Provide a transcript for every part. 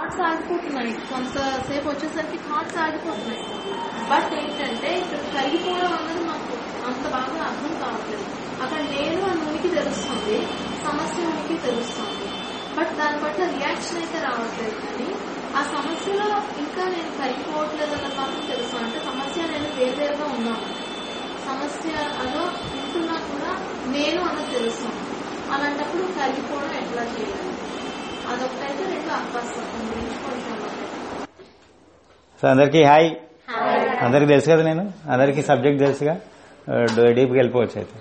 Thoughts ఆగిపోతున్నాయి కొంతసేపు వచ్చేసరికి thoughts ఆగిపోతున్నాయి but ఏంటంటే ఇక్కడ కరిగిపోవడం అన్నది మాకు అంత బాగా అర్థం కావట్లేదు అక్కడ నేను అని ఉనికి తెలుస్తుంది సమస్య ఉనికి తెలుస్తుంది బట్ దాని పట్ల రియాక్షన్ అయితే రావట్లేదు కానీ ఆ సమస్యలో ఇంకా నేను కరిగిపోవట్లేదు అన్నది మాత్రం తెలుసు అంటే సమస్య నేను వేరువేరుగా ఉన్నాను సమస్య అదో ఉంటున్నా కూడా నేను అన్నది తెలుస్తుంది అలాంటప్పుడు కరిగిపోవడం ఎట్లా చేయాలి అదొకటైతే రెండు అభ్యాసం గురించి కొంచెం సో అందరికీ హాయ్ అందరికి తెలుసు కదా నేను అందరికీ సబ్జెక్ట్ తెలుసుగా డీప్గా వెళ్ళిపోవచ్చు అయితే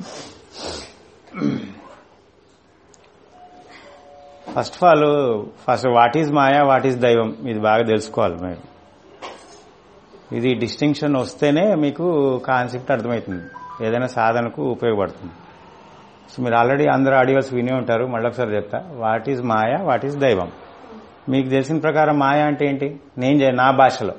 first of all first what is మాయా వాట్ ఈజ్ దైవం ఇది బాగా తెలుసుకోవాలి మీరు ఇది డిస్టింక్షన్ వస్తేనే మీకు కాన్సెప్ట్ అర్థమవుతుంది ఏదైనా సాధనకు ఉపయోగపడుతుంది సో మీరు ఆల్రెడీ అందరూ ఆడియోస్ విని ఉంటారు మళ్ళీ ఒకసారి చెప్తా వాట్ ఈజ్ మాయా వాట్ ఈజ్ దైవం మీకు తెలిసిన ప్రకారం మాయా అంటే ఏంటి నేను చే- నా భాషలో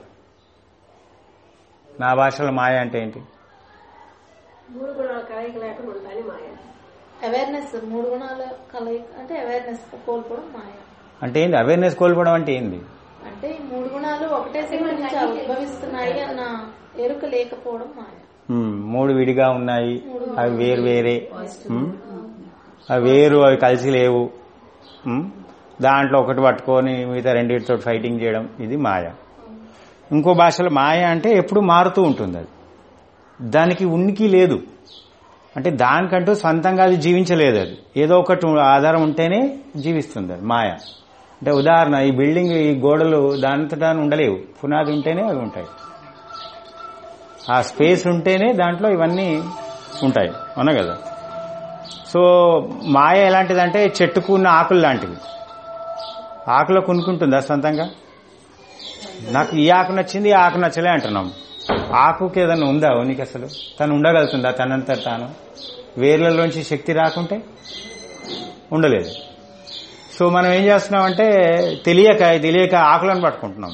నా భాషలో మాయ అంటే ఏంటి మూడు గుణాల కలయిక లేకుండా ఉండాలి మాయ అవేర్నెస్ మూడు గుణాల కలయిక అంటే అవేర్నెస్ కోల్పోవడం మాయ అంటే ఏంది అవేర్నెస్ కోల్పోవడం అంటే ఏంది అంటే ఈ మూడు గుణాలు ఒకటే శక్తి నుంచి ఉద్భవిస్తున్నాయి అన్న ఎరుక లేకపోవడం మాయ మ్మ్, మూడు విడిగా ఉన్నాయి అవి వేరు వేరే మ్మ్, అవి వేరు అవి కలిసి లేవు మ్మ్, దాంట్లో ఒకటి పట్టుకొని మిగతా రెండింటితో ఫైటింగ్ చేయడం ఇది మాయ ఇంకో భాషలో మాయ అంటే ఎప్పుడు మారుతూ ఉంటుంది అది దానికి ఉనికి లేదు అంటే దానికంటూ సొంతంగా అది జీవించలేదు అది ఏదో ఒకటి ఆధారం ఉంటేనే జీవిస్తుంది అది మాయ అంటే ఉదాహరణ ఈ బిల్డింగ్ ఈ గోడలు దానితో ఉండలేవు పునాది ఉంటేనే అవి ఉంటాయి ఆ స్పేస్ ఉంటేనే దాంట్లో ఇవన్నీ ఉంటాయి అవునా కదా సో మాయ ఎలాంటిదంటే చెట్టుకు ఉన్న ఆకులు లాంటివి ఆకులో కొనుక్కుంటుందా సొంతంగా నాకు ఈ ఆకు నచ్చింది ఈ ఆకు నచ్చలే అంటున్నాం ఆకుకి ఏదైనా ఉందా నీకు అసలు తను ఉండగలుగుతుందా తనంత తాను వేర్లలోంచి శక్తి రాకుంటే ఉండలేదు సో మనం ఏం చేస్తున్నామంటే తెలియక తెలియక ఆకులను పట్టుకుంటున్నాం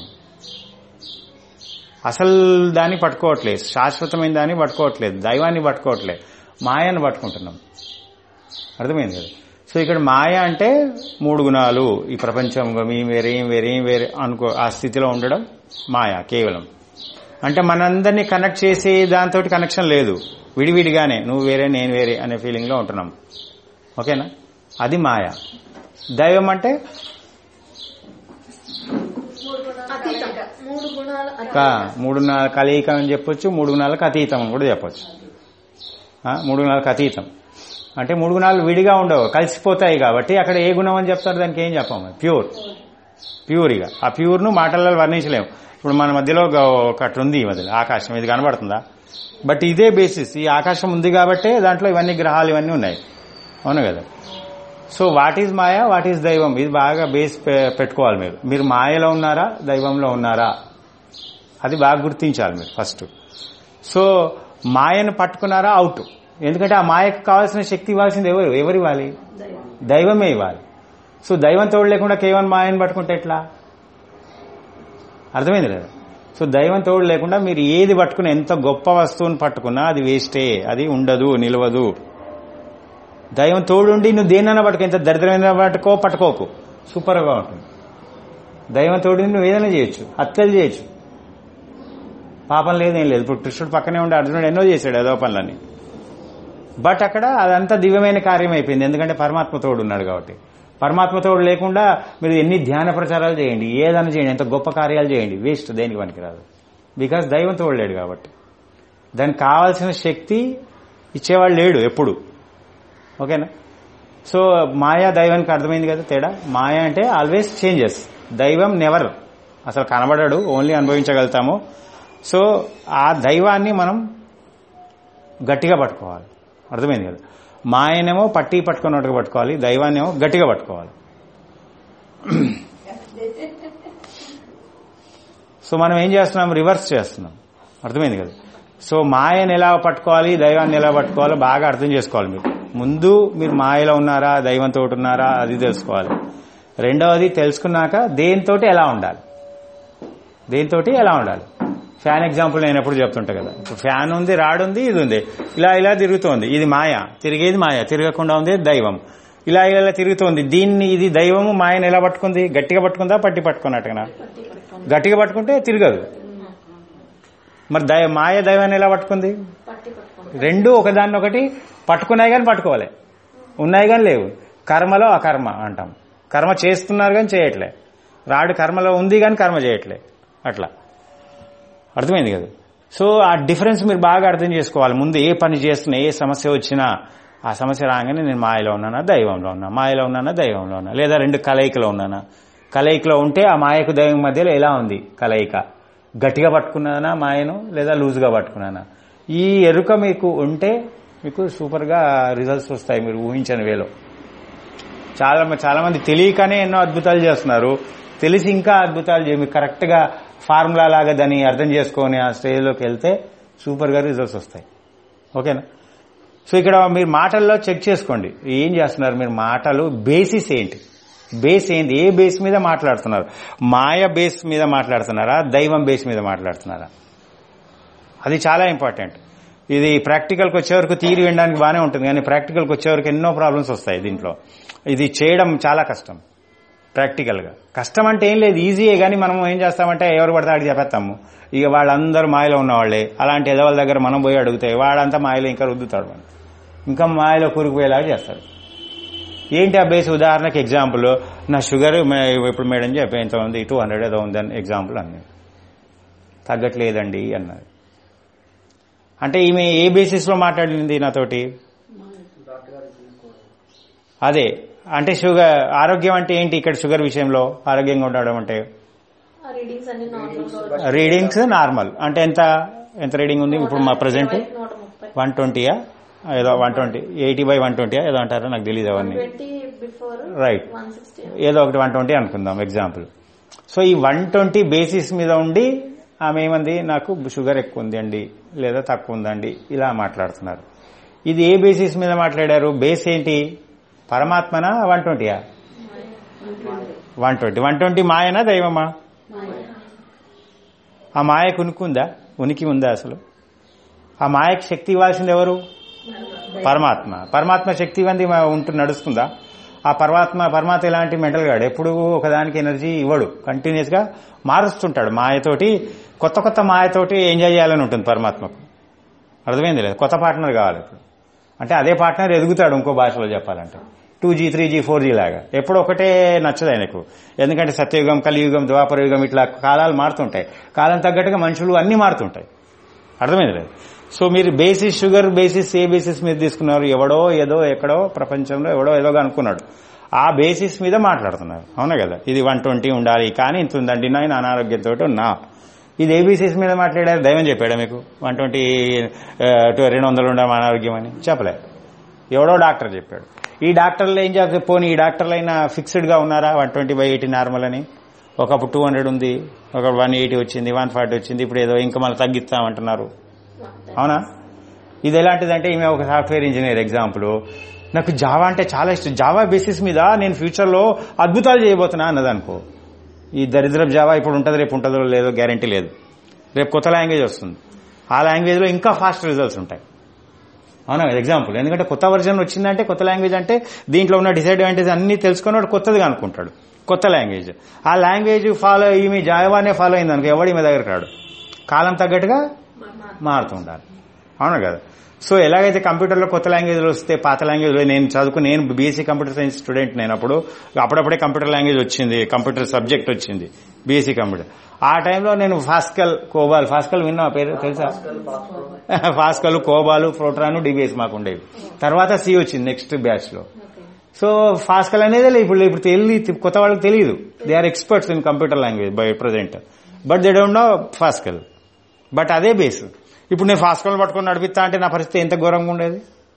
అసలు దాన్ని పట్టుకోవట్లేదు శాశ్వతమైన దాన్ని పట్టుకోవట్లేదు దైవాన్ని పట్టుకోవట్లేదు మాయను పట్టుకుంటున్నాం అర్థమైంది కదా సో ఇక్కడ మాయ అంటే మూడు గుణాలు ఈ ప్రపంచం మీ వేరే ఏం వేరే ఏం వేరే అనుకో ఆ స్థితిలో ఉండడం మాయ కేవలం అంటే మనందరినీ కనెక్ట్ చేసే దాంతో కనెక్షన్ లేదు విడివిడిగానే నువ్వు వేరే నేను వేరే అనే ఫీలింగ్ లో ఉంటున్నాం ఓకేనా అది మాయ దైవం అంటే అతీతం మూడు గుణాల కా- మూడున్నర కలయిక అని చెప్పొచ్చు మూడు గుణాలకు అతీతం అని కూడా చెప్పొచ్చు ఆ, మూడు గుణాలకు అతీతం అంటే మూడు గుణాలు విడిగా ఉండవు కలిసిపోతాయి కాబట్టి అక్కడ ఏ గుణం అని చెప్తారు దానికి ఏం చెప్పాము ప్యూర్ ప్యూర్గా ఆ ప్యూర్ను మాటల్లో వర్ణించలేము ఇప్పుడు మన మధ్యలో ఒక- ఒకటి ఉంది ఈ మధ్యలో ఆకాశం ఇది కనబడుతుందా బట్ ఇదే బేసిస్ ఈ ఆకాశం ఉంది కాబట్టే దాంట్లో ఇవన్నీ గ్రహాలు ఇవన్నీ ఉన్నాయి అవును కదా సో వాట్ ఈజ్ మాయా వాట్ ఈజ్ దైవం ఇది బాగా బేస్ పె- పెట్టుకోవాలి మీరు మీరు మాయలో ఉన్నారా దైవంలో ఉన్నారా అది బాగా గుర్తించాలి మీరు ఫస్ట్ సో మాయను పట్టుకున్నారా అవుట్ ఎందుకంటే ఆ మాయకు కావాల్సిన శక్తి ఇవ్వాల్సింది ఎవరు ఎవరు ఇవ్వాలి దైవమే ఇవ్వాలి సో దైవం తోడు లేకుండా కేవలం మాయను పట్టుకుంటే ఎట్లా అర్థమైంది లేదా సో దైవం తోడు లేకుండా మీరు ఏది పట్టుకున్నా ఎంత గొప్ప వస్తువుని పట్టుకున్నా అది వేస్టే అది ఉండదు నిలవదు దైవం తోడుండి నువ్వు దేనైనా పట్టుకో ఎంత దరిద్రమైన పట్టుకో పట్టుకోకు సూపర్గా ఉంటుంది దైవం తోడు నువ్వు ఏదైనా చేయొచ్చు హత్యలు చేయొచ్చు పాపం లేదు ఏం లేదు ఇప్పుడు కృష్ణుడు పక్కనే ఉండి అర్జునుడు ఎన్నో చేశాడు ఏదో పనులని బట్ అక్కడ అదంతా దివ్యమైన కార్యం అయిపోయింది ఎందుకంటే పరమాత్మ తోడు ఉన్నాడు కాబట్టి పరమాత్మ తోడు లేకుండా మీరు ఎన్ని ధ్యాన ప్రచారాలు చేయండి ఏదైనా చేయండి ఎంత గొప్ప కార్యాలు చేయండి వేస్ట్ దేనికి పనికిరాదు బికాస్ దైవం తోడు లేడు కాబట్టి దానికి కావాల్సిన శక్తి ఇచ్చేవాడు లేడు ఎప్పుడు ఓకేనా సో మాయా దైవానికి అర్థమైంది కదా తేడా మాయా అంటే ఆల్వేస్ చేంజెస్ దైవం నెవర్ అసలు కనబడడు ఓన్లీ అనుభవించగలుగుతాము సో ఆ దైవాన్ని మనం గట్టిగా పట్టుకోవాలి అర్థమైంది కదా మాయనేమో పట్టి పట్టుకున్నట్టుగా పట్టుకోవాలి దైవాన్నేమో గట్టిగా పట్టుకోవాలి సో మనం ఏం చేస్తున్నాం రివర్స్ చేస్తున్నాం అర్థమైంది కదా సో మాయను ఎలా పట్టుకోవాలి దైవాన్ని ఎలా పట్టుకోవాలో బాగా అర్థం చేసుకోవాలి మీరు ముందు మీరు మాయలో ఉన్నారా దైవంతో ఉన్నారా అది తెలుసుకోవాలి రెండవది తెలుసుకున్నాక దేనితోటి ఎలా ఉండాలి దేనితోటి ఎలా ఉండాలి ఫ్యాన్ ఎగ్జాంపుల్ నేను ఎప్పుడు చెప్తుంటా కదా ఇప్పుడు ఫ్యాన్ ఉంది రాడ్ ఉంది ఇది ఉంది ఇలా ఇలా తిరుగుతోంది ఇది మాయ తిరిగేది మాయ తిరగకుండా ఉంది దైవం ఇలా ఇలా ఇలా తిరుగుతోంది దీన్ని ఇది దైవము మాయను ఎలా పట్టుకుంది గట్టిగా పట్టుకుందా పట్టి పట్టుకున్నట్టుగా గట్టిగా పట్టుకుంటే తిరగదు మరి దయ మాయ దైవాన్ని ఎలా పట్టుకుంది పట్టి పట్టుకోండి రెండు ఒకదాన్ని ఒకటి పట్టుకున్నాయి కానీ పట్టుకోవాలి ఉన్నాయి కానీ లేవు కర్మలో అకర్మ అంటాం కర్మ చేస్తున్నారు కానీ చేయట్లే రాడు కర్మలో ఉంది కానీ కర్మ చేయట్లే అట్లా అర్థమైంది కదా సో ఆ డిఫరెన్స్ మీరు బాగా అర్థం చేసుకోవాలి ముందు ఏ పని చేస్తున్నా ఏ సమస్య వచ్చినా ఆ సమస్య రాగానే నేను మాయలో ఉన్నానా దైవంలో ఉన్నా మాయలో ఉన్నానా దైవంలో ఉన్నా లేదా రెండు కలయికలో ఉన్నానా కలయికలో ఉంటే ఆ మాయకు దైవం మధ్యలో ఎలా ఉంది కలయిక గట్టిగా పట్టుకున్నానా మాయను లేదా లూజ్గా పట్టుకున్నానా ఈ ఎరుక మీకు ఉంటే మీకు సూపర్గా రిజల్ట్స్ వస్తాయి మీరు ఊహించని వేలో చాలా మ- చాలా మంది తెలియకనే ఎన్నో అద్భుతాలు చేస్తున్నారు తెలిసి ఇంకా అద్భుతాలు చేయ మీరు కరెక్ట్గా ఫార్ములా లాగా దాన్ని అర్థం చేసుకొని ఆ స్టేజ్లోకి వెళ్తే సూపర్గా రిజల్ట్స్ వస్తాయి ఓకేనా సో ఇక్కడ మీరు మాటల్లో చెక్ చేసుకోండి ఏం చేస్తున్నారు మీరు మాటలు బేసిస్ ఏంటి బేస్ ఏంటి ఏ బేస్ మీద మాట్లాడుతున్నారు మాయ బేస్ మీద మాట్లాడుతున్నారా దైవం బేస్ మీద మాట్లాడుతున్నారా అది చాలా ఇంపార్టెంట్ ఇది ప్రాక్టికల్కి వచ్చేవరకు తీరి వినడానికి బాగానే ఉంటుంది కానీ ప్రాక్టికల్కి వచ్చేవరకు ఎన్నో ప్రాబ్లమ్స్ వస్తాయి దీంట్లో ఇది చేయడం చాలా కష్టం ప్రాక్టికల్గా కష్టం అంటే ఏం లేదు ఈజీయే కానీ మనం ఏం చేస్తామంటే ఎవరు పడితే అడిగి చెప్పేస్తాము ఇక వాళ్ళందరూ మాయలో ఉన్నవాళ్లే అలాంటి ఎదవల దగ్గర మనం పోయి అడిగితే వాడంతా మాయలో ఇంకా రుద్దుతాడు మనం ఇంకా మాయలో కూరుకుపోయేలాగా చేస్తాడు ఏంటి ఆ బేస్ ఉదాహరణకి ఎగ్జాంపుల్ నా షుగర్ మే- ఇప్పుడు మేడం చెప్పి ఎంత ఉంది టూ హండ్రెడ్ ఏదో ఉందని ఎగ్జాంపుల్ అన్నది తగ్గట్లేదండి అన్నది అంటే ఈమె ఏ బేసిస్ లో మాట్లాడింది నాతోటి అదే అంటే షుగర్ ఆరోగ్యం అంటే ఏంటి ఇక్కడ షుగర్ విషయంలో ఆరోగ్యంగా ఉండడం అంటే ఆ రీడింగ్స్ అన్ని నార్మల్ రీడింగ్స్ నార్మల్ అంటే ఎంత ఎంత రీడింగ్ ఉంది ఇప్పుడు మా ప్రజెంట్ నూట ముప్పై వన్ ట్వంటీయా ఏదో one twenty eighty by one ట్వంటీయా ఏదో అంటారో నాకు తెలియదు అవన్నీ twenty before right one sixty ఏదో ఒకటి వన్ ట్వంటీ అనుకుందాం ఎగ్జాంపుల్ సో ఈ వన్ ట్వంటీ బేసిస్ మీద ఉండి ఆమె ఏమంది నాకు షుగర్ ఎక్కువ ఉంది అండి లేదా తక్కువ ఉందండి ఇలా మాట్లాడుతున్నారు ఇది ఏ బేసిస్ మీద మాట్లాడారు బేస్ ఏంటి పరమాత్మనా వన్ ట్వంటీయా వన్ ట్వంటీ వన్ ట్వంటీ మాయనా దైవమా ఆ మాయకు ఉనికి ఉందా ఉనికి ఉందా అసలు ఆ మాయకు శక్తి ఇవ్వాల్సింది ఎవరు పరమాత్మ పరమాత్మ శక్తి ఇవ్వంది ఉంటూ నడుస్తుందా ఆ పరమాత్మ పరమాత్మ ఎలాంటి మెంటల్ గాడు ఎప్పుడు ఒకదానికి ఎనర్జీ ఇవ్వడు కంటిన్యూస్ గా మారుస్తుంటాడు మాయతోటి కొత్త కొత్త మాయతోటి ఎంజాయ్ చేయాలని ఉంటుంది పరమాత్మకు అర్థమైంది లేదు కొత్త పార్ట్నర్ కావాలి ఇప్పుడు అంటే అదే పార్ట్నర్ ఎదుగుతాడు ఇంకో భాషలో చెప్పాలంటే two G three G four G లాగా ఎప్పుడు ఒకటే నచ్చదు ఆయనకు ఎందుకంటే సత్యయుగం కలియుగం ద్వాపర యుగం ఇట్లా కాలాలు మారుతుంటాయి కాలం తగ్గట్టుగా మనుషులు అన్ని మారుతుంటాయి అర్థమైంది లేదు సో మీరు బేసిస్ షుగర్ బేసిస్ ఏ బేసిస్ మీద తీసుకున్నారు ఎవడో ఏదో ఎక్కడో ప్రపంచంలో ఎవడో ఏదో అనుకున్నాడు ఆ బేసిస్ మీద మాట్లాడుతున్నారు అవునా కదా ఇది వన్ ట్వంటీ ఉండాలి కానీ ఇంత ఉందండి నేను అనారోగ్యంతో ఉన్నా ఇది ఏ బేసిస్ మీద మాట్లాడారు దైవం చెప్పాడా మీకు వన్ ట్వంటీ రెండు వందలు ఉండాలి అనారోగ్యం అని చెప్పలే ఎవడో డాక్టర్ చెప్పాడు ఈ డాక్టర్లు ఏం చేస్తారు పోనీ ఈ డాక్టర్లు అయినా ఫిక్స్డ్ గా ఉన్నారా one twenty by eighty normal అని ఒకప్పుడు టూ హండ్రెడ్ ఉంది ఒక వన్ ఎయిటీ వచ్చింది వన్ ఫార్టీ వచ్చింది ఇప్పుడు ఏదో ఇంకా మళ్ళీ తగ్గిస్తామంటున్నారు అవునా ఇది ఎలాంటిదంటే ఈమె ఒక సాఫ్ట్వేర్ ఇంజనీర్ ఎగ్జాంపుల్ నాకు జావా అంటే చాలా ఇష్టం జావా బేసిస్ మీద నేను ఫ్యూచర్లో అద్భుతాలు చేయబోతున్నా అన్నదనుకో ఈ దరిద్రపు జావా ఇప్పుడు ఉంటుంది రేపు ఉంటుందో లేదో గ్యారంటీ లేదు రేపు కొత్త లాంగ్వేజ్ వస్తుంది ఆ లాంగ్వేజ్లో ఇంకా ఫాస్ట్ రిజల్ట్స్ ఉంటాయి అవునా ఎగ్జాంపుల్ ఎందుకంటే కొత్త వర్జన్ వచ్చిందంటే కొత్త లాంగ్వేజ్ అంటే దీంట్లో ఉన్న డిసడ్వాంటేజ్ అన్ని తెలుసుకున్నాడు కొత్తదిగా అనుకుంటాడు కొత్త లాంగ్వేజ్ ఆ లాంగ్వేజ్ ఫాలో ఈమె జావానే ఫాలో అయింది అనుకో ఎవడు ఈమె దగ్గర కాడు కాలం తగ్గట్టుగా మారుతూ ఉండాలి అవునా కదా సో ఎలాగైతే కంప్యూటర్లో కొత్త లాంగ్వేజ్లు వస్తే పాత లాంగ్వేజ్లో నేను చదువుకుని నేను బీఎస్సీ కంప్యూటర్ సైన్స్ స్టూడెంట్ నేను అప్పుడు అప్పుడప్పుడే కంప్యూటర్ లాంగ్వేజ్ వచ్చింది కంప్యూటర్ సబ్జెక్ట్ వచ్చింది బీఎస్సీ కంప్యూటర్ ఆ టైంలో నేను ఫాస్కల్ కోబాల్ ఫాస్కల్ విన్నా పేరు తెలుసా ఫాస్కల్ కోబాలు ప్రోట్రాను డిబిఎస్ మాకు ఉండేవి తర్వాత సి వచ్చింది నెక్స్ట్ బ్యాచ్ లో సో ఫాస్కల్ అనేది లే- ఇప్పుడు ఇప్పుడు తెలియదు కొత్త వాళ్ళకి తెలియదు they are experts in computer language by present but they don't know Pascal but అదే బేస్ ఇప్పుడు నేను ఫాస్కల్ పట్టుకొని నడిపిస్తా అంటే నా పరిస్థితి ఎంత ఘోరంగా ఉండేది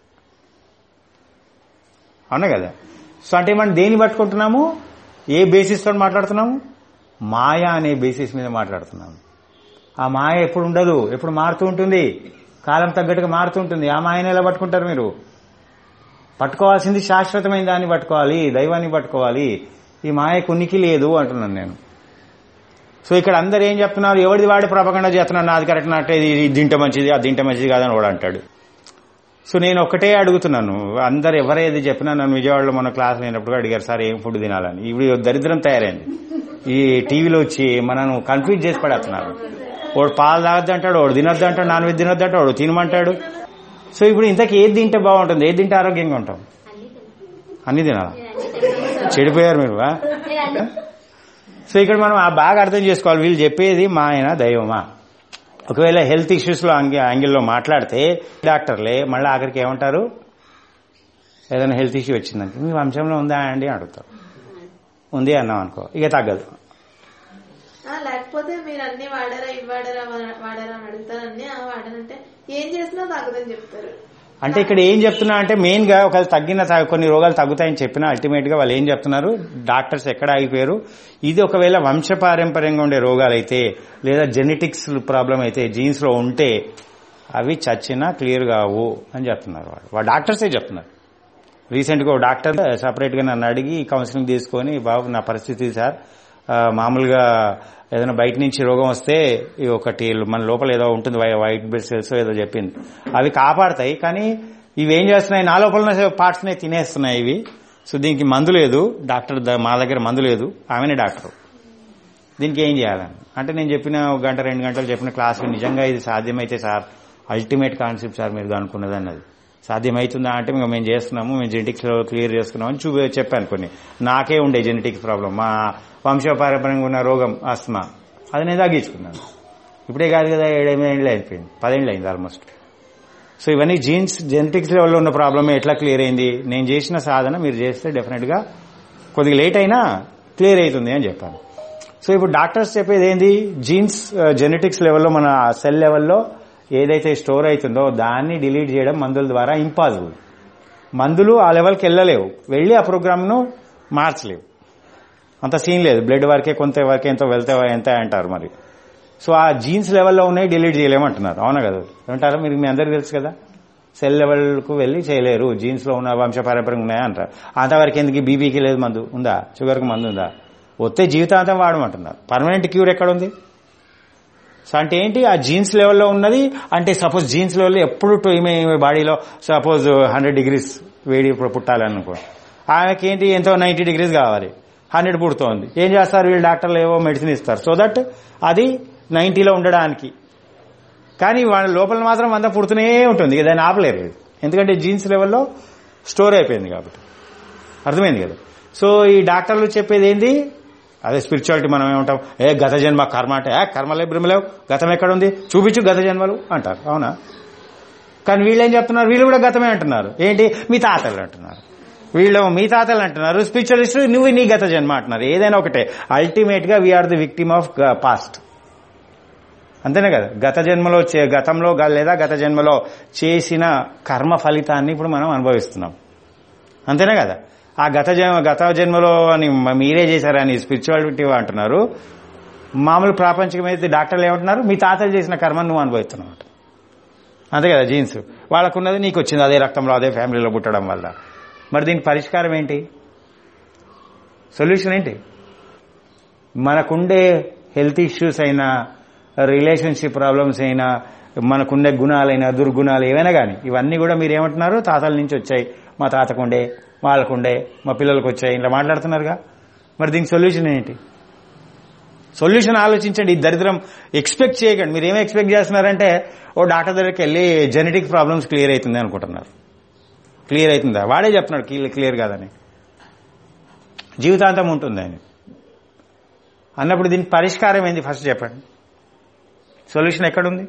అవునా కదా సో అంటే మనం దేని పట్టుకుంటున్నాము ఏ బేసిస్ తో మాట్లాడుతున్నాము మాయ అనే బేసిస్ మీద మాట్లాడుతున్నాము ఆ మాయ ఎప్పుడు ఉండదు ఎప్పుడు మారుతూ ఉంటుంది కాలం తగ్గట్టుగా మారుతూ ఉంటుంది ఆ మాయను ఎలా పట్టుకుంటారు మీరు పట్టుకోవాల్సింది శాశ్వతమైన దాన్ని పట్టుకోవాలి దైవాన్ని పట్టుకోవాలి ఈ మాయకు ఉనికి లేదు అంటున్నాను నేను సో ఇక్కడ అందరు ఏం చెప్తున్నారు ఎవరిది వాడి ప్రపకండ చేస్తున్నారు నాది కరెక్ట్ నట్టే ఇది ఇది తింటే మంచిది అది తింటే మంచిది కాదని వాడు అంటాడు సో నేను ఒకటే అడుగుతున్నాను అందరు ఎవరేది చెప్పినా నన్ను విజయవాడలో మన క్లాస్ లేనప్పుడు అడిగారు సార్ ఏం ఫుడ్ తినాలని ఇప్పుడు దరిద్రం తయారైంది ఈ టీవీలో వచ్చి మనను కన్ఫ్యూజ్ చేసి పడేస్తున్నారు వాడు పాలు తాగద్దు అంటాడు వాడు తినొద్దు అంటాడు నాన్ వెజ్ తినొద్దు అంటాడు వాడు తినమంటాడు సో ఇప్పుడు ఇంతకీ ఏది తింటే బాగుంటుంది ఏది తింటే ఆరోగ్యంగా ఉంటాం అన్ని తినాలా చెడిపోయారు మీరు ఆ? సో ఇక్కడ మనం ఆ బాగా అర్థం చేసుకోవాలి వీళ్ళు చెప్పేది మా ఆయన దైవమా ఒకవేళ హెల్త్ ఇష్యూస్ లో యాంగిల్లో మాట్లాడితే డాక్టర్లే మళ్ళీ ఆఖరికి ఏమంటారు ఏదైనా హెల్త్ ఇష్యూ వచ్చిందంటే మీ వంశంలో ఉందా అండి అని అడుగుతారు ఉంది అన్నాం అనుకో ఇక తగ్గదు ఆ, లేకపోతే మీరు అన్ని వాడారా ఇవి వాడారా వా- వాడారా అని అడుగుతారు అన్ని ఆ వాడారంటే ఏం చేసినా తగ్గదని చెప్తారు అంటే ఇక్కడ ఏం చెప్తున్నా అంటే మెయిన్ గా ఒకవేళ తగ్గిన త- కొన్ని రోగాలు తగ్గుతాయని చెప్పినా అల్టిమేట్ గా వాళ్ళు ఏం చెప్తున్నారు డాక్టర్స్ ఎక్కడ ఆగిపోయారు ఇది ఒకవేళ వంశపారంపర్యంగా ఉండే రోగాలు అయితే లేదా జెనెటిక్స్ ప్రాబ్లం అయితే జీన్స్ లో ఉంటే అవి చచ్చినా క్లియర్ కావు అని చెప్తున్నారు వాళ్ళు వాళ్ళ డాక్టర్సే చెప్తున్నారు రీసెంట్ గా ఒక డాక్టర్ సపరేట్ గా నన్ను అడిగి కౌన్సిలింగ్ తీసుకొని బాబు నా పరిస్థితి సార్ ఆ, మామూలుగా ఏదైనా బయట నుంచి రోగం వస్తే ఈ ఒకటి మన లోపల ఏదో ఉంటుంది వై- వైట్ బ్లడ్ సెల్స్ ఏదో చెప్పింది అవి కాపాడతాయి కానీ ఇవి ఏం చేస్తున్నాయి నా లోపల ఉన్న పార్ట్స్ నే తినేస్తున్నాయి ఇవి సో దీనికి మందు లేదు డాక్టర్ ద- మా దగ్గర మందు లేదు ఆమెనే డాక్టర్ దీనికి ఏం చేయాలని అంటే నేను చెప్పిన ఒక గంట రెండు గంటలు చెప్పిన క్లాస్ నిజంగా ఇది సాధ్యమైతే సార్ అల్టిమేట్ కాన్సెప్ట్ సార్ మీరు అనుకున్నది అన్నది సాధ్యమవుతుందా అంటే మేము మేము చేస్తున్నాము మేము జెనెటిక్స్ లో క్లియర్ చేసుకున్నాం అని చూపి చెప్పాను కొన్ని నాకే ఉండే జెనెటిక్స్ ప్రాబ్లం మా వంశపారంపర్యంగా ఉన్న రోగం ఆస్మా అది నేను తగ్గించుకున్నాను ఇప్పుడే కాదు కదా ఏడేళ్ళు అయిపోయింది పదేళ్ళు అయింది ఆల్మోస్ట్ సో ఇవన్నీ జీన్స్ జెనెటిక్స్ లెవెల్లో ఉన్న ప్రాబ్లమ్ ఎట్లా క్లియర్ అయింది నేను చేసిన సాధన మీరు చేస్తే డెఫినెట్ గా కొద్దిగా లేట్ అయినా క్లియర్ అవుతుంది అని చెప్పాను సో ఇప్పుడు డాక్టర్స్ చెప్పేది ఏంది జీన్స్ జెనెటిక్స్ లెవెల్లో మన సెల్ లెవెల్లో ఏదైతే స్టోర్ అవుతుందో దాన్ని డిలీట్ చేయడం మందుల ద్వారా ఇంపాసిబుల్ మందులు ఆ లెవెల్కి వెళ్ళలేవు వెళ్ళి ఆ ప్రోగ్రామ్ను మార్చలేవు అంత సీన్ లేదు బ్లడ్ వరకే కొంత వరకే ఎంతో వెళ్తే ఎంత అంటారు మరి సో ఆ జీన్స్ లెవెల్లో ఉన్నాయి డిలీట్ చేయలేమంటున్నారు అవునా కదా ఏమంటారా మీరు మీ అందరికి తెలుసు కదా సెల్ లెవెల్కు వెళ్ళి చేయలేరు జీన్స్ లో ఉన్న వంశపారంపర్యం ఉన్నాయా అంటారు అంతవరకు ఎందుకు బీపీకి లేదు మందు ఉందా షుగర్కి మందు ఉందా వస్తే జీవితాంతం వాడమంటున్నారు పర్మనెంట్ క్యూర్ ఎక్కడ ఉంది సో అంటే ఏంటి ఆ జీన్స్ లెవెల్లో ఉన్నది అంటే సపోజ్ జీన్స్ లెవెల్లో ఎప్పుడు టు- ఈమె ఈమె బాడీలో సపోజ్ హండ్రెడ్ డిగ్రీస్ వేడి ఇప్పుడు పుట్టాలనుకో ఆమెకి ఏంటి ఎంతో నైన్టీ డిగ్రీస్ కావాలి హండ్రెడ్ పుడుతోంది ఏం చేస్తారు వీళ్ళు డాక్టర్లు ఏవో మెడిసిన్ ఇస్తారు సో దట్ అది నైన్టీలో ఉండడానికి కానీ వాళ్ళ లోపల మాత్రం వంద పుడుతూనే ఉంటుంది దాన్ని ఆపలేరు వీళ్ళు. ఎందుకంటే జీన్స్ లెవెల్లో స్టోర్ అయిపోయింది కాబట్టి అర్థమైంది కదా సో ఈ డాక్టర్లు చెప్పేది ఏంది అదే స్పిరిచువాలిటీ మనం ఏమంటాం ఏ గత జన్మ కర్మ అంటే ఏ కర్మలే బ్రహ్మలేవు గతం ఎక్కడ ఉంది చూపించు గత జన్మలు అంటారు అవునా కానీ వీళ్ళు ఏం చెప్తున్నారు వీళ్ళు కూడా గతమే అంటున్నారు ఏంటి మీ తాతలు అంటున్నారు వీళ్ళు మీ తాతలు అంటున్నారు స్పిరిచువలిస్ట్ నువ్వు నీ గత జన్మ అంటున్నారు ఏదైనా ఒకటే అల్టిమేట్ గా we are the victim of past అంతేనే కదా గత జన్మలో చే- గతంలో గ- లేదా గత జన్మలో చేసిన కర్మ ఫలితాన్ని ఇప్పుడు మనం అనుభవిస్తున్నాం అంతేనే కదా ఆ గత జన్మ గత జన్మలో అని మ- మీరే చేశారని స్పిరిచువాలిటీ అంటున్నారు మామూలు ప్రాపంచికమైతే డాక్టర్లు ఏమంటున్నారు మీ తాతలు చేసిన కర్మను నువ్వు అనుభవిస్తున్నావు అంట. అంతే కదా జీన్స్ వాళ్ళకున్నది నీకు వచ్చింది అదే రక్తంలో అదే ఫ్యామిలీలో పుట్టడం వల్ల మరి దీనికి పరిష్కారం ఏంటి సొల్యూషన్ ఏంటి మనకుండే హెల్త్ ఇష్యూస్ అయినా రిలేషన్షిప్ ప్రాబ్లమ్స్ అయినా మనకుండే గుణాలైనా దుర్గుణాలు ఏవైనా కానీ ఇవన్నీ కూడా మీరు ఏమంటున్నారు తాతల నుంచి వచ్చాయి మా తాతకుండే వాళ్ళకుండే మా పిల్లలకు వచ్చాయి ఇలా మాట్లాడుతున్నారుగా మరి దీనికి సొల్యూషన్ ఏంటి సొల్యూషన్ ఆలోచించండి ఈ దరిద్రం ఎక్స్పెక్ట్ చేయకండి మీరు ఏమి ఎక్స్పెక్ట్ చేస్తున్నారంటే ఓ డాక్టర్ దగ్గరికి వెళ్ళి జెనెటిక్ ప్రాబ్లమ్స్ క్లియర్ అవుతుంది అనుకుంటున్నారు క్లియర్ అవుతుందా వాడే చెప్తున్నాడు క్లియర్ కాదని జీవితాంతం ఉంటుంది ఆయన అన్నప్పుడు దీనికి పరిష్కారం ఏంది ఫస్ట్ చెప్పండి సొల్యూషన్ ఎక్కడుంది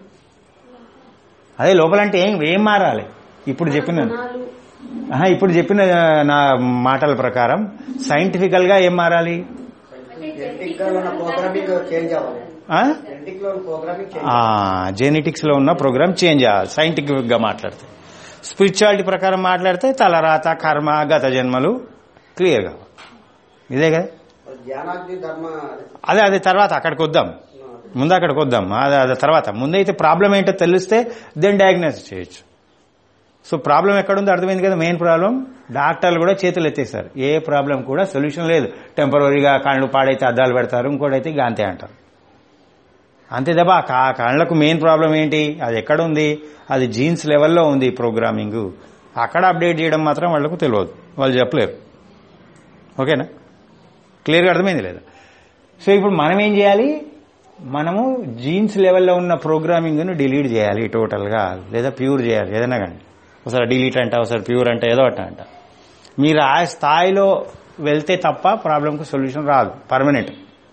అదే లోపలంటే ఏం ఏం మారాలి ఇప్పుడు చెప్పిన గుణాలు ఆహా, ఇప్పుడు చెప్పిన నా మాటల ప్రకారం సైంటిఫికల్ గా ఏం మారాలి జెనెటిక్ గా ఉన్న ప్రోగ్రామింగ్ చేంజ్ అవ్వాలి ఆ? జెనెటిక్ లో ఉన్న ప్రోగ్రామింగ్ చేంజ్ ఆ, జెనెటిక్స్ లో ఉన్న ప్రోగ్రామ్ చేంజ్ అవ్వాలి సైంటిఫిక్ గా మాట్లాడితే స్పిరిచువాలిటీ ప్రకారం మాట్లాడితే తలరాత కర్మ గత జన్మలు క్లియర్ కావాలి ఇదే కదా ధ్యానాగ్ని ధర్మ అదే అదే తర్వాత అక్కడికి వద్దాం ముందు అక్కడికి వద్దాం అదే అదే తర్వాత ముందైతే ప్రాబ్లం ఏంటో తెలిస్తే దెన్ డయాగ్నోస్ చేయొచ్చు సో ప్రాబ్లం ఎక్కడుందో అర్థమైంది కదా మెయిన్ ప్రాబ్లం డాక్టర్లు కూడా చేతులు ఎత్తేస్తారు ఏ ప్రాబ్లం కూడా సొల్యూషన్ లేదు టెంపరీగా కళ్ళు పాడైతే అద్దాలు పెడతారు ఇంకోటైతే ఇక అంతే అంటారు అంతే తప్ప ఆ కా- కళ్ళకు మెయిన్ ప్రాబ్లం ఏంటి అది ఎక్కడ ఉంది అది జీన్స్ లెవెల్లో ఉంది ప్రోగ్రామింగ్ అక్కడ అప్డేట్ చేయడం మాత్రం వాళ్ళకు తెలియదు వాళ్ళు చెప్పలేరు ఓకేనా క్లియర్గా అర్థమైంది లేదా సో ఇప్పుడు మనం ఏం చేయాలి మనము జీన్స్ లెవెల్లో ఉన్న ప్రోగ్రామింగ్ను డిలీట్ చేయాలి టోటల్గా లేదా ప్యూర్ చేయాలి ఏదైనా కానీ ఒకసారి డిలీట్ అంట ఒకసారి ప్యూర్ అంటే ఏదో ఒకటి అంట మీరు ఆ స్థాయిలో వెళ్తే తప్ప ప్రాబ్లంకు సొల్యూషన్ రాదు పర్మనెంట్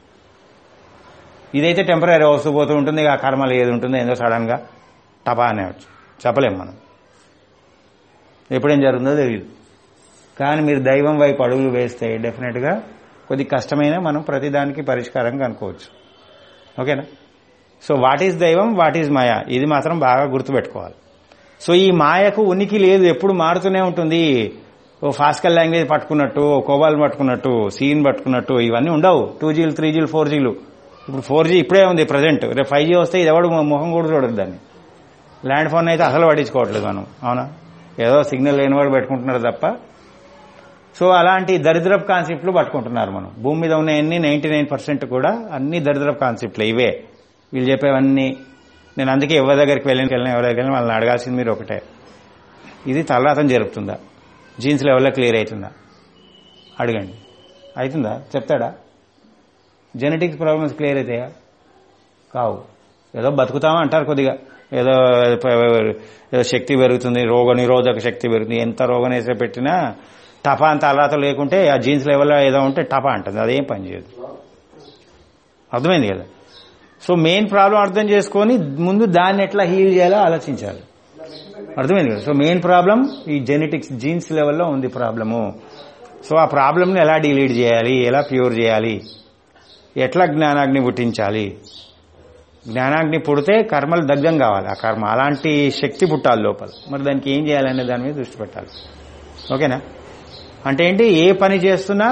ఇదైతే టెంపరీ వస్తూ పోతూ ఉంటుంది ఇక ఆ కర్మలు ఏది ఉంటుంది ఏదో సడన్ గా టపా అనేవచ్చు చెప్పలేం మనం ఎప్పుడేం జరుగుతుందో తెలియదు కానీ మీరు దైవం వైపు అడుగులు వేస్తే డెఫినెట్ గా కొద్ది కష్టమైన మనం ప్రతిదానికి పరిష్కారం కనుక్కోవచ్చు ఓకేనా సో వాట్ ఈజ్ దైవం వాట్ ఈజ్ మాయ ఇది మాత్రం బాగా గుర్తుపెట్టుకోవాలి సో ఈ మాయకు ఉనికి లేదు ఎప్పుడు మారుతూనే ఉంటుంది ఓ ఫాస్కల్ లాంగ్వేజ్ పట్టుకున్నట్టు ఓ కోబాల్ పట్టుకున్నట్టు సీన్ పట్టుకున్నట్టు ఇవన్నీ ఉండవు టూ జీలు త్రీ జీలు ఫోర్ జీలు ఇప్పుడు ఫోర్ జీ ఇప్పుడే ఉంది ప్రజెంట్ రేపు ఫైవ్ జీ వస్తే ఇది ఎవడు ముఖం కూడా చూడదు దాన్ని ల్యాండ్ ఫోన్ అయితే అసలు పట్టించుకోవట్లేదు మనం అవునా ఏదో సిగ్నల్ లేనివాడు పెట్టుకుంటున్నారు తప్ప సో అలాంటి దరిద్రపు కాన్సెప్ట్లు పట్టుకుంటున్నారు మనం భూమి మీద ఉన్న అన్ని నైన్టీ నైన్ పర్సెంట్ కూడా అన్ని దరిద్రపు కాన్సెప్ట్లు ఇవే వీళ్ళు చెప్పేవన్నీ నేను అందుకే ఎవరి దగ్గరికి వెళ్ళిన వెళ్ళిన ఎవరి దగ్గరికి వెళ్ళిన వాళ్ళని అడగాల్సింది మీరు ఒకటే ఇది తలరాతం జరుగుతుందా జీన్స్ లెవెల్లో క్లియర్ అవుతుందా అడగండి అవుతుందా చెప్తాడా జెనెటిక్స్ ప్రాబ్లమ్స్ క్లియర్ అవుతాయా కావు ఏదో బతుకుతామా అంటారు కొద్దిగా ఏదో ఏదో శక్తి పెరుగుతుంది రోగ నిరోధక శక్తి పెరుగుతుంది ఎంత రోగం వేసే పెట్టినా టపా అంత అర్హత లేకుంటే ఆ జీన్స్ లెవెల్లో ఏదో ఉంటే టపా అంటుంది అదేం పని చేయదు అర్థమైంది కదా సో మెయిన్ ప్రాబ్లం అర్థం చేసుకొని ముందు దాన్ని ఎట్లా హీల్ చేయాలో ఆలోచించాలి అర్థమైంది కదా సో మెయిన్ ప్రాబ్లం ఈ జెనెటిక్స్ జీన్స్ లెవెల్లో ఉంది ప్రాబ్లము సో ఆ ప్రాబ్లమ్ని ఎలా డిలీట్ చేయాలి ఎలా ప్యూర్ చేయాలి ఎట్లా జ్ఞానాగ్ని పుట్టించాలి జ్ఞానాగ్ని పుడితే కర్మలు దగ్ధం కావాలి ఆ కర్మ అలాంటి శక్తి పుట్టాలి లోపల మరి దానికి ఏం చేయాలనే దాని మీద దృష్టి పెట్టాలి ఓకేనా అంటే ఏంటి ఏ పని చేస్తున్నా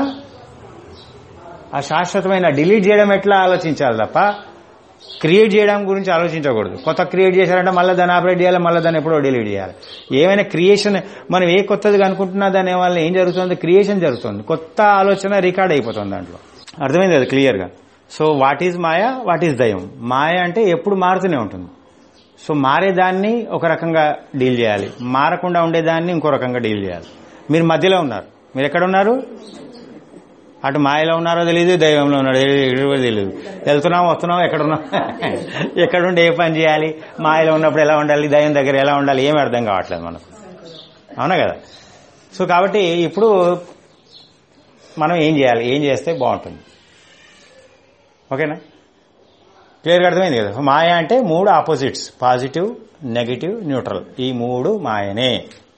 ఆ శాశ్వతమైన డిలీట్ చేయడం ఎట్లా ఆలోచించాలి తప్ప క్రియేట్ చేయడం గురించి ఆలోచించకూడదు కొత్త క్రియేట్ చేశారంటే మళ్ళీ దాన్ని ఆపరేట్ చేయాలి మళ్ళీ దాన్ని ఎప్పుడో డిలీట్ చేయాలి ఏమైనా క్రియేషన్ మనం ఏ కొత్తది అనుకుంటున్నా దాని వల్ల ఏం జరుగుతుంది క్రియేషన్ జరుగుతుంది కొత్త ఆలోచన రికార్డ్ అయిపోతుంది దాంట్లో అర్థమైంది అది క్లియర్గా సో వాట్ ఈజ్ మాయ వాట్ ఈజ్ దయం మాయ అంటే ఎప్పుడు మారుతూనే ఉంటుంది సో మారేదాన్ని ఒక రకంగా డీల్ చేయాలి మారకుండా ఉండేదాన్ని ఇంకో రకంగా డీల్ చేయాలి మీరు మధ్యలో ఉన్నారు మీరు ఎక్కడ ఉన్నారు అటు మాయలో ఉన్నారో తెలియదు దైవంలో ఉన్నారో తెలియదు కూడా తెలియదు వెళ్తున్నాం వస్తున్నాం ఎక్కడున్నాం ఎక్కడుండి ఏ పని చేయాలి మాయలో ఉన్నప్పుడు ఎలా ఉండాలి దైవం దగ్గర ఎలా ఉండాలి ఏమి అర్థం కావట్లేదు మనకు అవునా కదా సో కాబట్టి ఇప్పుడు మనం ఏం చేయాలి ఏం చేస్తే బాగుంటుంది ఓకేనా క్లియర్గా అర్థమైంది కదా మాయ అంటే మూడు ఆపోజిట్స్ పాజిటివ్ నెగిటివ్ న్యూట్రల్ ఈ మూడు మాయనే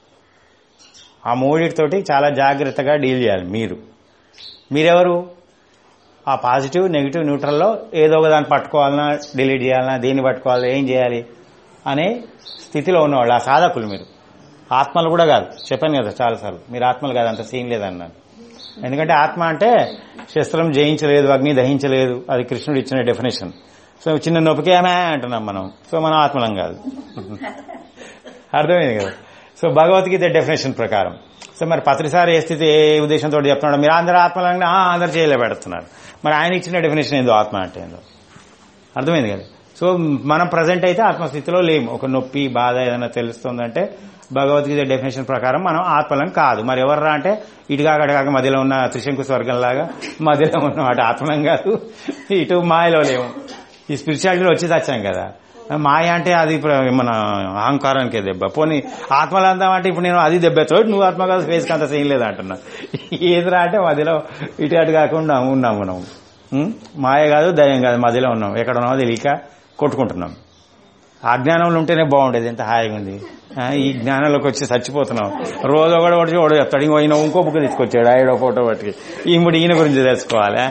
ఆ మూడిటితోటి చాలా జాగ్రత్తగా డీల్ చేయాలి మీరు మీరెవరు ఆ పాజిటివ్ నెగిటివ్ న్యూట్రల్లో ఏదో ఒక దాన్ని పట్టుకోవాలన్నా డిలీట్ చేయాలన్నా దేన్ని పట్టుకోవాలి ఏం చేయాలి అనే స్థితిలో ఉన్నవాళ్ళు ఆ సాధకులు మీరు ఆత్మలు కూడా కాదు చెప్పాను కదా చాలాసార్లు మీరు ఆత్మలు కాదు అంత సీన్ లేదన్నాను ఎందుకంటే ఆత్మ అంటే శస్త్రం జయించలేదు అగ్ని దహించలేదు అది కృష్ణుడు ఇచ్చిన డెఫినేషన్ సో చిన్న నొప్పికేమే అంటున్నాం మనం సో మనం ఆత్మలం కాదు అర్థమైంది కదా సో భగవద్గీత డెఫినేషన్ ప్రకారం సో మరి పత్రిసారి ఏ స్థితి ఏ ఉద్దేశంతో చెప్తున్నాడు మీరు అందరు ఆత్మలంగా ఆ, అందరు చేయలే పెడుతున్నారు మరి ఆయన ఇచ్చిన డెఫినేషన్ ఏందో ఆత్మ అంటే ఏందో అర్థమైంది కదా సో మనం ప్రజెంట్ అయితే ఆత్మస్థితిలో లేము ఒక నొప్పి బాధ ఏదైనా తెలుస్తుందంటే భగవద్గీత డెఫినేషన్ ప్రకారం మనం ఆత్మలం కాదు మరి ఎవర్రా అంటే ఇటుగా అటుగాక మధ్యలో ఉన్న త్రిశంకు స్వర్గం లాగా మధ్యలో ఉన్న అటు ఆత్మలం కాదు ఇటు మాయలో లేము ఈ స్పిరిచువాలిటీలో వచ్చి తెచ్చాం కదా మాయ అంటే అది ఇప్పుడు మన అహంకారానికే దెబ్బ పోనీ ఆత్మలు అందామంటే ఇప్పుడు నేను అది దెబ్బతో నువ్వు ఆత్మ కాదు ఫేస్ అంత సీన్ లేదు అంటున్నా ఏదిరా అంటే మధ్యలో ఇటు అటు కాకుండా ఉన్నాం మనం ఉం? మాయ కాదు దయ్యం కాదు మధ్యలో ఉన్నాం ఎక్కడ ఉన్నామో తెలియక కొట్టుకుంటున్నాం ఆ జ్ఞానంలో ఉంటేనే బాగుండేది ఎంత హాయిగా ఉంది ఆ, ఈ జ్ఞానంలోకి వచ్చి చచ్చిపోతున్నాం రోజు ఒకటి ఒకటి ఒకటి చెప్తాడు ఇంకో ఈయన ఇంకో బుక్ తీసుకొచ్చాడు ఆయనో ఫోటో పట్టుకి ఈముడు ఈయన గురించి తెలుసుకోవాలి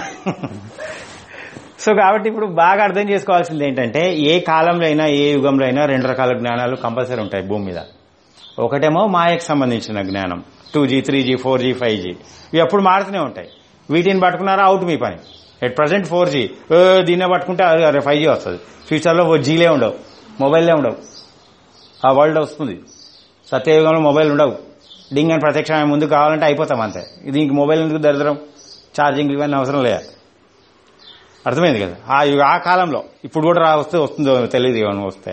సో కాబట్టి ఇప్పుడు బాగా అర్థం చేసుకోవాల్సింది ఏంటంటే ఏ కాలంలో అయినా ఏ యుగంలో అయినా రెండు రకాల జ్ఞానాలు కంపల్సరీ ఉంటాయి భూమి మీద ఒకటేమో మాయకు సంబంధించిన జ్ఞానం two G three G four G five G ఇవి ఎప్పుడు మారుతూనే ఉంటాయి వీటిని పట్టుకున్నారా అవుట్ మీ పని ఎట్ ప్రజెంట్ ఫోర్ జీ దీన్నే పట్టుకుంటే అరే ఫైవ్ జీ వస్తుంది ఫ్యూచర్లో ఓ జీలే ఉండవు మొబైల్లే ఉండవు ఆ వరల్డ్ వస్తుంది సత్యయుగంలో మొబైల్ ఉండవు డింగ్ అని ప్రత్యక్షమైన ముందు కావాలంటే అయిపోతాం అంతే దీనికి మొబైల్ ఎందుకు దరిద్రం ఛార్జింగ్ ఇవన్నీ అవసరం లేదా అర్థమైంది కదా ఆ యు- ఆ కాలంలో ఇప్పుడు కూడా రా వస్తే వస్తుందో తెలియదు ఏమన్నా వస్తే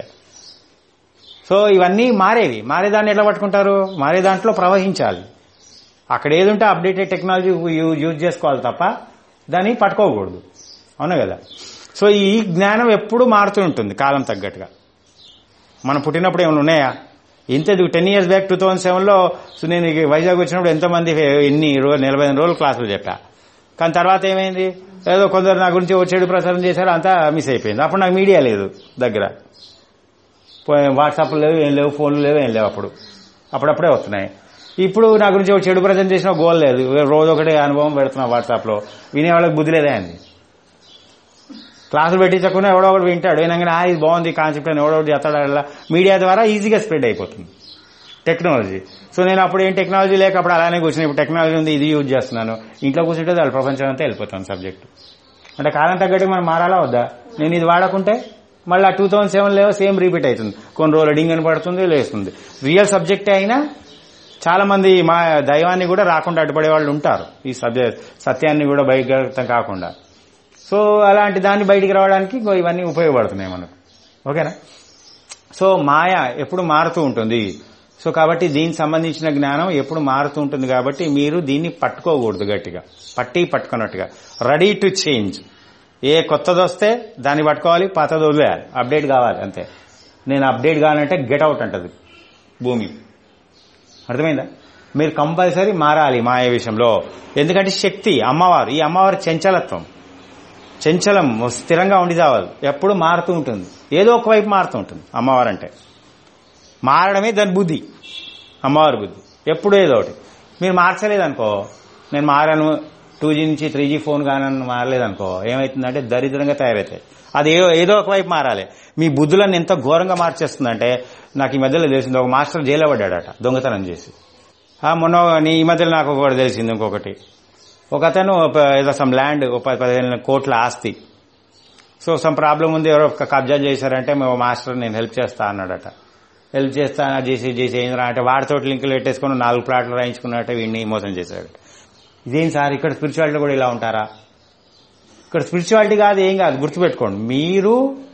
సో ఇవన్నీ మారేవి మారేదాన్ని ఎట్లా పట్టుకుంటారు మారే దాంట్లో ప్రవహించాలి అక్కడ ఏదుంటే అప్డేటెడ్ టెక్నాలజీ యూ- యూజ్ చేసుకోవాలి తప్ప దాన్ని పట్టుకోకూడదు అవునా కదా సో ఈ జ్ఞానం ఎప్పుడూ మారుతూ ఉంటుంది కాలం తగ్గట్టుగా మనం పుట్టినప్పుడు ఏమైనా ఉన్నాయా ఇంత ten years back two thousand సెవెన్లో సో నేను ఇక వైజాగ్ వచ్చినప్పుడు ఎంతమంది ఎన్ని రోజు నలభై ఐదు రోజులు క్లాసులు చెప్పా కానీ తర్వాత ఏమైంది ఏదో కొందరు నా గురించి ఓ చెడు ప్రచారం చేశారు అంతా మిస్ అయిపోయింది అప్పుడు నాకు మీడియా లేదు దగ్గర వాట్సాప్ లేవు ఏం లేవు ఫోన్లు లేవు ఏం లేవు అప్పుడు అప్పుడప్పుడే వస్తున్నాయి ఇప్పుడు నా గురించి ఒక చెడు ప్రచారం చేసిన గోల్ లేదు రోజు ఒకటే అనుభవం పెడుతున్నా వాట్సాప్ లో వినే వాళ్ళకి బుద్ధి లేదా అండి క్లాసులు పెట్టించకుండా ఎవడో ఒకటి వింటాడు వినగానే ఆ ఇది బాగుంది కాన్సెప్ట్ అని ఎవడో ఒకటి చేస్తాడు అలా మీడియా ద్వారా ఈజీగా స్ప్రెడ్ అయిపోతుంది టెక్నాలజీ సో నేను అప్పుడు ఏం టెక్నాలజీ లేక అప్పుడు అలానే కూర్చుని ఇప్పుడు టెక్నాలజీ ఉంది ఇది యూజ్ చేస్తున్నాను ఇంట్లో కూర్చుంటే దాని ప్రపంచం అంతా వెళ్ళిపోతాను సబ్జెక్ట్ అంటే కాలం తగ్గట్టు మనం మారాలా వద్దా నేను ఇది వాడకుంటే మళ్ళీ టూ థౌసండ్ సెవెన్ లేవో సేమ్ రిపీట్ అవుతుంది కొన్ని రోజులు డింగ్ అని పడుతుంది లేస్తుంది రియల్ సబ్జెక్ట్ అయినా చాలా మంది మా దైవాన్ని కూడా రాకుండా అడ్డుపడే వాళ్ళు ఉంటారు ఈ సబ్జె సత్యాన్ని కూడా బహిర్గతం కాకుండా సో అలాంటి దాన్ని బయటికి రావడానికి ఇగో ఇవన్నీ ఉపయోగపడుతున్నాయి మనకు ఓకేనా సో మాయ ఎప్పుడు మారుతూ ఉంటుంది సో కాబట్టి దీనికి సంబంధించిన జ్ఞానం ఎప్పుడు మారుతూ ఉంటుంది కాబట్టి మీరు దీన్ని పట్టుకోకూడదు గట్టిగా పట్టి పట్టుకున్నట్టుగా రెడీ టు చేంజ్ ఏ కొత్తది వస్తే దాన్ని పట్టుకోవాలి పాతది వదిలేయాలి అప్డేట్ కావాలి అంతే నేను అప్డేట్ కావాలంటే గెట్ అవుట్ అంటది భూమి అర్థమైందా మీరు కంపల్సరీ మారాలి మాయ విషయంలో ఎందుకంటే శక్తి అమ్మవారు ఈ అమ్మవారి చంచలత్వం చంచలం స్థిరంగా ఉండి చావాలి ఎప్పుడు మారుతూ ఉంటుంది ఏదో ఒక వైపు మారుతూ ఉంటుంది అమ్మవారు అంటే మారడమే దాని బుద్ధి అమ్మవారి బుద్ధి ఎప్పుడు ఏదో ఒకటి మీరు మార్చలేదనుకో నేను మారాను టూ జీ నుంచి త్రీ జీ ఫోన్ కానీ మారలేదనుకో ఏమవుతుందంటే దరిద్రంగా తయారవుతాయి అది ఏ- ఏదో ఒక వైపు మారాలి మీ బుద్ధులను ఎంత ఘోరంగా మార్చేస్తుందంటే నాకు ఈ మధ్యలో తెలిసింది ఒక మాస్టర్ జైల్లో పడ్డాడట దొంగతనం చేసి ఆ మొన్న నీ ఈ మధ్యలో నాకు ఒకటి తెలిసింది ఇంకొకటి ఒక అతను ఒక- ఏదో సమ్ ల్యాండ్ ఒక పది పదిహేను కోట్ల ఆస్తి సో సమ్ ప్రాబ్లం ఉంది ఎవరో ఒక కబ్జా చేశారంటే మేము మాస్టర్ నేను హెల్ప్ చేస్తా అన్నాడట హెల్ప్ చేస్తా చేసి చేసి ఏంద్రా అంటే వాడితో లింకులు పెట్టేసుకుని నాలుగు ప్లాట్లు రాయించుకున్నట్టే వీడిని మోసం చేశాడు ఇదేం సార్ ఇక్కడ స్పిరిచువాలిటీ కూడా ఇలా ఉంటారా ఇక్కడ స్పిరిచువాలిటీ కాదు ఏం కాదు గుర్తుపెట్టుకోండి మీరు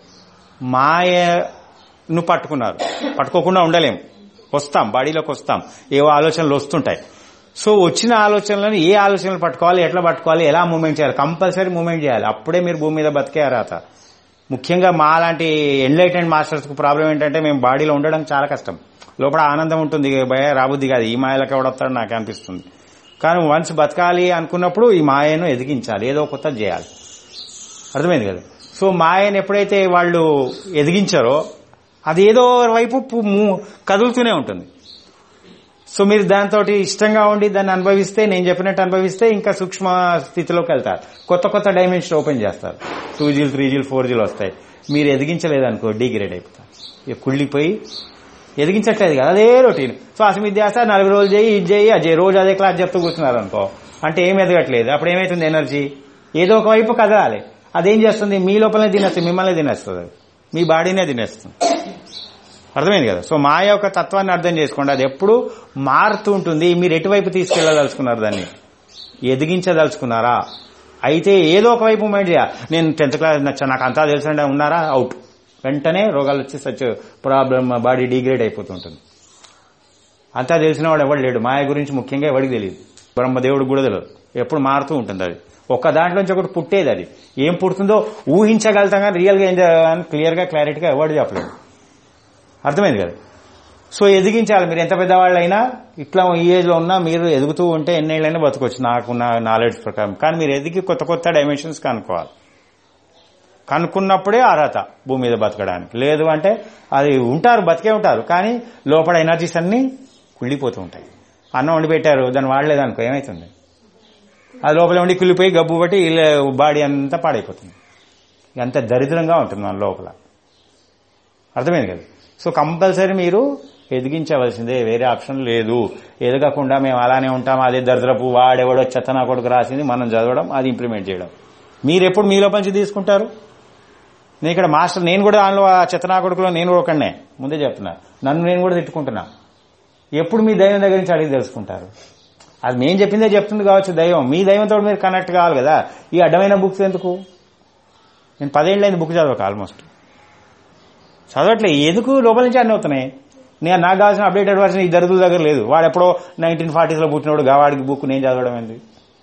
మాయను పట్టుకున్నారు పట్టుకోకుండా ఉండలేం వస్తాం బాడీలోకి వస్తాం ఏవో ఆలోచనలు వస్తుంటాయి సో వచ్చిన ఆలోచనలను ఏ ఆలోచనలు పట్టుకోవాలి ఎట్లా పట్టుకోవాలి ఎలా మూమెంట్ చేయాలి కంపల్సరీ మూమెంట్ చేయాలి అప్పుడే మీరు భూమి మీద బతికే అర్హత ముఖ్యంగా మా లాంటి ఎన్లైటెండ్ మాస్టర్స్ కు ప్రాబ్లం ఏంటంటే మేము బాడీలో ఉండడం చాలా కష్టం లోపల ఆనందం ఉంటుంది భయ రాబుద్ది కాదు ఈ మాయలకు ఎవడొస్తాడు నాకు అనిపిస్తుంది కానీ వన్స్ బతకాలి అనుకున్నప్పుడు ఈ మాయను ఎదిగించాలి ఏదో కొత్త చేయాలి అర్థమైంది కదా సో మాయను ఎప్పుడైతే వాళ్ళు ఎదిగించారో అది ఏదో వైపు పు- ము- కదులుతూనే ఉంటుంది సో మీరు దాంతో ఇష్టంగా ఉండి దాన్ని అనుభవిస్తే నేను చెప్పినట్టు అనుభవిస్తే ఇంకా సూక్ష్మ స్థితిలోకి వెళ్తారు కొత్త కొత్త డైమెన్షన్ ఓపెన్ చేస్తారు టూ జీలు త్రీ జీలు ఫోర్ జీలు వస్తాయి మీరు ఎదిగించలేదనుకో డిగ్రేడ్ అయిపోతారు ఇక కుళ్ళిపోయి ఎదిగించట్లేదు కదా అదే రొటీన్ సో అసమిద్యాస నలభై రోజులు చేయి ఇది చేయి అది చేయి. రోజు అదే క్లాస్ చెప్తూ కూర్చున్నారు అనుకో అంటే ఏం ఎదగట్లేదు అప్పుడు ఏమైతుంది ఎనర్జీ ఏదో ఒక వైపు కదలాలి అదేం చేస్తుంది మీ లోపలనే తినేస్తుంది మిమ్మల్ని తినేస్తుంది అది. మీ బాడీనే తినేస్తుంది అర్థమైంది కదా సో మాయ యొక్క తత్వాన్ని అర్థం చేసుకోండి అది ఎప్పుడు మారుతూ ఉంటుంది మీరు ఎటువైపు తీసుకెళ్లదలుచుకున్నారు దాన్ని ఎదిగించదలుచుకున్నారా అయితే ఏదో ఒక వైపు మైండ్ చేయాలి నేను టెన్త్ క్లాస్ నచ్చ నాకు అంతా తెలుసండి ఉన్నారా అవుట్ వెంటనే రోగాలు వచ్చి సచ్ ప్రాబ్లం బాడీ డిగ్రేడ్ అయిపోతుంటుంది అంతా తెలిసిన వాడు ఎవడు లేడు మాయ గురించి ముఖ్యంగా ఎవడికి తెలియదు బ్రహ్మదేవుడికి కూడా తెలియదు ఎప్పుడు మారుతూ ఉంటుంది అది ఒక్క దాంట్లోంచి ఒకటి పుట్టేది అది ఏం పుడుతుందో ఊహించగలుగుతాం కానీ రియల్గా ఏం జరగాలని క్లియర్గా క్లారిటీగా ఎవడు చెప్పలేడు అర్థమైంది కదా సో ఎదిగించాలి మీరు ఎంత పెద్దవాళ్ళైనా ఇట్లా ఈ ఏజ్ లో ఉన్నా మీరు ఎదుగుతూ ఉంటే ఎన్నేళ్ళైనా బతకొచ్చు నాకున్న నాలెడ్జ్ ప్రకారం కానీ మీరు ఎదిగి కొత్త కొత్త డైమెన్షన్స్ కనుక్కోవాలి కనుక్కున్నప్పుడే అర్హత భూమి మీద బతకడానికి లేదు అంటే అది ఉంటారు బతికే ఉంటారు కానీ లోపల ఎనర్జీస్ అన్ని కుళ్ళిపోతూ ఉంటాయి అన్నం వండి పెట్టారు దాన్ని వాడలేదు అనుకో ఏమవుతుంది అది లోపల ఉండి కుళ్ళిపోయి గబ్బు బట్టి బాడీ అంతా పాడైపోతుంది ఎంత దరిద్రంగా ఉంటుంది మన లోపల అర్థమైంది కదా సో కంపల్సరీ మీరు ఎదిగించవలసిందే వేరే ఆప్షన్ లేదు ఎదగకుండా మేము అలానే ఉంటాం అదే దరిద్రపు వాడెవడో చెత్తనా కొడుకు రాసింది మనం చదవడం అది ఇంప్లిమెంట్ చేయడం మీరు ఎప్పుడు మీ లోపల నుంచి తీసుకుంటారు నేను ఇక్కడ మాస్టర్ నేను కూడా దానిలో ఆ చెత్తనా కొడుకులో నేను కూడా ఒకనే ముందే చెప్తున్నా నన్ను నేను కూడా తిట్టుకుంటున్నా ఎప్పుడు మీ దైవం దగ్గర నుంచి అడిగి తెలుసుకుంటారు అది మేము చెప్పిందే చెప్తుంది కావచ్చు దైవం మీ దైవంతో మీరు కనెక్ట్ కావాలి కదా ఈ అడ్డమైన బుక్స్ ఎందుకు నేను పదేళ్ళైంది బుక్ చదవక ఆల్మోస్ట్ చదవట్లే ఎందుకు లోపల నుంచి అన్నీ అవుతున్నాయి నేను నాకు కావాల్సిన అప్డేటెడ్ వర్షన్ ఈ దరిద్రుల దగ్గర లేదు వాడు ఎప్పుడో నైన్టీన్ ఫార్టీస్లో పుట్టినోడు గావాడికి బుక్ నేను చదవడం ఏంది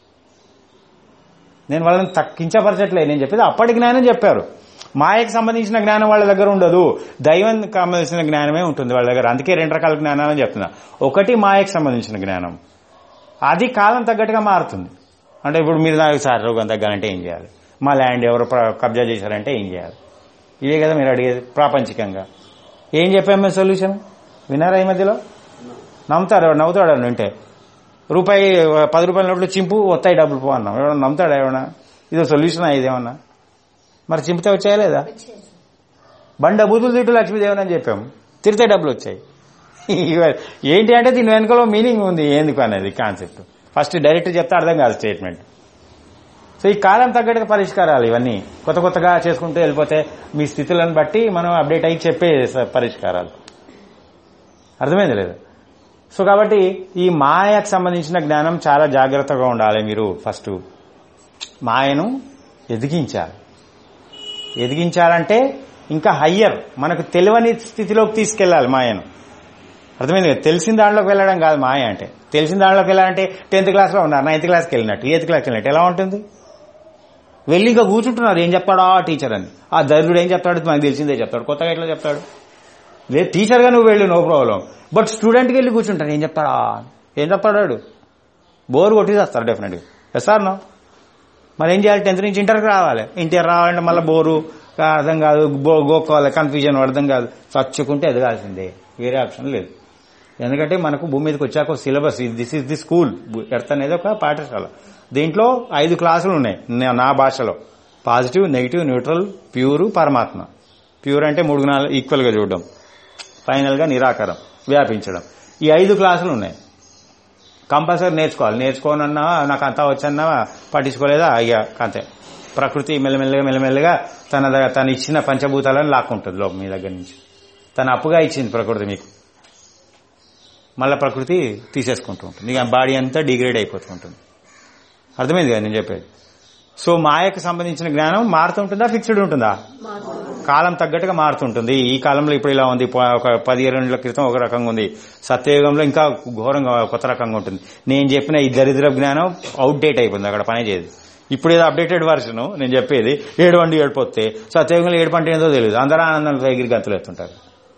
నేను వాళ్ళని తక్కించపరచట్లే నేను చెప్పేది అప్పటి జ్ఞానం చెప్పారు మాయకు సంబంధించిన జ్ఞానం వాళ్ళ దగ్గర ఉండదు దైవం సంబంధించిన జ్ఞానమే ఉంటుంది వాళ్ళ దగ్గర అందుకే రెండు రకాల జ్ఞానాలని చెప్తున్నా ఒకటి మాయకు సంబంధించిన జ్ఞానం అది కాలం తగ్గట్టుగా మారుతుంది అంటే ఇప్పుడు మీరు నాకు సార్ రోగం తగ్గాలంటే ఏం చేయాలి మా ల్యాండ్ ఎవరు ప్ర- కబ్జా చేశారంటే ఏం చేయాలి ఇవే కదా మీరు అడిగేది ప్రాపంచికంగా ఏం చెప్పాము మేము సొల్యూషన్ విన్నారా ఈ మధ్యలో నమ్ముతారు ఎవడు నవ్వుతాడు ఎవడు వింటే రూపాయి పది రూపాయల నోట్లు చింపు వస్తాయి డబ్బులు పో అన్నాం ఎవడన్నా నమ్ముతాడా ఎవడన్నా ఇదో సొల్యూషన్ ఇదేమన్నా మరి చింపితే వచ్చాయా లేదా బండ బూతులు తిట్టు లక్ష్మీదేవన్ అని చెప్పాము తిరితే డబ్బులు వచ్చాయి ఇవ- ఏంటి అంటే దీని వెనుకలో మీనింగ్ ఉంది ఎందుకు అనేది కాన్సెప్ట్ ఫస్ట్ డైరెక్ట్ చెప్తే అర్థం కాదు స్టేట్మెంట్ సో ఈ కాలం తగ్గట్టుగా పరిష్కారాలు ఇవన్నీ కొత్త కొత్తగా చేసుకుంటూ వెళ్ళిపోతే మీ స్థితులను బట్టి మనం అప్డేట్ అయ్యి చెప్పే స- పరిష్కారాలు అర్థమైంది లేదు సో కాబట్టి ఈ మాయకు సంబంధించిన జ్ఞానం చాలా జాగ్రత్తగా ఉండాలి మీరు ఫస్ట్ మాయను ఎదిగించాలి ఎదిగించాలంటే ఇంకా హయ్యర్ మనకు తెలియని స్థితిలోకి తీసుకెళ్లాలి మాయను అర్థమైంది కదా తెలిసిన దాంట్లోకి వెళ్ళడం కాదు మాయ అంటే తెలిసిన దాంట్లోకి వెళ్ళాలంటే టెన్త్ క్లాస్లో ఉన్నారు నైన్త్ క్లాస్కి వెళ్ళినట్టు ఎయిత్ క్లాస్కి వెళ్ళినట్టు ఎలా ఉంటుంది వెళ్ళి ఇంకా కూర్చుంటున్నారు ఏం చెప్తాడా ఆ టీచర్ అని ఆ దరిద్రుడు ఏం చెప్తాడు మనకు తెలిసిందే చెప్తాడు కొత్తగా ఎట్లా చెప్తాడు లేదు టీచర్గా నువ్వు వెళ్ళు నో ప్రాబ్లం బట్ స్టూడెంట్కి వెళ్ళి కూర్చుంటాడు ఏం చెప్తాడా ఏం చెప్తాడు వాడు బోర్ కొట్టేసేస్తారు డెఫినెట్గా ఎస్ సార్ నో మరి ఏం చేయాలి టెన్త్ నుంచి ఇంటర్కి రావాలి ఇంటర్ రావాలంటే మళ్ళీ బోరు అర్థం కాదు బో- గోక్కోవాలి కన్ఫ్యూజన్ అర్థం కాదు చచ్చుకుంటే ఎదగాల్సిందే వేరే ఆప్షన్ లేదు ఎందుకంటే మనకు భూమి మీదకి వచ్చాక syllabus this is the school earth అనేది ఒక పాఠశాల దీంట్లో ఐదు క్లాసులు ఉన్నాయి నా- నా భాషలో పాజిటివ్ నెగిటివ్ న్యూట్రల్ ప్యూర్ పరమాత్మ ప్యూర్ అంటే మూడు గుణాలు ఈక్వల్ గా చూడడం ఫైనల్ గా నిరాకారం వ్యాపించడం ఈ ఐదు క్లాసులు ఉన్నాయి కంపల్సరీ నేర్చుకోవాలి నేర్చుకోనన్నా నాకు అంతా వచ్చన్నా పట్టించుకోలేదా అయ్యా అంతే ప్రకృతి మెల్లమెల్లగా మెల్లమెల్లగా తన ద- తను ఇచ్చిన పంచభూతాలను లాక్కుంటుంది లోపల మీ దగ్గర నుంచి తను అప్పుగా ఇచ్చింది ప్రకృతి మీకు మళ్ళీ ప్రకృతి తీసేసుకుంటూ ఉంటుంది ఇక బాడీ అంతా డిగ్రేడ్ అయిపోతూ ఉంటుంది అర్థమైంది కదా నేను చెప్పేది సో మాయకు సంబంధించిన జ్ఞానం మారుతుంటుందా ఫిక్స్డ్ ఉంటుందా కాలం తగ్గట్టుగా మారుతుంటుంది ఈ కాలంలో ఇప్పుడు ఇలా ఉంది ప- ఒక పది ఇరవై ఏళ్ల క్రితం ఒక రకంగా ఉంది సత్యయుగంలో ఇంకా ఘోరంగా కొత్త రకంగా ఉంటుంది నేను చెప్పిన ఈ దరిద్ర జ్ఞానం అవుట్ డేట్ అయిపోయింది అక్కడ పని చేయదు ఇప్పుడు ఏదో అప్డేటెడ్ వర్షన్ నేను చెప్పేది ఏడు వండి ఏడిపోతే సత్యయుగంలో ఏడు పంట ఏందో తెలియదు అందరూ ఆనందంలో ఎగిరి గంతులు ఎత్తుంటారు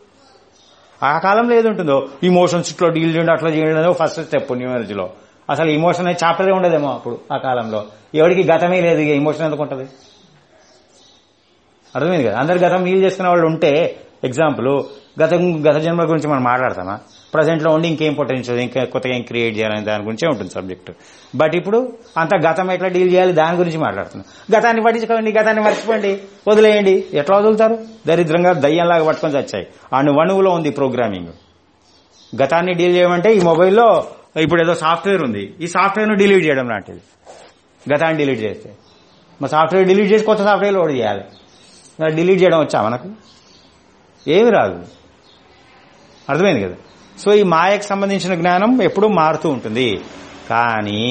ఆ కాలంలో ఏది ఉంటుందో ఇమోషన్స్ ఇట్లా డీల్ చేయండి అట్లా చేయండి అనేది ఫస్ట్ స్టెప్ న్యూమర్జీలో అసలు ఇమోషన్ అనేది చాప్టరే ఉండదేమో అప్పుడు ఆ కాలంలో ఎవరికి గతమే లేదు ఇక ఇమోషన్ ఎందుకు ఉంటుంది అర్థమైంది కదా అందరు గతం హీల్ చేసుకునే వాళ్ళు ఉంటే ఎగ్జాంపుల్ గత గత జన్మల గురించి మనం మాట్లాడతామా ప్రజెంట్ లో ఉండి ఇంకేం పొటెన్షియల్ ఇంకా కొత్తగా ఏం క్రియేట్ చేయాలని దాని గురించే ఉంటుంది సబ్జెక్ట్ బట్ ఇప్పుడు అంత గతం ఎట్లా డీల్ చేయాలి దాని గురించి మాట్లాడుతున్నాం గతాన్ని పట్టించుకోండి గతాన్ని మర్చిపోండి వదిలేయండి ఎట్లా వదులుతారు దరిద్రంగా దయ్యంలాగా పట్టుకొని వచ్చాయి ఆ వణువులో ఉంది ప్రోగ్రామింగ్ గతాన్ని డీల్ చేయమంటే ఈ మొబైల్లో ఇప్పుడు ఏదో సాఫ్ట్వేర్ ఉంది ఈ సాఫ్ట్వేర్ ను డిలీట్ చేయడం లాంటిది గతాన్ని డిలీట్ చేస్తే మా సాఫ్ట్వేర్ డిలీట్ చేసి కొత్త సాఫ్ట్వేర్ లోడ్ చేయాలి మరి డిలీట్ చేయడం వచ్చా మనకు ఏమి రాదు అర్థమైంది కదా సో ఈ మాయకు సంబంధించిన జ్ఞానం ఎప్పుడూ మారుతూ ఉంటుంది కానీ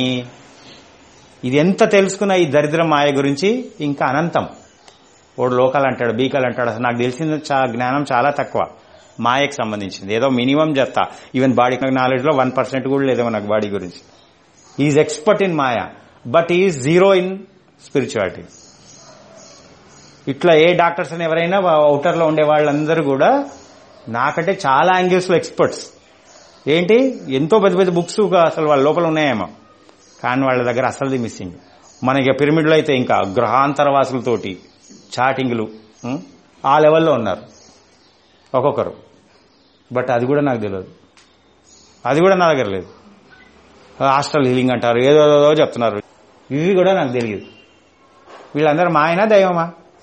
ఇది ఎంత తెలుసుకున్న ఈ దరిద్ర మాయ గురించి ఇంకా అనంతం ఓడు లోకల్ అంటాడు బీకల్ అంటాడు అసలు నాకు తెలిసిన చా- జ్ఞానం చాలా తక్కువ మాయకు సంబంధించింది ఏదో మినిమం చెప్తా ఈవెన్ బాడీ నాలెడ్జ్ లో వన్ పర్సెంట్ కూడా లేదేమో నాకు బాడీ గురించి ఈజ్ ఎక్స్పర్ట్ ఇన్ మాయా but is zero in spirituality ఇట్లా ఏ డాక్టర్స్ అని ఎవరైనా అవుటర్ లో ఉండే వాళ్ళందరూ కూడా నాకంటే చాలా యాంగిల్స్ లో ఎక్స్పర్ట్స్ ఏంటి ఎంతో పెద్ద పెద్ద బుక్స్ అసలు వాళ్ళ లోపల ఉన్నాయేమో కానీ వాళ్ళ దగ్గర అసలుది మిస్సింగ్ మనకి పిరమిడ్లో అయితే ఇంకా గ్రహాంతరవాసులతోటి చాటింగ్లు ఉం? ఆ లెవెల్లో ఉన్నారు ఒక్కొక్కరు బట్ అది కూడా నాకు తెలియదు అది కూడా నా దగ్గర లేదు హాస్టల్ హీలింగ్ అంటారు ఏదో ఏదో చెప్తున్నారు ఇవి కూడా నాకు తెలియదు వీళ్ళందరూ మా ఆయన దైవమా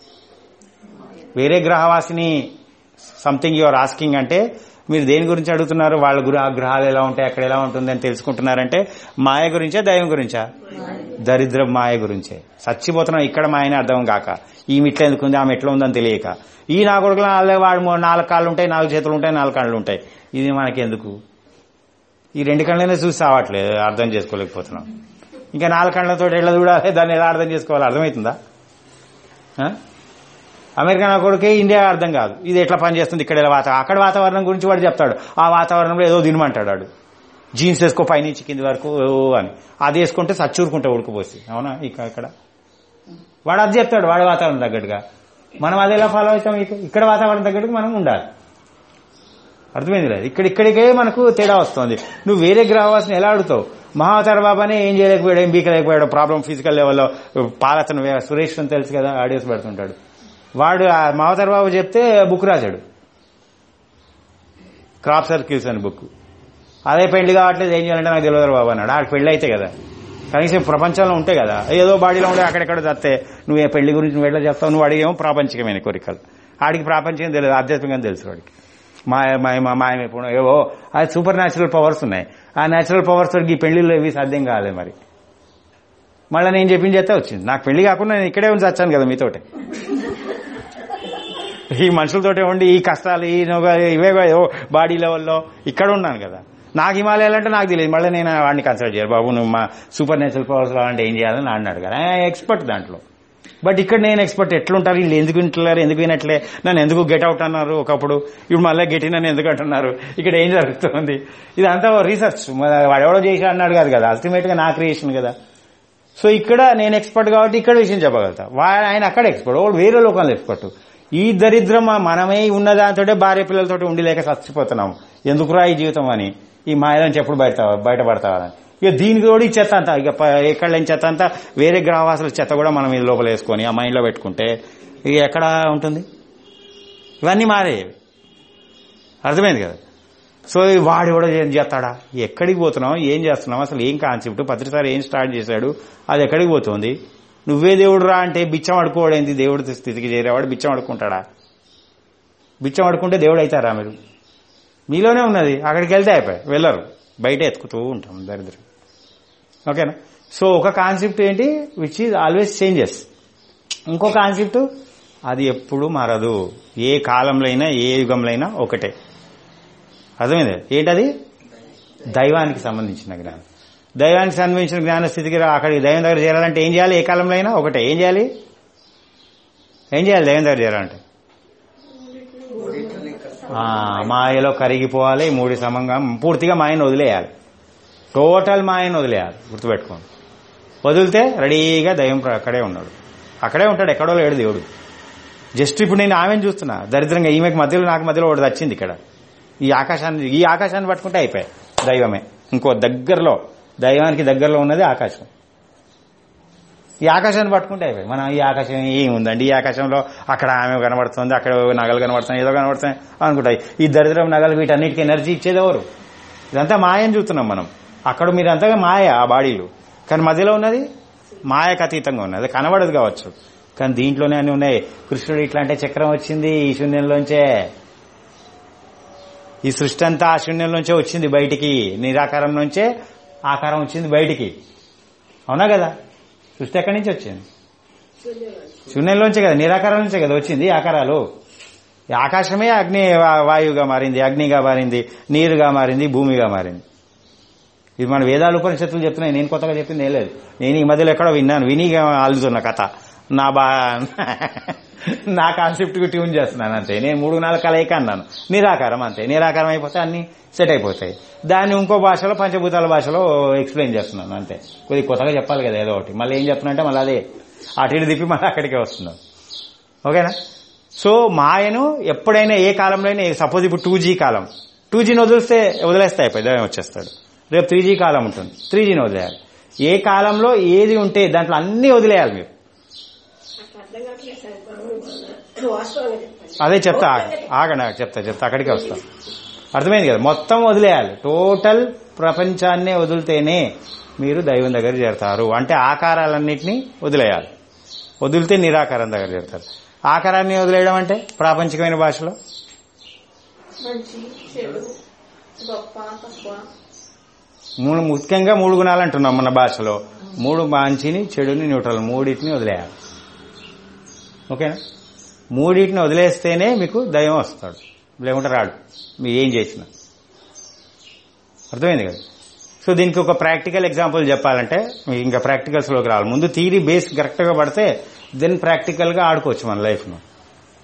వేరే గ్రహవాసిని సంథింగ్ యువర్ ఆస్కింగ్ అంటే మీరు దేని గురించి అడుగుతున్నారు వాళ్ళ గురి ఆ గ్రహాలు ఎలా ఉంటాయి అక్కడ ఎలా ఉంటుంది అని తెలుసుకుంటున్నారంటే మాయ గురించా దైవం గురించా దరిద్ర మాయ గురించే చచ్చిపోతున్నాం ఇక్కడ మాయనే అర్థం కాక ఈమె ఇట్లా ఎందుకు ఉంది ఆమె ఎట్లా ఉందని తెలియక ఈ నా కొడుకులు నాలుగు వాడు మూ- నాలుగు కాళ్ళు ఉంటాయి నాలుగు చేతులు ఉంటాయి నాలుగు కాళ్ళు ఉంటాయి ఇది మనకెందుకు ఈ రెండు కళ్ళనే చూసి రావట్లేదు అర్థం చేసుకోలేకపోతున్నాం ఇంకా నాలుగు కళ్ళతో ఎట్లా చూడాలి దాన్ని ఎలా అర్థం చేసుకోవాలి అర్థమవుతుందా ఆ? అమెరికా నా కొడుకే ఇండియా అర్థం కాదు ఇది ఎట్లా పనిచేస్తుంది ఇక్కడ ఇలా వాతావరణం అక్కడ వాతావరణం గురించి వాడు చెప్తాడు ఆ వాతావరణంలో ఏదో తినమంటాడు వాడు జీన్స్ వేసుకో పైనుంచి కింది వరకు ఓ అని అది వేసుకుంటే సచ్చూరుకుంటే ఉడకపోసి అవునా ఇక ఇక్కడ వాడు అది చెప్తాడు వాడి వాతావరణం తగ్గట్టుగా మనం అది ఎలా ఫాలో అవుతాం ఇక- ఇక్కడ వాతావరణం తగ్గట్టుగా మనం ఉండాలి అర్థమైంది లేదు ఇక్కడ ఇక్కడికే మనకు తేడా వస్తుంది నువ్వు వేరే గ్రహవాసిని ఎలా అడుగుతావు మహావతార బాబానే ఏం చేయలేకపోయాడు ఏం బీకలేకపోయాడు ప్రాబ్లం ఫిజికల్ లెవెల్లో పాలతను వే- సురేష్ అని తెలుసు కదా ఆడియోస్ పెడుతుంటాడు వాడు ఆ మహావతార బాబు చెప్తే బుక్ రాశాడు క్రాప్ సర్కిల్స్ అని బుక్ అదే పెళ్లి కావట్లేదు ఏం చేయాలంటే నాకు తెలియదు బాబు అన్నాడు ఆడికి పెళ్లి అయితే కదా కనీసం ప్రపంచంలో ఉంటే కదా ఏదో బాడీలో ఉండే అక్కడెక్కడ చస్తే నువ్వు ఏ పెళ్లి గురించి నువ్వు ఎట్లా చెప్తావు నువ్వు అడిగేమో ప్రాపంచికమైన కోరికలు ఆడికి ప్రాపంచికం తెలియదు ఆధ్యాత్మికంగా తెలుసు వాడికి మాయ మాయ మా- మాయమైపోవడం ఏవో అది సూపర్ న్యాచురల్ పవర్స్ ఉన్నాయి ఆ న్యాచురల్ పవర్స్ తోటి ఈ పెళ్లిళ్ళు ఇవి సాధ్యం కాలేదు మరి మళ్ళీ నేను చెప్పింది చేస్తే వచ్చింది నాకు పెళ్లి కాకుండా నేను ఇక్కడే ఉండి వచ్చాను కదా మీతోటి ఈ మనుషులతోటే ఉండి ఈ కష్టాలు ఈ నొగ ఇవే ఏవో బాడీ లెవెల్లో ఇక్కడ ఉన్నాను కదా నాకు హిమాలయాలు అంటే నాకు తెలియదు మళ్ళీ నేను వాడిని కన్సల్ట్ చేయాలి బాబు నువ్వు మా సూపర్ నేచురల్ పవర్స్ అంటే ఏం చేయాలని అన్నాడు కదా ఎక్స్పర్ట్ దాంట్లో బట్ ఇక్కడ నేను ఎక్స్పర్ట్ ఎట్లుంటారు వీళ్ళు ఎందుకు వింటున్నారు ఎందుకు వినట్లే నన్ను ఎందుకు గెట్ అవుట్ అన్నారు ఒకప్పుడు ఇప్పుడు మళ్ళీ గెట్ ఇన్ అని ఎందుకు అంటున్నారు ఇక్కడ ఏం జరుగుతుంది ఇదంతా రీసెర్చ్ వాడెవడో చేసి అన్నాడు కాదు కదా అల్టిమేట్ గా నా క్రియేషన్ కదా సో ఇక్కడ నేను ఎక్స్పర్ట్ కాబట్టి ఇక్కడ విషయం చెప్పగలుగుతా వా- ఆయన అక్కడ ఎక్స్పర్ట్ వాడు వేరే లోకంలో ఎక్స్పర్ట్ ఈ దరిద్రం మా- మనమే ఉన్న దాంతో భార్య పిల్లలతోటి ఉండి లేక చచ్చిపోతున్నాం ఎందుకురా ఈ జీవితం అని ఈ మాయలోంచి ఎప్పుడు బయట బయటపడతావని ఇక దీనికి కూడా ఈ చెత్త అంతా ఇక ప- ఎక్కడ లేని చెత్త అంతా వేరే గ్రహవాసుల చెత్త కూడా మనం ఇది లోపల వేసుకొని ఆ మైండ్ లో పెట్టుకుంటే ఇక ఎక్కడ ఉంటుంది ఇవన్నీ మారే అర్థమైంది కదా సో ఈ వాడు కూడా ఏం చేస్తాడా ఎక్కడికి పోతున్నాం ఏం చేస్తున్నాం అసలు ఏం కాన్సెప్ట్ పత్రిసారి ఏం స్టార్ట్ చేశాడు అది ఎక్కడికి పోతుంది నువ్వే దేవుడు రా అంటే బిచ్చం అడుకోవడేంది దేవుడి స్థితికి చేరేవాడు బిచ్చం అడుకుంటాడా బిచ్చం అడుకుంటే దేవుడు అవుతారా మీరు మీలోనే ఉన్నది అక్కడికి వెళ్తే అయిపోయి వెళ్ళరు బయట ఎత్తుకుతూ ఉంటాం దరిద్రం ఓకేనా సో ఒక కాన్సెప్ట్ ఏంటి విచ్ ఈజ్ ఆల్వేస్ చేంజెస్ ఇంకో కాన్సెప్ట్ అది ఎప్పుడు మారదు ఏ కాలంలో అయినా ఏ యుగంలో అయినా ఒకటే అర్థమైంది ఏంటది దైవానికి సంబంధించిన జ్ఞానం దైవానికి సంబంధించిన జ్ఞాన స్థితికి రా- అక్కడికి దైవం దగ్గర చేరాలంటే ఏం చేయాలి ఏ కాలంలో అయినా ఒకటే ఏం చేయాలి ఏం చేయాలి దైవం దగ్గర చేరాలంటే ఆ, మాయలో కరిగిపోవాలి ఈ మూడు సమంగా పూర్తిగా మాయను వదిలేయాలి టోటల్ మాయను వదిలేయాలి గుర్తుపెట్టుకోండి వదిలితే రెడీగా దైవం ప్ర- అక్కడే ఉన్నాడు అక్కడే ఉంటాడు ఎక్కడో లేడు దేవుడు జస్ట్ ఇప్పుడు నేను ఆమెను చూస్తున్నా దరిద్రంగా ఈమెకి మధ్యలో నాకు మధ్యలో ఒకటి వచ్చింది ఇక్కడ ఈ ఆకాశాన్ని ఈ ఆకాశాన్ని పట్టుకుంటే అయిపోయాయి దైవమే ఇంకో దగ్గరలో దైవానికి దగ్గరలో ఉన్నది ఆకాశం ఈ ఆకాశాన్ని పట్టుకుంటే అయిపోయి మనం ఈ ఆకాశం ఏముందండి ఈ ఆకాశంలో అక్కడ ఆమె కనబడుతుంది అక్కడ నగలు కనబడుతున్నాయి ఏదో కనబడుతున్నాయి అనుకుంటాయి ఈ దరిద్రం నగలు వీటన్నిటికీ ఎనర్జీ ఇచ్చేది ఎవరు ఇదంతా మాయని చూస్తున్నాం మనం అక్కడ మీరు అంతగా మాయ ఆ బాడీలు కానీ మధ్యలో ఉన్నది మాయకు అతీతంగా ఉన్నది అది కనబడదు కావచ్చు కానీ దీంట్లోనే అన్ని ఉన్నాయి కృష్ణుడు ఇట్లా అంటే చక్రం వచ్చింది ఈ శూన్యంలోంచే ఈ సృష్టి అంతా ఆ శూన్యంలోంచే వచ్చింది బయటికి నిరాకారం నుంచే ఆకారం వచ్చింది బయటికి అవునా కదా సృష్టి ఎక్కడి నుంచి వచ్చింది శూన్యంలోంచే కదా నిరాకారం నుంచే కదా వచ్చింది ఈ ఆకారాలు ఈ ఆకాశమే అగ్ని వా- వాయువుగా మారింది అగ్నిగా మారింది నీరుగా మారింది భూమిగా మారింది ఇది మన వేదాలు ఉపనిషత్తులు చెప్తున్నాయి నేను కొత్తగా చెప్పింది ఏం లేదు నేను ఈ మధ్యలో ఎక్కడో విన్నాను విని అల్లుతున్న కథ నా బా నా కాన్సెప్ట్ కి ట్యూన్ చేస్తున్నాను అంతే నేను మూడు నాలుగు కలయిక అన్నాను నిరాకారం అంతే నిరాకారం అయిపోతే అన్ని సెట్ అయిపోతాయి దాన్ని ఇంకో భాషలో పంచభూతాల భాషలో ఎక్స్ప్లెయిన్ చేస్తున్నాను అంతే కొద్దిగా కొత్తగా చెప్పాలి కదా ఏదో ఒకటి మళ్ళీ ఏం చెప్తున్నా అంటే మళ్ళీ అదే అటు ఇటు తిప్పి మళ్ళీ అక్కడికే వస్తున్నాం ఓకేనా సో మాయను ఎప్పుడైనా ఏ కాలంలో అయినా సపోజ్ ఇప్పుడు టూ జీ కాలం టూ జీని వదిలిస్తే వదిలేస్తే అయిపోయి దైవం వచ్చేస్తాడు రేపు త్రీ జీ కాలం ఉంటుంది త్రీ జీని వదిలేయాలి ఏ కాలంలో ఏది ఉంటే దాంట్లో అన్ని వదిలేయాలి మీరు నాకు అర్థం కావట్లేదు సార్ మనం వాస్తవంగా చెప్పండి అదే చెప్తా ఆగ- ఆగండి ఆగ- చెప్తా చెప్తా అక్కడికే వస్తాం అర్థమైంది కదా మొత్తం వదిలేయాలి టోటల్ ప్రపంచాన్నే వదిలితేనే మీరు దైవం దగ్గర చేరతారు అంటే ఆకారాలన్నింటినీ వదిలేయాలి వదిలితే నిరాకారం దగ్గర చేరతారు ఆకారాన్ని వదిలేయడం అంటే ప్రాపంచికమైన భాషలో మంచి చెడు గొప్ప తక్కువ మూడు ముఖ్యంగా మూడు గుణాలు అంటున్నాం మన భాషలో మూడు మంచిని చెడుని న్యూట్రల్ మూడింటిని వదిలేయాలి ఓకేనా మూడింటిని వదిలేస్తేనే మీకు దైవం వస్తాడు లేకుంటే రాడు మీరు ఏం చేసినా అర్థమైంది కదా సో దీనికి ఒక ప్రాక్టికల్ ఎగ్జాంపుల్ చెప్పాలంటే మీకు ఇంకా ప్రాక్టికల్స్ లోకి రావాలి ముందు థీరీ బేస్ కరెక్ట్ గా పడితే దెన్ ప్రాక్టికల్ గా ఆడుకోవచ్చు మన లైఫ్ ను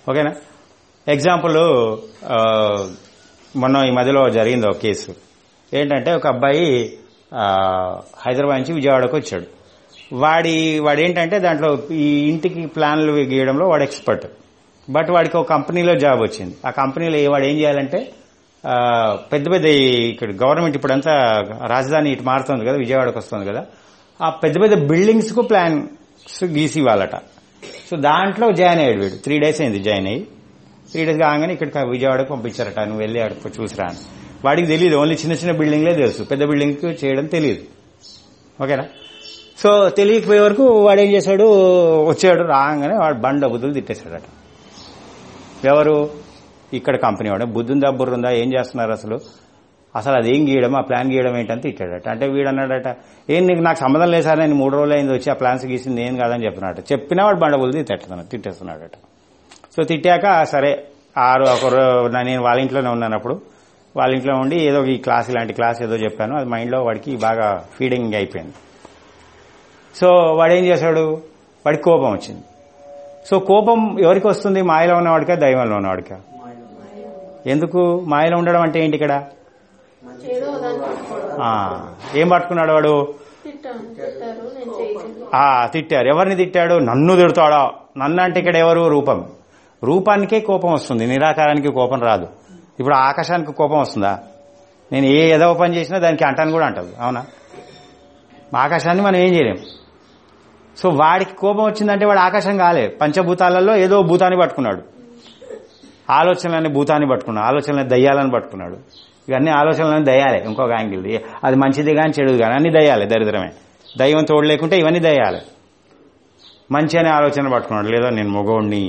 ఓకేనా ఎగ్జాంపుల్ ఆ, మొన్న ఈ మధ్యలో జరిగింది ఒక కేసు ఏంటంటే ఒక అబ్బాయి ఆ, హైదరాబాద్ నుంచి విజయవాడకు వచ్చాడు వాడి వాడు ఏంటంటే దాంట్లో ఈ ఇంటికి ప్లాన్లు గీయడంలో వాడు ఎక్స్పర్ట్ బట్ వాడికి ఒక కంపెనీలో జాబ్ వచ్చింది ఆ కంపెనీలో ఏ- వాడు ఏం చేయాలంటే ఆ, పెద్ద పెద్ద ఈ ఇక్కడ గవర్నమెంట్ ఇప్పుడంతా రాజధాని ఇటు మారుతుంది కదా విజయవాడకు వస్తుంది కదా ఆ పెద్ద పెద్ద బిల్డింగ్స్ కు ప్లాన్స్ గీసి ఇవ్వాలట సో దాంట్లో జాయిన్ అయ్యాడు వీడు త్రీ డేస్ అయింది జాయిన్ అయ్యి త్రీ డేస్ కాగానే ఇక్కడికి విజయవాడకు పంపించారట నువ్వు వెళ్ళి అక్కడ చూసిరా అని వాడికి తెలియదు ఓన్లీ చిన్న చిన్న బిల్డింగ్లే తెలుసు పెద్ద బిల్డింగ్ చేయడం తెలియదు ఓకేనా సో తెలియకపోయే వరకు వాడు ఏం చేశాడు వచ్చాడు రాగానే వాడు బండ బుద్ధులు తిట్టేశాడట ఎవరు ఇక్కడ కంపెనీ వాడు బుద్ధుందా బుర్రుందా ఏం చేస్తున్నారు అసలు అసలు అదేం గీయడం ఆ ప్లాన్ గీయడం ఏంటని తిట్టాడట అంటే వీడు అన్నాడట ఏం నీకు నాకు సంబంధం లేదు సార్ నేను మూడు రోజులు అయింది వచ్చి ఆ ప్లాన్స్ గీసింది ఏం కాదని చెప్తున్నాడట చెప్పినా వాడు బండ బుద్ధి తిట్టేస్తున్నాడు తిట్టేస్తున్నాడట సో తిట్టాక సరే ఆరు ఒక రో- నా- నేను వాళ్ళ ఇంట్లోనే ఉన్నాను అప్పుడు వాళ్ళ ఇంట్లో ఉండి ఏదో ఈ క్లాస్ ఇలాంటి క్లాస్ ఏదో చెప్పాను అది మైండ్లో వాడికి బాగా ఫీడింగ్ అయిపోయింది సో వాడు ఏం చేశాడు వాడికి కోపం వచ్చింది సో కోపం ఎవరికి వస్తుంది మాయలో ఉన్నవాడికా దైవంలో ఉన్నవాడికా ఎందుకు మాయలో ఉండడం అంటే ఏంటి ఇక్కడ ఏదో దాన్ని పట్టుకోవడం ఆ, ఏం పట్టుకున్నాడు వాడు తిట్టాను తిట్టారు నేను చేయలేదు ఆ తిట్టారు ఎవరిని తిట్టాడు నన్ను తిడతాడా నన్ను అంటే ఇక్కడ ఎవరు రూపం రూపానికే కోపం వస్తుంది నిరాకారానికి కోపం రాదు ఇప్పుడు ఆకాశానికి కోపం వస్తుందా నేను ఏ ఏదో పని చేసినా దానికి అంటాను కూడా అంటది అవునా ఆకాశాన్ని మనం ఏం చేయలేం సో వాడికి కోపం వచ్చిందంటే వాడు ఆకాశం కాలే పంచభూతాలలో ఏదో భూతాన్ని పట్టుకున్నాడు ఆలోచనలని భూతాన్ని పట్టుకున్నాడు ఆలోచనలని దయ్యాలని పట్టుకున్నాడు ఇవన్నీ ఆలోచనలని దయ్యాలే ఇంకొక యాంగిల్ అది మంచిది కానీ చెడుది కానీ అన్ని దయ్యాలే దరిద్రమే దైవం తోడు లేకుంటే ఇవన్నీ దయ్యాలే మంచి అనే ఆలోచన పట్టుకున్నాడు లేదా నేను మగోడిని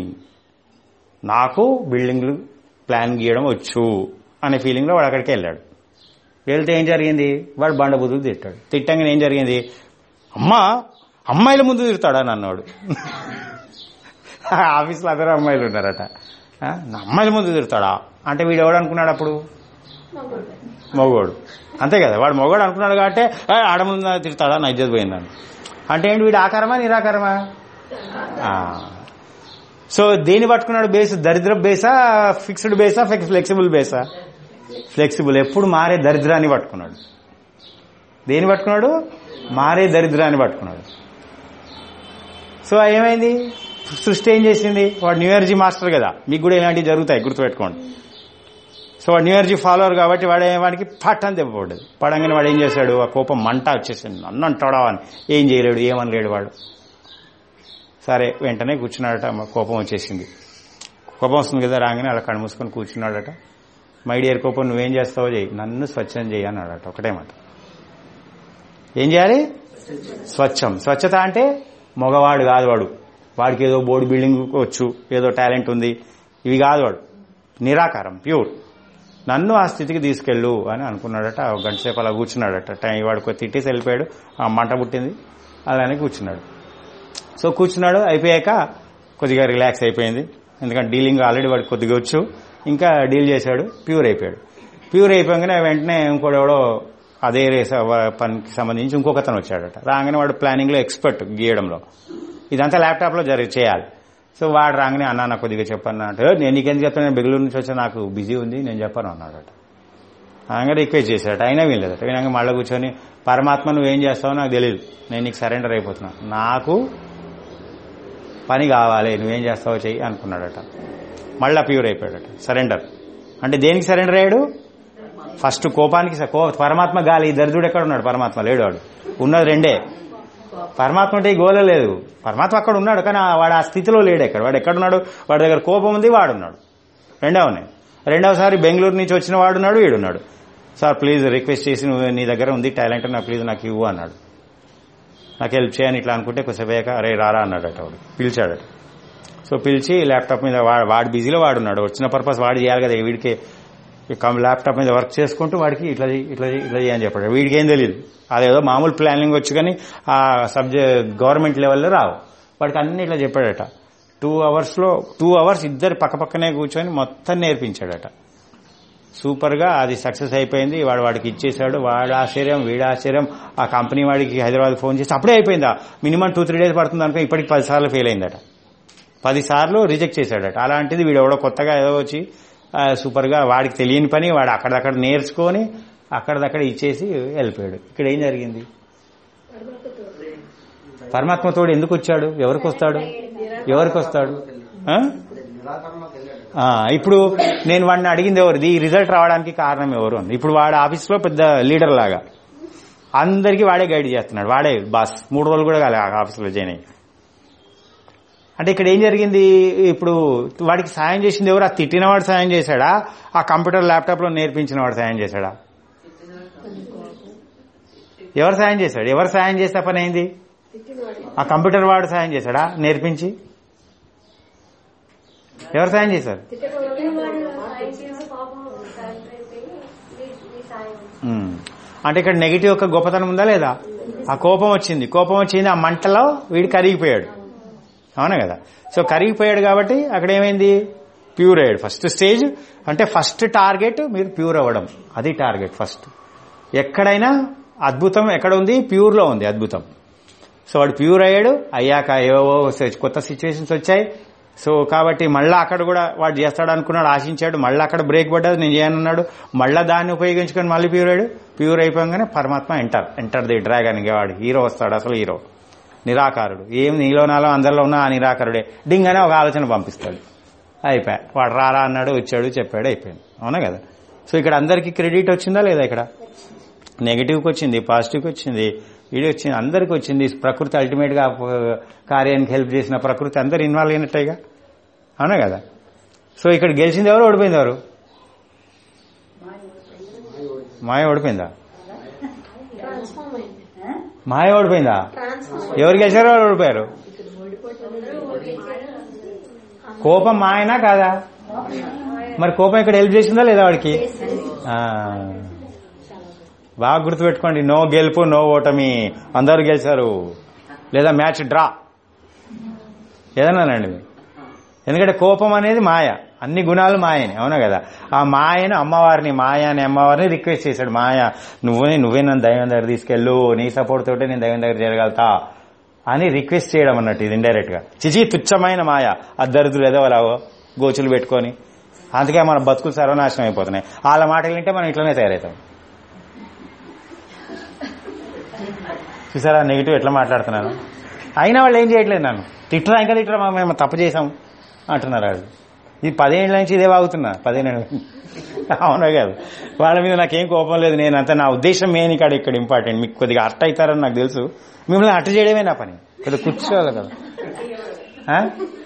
నాకు బిల్డింగ్లు ప్లాన్ గీయడం వచ్చు అనే ఫీలింగ్లో వాడు అక్కడికి వెళ్ళాడు వెళ్తే ఏం జరిగింది వాడు బండ బుద్ధులు తిట్టాడు తిట్టంగానే ఏం జరిగింది అమ్మా అమ్మాయిల ముందు తిడతాడా నన్నాడు ఆఫీస్లో అందరూ అమ్మాయిలు ఉన్నారట ఆ, నా అమ్మాయిల ముందు తిడతాడా అంటే వీడు ఎవడు అనుకున్నాడు అప్పుడు నవ్వుకుంటే మగోడు అంతే కదా వాడు మగోడు అనుకున్నాడు కాబట్టి "ఏ, ఆడ ముందు తిడతాడా నా ఇజ్జత్ పోయిందని అంటే ఏంటి వీడు ఆకారమా నిరాకారమా ఆ. సో దేని పట్టుకున్నాడు బేస్ దరిద్ర బేసా ఫిక్స్డ్ బేసా ఫ్లెక్సిబుల్ బేసా ఫ్లెక్సిబుల్ ఎప్పుడు మారే దరిద్రాన్ని పట్టుకున్నాడు దేని పట్టుకున్నాడు మారే దరిద్రాన్ని పట్టుకున్నాడు సో ఏమైంది సృష్టి ఏం చేసింది వాడు న్యూ ఎనర్జీ మాస్టర్ కదా మీకు కూడా ఇలాంటివి జరుగుతాయి గుర్తుపెట్టుకోండి సో వాడు న్యూ ఎనర్జీ ఫాలోవర్ కాబట్టి వాడు వాడికి పట్ అని దెబ్బపడ్డది పడంగానే వాడు ఏం చేశాడు ఆ కోపం మంట వచ్చేసింది నన్ను అంటాడా అని ఏం చేయలేడు ఏమనలేడు వాడు సరే వెంటనే కూర్చున్నాడట మా కోపం వచ్చేసింది కోపం వస్తుంది కదా రాగానే అలా కళ్ళు మూసుకొని కూర్చున్నాడట మై డియర్ కోపం నువ్వేం చేస్తావో చెయ్యి నన్ను స్వచ్ఛం చెయ్యి అన్నాడట ఒకటే మాట ఏం చేయాలి స్వచ్ఛం స్వచ్ఛత అంటే మగవాడు కాదు వాడు వాడికి ఏదో బోర్డు బిల్డింగ్ వచ్చు ఏదో టాలెంట్ ఉంది ఇవి కాదు వాడు నిరాకారం ప్యూర్ నన్ను ఆ స్థితికి తీసుకెళ్ళు అని అనుకున్నాడట ఒక గంట సేపు అలా కూర్చున్నాడట టైం వాడు తిట్టేసి వెళ్ళిపోయాడు ఆ మంట పుట్టింది అలానే కూర్చున్నాడు సో కూర్చున్నాడు అయిపోయాక కొద్దిగా రిలాక్స్ అయిపోయింది ఎందుకంటే డీలింగ్ ఆల్రెడీ వాడికి కొద్దిగా వచ్చు ఇంకా డీల్ చేశాడు ప్యూర్ అయిపోయాడు ప్యూర్ అయిపోగానే వెంటనే ఇంకోటి ఎవడో అదే రేస పనికి సంబంధించి ఇంకొక అతను వచ్చాడట రాగానే వాడు ప్లానింగ్ లో ఎక్స్పర్ట్ గీయడంలో ఇదంతా ల్యాప్టాప్ లో జరిగి చేయాలి సో వాడు రాగానే అన్న నాకు కొద్దిగా చెప్పన్నా అంటే "ఏ, నేను నీకెందుకు చెప్తాను నేను బెంగళూరు నుంచి వచ్చా నాకు బిజీ ఉంది నేను చెప్పాను అన్నాడట అనగా రిక్వెస్ట్ చేశాడట అయినా వీళ్ళదట వినాక మళ్ళీ కూర్చొని పరమాత్మ నువ్వేం చేస్తావో నాకు తెలియదు నేను నీకు సరెండర్ అయిపోతున్నా నాకు పని కావాలి నువ్వేం చేస్తావో చెయ్యి అనుకున్నాడట మళ్ళా ప్యూర్ అయిపోయాడట సరెండర్ అంటే దేనికి సరెండర్ అయ్యాడు ఫస్ట్ కోపానికి స- కో పరమాత్మ గాలి ఈ దరిద్రుడు ఎక్కడ ఉన్నాడు పరమాత్మ లేడు వాడు ఉన్నది రెండే పరమాత్మ అంటే ఈ గోల లేదు పరమాత్మ అక్కడ ఉన్నాడు కానీ ఆ- వాడు ఆ స్థితిలో లేడు ఎక్కడ వాడు ఎక్కడున్నాడు వాడి దగ్గర కోపం ఉంది వాడున్నాడు రెండవ ఉన్నాయి రెండవసారి బెంగళూరు నుంచి వచ్చిన వాడున్నాడు వీడున్నాడు సార్ ప్లీజ్ రిక్వెస్ట్ చేసి నువ్వు నీ దగ్గర ఉంది టాలెంట్ నా ప్లీజ్ నాకు ఇవ్వు అన్నాడు నాకు హెల్ప్ చేయని ఇట్లా అనుకుంటే కొంచెం అయ్యాక అరే రారా అన్నాడట వాడు పిలిచాడట సో పిలిచి ల్యాప్టాప్ మీద వా- వాడు బిజీలో వాడున్నాడు వచ్చిన పర్పస్ వాడు చేయాలి కదా వీడికి ఈ కం- ల్యాప్టాప్ మీద వర్క్ చేసుకుంటూ వాడికి ఇట్లా చెయ్యి, ఇట్లా చెయ్యి, ఇట్లా చేయని చెప్పాడు వీడికి ఏం తెలియదు అదేదో మామూలు ప్లానింగ్ వచ్చు కానీ ఆ సబ్జెక్ట్ గవర్నమెంట్ లెవెల్లో రావు వాడికి అన్ని ఇట్లా చెప్పాడట టూ అవర్స్ లో టూ అవర్స్ ఇద్దరు పక్కపక్కనే కూర్చొని మొత్తం నేర్పించాడట సూపర్ గా అది సక్సెస్ అయిపోయింది వాడు వాడికి ఇచ్చేశాడు వాడు ఆశ్చర్యం వీడి ఆశ్చర్యం ఆ కంపెనీ వాడికి హైదరాబాద్ ఫోన్ చేసి అప్పుడే అయిపోయిందా మినిమం టూ త్రీ డేస్ పడుతుంది అనుకో ఇప్పటికి పది సార్లు ఫెయిల్ అయిందట పది సార్లు రిజెక్ట్ చేశాడట అలాంటిది వీడు ఎవడో కొత్తగా ఏదో వచ్చి ఆ, సూపర్గా వాడికి తెలియని పని వాడు అక్కడక్కడ నేర్చుకొని అక్కడదక్కడ ఇచ్చేసి వెళ్ళిపోయాడు ఇక్కడ ఏం జరిగింది పరమాత్మ తోడు ఎందుకు వచ్చాడు ఎవరికి వస్తాడు ఎవరికి వస్తాడు ఆ? నిరాకరణలోకి వెళ్ళాడు ఆ, ఇప్పుడు నేను వాడిని అడిగింది ఎవరిది ఈ రిజల్ట్ రావడానికి కారణం ఎవరు అని ఇప్పుడు వాడు ఆఫీస్లో పెద్ద లీడర్ లాగా అందరికీ వాడే గైడ్ చేస్తున్నాడు వాడే బాస్ మూడు రోజులు కూడా కాలే ఆ ఆఫీస్లో జాయిన్ అయ్యి అంటే ఇక్కడ ఏం జరిగింది ఇప్పుడు వాడికి సాయం చేసింది ఎవరు ఆ తిట్టినవాడు సాయం చేశాడా ఆ కంప్యూటర్ ల్యాప్టాప్ లో నేర్పించిన వాడు సాయం చేశాడా ఎవరు సాయం చేశాడు ఎవరు సాయం చేస్తే పని అయింది ఆ కంప్యూటర్ వాడు సాయం చేశాడా నేర్పించి ఎవరు సాయం చేశారు ఉమ్. అంటే ఇక్కడ నెగిటివ్ యొక్క గొప్పతనం ఉందా లేదా ఆ కోపం వచ్చింది కోపం వచ్చింది ఆ మంటలో వీడు కరిగిపోయాడు అవునా కదా సో కరిగిపోయాడు కాబట్టి అక్కడ ఏమైంది ప్యూర్ అయ్యాడు ఫస్ట్ స్టేజ్ అంటే ఫస్ట్ టార్గెట్ మీరు ప్యూర్ అవ్వడం అది టార్గెట్ ఫస్ట్ ఎక్కడైనా అద్భుతం ఎక్కడ ఉంది ప్యూర్ లో ఉంది అద్భుతం సో వాడు ప్యూర్ అయ్యాడు అయ్యాక ఏవో కొత్త సిచ్యువేషన్స్ వచ్చాయి సో కాబట్టి మళ్ళా అక్కడ కూడా వాడు చేస్తాడు అనుకున్నాడు ఆశించాడు మళ్ళీ అక్కడ బ్రేక్ పడ్డది నేను చేయనున్నాడు మళ్ళా దాన్ని ఉపయోగించుకొని మళ్ళీ ప్యూర్ అయ్యాడు ప్యూర్ అయిపోగానే పరమాత్మ ఎంటర్ ఎంటర్ ది డ్రాగన్ ఇక వాడు హీరో వస్తాడు అసలు హీరో నిరాకారుడు ఏం నీలో నాలో అందరిలో ఉన్న ఆ నిరాకారుడే డింగ్ అనే ఒక ఆలోచన పంపిస్తాడు అయిపోయా వాడు రారా అన్నాడు వచ్చాడు చెప్పాడు అయిపోయింది అవునా కదా సో ఇక్కడ అందరికి క్రెడిట్ వచ్చిందా లేదా ఇక్కడ నెగిటివ్కి వచ్చింది పాజిటివ్కి వచ్చింది ఇది వచ్చింది అందరికి వచ్చింది ప్రకృతి అల్టిమేట్ గా ఆ, కార్యానికి హెల్ప్ చేసిన ప్రకృతి అందరు ఇన్వాల్వ్ అయినట్టేగా అవునా కదా సో ఇక్కడ గెలిచింది ఎవరు ఓడిపోయింది ఎవరు మాయ ఓడిపోయిందా ట్రాన్స్ఫార్మ్ అయింది మాయ ఓడిపోయిందా ట్రాన్స్ఫార్మ్ ఎవరు గెలిచారో వాళ్ళు ఓడిపోయారు కోపం మాయనా కాదా మరి కోపం ఇక్కడ హెల్ప్ చేసిందా లేదా వాడికి ఆ. బాగా గుర్తుపెట్టుకోండి నో గెలుపు నో ఓటమి అందరూ గెలిచారు లేదా మ్యాచ్ డ్రా ఏదన్నానండి మీరు ఎందుకంటే కోపం అనేది మాయ అన్ని గుణాలు మాయని అవునా కదా ఆ మాయను అమ్మవారిని మాయ అనే అమ్మవారిని రిక్వెస్ట్ చేశాడు మాయ నువ్వే నువ్వే నన్ను దైవం దగ్గర తీసుకెళ్ళు నీ సపోర్ట్ తోటే నేను దైవం దగ్గర చేయగలుగుతా అని రిక్వెస్ట్ చేయడం అన్నట్టు ఇది ఇండైరెక్ట్ గా చిచి తుచ్చమైన మాయ ఆ దరిద్రులు ఏదో అలా గోచులు పెట్టుకొని అందుకే మన బతుకులు సర్వనాశనం అయిపోతున్నాయి వాళ్ళ మాటలు వింటే మనం ఇట్లనే తయారవుతాం చూసారా నెగిటివ్ ఎట్లా మాట్లాడుతున్నాను అయినా వాళ్ళు ఏం చేయట్లేదు నన్ను తిట్టరా ఇంకా తిట్టరా మా- మేము తప్పు చేసాం అంటున్నారు వాళ్ళు ఇది పదేళ్ళ నుంచి ఇదే వాగుతున్నా పదిహేను అవునా కాదు వాళ్ళ మీద నాకేం కోపం లేదు నేను అంత నా ఉద్దేశం మెయిన్ ఇక్కడ ఇక్కడ ఇంపార్టెంట్ మీకు కొద్దిగా అర్ట్ అవుతారని నాకు తెలుసు మిమ్మల్ని అర్ట్ చేయడమే నా పని కొద్దిగా కూర్చోవాలి కదా ఆ?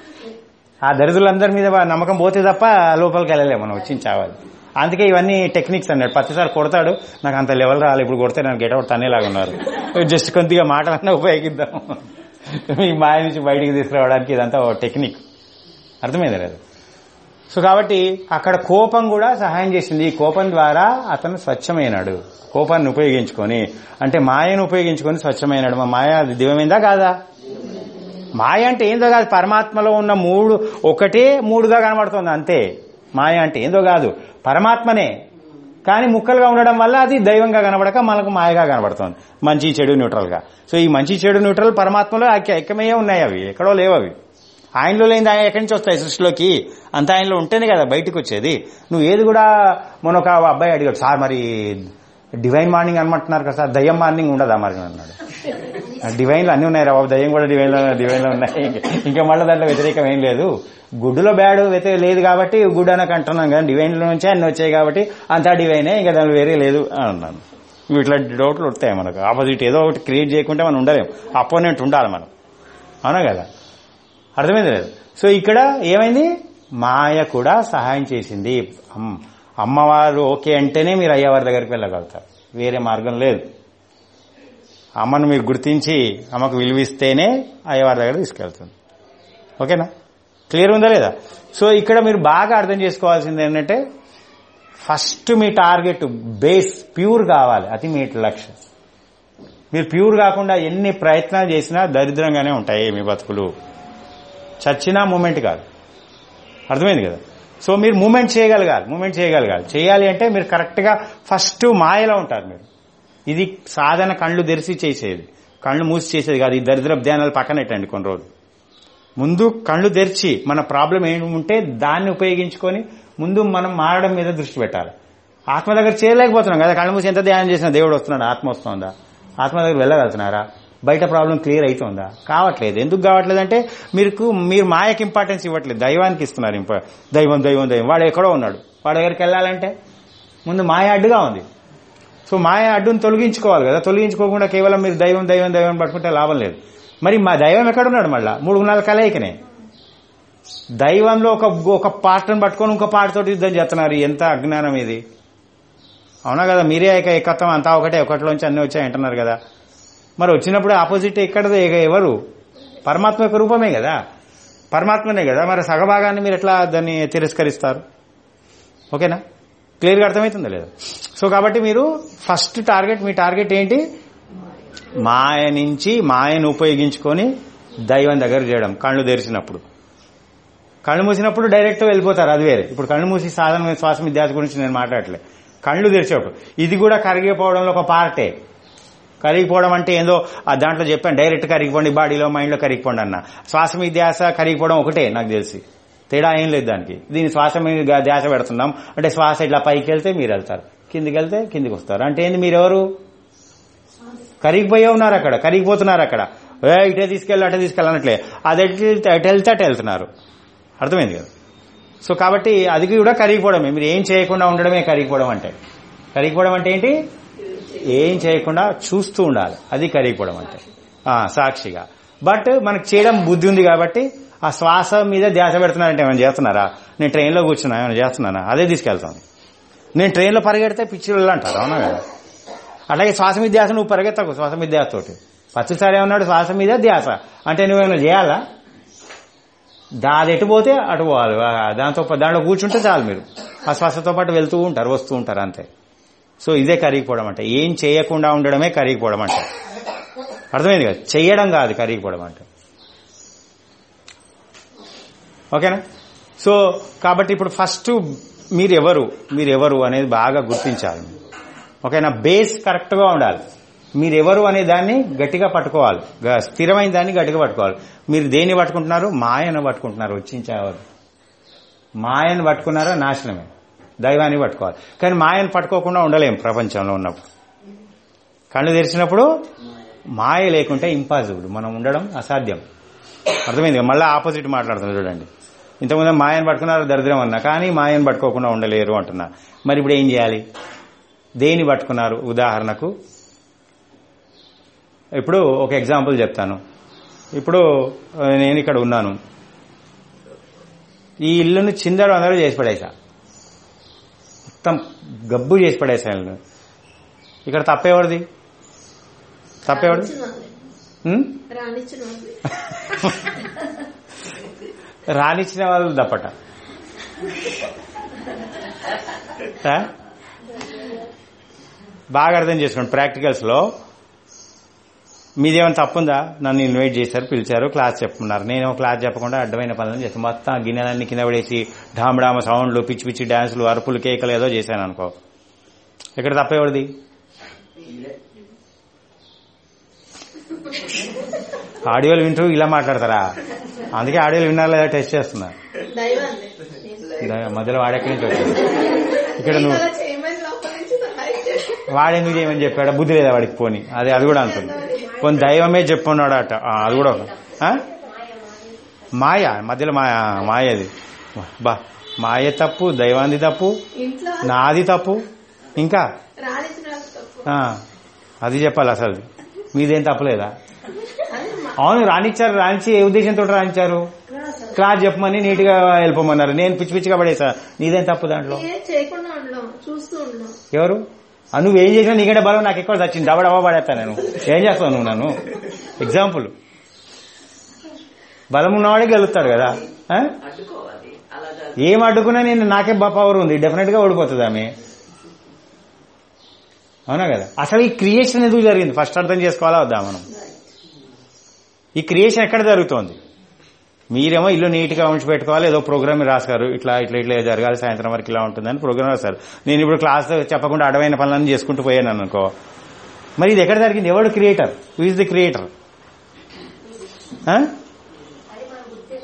ఆ దరిద్రులందరి మీద వా- నమ్మకం పోతే తప్ప లోపలికి వెళ్ళలేము మనం వచ్చి చావాలి అందుకే ఇవన్నీ టెక్నిక్స్ అన్నాడు ప్రతిసారి కొడతాడు నాకు అంత లెవెల్ రాలి ఇప్పుడు కొడితే నన్ను గెటౌట్ తనేలాగా ఉన్నారు జస్ట్ కొద్దిగా మాటలన్నా ఉపయోగిద్దాం ఈ మాయ నుంచి బయటికి తీసుకురావడానికి ఇదంతా ఓ టెక్నిక్ అర్థమైంది లేదు సో కాబట్టి అక్కడ కోపం కూడా సహాయం చేసింది ఈ కోపం ద్వారా అతను స్వచ్ఛమైనాడు కోపాన్ని ఉపయోగించుకొని అంటే మాయను ఉపయోగించుకొని స్వచ్ఛమైనాడు మా మాయ అది దివ్యమైందా కాదా మాయ అంటే ఏందో కాదు పరమాత్మలో ఉన్న మూడు ఒకటే మూడుగా కనబడుతుంది అంతే మాయ అంటే ఏందో కాదు పరమాత్మనే కానీ ముక్కలుగా ఉండడం వల్ల అది దైవంగా కనబడక మనకు మాయగా కనబడుతుంది మంచి చెడు న్యూట్రల్ గా సో ఈ మంచి చెడు న్యూట్రల్ పరమాత్మలో ఐక్య- ఐక్యమయ్యే ఉన్నాయి అవి ఎక్కడో లేవు అవి ఆయనలో లేని ఆయన ఎక్కడి నుంచి వస్తాయి సృష్టిలోకి అంత ఆయనలో ఉంటేనే కదా బయటకు వచ్చేది నువ్వు ఏది కూడా మొన్న ఒక అబ్బాయి అడిగాడు సార్ మరి డివైన్ మార్నింగ్ అనమంటున్నారు కదా సార్ దయ్యం మార్నింగ్ ఉండదా మరి అన్నాడు డివైన్లు అన్ని ఉన్నాయి రా బాబు దయ్యం కూడా డివైన్ లో డివైన్ లో ఉన్నాయి ఇంకా మళ్ళీ దాంట్లో వ్యతిరేకం ఏం లేదు గుడ్డులో బ్యాడ్ వ్యతిరేక లేదు కాబట్టి గుడ్ అనకు అంటున్నాం కానీ డివైన్ లో నుంచి అన్ని వచ్చాయి కాబట్టి అంతా డివైనే ఇంకా దానిలో వేరే లేదు అని అన్నాను ఇవి ఇట్లా డౌట్లు వస్తాయి మనకు ఆపోజిట్ ఏదో ఒకటి క్రియేట్ చేయకుంటే మనం ఉండలేం అపోనెంట్ ఉండాలి మనం అవునా కదా అర్థమైంది లేదు సో ఇక్కడ ఏమైంది మాయ కూడా సహాయం చేసింది అమ్- అమ్మవారు ఓకే అంటేనే మీరు అయ్యవారి దగ్గరికి వెళ్ళగలుగుతారు వేరే మార్గం లేదు అమ్మను మీరు గుర్తించి అమ్మకు విలువిస్తేనే అయ్యవారి దగ్గర తీసుకెళ్తుంది ఓకేనా క్లియర్ ఉందా లేదా సో ఇక్కడ మీరు బాగా అర్థం చేసుకోవాల్సింది ఏంటంటే ఫస్ట్ మీ టార్గెట్ బేస్ ప్యూర్ కావాలి అది మీ లక్ష్యం మీరు ప్యూర్ కాకుండా ఎన్ని ప్రయత్నాలు చేసినా దరిద్రంగానే ఉంటాయి మీ బతుకులు చచ్చినా మూమెంట్ కాదు అర్థమైంది కదా సో మీరు మూమెంట్ చేయగలగాలి మూమెంట్ చేయగలగాలి చేయాలి అంటే మీరు కరెక్ట్ గా ఫస్ట్ మాయలో ఉంటారు మీరు ఇది సాధన కళ్ళు తెరిచి చేసేది కళ్ళు మూసి చేసేది కాదు ఈ దరిద్ర ధ్యానాలు పక్కనెట్టండి కొన్ని రోజులు ముందు కళ్ళు తెరిచి మన ప్రాబ్లం ఏముంటే దాన్ని ఉపయోగించుకొని ముందు మనం మారడం మీద దృష్టి పెట్టాలి ఆత్మ దగ్గర చేయలేకపోతున్నాం కదా కళ్ళు మూసి ఎంత ధ్యానం చేసినా దేవుడు వస్తున్నాడు ఆత్మ వస్తుందా ఆత్మ దగ్గర వెళ్ళగలుగుతున్నారా బయట ప్రాబ్లం క్లియర్ అవుతుందా కావట్లేదు ఎందుకు కావట్లేదు అంటే మీకు మీరు మాయకి ఇంపార్టెన్స్ ఇవ్వట్లేదు దైవానికి ఇస్తున్నారు ఇంప- దైవం దైవం దైవం వాడు ఎక్కడో ఉన్నాడు వాడి దగ్గరికి వెళ్ళాలంటే ముందు మాయ అడ్డుగా ఉంది సో మాయ అడ్డును తొలగించుకోవాలి కదా తొలగించుకోకుండా కేవలం మీరు దైవం దైవం దైవం పట్టుకుంటే లాభం లేదు మరి మా దైవం ఎక్కడున్నాడు మళ్ళా మూడు నాలుగు కలయికనే దైవంలో ఒక ఒక పాటను పట్టుకొని ఇంకో పాటతోటి యుద్ధం చేస్తున్నారు ఎంత అజ్ఞానం ఇది అవునా కదా మీరే ఏక ఏకత్వం అంతా ఒకటే ఒకటిలోంచి అన్ని వచ్చాయి అంటున్నారు కదా మరి వచ్చినప్పుడు ఆపోజిట్ ఎక్కడ ఎవరు పరమాత్మ యొక్క రూపమే కదా పరమాత్మనే కదా మరి సగభాగాన్ని మీరు ఎట్లా దాన్ని తిరస్కరిస్తారు ఓకేనా క్లియర్గా అర్థమవుతుందా లేదా సో కాబట్టి మీరు ఫస్ట్ టార్గెట్ మీ టార్గెట్ ఏంటి మాయ నుంచి మాయను ఉపయోగించుకొని దైవం దగ్గర చేయడం కళ్ళు తెరిచినప్పుడు కళ్ళు మూసినప్పుడు డైరెక్ట్ వెళ్ళిపోతారు అది వేరే ఇప్పుడు కళ్ళు మూసి సాధన శ్వాస విద్యార్థి గురించి నేను మాట్లాడలే కళ్ళు తెరిచేప్పుడు ఇది కూడా కరిగిపోవడంలో ఒక పార్టే కరిగిపోవడం అంటే ఏందో ఆ దాంట్లో చెప్పాను డైరెక్ట్ కరిగిపోండి బాడీలో మైండ్లో కరిగిపోండి అన్న శ్వాస మీద ధ్యాస కరిగిపోవడం ఒకటే నాకు తెలిసి తేడా ఏం లేదు దానికి దీని శ్వాస మీద ధ్యాస పెడుతున్నాం అంటే శ్వాస ఇట్లా పైకి వెళ్తే మీరు వెళ్తారు కిందికి వెళ్తే కిందికి వస్తారు అంటే ఏంది మీరెవరు కరిగిపోయే ఉన్నారు అక్కడ కరిగిపోతున్నారు అక్కడ ఏ ఇటే తీసుకెళ్ళి అటే తీసుకెళ్ళనట్లే అది ఎటు వెళ్తే అటు వెళ్తే అటు వెళ్తున్నారు అర్థమైంది కదా సో కాబట్టి అది కూడా కరిగిపోవడమే మీరు ఏం చేయకుండా ఉండడమే కరిగిపోవడం అంటే కరిగిపోవడం అంటే ఏంటి ఏం చేయకుండా చూస్తూ ఉండాలి అది కరిగిపోవడం అంటే ఆ, సాక్షిగా బట్ మనకు చేయడం బుద్ధి ఉంది కాబట్టి ఆ శ్వాస మీద ధ్యాస పెడుతున్నారంటే ఏమైనా చేస్తున్నారా నేను ట్రైన్లో కూర్చున్నా ఏమైనా చేస్తున్నానా అదే తీసుకెళ్తాను నేను ట్రైన్లో పరిగెడితే పిచ్చిళ్ళు అంటారు అవునా కదా అలాగే శ్వాస మీద ధ్యాస నువ్వు పరిగెత్తకు శ్వాస మీద ధ్యాస తోటి పచ్చిసారి ఏమన్నాడు శ్వాస మీద ధ్యాస అంటే నువ్వేమైనా చేయాలా దా అది ఎటు పోతే అటు పోవాలి ఆ, దాంతో పా- దాంట్లో కూర్చుంటే చాలు మీరు ఆ శ్వాసతో పాటు వెళ్తూ ఉంటారు వస్తూ ఉంటారు అంతే సో ఇదే కరిగిపోవడం అంటే ఏం చేయకుండా ఉండడమే కరిగిపోవడం అంటే అర్థమైంది కదా చెయ్యడం కాదు కరిగిపోవడం అంటే ఓకేనా సో కాబట్టి ఇప్పుడు ఫస్ట్ మీరు ఎవరు మీరు ఎవరు అనేది బాగా గుర్తించాలి ఓకేనా బేస్ కరెక్ట్ గా ఉండాలి మీరు ఎవరు అనే దాన్ని గట్టిగా పట్టుకోవాలి గ- స్థిరమైన దాన్ని గట్టిగా పట్టుకోవాలి మీరు దేన్ని పట్టుకుంటున్నారు మాయను పట్టుకుంటున్నారు వచ్చించేవారు మాయను పట్టుకున్నారా నాశనమే దైవాన్ని పట్టుకోవాలి కానీ మాయను పట్టుకోకుండా ఉండలేం ప్రపంచంలో ఉన్నప్పుడు కళ్ళు తెరిచినప్పుడు మాయ లేకుంటే ఇంపాసిబుల్ మనం ఉండడం అసాధ్యం అర్థమైంది మళ్ళీ ఆపోజిట్ మాట్లాడుతున్నారు చూడండి ఇంతకుముందు మాయను పట్టుకున్నారు దరిద్రం అన్నా కానీ మాయను పట్టుకోకుండా ఉండలేరు అంటున్నా మరి ఇప్పుడు ఏం చేయాలి దేని పట్టుకున్నారు ఉదాహరణకు ఇప్పుడు ఒక ఎగ్జాంపుల్ చెప్తాను ఇప్పుడు ఆ, నేను ఇక్కడ ఉన్నాను ఈ ఇల్లును చిందరు అందరూ చేసి పడేసా మొత్తం గబ్బు చేసి పడేసా ఇల్లు ఇక్కడ తప్పేవాడిది తప్పేవాడిది రానిచ్చిన వాళ్ళే. ఉం? రానిచ్చిన వాళ్ళే. రానిచ్చిన వాళ్ళు దప్పట ఆ? బాగా అర్థం చేసుకోండి ప్రాక్టికల్స్ లో మీదేమైనా తప్పుందా నన్ను ఇన్వైట్ చేశారు పిలిచారు క్లాస్ చెప్పుకున్నారు నేను క్లాస్ చెప్పకుండా అడ్డమైన పనులు చేస్తాను మొత్తం ఆ గిన్నెలన్నీ కింద పడేసి ఢామడామ సౌండ్లు పిచ్చి పిచ్చి డాన్సులు అరుపులు కేకలు ఏదో చేశాను అనుకో ఇక్కడ తప్పేవాడిది ఆడియోలు వింటూ ఇలా మాట్లాడతారా అందుకే ఆడియోలు విన్నారా లేదా టెస్ట్ చేస్తున్నా దైవాన్ని దా- మధ్యలో వాడెక్కడి నుంచి వచ్చాడు ఇక్కడ నువ్వు అలా చేయమని లోపల నుంచి సహాయం చేయండి. వాడెందుకు చేయమని చెప్పాడు బుద్ధి లేదా వాడికి పోని అది అది కూడా అంటుంది పోనీ దైవమే చెప్పున్నాడు అట ఆ, అది కూడా ఒక- ఆ? మాయ మధ్యలో మాయ మాయ అది బా మాయ తప్పు దైవాంది తప్పు ఇంట్లో నాది తప్పు ఇంకా రానిచ్చిన వాళ్ళకి తప్పు ఆ, అది చెప్పాలి అసలు మీదేం తప్పలేదా అది మా- అవును రానిచ్చారు రానిచ్చి ఏ ఉద్దేశంతో రానిచ్చారు క్లాస్ చెప్పమని నీట్ గా వెళ్ళిపోమన్నారు నేను పిచ్చి పిచ్చిగా పడేసా నీదేం తప్పు దాంట్లో ఏం చేయకుండా ఉండడం చూస్తూ ఉండడం ఎవరు ఆ, నువ్వేం చేసినా నీకంటే బలం నాకు ఎక్కువ వచ్చింది డబ్బా డబ్బా పడేస్తా నేను ఏం చేస్తావు నువ్వు నన్ను ఎగ్జాంపుల్ బలం ఉన్నవాడే గెలుస్తాడు కదా ఆ? అడ్డుకోవాలి అలా కాదు. ఏం అడ్డుకున్నా నేను నాకే బా పవర్ ఉంది డెఫినెట్ గా ఓడిపోతుంది ఆమె అవునా కదా అసలు ఈ క్రియేషన్ ఎందుకు జరిగింది ఫస్ట్ అర్థం చేసుకోవాలా వద్దా మనం ఈ క్రియేషన్ ఎక్కడ జరుగుతోంది మీరేమో ఇల్లు నీట్ గా ఉంచి పెట్టుకోవాలి ఏదో ప్రోగ్రామ్ రాశారు ఇట్లా ఇట్లా ఇట్లా జరగాలి సాయంత్రం వరకు ఇలా ఉంటుందని ప్రోగ్రామ్ రాశారు నేను ఇప్పుడు క్లాస్ చెప్పకుండా అడవైన పనులన్నీ చేసుకుంటూ పోయాను అనుకో మరి ఇది ఎక్కడ జరిగింది ఎవడు creator who is the creator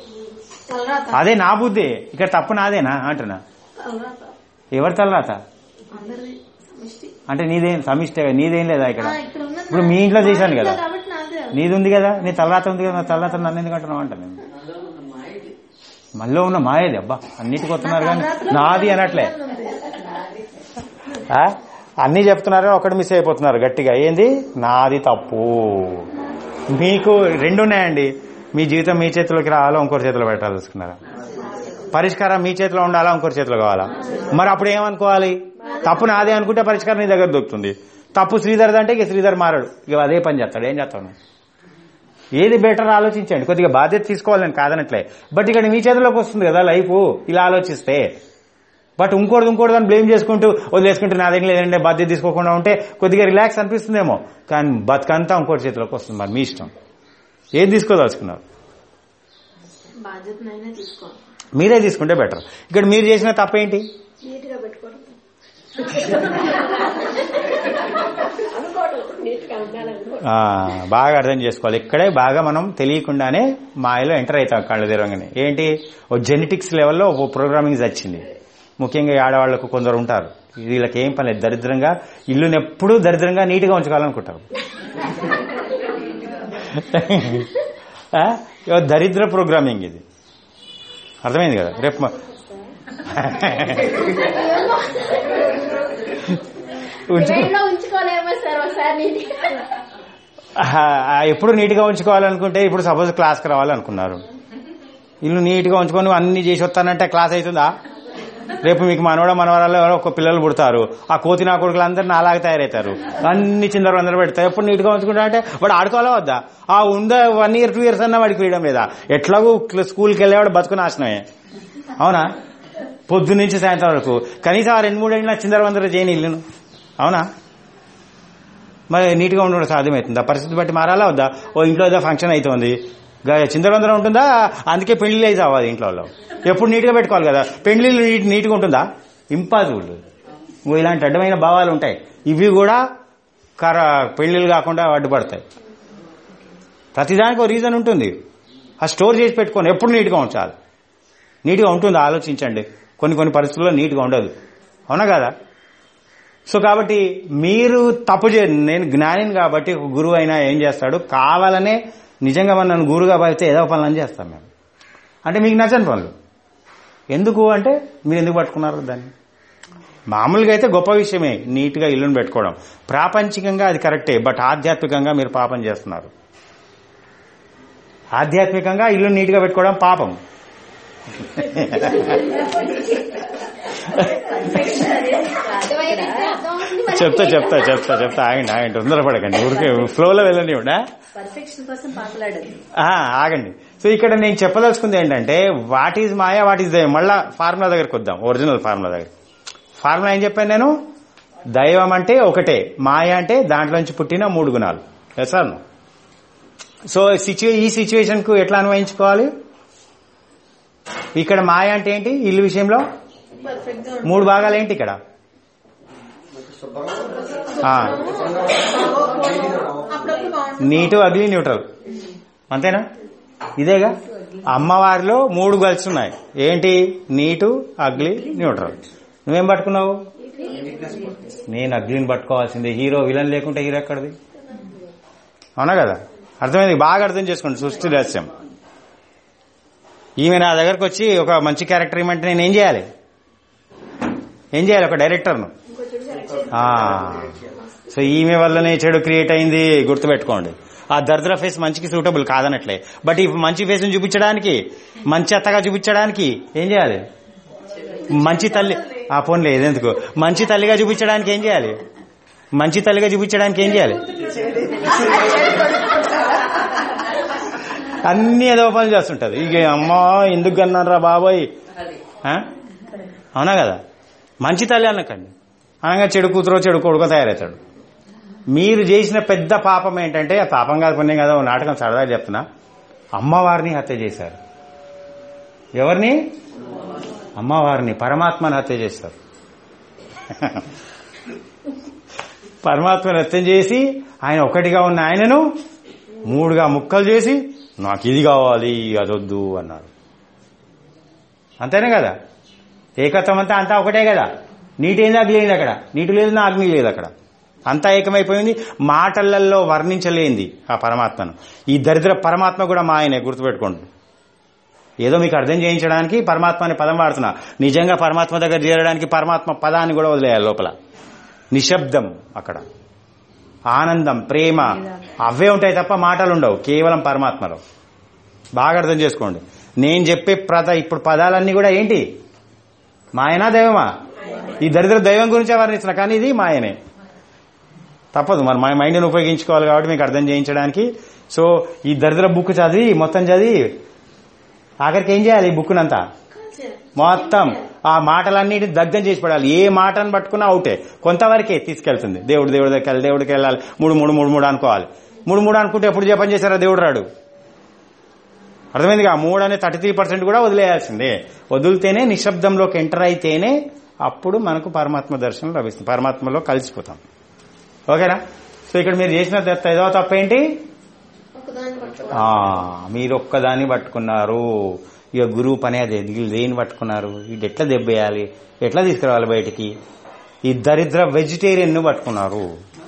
తలరాత అదే నా బుద్ధి ఇక్కడ తప్పు నాదేనా అంటున్నా తలరాత ఎవరి తలరాత అందరిది సమిష్టి అంటే నీదేం సమిష్టే నీదేం లేదా ఇక్కడ ఆ, ఇక్కడ ఉన్నది ఇప్పుడు నా- మీ ఇంట్లో మా చేశాను కదా. కాబట్టి నాదే అది. నీది ఉంది కదా నీ తలరాత ఉంది కదా నా తలరాత నన్ను ఎందుకు అంటున్నావు అంట నేను మళ్ళీ ఉన్న మాయేది అబ్బా అన్నిటికి వస్తున్నారు కానీ తలరాతలో నాది అనట్లే ఉంది. ఆ? అన్నీ చెప్తున్నారు ఒకటి మిస్ అయిపోతున్నారు గట్టిగా ఏంది నాది తప్పు మీకు రెండు ఉన్నాయండి మీ జీవితం మీ చేతిలోకి రావాలా ఇంకోటి చేతిలో పెట్టాలి చూసుకున్నారా పరిష్కారం మీ చేతిలో ఉండాలా ఇంకోటి చేతిలో కావాలా మరి అప్పుడు ఏమనుకోవాలి తప్పు నాదే అనుకుంటే పరిష్కారం నీ దగ్గర దొరుకుతుంది తప్పు శ్రీధర్ అంటే ఇక శ్రీధర్ మారడు ఇక అదే పని చేస్తాడు ఏం చేస్తాను ఏది బెటర్ ఆలోచించండి కొద్దిగా బాధ్యత తీసుకోవాలి నేను కాదనట్లే బట్ ఇక్కడ మీ చేతిలోకి వస్తుంది కదా లైఫ్ ఇలా ఆలోచిస్తే బట్ ఇంకోటి ఇంకోటి దాన్ని బ్లేమ్ చేసుకుంటూ వదిలేసుకుంటూ నా దగ్గర లేదంటే బాధ్యత తీసుకోకుండా ఉంటే కొద్దిగా రిలాక్స్ అనిపిస్తుందేమో కానీ బతుకంతా ఇంకోటి చేతిలోకి వస్తుంది మరి మీ ఇష్టం ఏది తీసుకోదలుచుకున్నారు బాధ్యతనైనా తీసుకోవాలి మీరే తీసుకుంటే బెటర్ ఇక్కడ మీరు చేసిన తప్పేంటి నీట్ గా పెట్టుకోవడం అనుకోవడం నీట్ గా ఉండాలనుకోవడం ఆ, బాగా అర్థం చేసుకోవాలి ఇక్కడే బాగా మనం తెలియకుండానే మాయలో ఎంటర్ అవుతాం కళ్ళు తెరవగానే ఏంటి ఓ జెనెటిక్స్ లెవెల్లో ఓ ప్రోగ్రామింగ్ వచ్చింది ముఖ్యంగా ఈ ఆడవాళ్లకు కొందరు ఉంటారు వీళ్ళకి ఏం పని లేదు దరిద్రంగా ఇల్లుని ఎప్పుడూ దరిద్రంగా నీట్గా ఉంచుకోవాలనుకుంటారు ఆ? ఇదో దరిద్ర ప్రోగ్రామింగ్ ఇది అర్థమైంది కదా రేపు మ- ఉంచుకో బ్రెయిన్ లో ఉంచుకోలేమో సార్ ఒకసారి నీటి ఆ, ఆ, ఎప్పుడు నీట్గా ఉంచుకోవాలనుకుంటే ఇప్పుడు సపోజ్ క్లాస్కి రావాలనుకున్నారు ఇల్లు నీట్గా ఉంచుకొని అన్ని చేసి వస్తానంటే క్లాస్ అవుతుందా రేపు మీకు మనవడ మనవరాలు ఎవరో ఒక పిల్లలు పుడతారు ఆ కోతి నా కొడుకులు అందరు నాలాగా తయారవుతారు అన్ని చిందర అందరూ పెడతారు ఎప్పుడు నీట్గా ఉంచుకుంటా అంటే వాడు ఆడుకోవాలా వద్దా ఆ ఉందా వన్ ఇయర్ టూ ఇయర్స్ అన్నా వాడికి ఫ్రీడమ్ లేదా ఎట్లాగూ స్కూల్కి వెళ్ళేవాడు బతుకు నాశనమే అవునా పొద్దు నుంచి సాయంత్రం వరకు కనీసం ఆ రెండు మూడేళ్ళు చిందర వందర చేయని ఇల్లును అవునా మరి నీట్గా ఉండడం సాధ్యమవుతుంది ఆ పరిస్థితి బట్టి మారాలా వద్దా ఓ ఇంట్లో ఏదో ఫంక్షన్ అవుతుంది గా- చిందరవందరం ఉంటుందా అందుకే పెళ్లిళ్ళు అయితే అవ్వాలి ఇంట్లో వాళ్ళు. ఎప్పుడు నీట్గా పెట్టుకోవాలి కదా పెళ్లిళ్ళు నీట్ నీట్గా ఉంటుందా ఇంపాసిబుల్ ఇంకో ఇలాంటి అడ్డమైన భావాలు ఉంటాయి ఇవి కూడా కర పెళ్లిళ్ళు కాకుండా అడ్డుపడతాయి ప్రతిదానికి ఒక రీజన్ ఉంటుంది ఆ స్టోర్ చేసి పెట్టుకొని ఎప్పుడు నీట్గా ఉంచాలి నీట్గా ఉంటుంది ఆలోచించండి కొన్ని కొన్ని పరిస్థితుల్లో నీట్గా ఉండదు అవునా కదా సో కాబట్టి మీరు తప్పు చే నేను జ్ఞానిని కాబట్టి ఒక గురువు అయినా ఏం చేస్తాడు కావాలనే నిజంగా మన నన్ను గురువుగా భావిస్తే ఏదో పనులని చేస్తాం మేము అంటే మీకు నచ్చని పనులు ఎందుకు అంటే మీరు ఎందుకు పట్టుకున్నారు దాన్ని మామూలుగా అయితే గొప్ప విషయమే నీట్గా ఇల్లును పెట్టుకోవడం ప్రాపంచికంగా అది కరెక్టే బట్ ఆధ్యాత్మికంగా మీరు పాపం చేస్తున్నారు ఆధ్యాత్మికంగా ఇల్లు నీట్గా పెట్టుకోవడం పాపం అర్థమైతే అర్థమవుతుంది మరి చెప్తా చెప్తా చెప్తా చెప్తా ఆగండి ఆగండి తొందరపడకండి ఊరికే ఫ్లోలో వెళ్ళండి కూడా పర్ఫెక్షన్ కోసం పాటలాడదు ఆ, ఆగండి సో ఇక్కడ నేను చెప్పదలుచుకుంది ఏంటంటే వాట్ ఈజ్ మాయా వాట్ ఈజ్ దైవం మళ్ళా ఫార్ములా దగ్గరికి వద్దాం ఒరిజినల్ ఫార్ములా దగ్గర ఫార్ములా ఏం చెప్పాను నేను దైవం అంటే ఒకటే మాయ అంటే దాంట్లోంచి పుట్టిన మూడు గుణాలు సార్ సో సిచ్యు ఈ సిచ్యువేషన్ కు ఎట్లా అన్వయించుకోవాలి ఇక్కడ మాయ అంటే ఏంటి ఇల్లు విషయంలో పర్ఫెక్ట్ గా మూడు భాగాలు ఏంటి ఇక్కడ ఆ, అప్పుడప్పుడు బాగుంటుంది నీటు అగ్లీ న్యూట్రల్ అంతేనా ఇదేగా అమ్మవారిలో మూడు గర్ల్స్ ఉన్నాయి ఏంటి నీటు అగ్లీ న్యూట్రల్ నువ్వేం పట్టుకున్నావు నేను అగ్లీని పట్టుకోవాల్సిందే హీరో విలన్ లేకుంటే హీరో ఎక్కడిది అవునా కదా అర్థమైంది బాగా అర్థం చేసుకోండి సృష్టి రహస్యం ఈమె నా దగ్గరకు వచ్చి ఒక మంచి క్యారెక్టర్ ఇవ్వమంటే నేను ఏం చేయాలి ఏం చేయాలి ఒక డైరెక్టర్ను ఆ, సో ఈమె వల్లనే చెడు క్రియేట్ అయింది గుర్తుపెట్టుకోండి ఆ దరిద్ర ఫేస్ మంచికి సూటబుల్ కాదనట్లే బట్ ఈ మంచి ఫేస్ చూపించడానికి మంచి అత్తగా చూపించడానికి ఏం చేయాలి మంచి తల్లి ఆ పోన్లే ఇదెందుకు మంచి తల్లిగా చూపించడానికి ఏం చేయాలి మంచి తల్లిగా చూపించడానికి ఏం చేయాలి అన్ని ఏదో పనులు చేస్తుంటది ఇక అమ్మా ఎందుకు అన్నారా బాబాయ్ ఆ? అవునా కదా మంచి తల్లి అనకండి అనగా చెడు కూతురో చెడు కొడుకో తయారవుతాడు మీరు చేసిన పెద్ద పాపం ఏంటంటే ఆ పాపం కాదు పుణ్యం కదా ఓ నాటకం సరదాగా చెప్తున్నా అమ్మవారిని హత్య చేశారు ఎవరిని అమ్మవారిని పరమాత్మని హత్య చేస్తారు పరమాత్మని హత్య చేసి ఆయన ఒకటిగా ఉన్న ఆయనను మూడుగా ముక్కలు చేసి నాకు ఇది కావాలి అదొద్దు అన్నారు అంతేనే కదా ఏకత్వం అంతా అంతా ఒకటే కదా నీటి ఏంది అగ్ని లేదు అక్కడ నీటి లేదు నా అగ్ని లేదు అక్కడ అంతా ఏకమైపోయింది మాటలలో వర్ణించలేంది ఆ పరమాత్మను ఈ దరిద్ర పరమాత్మ కూడా మా ఆయనే గుర్తుపెట్టుకోండి ఏదో మీకు అర్థం చేయించడానికి పరమాత్మ అనే పదం వాడుతున్నా నిజంగా పరమాత్మ దగ్గర చేరడానికి పరమాత్మ పదాన్ని కూడా వదిలేయాలి లోపల నిశ్శబ్దం అక్కడ ఆనందం ప్రేమ అవే ఉంటాయి తప్ప మాటలు ఉండవు కేవలం పరమాత్మలో బాగా అర్థం చేసుకోండి నేను చెప్పే పద ఇప్పుడు పదాలన్నీ కూడా ఏంటి మాయనా దైవమా ఈ దరిద్ర దైవం గురించే వర్ణిస్తున్నా కానీ ఇది మాయనే తప్పదు మరి మన మైండ్ని ఉపయోగించుకోవాలి కాబట్టి మీకు అర్థం చేయించడానికి సో ఈ దరిద్ర బుక్ చదివి మొత్తం చదివి ఆఖరికి ఏం చేయాలి ఈ బుక్నంతా మొత్తం ఆ మాటలన్నిటి దగ్ధం చేసి పడాలి ఏ మాటను పట్టుకున్నా అవుటే కొంతవరకే తీసుకెళ్తుంది దేవుడు దేవుడి దగ్గరికి వెళ్ళాలి దేవుడికి వెళ్ళాలి మూడు మూడు మూడు మూడు అనుకోవాలి మూడు మూడు అనుకుంటే ఎప్పుడు జపం చేశారా దేవుడు రాడు అర్థమైందిగా మూడు అనే థర్టీ త్రీ పర్సెంట్ కూడా వదిలేయాల్సిందే వదిలితేనే నిశ్శబ్దంలోకి ఎంటర్ అయితేనే అప్పుడు మనకు పరమాత్మ దర్శనం లభిస్తుంది పరమాత్మలో కలిసిపోతాం ఓకేనా సో ఇక్కడ మీరు చేసిన దత్త ఏదో తప్పేంటి ఒకదాన్ని పట్టుకో ఆ, మీరు ఒక్కదాన్ని పట్టుకున్నారు ఇక గురువు పని అదే వీళ్ళు దేని పట్టుకున్నారు ఇది ఎట్లా దెబ్బేయాలి ఎట్లా తీసుకురావాలి బయటికి ఈ దరిద్ర వెజిటేరియన్ ను పట్టుకున్నారు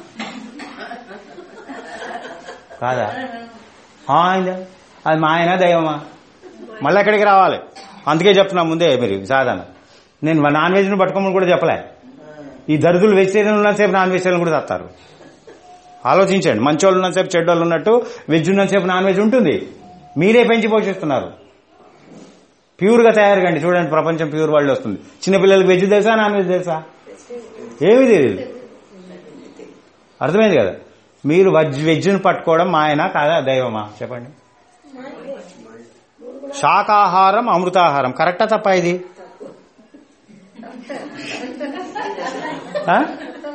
కాదా ఆ, అయిందా? అది మా ఆయన దైవమా మళ్ళీ ఎక్కడికి రావాలి అందుకే చెప్తున్నా ముందే మీరు సాధారణ నేను నాన్ వెజ్ ను పట్టుకోమని కూడా చెప్పలే ఈ దరిద్రులు వెజిటేరియన్ ఉన్నంతసేపు నాన్ వెజిటేరియన్ కూడా తస్తారు ఆలోచించండి మంచోళ్ళు ఉన్నంతసేపు చెడ్డోళ్ళు ఉన్నట్టు వెజ్ ఉన్నంతసేపు నాన్ వెజ్ ఉంటుంది మీరే పెంచి పోషిస్తున్నారు ప్యూర్ గా తయారు కండి చూడండి ప్రపంచం ప్యూర్ వరల్డ్ వస్తుంది చిన్నపిల్లలకి వెజ్ తెలుసా నాన్ వెజ్ తెలుసా ఏమీ తెలియదు అర్థమైంది కదా మీరు వెజ్ వెజ్ను పట్టుకోవడం ఆయన కాదా దైవమా చెప్పండి శాకాహారం అమృతాహారం కరెక్టా తప్ప ఇది ఆ?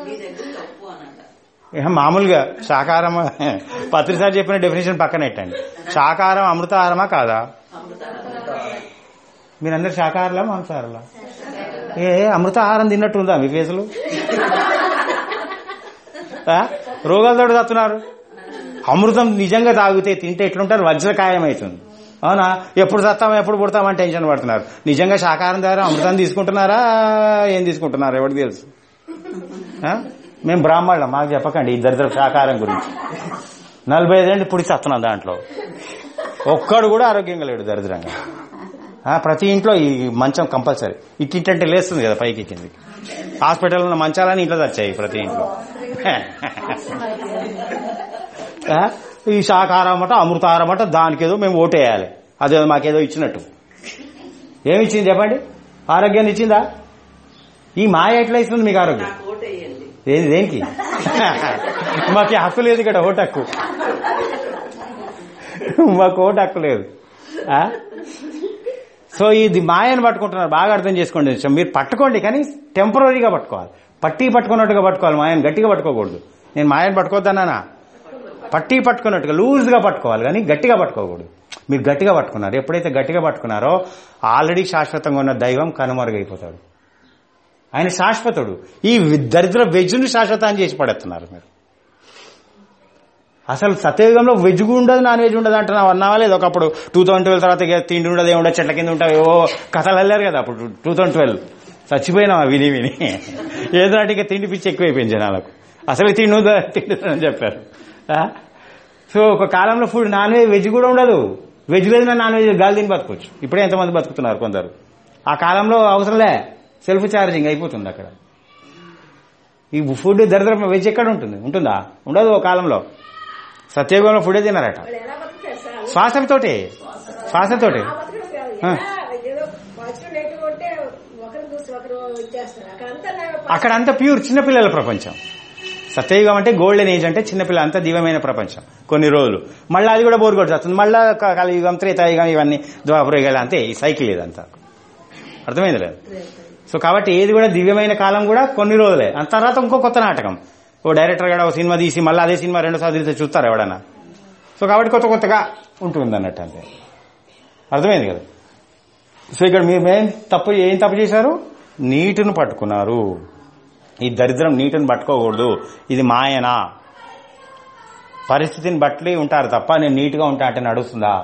ఏ, మామూలుగా శాకాహారం పత్రిసారి చెప్పిన డెఫినేషన్ పక్కన పెట్టండి శాకాహారం అమృతాహారమా కాదా మీరందరు శాకాహారలా మాంసాహారలా ఏ అమృతాహారం తిన్నట్టు ఉందా మీ ఫేసులు ఆ? రోగాలతో తత్తున్నారు అమృతం నిజంగా తాగితే తింటే ఎట్లుంటారు వజ్రకాయం అవుతుంది అవునా ఎప్పుడు చస్తాం ఎప్పుడు పుడతామని టెన్షన్ పడుతున్నారు నిజంగా శాకాహారం ద్వారా అమృతం తీసుకుంటున్నారా ఏం తీసుకుంటున్నారు ఎవరికి తెలుసు ఆ? మేము బ్రాహ్మణులం మాకు చెప్పకండి ఈ దరిద్ర శాకాహారం గురించి నలభై ఐదేళ్ళు ఇప్పుడు చస్తున్నాం దాంట్లో ఒక్కడు కూడా ఆరోగ్యంగా లేడు దరిద్రంగా ఆ, ప్రతి ఇంట్లో ఈ మంచం కంపల్సరీ ఇట్టింటే లేస్తుంది కదా పైకి కిందికి హాస్పిటల్ ఉన్న మంచాలని ఇంట్లో వచ్చాయి ప్రతి ఇంట్లో ఆ, ఈ శాకాహారం అట అమృతాహారం అట దానికేదో మేము ఓటేయాలి అదేదో మాకేదో ఇచ్చినట్టు ఏమి ఇచ్చింది చెప్పండి ఆరోగ్యాన్ని ఇచ్చిందా ఈ మాయ ఎట్లా ఇస్తుంది మీకు ఆరోగ్యం ఏది దేనికి మాకు ఈ హక్కు లేదు ఇక్కడ ఓటు హక్కు మాకు ఓటు హక్కు లేదు ఆ? సో ఇది మాయను పట్టుకుంటున్నారు బాగా అర్థం చేసుకోండి కొంచెం మీరు పట్టుకోండి కానీ టెంపరీగా పట్టుకోవాలి పట్టి పట్టుకున్నట్టుగా పట్టుకోవాలి మాయను గట్టిగా పట్టుకోకూడదు నేను మాయను పట్టుకోవద్దన్నానా పట్టి పట్టుకున్నట్టుగా లూజ్గా పట్టుకోవాలి కానీ గట్టిగా పట్టుకోకూడదు మీరు గట్టిగా పట్టుకున్నారు ఎప్పుడైతే గట్టిగా పట్టుకున్నారో ఆల్రెడీ శాశ్వతంగా ఉన్న దైవం కనుమరుగైపోతాడు ఆయన శాశ్వతుడు ఈ దరిద్ర వెజ్ను శాశ్వతాన్ని చేసి పడేస్తున్నారు మీరు అసలు సత్యయుగంలో వెజ్ ఉండదు నాన్ వెజ్ ఉండదు అంటున్నావు అన్నావా లేదు ఒకప్పుడు టూ థౌసండ్ ట్వెల్వ్ తర్వాత ఇక తిండి ఉండదు ఏముండదు చెట్ల కింద ఉంటావు ఏవో కథలు వెళ్ళారు కదా అప్పుడు టూ థౌసండ్ ట్వెల్వ్ చచ్చిపోయినావా విని విని ఏదో నాటికి తిండి పిచ్చి ఎక్కువైపోయింది జనాలకు అసలు తిండి ఉందా తిండి ఉందా అని చెప్పారు ఆ? సో ఒక కాలంలో ఫుడ్ నాన్ వెజ్ వెజ్ కూడా ఉండదు వెజ్ లేదు నాన్ వెజ్ గాలి తిని బతకొచ్చు ఇప్పుడే ఎంతమంది బతుకుతున్నారు కొందరు ఆ కాలంలో అవసరంలే సెల్ఫ్ ఛార్జింగ్ అయిపోతుంది అక్కడ ఈ ఫుడ్ దరిద్ర వెజ్ ఎక్కడ ఉంటుంది ఉంటుందా ఉండదు ఓ కాలంలో సత్యయుగంలో ఫుడే తినారట వాళ్ళు ఎలా బతుకుతారు సార్ శ్వాసతోటి శ్వాసతోటి ఆ బతుకుడు కాదు. ఆ. ఎలా ఏదో పాజిటివ్ నెగిటివ్ ఉంటే ఒకరు చూసి ఒకరు ఇచ్చేస్తారు అక్కడంతా నా- అక్కడ అంతా ప్యూర్ చిన్నపిల్లల ప్రపంచం సత్యయుగం అంటే గోల్డెన్ ఏజ్ అంటే చిన్నపిల్ల అంతా దివ్యమైన ప్రపంచం కొన్ని రోజులు మళ్ళీ అది కూడా బోర్ కొడుతుంది మళ్ళా క- కలియుగం త్రేతాయుగం ఇవన్నీ ద్వాపరయుగాలు అంతే ఈ సైకిల్ ఇదంతా అర్థమైంది లేదు సో కాబట్టి ఏది కూడా దివ్యమైన కాలం కూడా కొన్ని రోజులే ఆ తర్వాత ఇంకో కొత్త నాటకం ఓ డైరెక్టర్ కూడా ఒక సినిమా తీసి మళ్ళీ అదే సినిమా రెండోసారి తీస్తే చూస్తారు ఎవడన్నా సో కాబట్టి కొత్త కొత్తగా ఉంటుంది అన్నట్టు అంతే అర్థమైంది కదా సో ఇక్కడ మీరు ఏం తప్పు ఏం తప్పు చేశారు నీటిని పట్టుకున్నారు ఈ దరిద్రం నీటిని పట్టుకోకూడదు ఇది మాయనా పరిస్థితిని బట్టి ఉంటారు తప్ప నేను నీట్గా ఉంటా అంటే నడుస్తుందా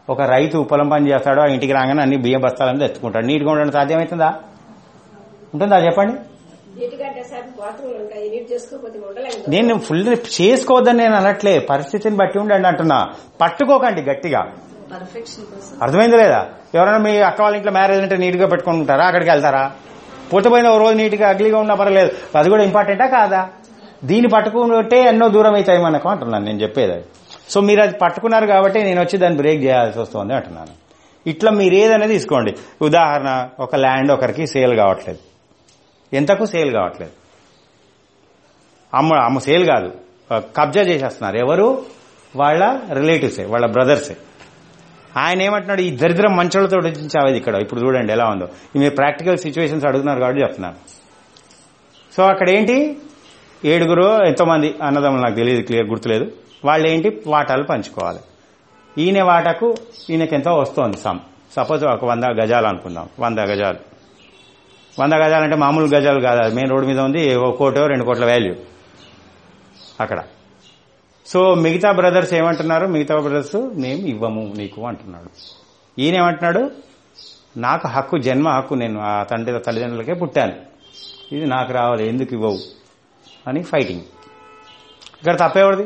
ఒక రైతు పొలం పని చేస్తాడు ఆ ఇంటికి రాగానే అన్ని బియ్యం బస్తాలని తెచ్చుకుంటాడు నీట్గా ఉండడం సాధ్యమవుతుందా ఉంటుందా చెప్పండి నీటికంటే సార్ బాత్రూమ్ ఉంటాయి నీట్ చేసుకోకపోతే ఉండలేము నేను ఫుల్ చేసుకోవద్దని నేను అనట్లే పరిస్థితిని బట్టి ఉండండి అంటున్నా పట్టుకోకండి గట్టిగా పర్ఫెక్షన్ కోసం అర్థమైంది లేదా ఎవరైనా మీ అక్క వాళ్ళ ఇంట్లో మ్యారేజ్ అంటే నీట్గా పెట్టుకుంటారా అక్కడికి వెళ్తారా పోతే పోయిన ఒక రోజు నీట్గా అగ్లీగా ఉన్నా పర్లేదు అది కూడా ఇంపార్టెంటా కాదా దీన్ని పట్టుకుంటే ఎన్నో దూరం అవుతాయి మనకు అంటున్నాను నేను చెప్పేది అది. సో మీరు అది పట్టుకున్నారు కాబట్టి నేను వచ్చి దాన్ని బ్రేక్ చేయాల్సి వస్తుంది అంటున్నాను ఇట్లా మీరు ఏదైనా తీసుకోండి ఉదాహరణ ఒక ల్యాండ్ ఒకరికి సేల్ కావట్లేదు ఎంతకు సేల్ కావట్లేదు అమ్మ అమ్మ సేల్ కాదు కబ్జా చేసేస్తున్నారు ఎవరు వాళ్ళ రిలేటివ్సే వాళ్ళ బ్రదర్సే ఆయన ఏమంటున్నాడు ఈ దరిద్రం మంచోళ్ళతో వచ్చించావేది ఇక్కడ ఇప్పుడు చూడండి ఎలా ఉందో మీరు ప్రాక్టికల్ సిచ్యువేషన్స్ అడుగుతున్నారు కాబట్టి చెప్తున్నాను సో అక్కడ ఏంటి ఏడుగురు ఎంతోమంది అన్నదమ్ములు నాకు తెలియదు క్లియర్ గుర్తులేదు వాళ్ళు ఏంటి వాటాలు పంచుకోవాలి ఈయన వాటకు ఈయనకి ఎంతో వస్తోంది సమ్ సపోజ్ ఒక వంద గజాలు అనుకుందాం వంద గజాలు వంద గజాలు అంటే మామూలు గజాలు కాదు అది మెయిన్ రోడ్డు మీద ఉంది ఒక కోటో రెండు కోట్ల వాల్యూ అక్కడ సో మిగతా బ్రదర్స్ ఏమంటున్నారు మిగతా బ్రదర్స్ మేము ఇవ్వము నీకు అంటున్నాడు ఈయన ఏమంటున్నాడు నాకు హక్కు జన్మ హక్కు నేను ఆ తండ్రి తల్లిదండ్రులకే పుట్టాను ఇది నాకు రావాలి ఎందుకు ఇవ్వవు అని ఫైటింగ్ ఇక్కడ తప్పేవాడిది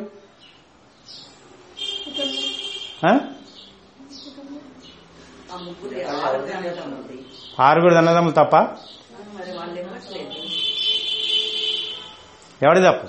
ఆ? ఆ ముగ్గురు ఆరు అన్నదమ్ములది. ఆరుగురు అన్నదమ్ములు తప్ప మరి వాళ్ళు ఇవ్వట్లేదు ఎవడి తప్పు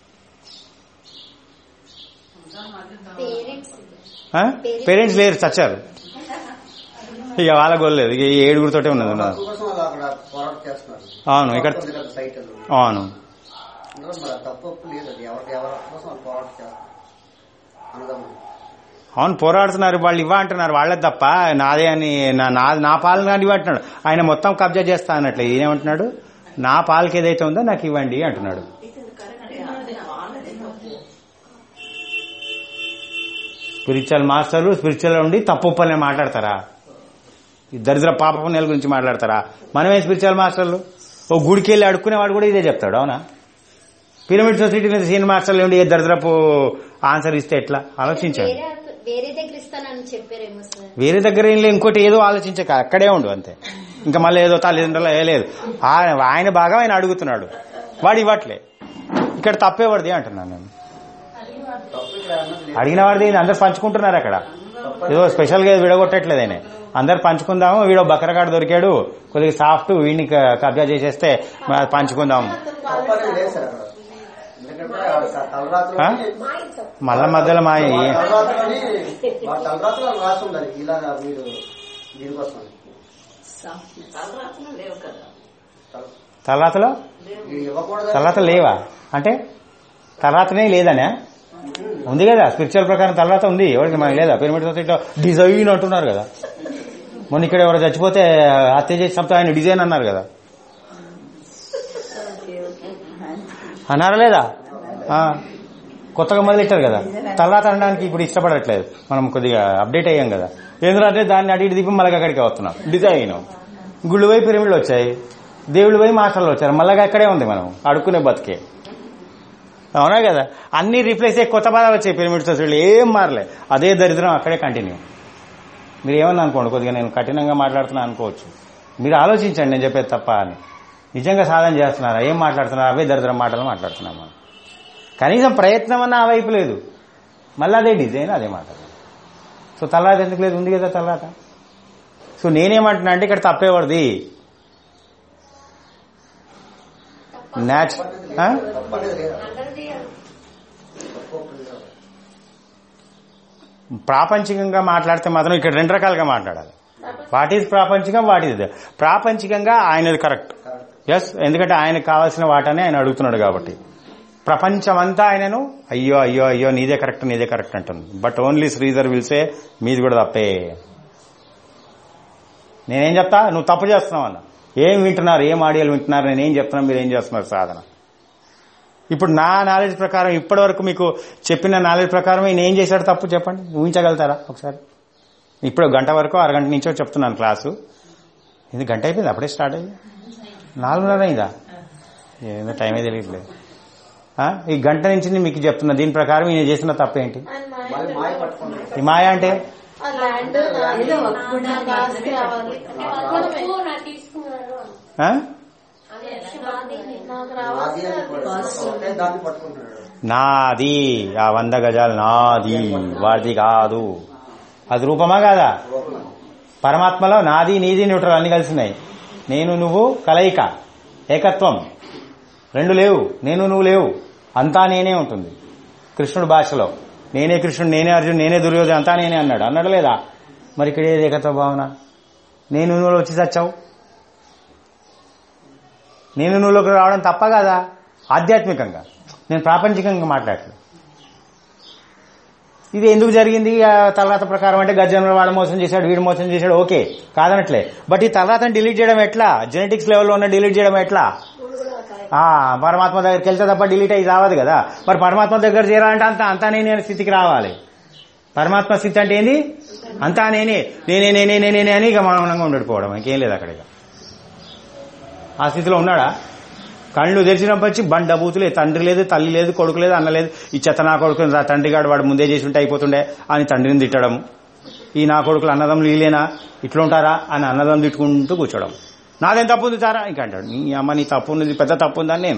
ఆ? పేరెంట్స్ లేరు చచ్చారు ఇక వాళ్ళ గోల్లేదు ఇక ఈ ఏడుగురితోటే ఉన్నది ఉన్నది హక్కు కోసం వాళ్ళు అక్కడ పోరాటం చేస్తున్నారు అవును, ఇక్కడ- ఉంది కదా సైట్ అది. అవును అందులో మరి తప్పు ఒప్పు లేదు అది ఎవరి ఎవరి హక్కు కోసం వాళ్ళు పోరాటం చేస్తారు అన్నదమ్ములు అవును పోరాడుతున్నారు వాళ్ళు ఇవ్వ అంటున్నారు వాళ్ళే తప్ప నాదే అని నా నా- నా పాలన కానీ ఇవ్వ అంటున్నాడు ఆయన మొత్తం కబ్జా చేస్తా అన్నట్లే ఈయనేమంటున్నాడు నా పాలకి ఏదైతే ఉందో నాకు ఇవ్వండి అంటున్నాడు ఇది కరెక్టే అది వాళ్ళది తప్పు స్పిరిచువల్ మాస్టర్లు స్పిరిచువల్ ఉండి తప్పు ఒప్పని మాట్లాడతారా ఈ దరిద్ర పాప పుణ్యాల గురించి మాట్లాడతారా మనమే స్పిరిచువల్ మాస్టర్లు ఓ గుడికి వెళ్ళి అడుక్కునేవాడు కూడా ఇదే చెప్తాడు అవునా పిరమిడ్ సొసైటీ మీద సీనియర్ మాస్టర్లు ఉండి ఏ దరిద్రపు ఆన్సర్ ఇస్తే ఎట్లా ఆలోచించాడు వేరే వేరే దగ్గర ఇస్తానని చెప్పారేమో సార్ వేరే దగ్గర ఏం లేదు ఇంకోటి ఏదో ఆలోచించక అక్కడే ఉండు అంతే ఇంకా మళ్ళీ ఏదో తల్లిదండ్రులు ఏ లేదు ఆయన ఆయన బాగా ఆయన అడుగుతున్నాడు వాడు ఇవ్వట్లే ఇక్కడ తప్పేవాడిది అంటున్నాను నేను తప్పు ఇక్కడ అన్నది లేదు అడిగిన వాడిది ఈయన అందరు పంచుకుంటున్నారు అక్కడ ఏదో స్పెషల్ గా ఏదో విడగొట్టట్లేదు ఆయన అందరు పంచుకుందాము వీడో బకరగాడు దొరికాడు కొద్దిగా సాఫ్ట్ వీడిని క- కబ్జా చేసేస్తే మ- పంచుకుందాం తప్పు అనేది లేదు సార్ అక్కడ ఎందుకంటే ఆ తలరాత్రి ఆ? మళ్ళా మధ్యలో మా తలరాత్రి వాళ్ళ తలరాత్రి వాళ్ళు రాసి ఉండాలి ఇలాగా మీరు దీనికోసం అని. తలరాత్రులు లేవు కదా తల- తర్వాతలో ఇది ఇవ్వకూడదు తర్వాత లేవా అంటే తర్వాతనే లేదనే ఉంది కదా స్పిరిచువల్ ప్రకారం తర్వాత ఉంది ఎవరికి మనకి లేదా పిరమిడ్ సొసైటీలో డిజైన్ అంటున్నారు కదా మొన్న ఇక్కడ ఎవరు చచ్చిపోతే హత్య చేసి చంపుతా ఆయన డిజైన్ అన్నారు కదా అన్నారా లేదా ఆ, కొత్తగా మొదలెట్టారు కదా తర్వాత అనడానికి ఇప్పుడు ఇష్టపడట్లేదు మనం కొద్దిగా అప్డేట్ అయ్యాం కదా ఎందుకంటే దాన్ని అటు ఇటు దిప్పి మళ్ళీ అక్కడికి వస్తున్నాం డిజైన్ గుళ్ళు పోయి పిరమిడ్లు వచ్చాయి దేవుళ్ళు పోయి మాస్టర్లు వచ్చారు మళ్ళీ అక్కడే ఉంది మనం అడుక్కునే బతికే అవునా కదా అన్ని రీప్లేస్ అయ్యి కొత్త పదాలు వచ్చాయి పిరమిడ్ సొసైటీలో ఏం మారలే అదే దరిద్రం అక్కడే కంటిన్యూ మీరు ఏమన్నా అనుకోండి కొద్దిగా నేను కఠినంగా మాట్లాడుతున్నా అనుకోవచ్చు మీరు ఆలోచించండి నేను చెప్పేది తప్ప అని నిజంగా సాధన చేస్తున్నారా ఏం మాట్లాడుతున్నారా అవే దరిద్రం మాటలు మాట్లాడుతున్నాం మనం కనీసం ప్రయత్నం అన్న ఆ వైపు లేదు మళ్ళీ అదే డిజైన్ అదే మాట్లాడు సో తర్వాత ఎందుకు లేదు ఉంది కదా తర్వాత సో నేనేమంటున్నా అంటే ఇక్కడ తప్పేవాడిది న్యాచ్ ఆ? తప్పు అనేది లేదు తప్పు ఒప్పు లేదు ప్రాపంచికంగా మాట్లాడితే మాత్రం ఇక్కడ రెండు రకాలుగా మాట్లాడాలి వాట్ ఈజ్ ప్రాపంచికం వాట్ ఈజ్ ప్రాపంచికంగా ఆయనది కరెక్ట్ కరెక్ట్ ఎస్ ఎందుకంటే ఆయనకు కావాల్సిన వాటనే ఆయన అడుగుతున్నాడు కాబట్టి ప్రపంచమంతా ఆయనను అయ్యో అయ్యో అయ్యో నీదే కరెక్ట్ నీదే కరెక్ట్ అంటుంది బట్ ఓన్లీ శ్రీధర్ విల్సే మీది కూడా తప్పే నేనేం చెప్తా నువ్వు తప్పు చేస్తున్నావు అన్న ఏం వింటున్నారు ఏం ఆడియోలు వింటున్నారు నేనేం చెప్తున్నా మీరు ఏం చేస్తున్నారు సాధన ఇప్పుడు నా నాలెడ్జ్ ప్రకారం ఇప్పటి వరకు మీకు చెప్పిన నాలెడ్జ్ ప్రకారం ఈయన ఏం చేశాడు తప్పు చెప్పండి ఊహించగలుగుతారా ఒకసారి ఇప్పుడు గంట వరకు అరగంట నుంచో చెప్తున్నాను క్లాసు ఇది గంట అయిపోయింది అప్పుడే స్టార్ట్ అయ్యింది నాలుగున్నర అయిందా ఏదో టైమే తెలియట్లేదు ఆ? ఈ గంట నుంచి నేను మీకు చెప్తున్నా దీని ప్రకారం ఈయన చేసిన తప్పేంటి మళ్ళీ మాయ పట్టుకున్నాం ఈ మాయ అంటే ఆ ల్యాండ్ ఏదో ఒక్క నాకు ఆస్తి కావాలి అనుకోవడమే. ఆ? నాకు నాది రావాల్సిన అని పట్టుకుంటాడు. ఒకటే దాన్ని పట్టుకుంటున్నాడు నాది ఆ వంద గజాలు నాది వాడిది కాదు అది రూపమా కాదా రూపం. పరమాత్మలో నాది నీది న్యూట్రల్ అన్ని కలిసినాయి నేను నువ్వు కలయిక ఏకత్వం రెండు లేవు నేను నువ్వు లేవు అంతా నేనే ఉంటుంది కృష్ణుడు భాషలో నేనే కృష్ణుడు నేనే అర్జున్ నేనే దుర్యోధన అంతా నేనే అన్నాడు అన్నాడు లేదా మరి ఇక్కడ ఏది ఏకత్వ భావన నేను నువ్వులో వచ్చి చచ్చావు నేను నువ్వులోకి రావడం తప్ప కదా ఆధ్యాత్మికంగా నేను ప్రాపంచికంగా మాట్లాడలేదు ఇది ఎందుకు జరిగింది ఆ తర్వాత ప్రకారం అంటే గజంలో వాడు మోసం చేశాడు వీడు మోసం చేశాడు ఓకే కాదనట్లే బట్ ఈ తర్వాత డిలీట్ చేయడం ఎట్లా జెనెటిక్స్ లెవెల్లో ఉన్న డిలీట్ చేయడం ఎట్లా ఆ పరమాత్మ దగ్గరికి వెళ్తే తప్ప డిలీట్ అయ్యి రావదు కదా మరి పరమాత్మ దగ్గర చేరాలంటే అంత అంతా నేనే అనే స్థితికి రావాలి పరమాత్మ స్థితి అంటే ఏంది అంతా నేనే నేనే నేనే నేనే నేనే అని ఇక మౌనంగా ఉండడిపోవడం ఇంకేం లేదు అక్కడ ఇక ఆ స్థితిలో ఉన్నాడా కళ్ళు తెరిచినప్పటి నుంచి బండ బూతులే తండ్రి లేదు తల్లి లేదు కొడుకు లేదు అన్న లేదు ఈ చెత్త నా కొడుకు రా తండ్రి గాడు వాడు ముందే చేసి ఉంటే అయిపోతుండే అని తండ్రిని తిట్టడం ఈ నా కొడుకులు అన్నదమ్ములు వీలేనా ఇట్లుంటారా అని అన్నదం తిట్టుకుంటూ కూర్చోవడం నాదేం తప్పు ఉంది సారా ఇంకా అంటాడు నీ అమ్మ నీ తప్పు ఉంది పెద్ద తప్పు ఉందని నేను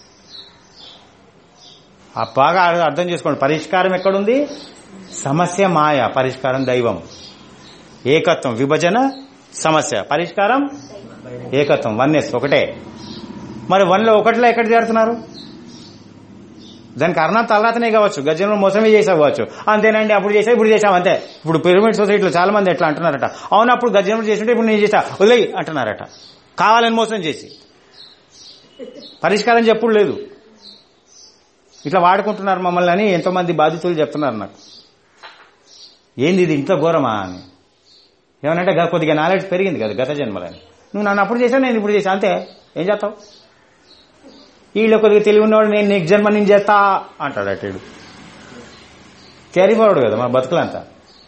ఆ బాగా అర్థం చేసుకోండి పరిష్కారం ఎక్కడుంది సమస్య మాయ పరిష్కారం దైవం ఏకత్వం విభజన సమస్య పరిష్కారం ఏకత్వం వన్నెస్ ఒకటే మరి వన్లో ఒకటిలో ఎక్కడ చేరుతున్నారు దానికి అర్థం తర్వాతనే కావచ్చు గజంలో మోసమే చేసావచ్చు అంతేనండి అప్పుడు చేసా ఇప్పుడు చేసాం అంతే ఇప్పుడు పిరమిడ్ సొసైటీలో చాలా మంది ఎట్లా అంటున్నారట అవును అప్పుడు గజంలో చేస్తుంటే ఇప్పుడు నేను చేసా వదిలేయి అంటున్నారట కావాలని మోసం చేసి పరిష్కారం చెప్పుడు లేదు ఇట్లా వాడుకుంటున్నారు మమ్మల్ని అని ఎంతో మంది బాధితులు చెప్తున్నారు నాకు ఏంది ఇది ఇంత ఘోరమా అని ఏమనంటే గ- కొద్దిగా నాలెడ్జ్ పెరిగింది కదా గత జన్మలని నువ్వు నన్ను అప్పుడు చేశావు నేను ఇప్పుడు చేశా అంతే ఏం చేస్తావు వీళ్ళు కొద్దిగా తెలివి ఉన్నవాడు నేను నెక్స్ట్ జన్మ నేను చేస్తా అంటాడు అటేడు క్యారీ ఫార్వర్డ్ కదా మన బతుకులంతా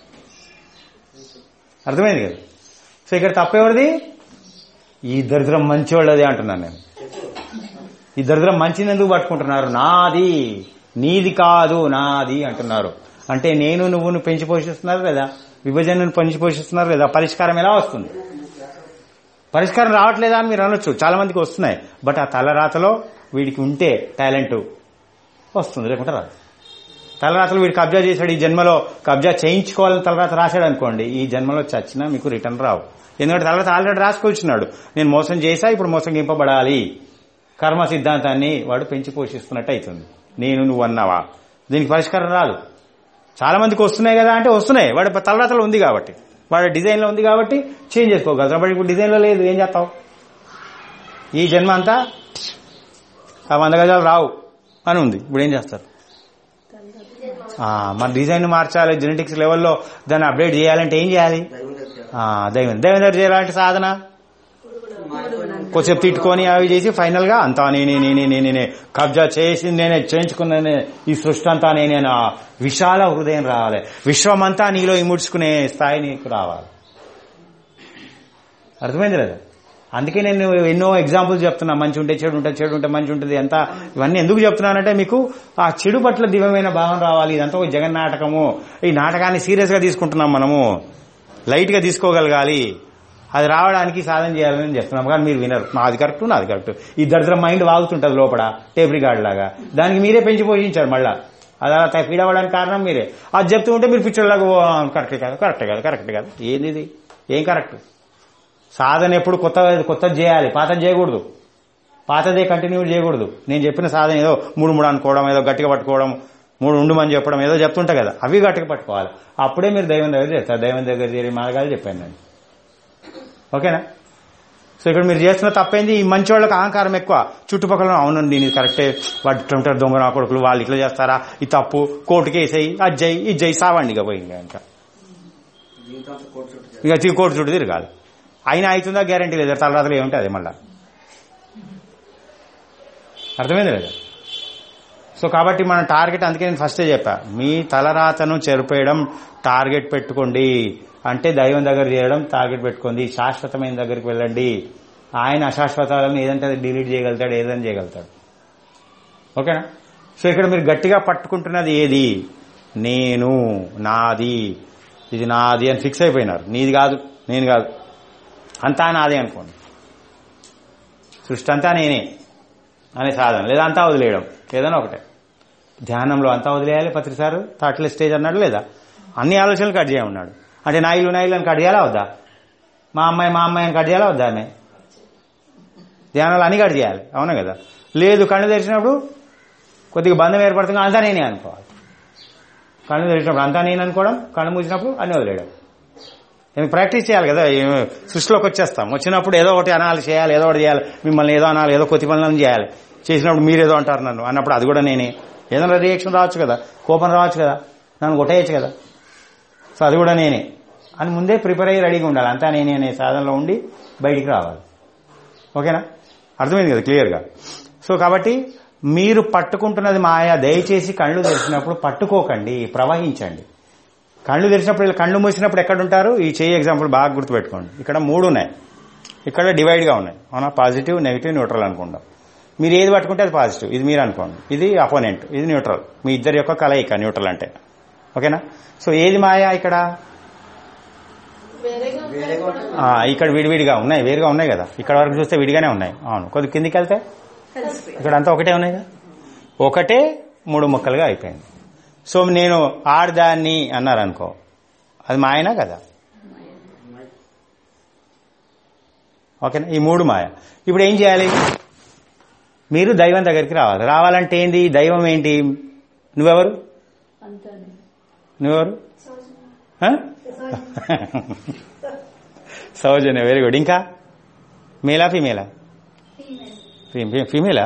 అర్థమైంది కదా సో ఇక్కడ తప్పెవరిది ఈ దరిద్రం మంచివాళ్ళదే అంటున్నాను నేను ఈ దరిద్రం మంచిని ఎందుకు పట్టుకుంటున్నారు నాది నీది కాదు నాది అంటున్నారు అంటే నేను నువ్వును పెంచి పోషిస్తున్నారు లేదా విభజనను పెంచి పోషిస్తున్నారు లేదా పరిష్కారం ఎలా వస్తుంది పరిష్కారం రావట్లేదా అని మీరు అనొచ్చు చాలా మందికి వస్తున్నాయి బట్ ఆ తలరాతలో వీడికి ఉంటే టాలెంట్ వస్తుంది లేకుంటే రాదు తలరాతలు వీడు కబ్జా చేశాడు ఈ జన్మలో కబ్జా చేయించుకోవాలని తలరాత రాశాడు అనుకోండి ఈ జన్మలో చచ్చినా మీకు రిటర్న్ రావు ఎందుకంటే తలరాత ఆల్రెడీ రాసుకొచ్చినాడు నేను మోసం చేశా ఇప్పుడు మోసగింపబడాలి కర్మ సిద్ధాంతాన్ని వాడు పెంచి పోషిస్తున్నట్టు అవుతుంది నేను నువ్వు అన్నావా దీనికి పరిష్కారం రాదు చాలా మందికి వస్తున్నాయి కదా అంటే వస్తున్నాయి వాడి తలరాతలో ఉంది కాబట్టి వాడి డిజైన్లో ఉంది కాబట్టి చేంజ్ చేసుకోగలుగుతాం బట్ ఇప్పుడు డిజైన్లో లేదు ఏం చేస్తావు ఈ జన్మ అంతా ఆ వంద గజాలు రావు అని ఉంది ఇప్పుడు ఏం చేస్తారు ఆ, మన డిజైన్ మార్చాలి జెనెటిక్స్ లెవెల్లో దాన్ని అప్డేట్ చేయాలంటే ఏం చేయాలి దైవం దగ్గర ఆ, దైవం దైవం దగ్గర చేయాలంటే సాధన కొంచెం తిట్టుకొని అవి చేసి ఫైనల్ గా అంతా నేనే నేనే నేనే నేనే కబ్జా చేసి నేనే చేయించుకున్నానే ఈ సృష్టి అంతా నేనే నా విశాల హృదయం రావాలి విశ్వమంతా నీలో ఇముడ్చుకునే స్థాయి నీకు రావాలి అర్థమైంది లేదా అందుకే నేను ఎన్నో ఎగ్జాంపుల్స్ చెప్తున్నా మంచి ఉంటే చెడు ఉంటే చెడు ఉంటే మంచి ఉంటుంది అంతా ఇవన్నీ ఎందుకు చెప్తున్నానంటే మీకు ఆ చెడు పట్ల దివ్యమైన భావం రావాలి ఇదంతా ఒక జగన్ నాటకము ఈ నాటకాన్ని సీరియస్ గా తీసుకుంటున్నాం మనము లైట్ గా తీసుకోగలగాలి అది రావడానికి సాధన చేయాలని చెప్తున్నాం కానీ మీరు వినరు నాది కరెక్ట్ నాది కరెక్ట్ ఈ దరిద్రం మైండ్ వాగుతుంటది లోపల టేప్ రికార్డ్ లాగా దానికి మీరే పెంచి పోషించారు మళ్ళా అది అలా ఫీడ్ అవ్వడానికి కారణం మీరే అది చెప్తూ ఉంటే మీరు పిక్చర్లాగా కరెక్ట్ కాదు కరెక్ట్ కాదు కరెక్ట్ కాదు ఏంది ఇది ఏం కరెక్ట్ సాధన ఎప్పుడు కొత్త కొత్తది చేయాలి పాతది చేయకూడదు పాతదే కంటిన్యూ చేయకూడదు నేను చెప్పిన సాధన ఏదో మూడు మూడు అనుకోవడం ఏదో గట్టిగా పట్టుకోవడం మూడు ఉండుమని చెప్పడం ఏదో చెప్తుంటా కదా అవి గట్టిగా పట్టుకోవాలి అప్పుడే మీరు దైవం దగ్గర చేస్తారు దైవం దగ్గర చేరి మార్గాలు చెప్పాను నేను ఓకేనా సో ఇక్కడ మీరు చేస్తున్న తప్పేంది ఈ మంచి వాళ్ళకి అహంకారం ఎక్కువ చుట్టుపక్కల అవునండి ఇది కరెక్టే వాడు ఇట్లా ఉంటారు దొంగ నా కొడుకులు వాళ్ళు ఇట్లా చేస్తారా ఈ తప్పు కోర్టుకి వేసేయి అది జై ఇది జై సావండి ఇక పోయి ఇంకా జీవితం అంతా కోటి చుట్టూ ఇక తిరిగి కోర్టు చుట్టూ తిరగాలి అయినా అవుతుందా గ్యారంటీ లేదు తలరాతలు ఏముంటే అది మళ్ళా అర్థమైంది లేదా సో కాబట్టి మన టార్గెట్ అందుకే నేను ఫస్టే చెప్పా మీ తలరాతను చెరిపేయడం టార్గెట్ పెట్టుకోండి అంటే దైవం దగ్గర చేయడం టార్గెట్ పెట్టుకోండి శాశ్వతమైన దగ్గరికి వెళ్ళండి ఆయన అశాశ్వతాలను ఏదంటే అది డిలీట్ చేయగలుగుతాడు ఏదని చేయగలుగుతాడు ఓకేనా సో ఇక్కడ మీరు గట్టిగా పట్టుకుంటున్నది ఏది నేను నాది ఇది నాది అని ఫిక్స్ అయిపోయినారు నీది కాదు నేను కాదు అంతా నాదే అనుకోండి సృష్టి అంతా నేనే అనే సాధన లేదా అంతా వదిలేయడం ఏదైనా ఒకటే ధ్యానంలో అంతా వదిలేయాలి పత్రిసారు థాట్లెస్ స్టేజ్ అన్నాడు లేదా అన్ని ఆలోచనలు కట్ చేయమన్నాడు అంటే నా ఇల్లు నా ఇల్లు అని కట్ చేయాలా వద్దా మా అమ్మాయి మా అమ్మాయి అని కట్ చేయాలా వద్దా ఆమె ధ్యానంలో అన్ని కట్ చేయాలి అవునా కదా లేదు కళ్ళు తెరిచినప్పుడు కొద్దిగా బంధం ఏర్పడుతుంది అంతా నేనే అనుకోవాలి కళ్ళు తెరిచినప్పుడు అంతా నేను అనుకోవడం కళ్ళు మూసినప్పుడు అన్ని వదిలేయడం నేను ప్రాక్టీస్ చేయాలి కదా ఏ- సృష్టిలోకి వచ్చేస్తాం వచ్చినప్పుడు ఏదో ఒకటి అనాలి చేయాలి ఏదో ఒకటి చేయాలి మిమ్మల్ని ఏదో అనాలి ఏదో కొద్ది పనులను చేయాలి చేసినప్పుడు మీరు ఏదో అంటారు నన్ను అన్నప్పుడు అది కూడా నేనే ఏదైనా రియాక్షన్ రావచ్చు కదా కోపం రావచ్చు కదా నన్ను కొట్టేయచ్చు కదా సో అది కూడా నేనే అని ముందే ప్రిపేర్ అయ్యి రెడీగా ఉండాలి అంతా నేనే అనే సాధనలో ఉండి బయటికి రావాలి ఓకేనా అర్థమైంది కదా క్లియర్గా సో కాబట్టి మీరు పట్టుకుంటున్నది మాయా దయచేసి కళ్ళు తెరిచినప్పుడు పట్టుకోకండి ప్రవహించండి కళ్ళు తెరిచినప్పుడు ఇలా కళ్ళు మూసినప్పుడు ఎక్కడ ఉంటారు ఈ చేయి ఎగ్జాంపుల్ బాగా గుర్తుపెట్టుకోండి ఇక్కడ మూడు ఉన్నాయి ఇక్కడ డివైడ్ గా ఉన్నాయి అవునా పాజిటివ్ నెగిటివ్ న్యూట్రల్ అనుకుందాం మీరు ఏది పట్టుకుంటే అది పాజిటివ్ ఇది మీరు అనుకోండి ఇది అపోనెంట్ ఇది న్యూట్రల్ మీ ఇద్దరి యొక్క కలయిక న్యూట్రల్ అంటే ఓకేనా సో ఏది మాయా ఇక్కడ వేరేగా వేరేగా ఉంటాయి ఉంటుంది. ఆ, ఇక్కడ విడివిడిగా ఉన్నాయి వేరుగా ఉన్నాయి కదా ఇక్కడ వరకు చూస్తే విడిగానే ఉన్నాయి అవును కొద్ది కిందికి వెళ్తే ఇక్కడ అంతా ఒకటే ఉన్నాయి కదా ఒకటే మూడు ముక్కలుగా అయిపోయింది సో నేను ఆడదాన్ని అన్నారు అనుకో అది మాయనా కదా ఓకేనా ఈ మూడు మాయ ఇప్పుడు ఏం చేయాలి మీరు దైవం దగ్గరికి రావాలి రావాలంటే ఏంది దైవం ఏంటి నువ్వెవరు నువ్వెవరు ఆ? సౌజన్య వెరీ గుడ్ ఇంకా మేలా ఫీమేలా ఫీమేలా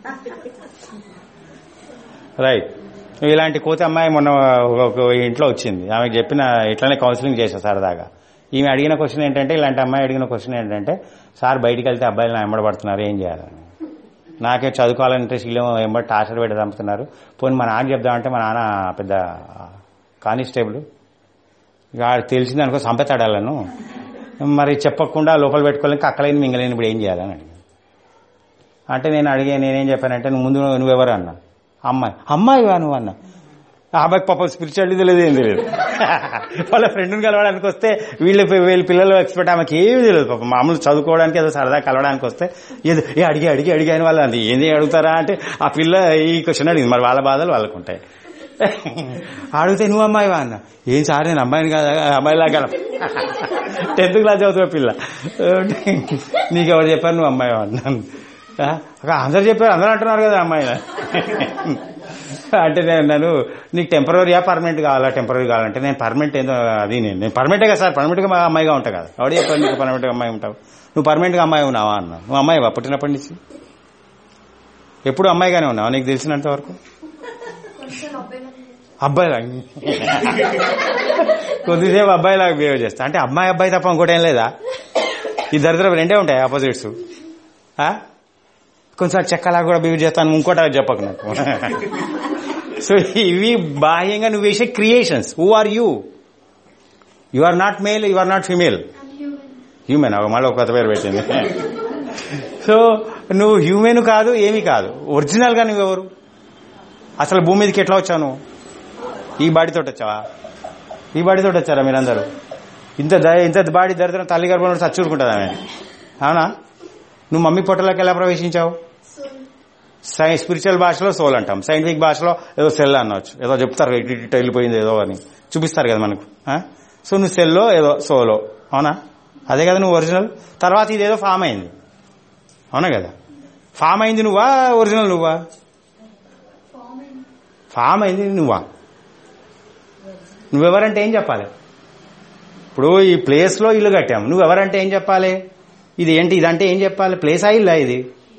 రైట్ ఇలాంటి కోతి అమ్మాయి మొన్న ఒక- ఒక ఇంట్లో వచ్చింది ఆమెకు చెప్పిన ఇట్లానే కౌన్సిలింగ్ చేశా సరదాగా ఈమె అడిగిన క్వశ్చన్ ఏంటంటే ఇలాంటి అమ్మాయి అడిగిన క్వశ్చన్ ఏంటంటే సార్ బయటికి వెళ్తే అబ్బాయిలు నా ఎంబడబడుతున్నారు ఏం చేయాలని నాకే చదువుకోవాలని ఇంట్రెస్ట్ వీళ్ళు ఎంబడి టార్చర్ పెట్టి చంపుతున్నారు పోనీ మా నాన్న చెప్దామంటే మా నాన్న పెద్ద కానిస్టేబుల్ ఇక ఆడికి తెలిసింది అనుకో సంపెతాడాలను మరి చెప్పకుండా లోపల పెట్టుకోలేక అక్కలేని మింగలేని ఇప్పుడు ఏం చేయాలని అడిగాను అంటే నేను అడిగే నేనేం చెప్పానంటే నువ్వు ముందు నువ్వెవరు అన్నా అమ్మాయి అమ్మాయి నువ్వు అన్న ఆ అబ్బాయికి పాపం స్పిరిచువాలిటీ తెలియదు ఏం తెలియదు వాళ్ళ ఫ్రెండ్ని కలవడానికి వస్తే వీళ్ళు వీళ్ళ పిల్లలు ఎక్స్పెక్ట్ ఆమెకి ఏమీ తెలియదు పాపం మామూలు చదువుకోవడానికి ఏదో సరదా కలవడానికి వస్తే ఏదో ఏ అడిగి అడిగి అడిగి అని వాళ్ళు అది ఏంది అడుగుతారా అంటే ఆ పిల్ల ఈ క్వశ్చన్ అడిగింది మరి వాళ్ళ బాధలు వాళ్ళకు ఉంటాయి అడిగితే నువ్వు అమ్మాయివా అన్న ఏం సార్ నేను అమ్మాయిని కాదా అమ్మాయిలా కదా టెన్త్ క్లాస్ చదువుతున్న పిల్ల నీకెవరు చెప్పారు నువ్వు అమ్మాయివా అన్నాను ఆ, అక్క అందరు చెప్పారు అందరూ అంటున్నారు కదా అమ్మాయి అంటే నేను అన్నాను నీకు టెంపరీయా పర్మనెంట్ కావాలా టెంపరీ కావాలంటే నేను పర్మనెంట్ ఏందో అది నేను నేను పర్మనెంటే కదా సార్ పర్మనెంట్ గా మా అమ్మాయిగా ఉంటా కదా ఎవడు చెప్పారు నీకు పర్మనెంట్ గా అమ్మాయి ఉంటావు నువ్వు పర్మనెంట్ గా అమ్మాయి ఉన్నావా అన్నా నువ్వు అమ్మాయివా పుట్టినప్పటి నుంచి ఎప్పుడు అమ్మాయిగానే ఉన్నావా నీకు తెలిసినంత వరకు అబ్బాయిలా కొద్దిసేపు అబ్బాయిలాగా బిహేవ్ చేస్తా అంటే అమ్మాయి అబ్బాయి తప్ప ఇంకోటి ఏం లేదా ఈ దరిద్రం రెండే ఉంటాయి ఆపోజిట్స్ కొంచెం చెక్కలాగా కూడా బిహేవ్ చేస్తాను ఇంకోటి అది చెప్పకు నాకు సో ఇవి బాహ్యంగా నువ్వు వేసే creations who are you you are not male you are not female human మళ్ళీ ఒక కొత్త పేరు పెట్టింది సో నువ్వు హ్యూమెన్ కాదు ఏమీ కాదు ఒరిజినల్ గా నువ్వెవరు అసలు భూమి మీదకి ఎట్లా వచ్చావు నువ్వు ఈ బాడీతో వచ్చావా ఈ బాడీతో వచ్చారా మీరందరూ ఇంత ద- ఇంత బాడీ దరిద్రం తల్లి గర్భంలో చచ్చూరుకుంటుంది ఆమె అవునా నువ్వు మమ్మీ పొట్టలోకి ఎలా ప్రవేశించావు సై స్పిరిచువల్ భాషలో సోల్ అంటాం సైంటిఫిక్ భాషలో ఏదో సెల్ అనవచ్చు ఏదో చెప్తారు ఇటు ఇటు ఇటు వెళ్ళిపోయింది ఏదో అని చూపిస్తారు కదా మనకు ఆ? సో నువ్వు సెల్లో ఏదో సోలో అవునా అదే కదా నువ్వు ఒరిజినల్ తర్వాత ఇదేదో ఫామ్ అయింది అవునా కదా ఫామ్ అయింది నువ్వా ఒరిజినల్ నువ్వా ఫామ్ అయింది నువ్వా నువ్వెవరంటే ఏం చెప్పాలి ఇప్పుడు ఈ ప్లేస్ లో ఇల్లు కట్టాము నువ్వెవరంటే ఏం చెప్పాలి ఇది ఏంటి ఇదంటే ఏం చెప్పాలి ప్లేసా ఇల్లా ఇది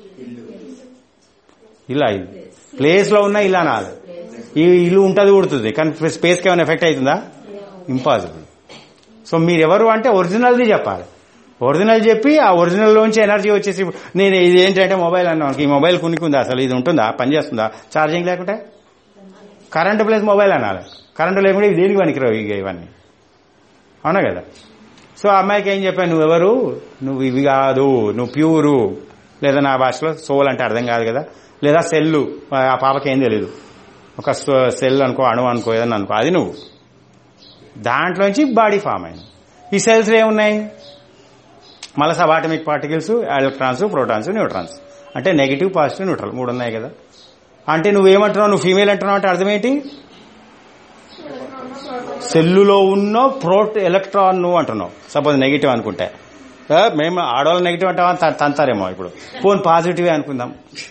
ఇలా ఇది ప్లేస్ లో ఉన్న ఇల్లు అనాలి ఈ ఇల్లు ఉంటది ఉడుతుంది కానీ స్పేస్ కి ఏమైనా ఎఫెక్ట్ అవుతుందా ఇంపాసిబుల్ సో మీరెవరు అంటే ఒరిజినల్ది చెప్పాలి ఒరిజినల్ చెప్పి ఆ ఒరిజినల్ లోంచి ఎనర్జీ వచ్చేసి నేను ఇది ఏంటంటే మొబైల్ అన్నాను ఈ మొబైల్ కునికుందా అసలు ఇది ఉంటుందా పనిచేస్తుందా ఛార్జింగ్ లేకుంటే కరెంట్ ప్లస్ మొబైల్ అనాలి కరెంటు లేకుంటే ఇవి దేనికి పనికిరావు ఇక ఇవన్నీ అవునా కదా సో ఆ అమ్మాయికి ఏం చెప్పాను నువ్వెవరు నువ్వు ఇవి కాదు నువ్వు ప్యూరు లేదా నా భాషలో సోల్ అంటే అర్థం కాదు కదా లేదా సెల్లు ఆ పాపకి ఏం తెలియదు ఒక సెల్ అనుకో అణు అనుకో ఏదన్నా అనుకో అది నువ్వు దాంట్లోంచి బాడీ ఫామ్ అయింది ఈ సెల్స్ ఏమున్నాయి మళ్ళీ subatomic particles electrons protons neutrons అంటే నెగిటివ్ పాజిటివ్ న్యూట్రల్ మూడు ఉన్నాయి కదా అంటే నువ్వేమంటున్నావు నువ్వు ఫీమేల్ అంటున్నావు అంటే అర్థం ఏంటి సెల్లులో ఉన్న ప్రోట్ ఎలక్ట్రాన్ నువ్వు అంటున్నావు సపోజ్ నెగిటివ్ అనుకుంటే ఏ, మేము ఆడవాళ్ళు నెగిటివ్ అంటావా త- తంతారేమో ఇప్పుడు ఫోన్ పాజిటివ్ అనుకుందాం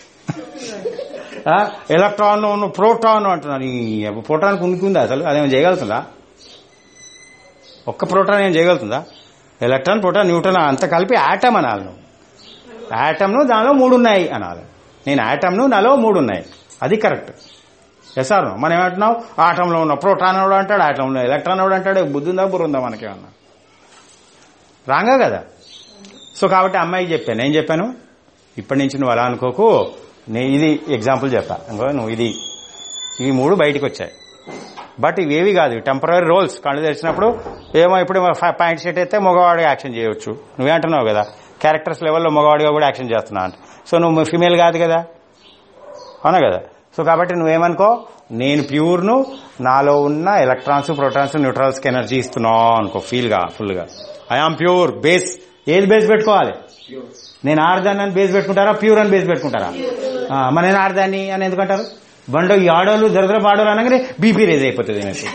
ఆ, ఎలక్ట్రాన్ నువ్వు ప్రోటాన్ అంటున్నాను ఈ ప్రోటాన్ ఉనికి అసలు అదేమో చేయగలుగుతుందా ఒక్క ప్రోటాన్ ఏం చేయగలుగుతుందా ఎలక్ట్రాన్ ప్రోటాన్ న్యూట్రాన్ అంత కలిపి ఆటమ్ అనాలి నువ్వు ఆటమ్ను దానిలో మూడు ఉన్నాయి అనాలి నేను ఆటమ్ను నాలో మూడు ఉన్నాయి అది కరెక్ట్ ఎస్ ఆర్ మనం ఏమంటున్నాం ఆటంలో ఉన్న ప్రోటాన్ ఎవడు అంటాడు ఆటంలో ఉన్న ఎలక్ట్రాన్ ఎవడు అంటాడు బుద్ధి ఉందా బుర్ర ఉందా మనకేమన్నా రాంగా కదా సో కాబట్టి అమ్మాయికి చెప్పాను ఏం చెప్పాను ఇప్పటి నుంచి నువ్వు అలా అనుకోకు నేను ఇది ఎగ్జాంపుల్ చెప్పా ఇంకో నువ్వు ఇది ఇవి మూడు బయటికి వచ్చాయి బట్ ఇవేవి కాదు టెంపరీ రోల్స్ కళ్ళు తెరిచినప్పుడు ఏమో ఇప్పుడు ప్యాంట్ షర్ట్ అయితే మగవాడిగా యాక్షన్ చేయవచ్చు నువ్వే అంటున్నావు కదా క్యారెక్టర్స్ లెవెల్లో మగవాడిగా కూడా యాక్షన్ చేస్తున్నావు అంట సో నువ్వు ఫిమేల్ కాదు కదా అవునా కదా సో కాబట్టి నువ్వేమనుకో నేను ప్యూర్ను నాలో ఉన్న ఎలక్ట్రాన్స్ ప్రోటాన్స్ న్యూట్రల్స్ కి ఎనర్జీ ఇస్తున్నావు అనుకో ఫీల్ గా ఫుల్ గా ఐఆమ్ ప్యూర్ బేస్ ఏది బేస్ పెట్టుకోవాలి నేను ఆడదాన్ని అని బేస్ పెట్టుకుంటారా ప్యూర్ అని బేస్ పెట్టుకుంటారా ఆ, మరి నేను ఆడదాన్ని అని ఎందుకంటారు బండ ఈ ఆడోళ్ళు దరిద్ర ఆడోళ్ళు అనగానే బీపీ రేజ్ అయిపోతుంది నాకు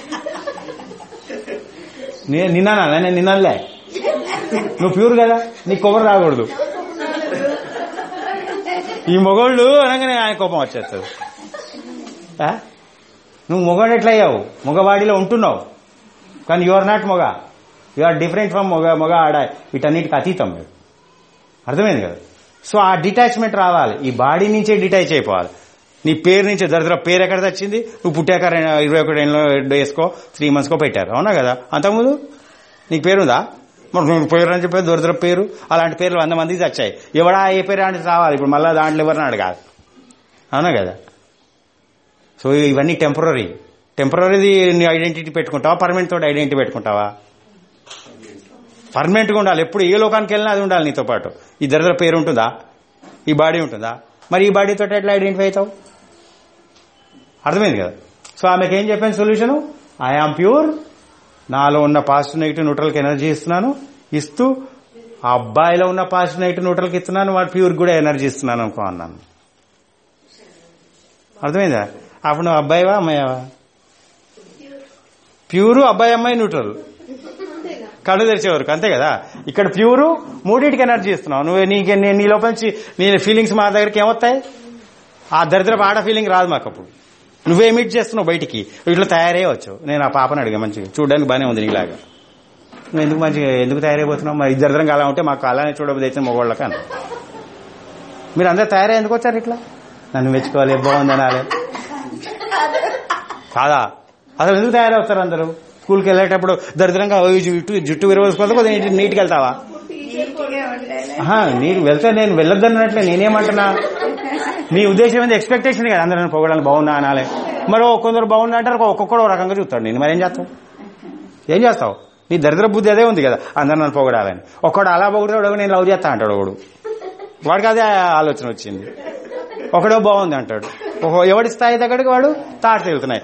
నేను నిన్నానా నేను నిన్నలే నువ్వు ప్యూర్ కదా నీకు కొబ్బరి రాకూడదు ఈ మొగోళ్ళు అనగానే ఆయన కోపం వచ్చేస్తుంది ఆ? నువ్వు మొగోడు ఎట్లయ్యావు మగవాడిలో ఉంటున్నావు కానీ యు ఆర్ నాట్ మొగ యు ఆర్ డిఫరెంట్ ఫ్రమ్ మొగ మొగ ఆడ వీటన్నిటికి అతీతం మీరు అర్థమైంది కదా సో ఆ డిటాచ్మెంట్ రావాలి ఈ బాడీ నుంచే డిటాచ్ అయిపోవాలి నీ పేరు నుంచి దరిద్ర పేరు ఎక్కడ తెచ్చింది నువ్వు పుట్టాక రెండు- ఇరవై ఒకటి ఏళ్ళలో డేస్కో త్రీ మంత్స్కో పెట్టారు అవునా కదా అంతకుముందు నీకు పేరుందా మరి నువ్వు పేరు అని చెప్పి దొరిద్ర పేరు అలాంటి పేర్లు వంద మందికి వచ్చాయి ఎవడా ఏ పేరు అంటే రావాలి ఇప్పుడు మళ్ళీ దాంట్లో ఎవరిని అడగాలి అవునా కదా సో ఇవన్నీ టెంపరీ టెంపరీది నీ ఐడెంటిటీ పెట్టుకుంటావా పర్మనెంట్ తోటి ఐడెంటిటీ పెట్టుకుంటావా పర్మనెంట్గా ఉండాలి ఎప్పుడు ఏ లోకానికి వెళ్ళినా అది ఉండాలి నీతో పాటు ఈ దరిద్ర పేరు ఉంటుందా ఈ బాడీ ఉంటుందా మరి ఈ బాడీతో ఎట్లా ఐడెంటిఫై అవుతావు అర్థమైంది కదా సో ఆమెకి ఏం చెప్పాను సొల్యూషన్ ఐఆమ్ ప్యూర్ నాలో ఉన్న పాజిటివ్ నెగిటివ్ న్యూట్రల్కి ఎనర్జీ ఇస్తున్నాను ఇస్తూ ఆ అబ్బాయిలో ఉన్న పాజిటివ్ నెగిటివ్ న్యూట్రల్కి ఇస్తున్నాను వాడు ప్యూర్ కూడా ఎనర్జీ ఇస్తున్నాను అనుకో అన్నాను అర్థమైందా అప్పుడు నువ్వు అబ్బాయివా అమ్మాయివా ప్యూరు అబ్బాయి అమ్మాయి న్యూట్రల్ కళ్ళు తెరిచే వరకు అంతే కదా ఇక్కడ ప్యూరు మూడింటికి ఎనర్జీ ఇస్తున్నావు నువ్వు నీకు నీ- నీ లోపల నుంచి నీ ఫీలింగ్స్ మా దగ్గరికి ఏమొస్తాయి ఆ దరిద్రపు ఆడ ఫీలింగ్ రాదు మాకు అప్పుడు నువ్వే మీట్ చేస్తున్నావు బయటికి ఇట్లా తయారయ్యవచ్చు నేను ఆ పాపను అడిగా మంచిగా చూడడానికి బాగానే ఉంది నీలాగా నువ్వు ఎందుకు మంచిగా ఎందుకు తయారైపోతున్నావు మరి దరిద్రంగా అలా ఉంటే మాకు అలానే చూడబోదు అయితే మగవాళ్ళకి అన్న మీరు అందరు తయారై ఎందుకు వచ్చారు ఇట్లా నన్ను మెచ్చుకోవాలి బాగుంది అనాలి కాదా అసలు ఎందుకు తయారవుతారు అందరూ స్కూల్కి వెళ్ళేటప్పుడు దరిద్రంగా ఓ జుట్టు జుట్టు విరవసుకోవాలి కొద్దిగా నీట్కి వెళ్తావా ఆహా, నీకు వెళ్తే నేను వెళ్ళొద్దన్నట్లే నేనేమంటున్నా మీ ఉద్దేశం ఏంది ఎక్స్పెక్టేషన్ కదా అందరూ నన్ను పొగడాలి బాగున్నా అనాలి మరి ఓ కొందరు బాగున్నా అంటారు ఒక్కొక్కడు ఓ రకంగా చూస్తాడు నేను మరి ఏం చేస్తావు ఏం చేస్తావు నీ దరిద్ర బుద్ధి అదే ఉంది కదా అందరు నన్ను పొగడాలని ఒక్కడు అలా పొగుడతాడు నేను లవ్ చేస్తా అంటాడు ఒకడు వాడికి అదే ఆలోచన వచ్చింది ఒకడో బాగుంది అంటాడు ఓహో ఎవడి స్థాయి దగ్గరికి వాడు తాట వెళ్తున్నాయి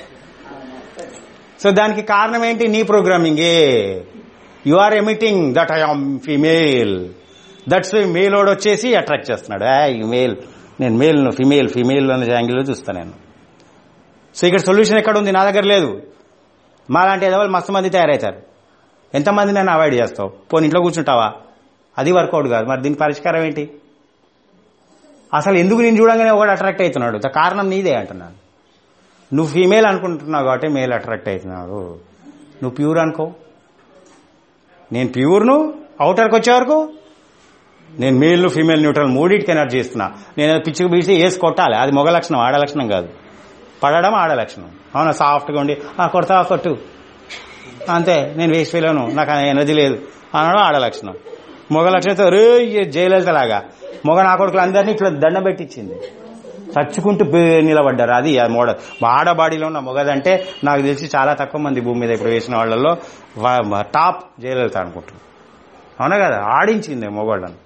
సో దానికి కారణం ఏంటి నీ ప్రోగ్రామింగే you are emitting that I am female that's male వాడు వచ్చేసి అట్రాక్ట్ చేస్తున్నాడు ఈ మేల్ నేను మేల్ ఫిమేల్ ఫిమేల్ అనే యాంగిల్లో చూస్తాను నేను సో ఇక్కడ సొల్యూషన్ ఎక్కడ ఉంది నా దగ్గర లేదు మాలాంటి ఎదవాళ్ళు మస్తు మంది తయారవుతారు ఎంతమంది నన్ను అవాయిడ్ చేస్తావు పోనీ ఇంట్లో కూర్చుంటావా అది వర్కౌట్ కాదు మరి దీనికి పరిష్కారం ఏంటి అసలు ఎందుకు నేను చూడంగానే ఒకడు అట్రాక్ట్ అవుతున్నాడు ద కారణం నీదే అంటున్నాను నువ్వు ఫీమేల్ అనుకుంటున్నావు కాబట్టి మేల్ అట్రాక్ట్ అవుతున్నాడు నువ్వు ప్యూర్ అనుకో నేను ప్యూర్ను అవుటర్కి వచ్చే వరకు నేను మేల్ ఫీమేల్ న్యూట్రల్ మూడింటికి ఎనర్జీ ఇస్తున్నా నేను అది పిచ్చికి పీసి వేసి కొట్టాలి అది మొగ లక్షణం ఆడ లక్షణం కాదు పడడం ఆడ లక్షణం అవునా సాఫ్ట్గా ఉండి ఆ కొడతావా కొట్టు అంతే నేను వేసి ఫీలోను నాకు ఆ ఎనర్జీ లేదు అనడం ఆడ లక్షణం మొగ లక్షణంతో రే జయలలిత లాగా మొగ నా కొడుకులు అందరినీ ఇట్లా దండం పెట్టించింది చచ్చుకుంటూ బే- నిలబడ్డారు అది ఆ మోడల్ ఆడ బాడీలో ఉన్న మొగదంటే నాకు తెలిసి చాలా తక్కువ మంది భూమి మీద ఇప్పుడు వేసిన వాళ్ళలో వా- టాప్ జయలలిత అనుకుంటారు అవునా కదా ఆడించింది మొగోళ్ళని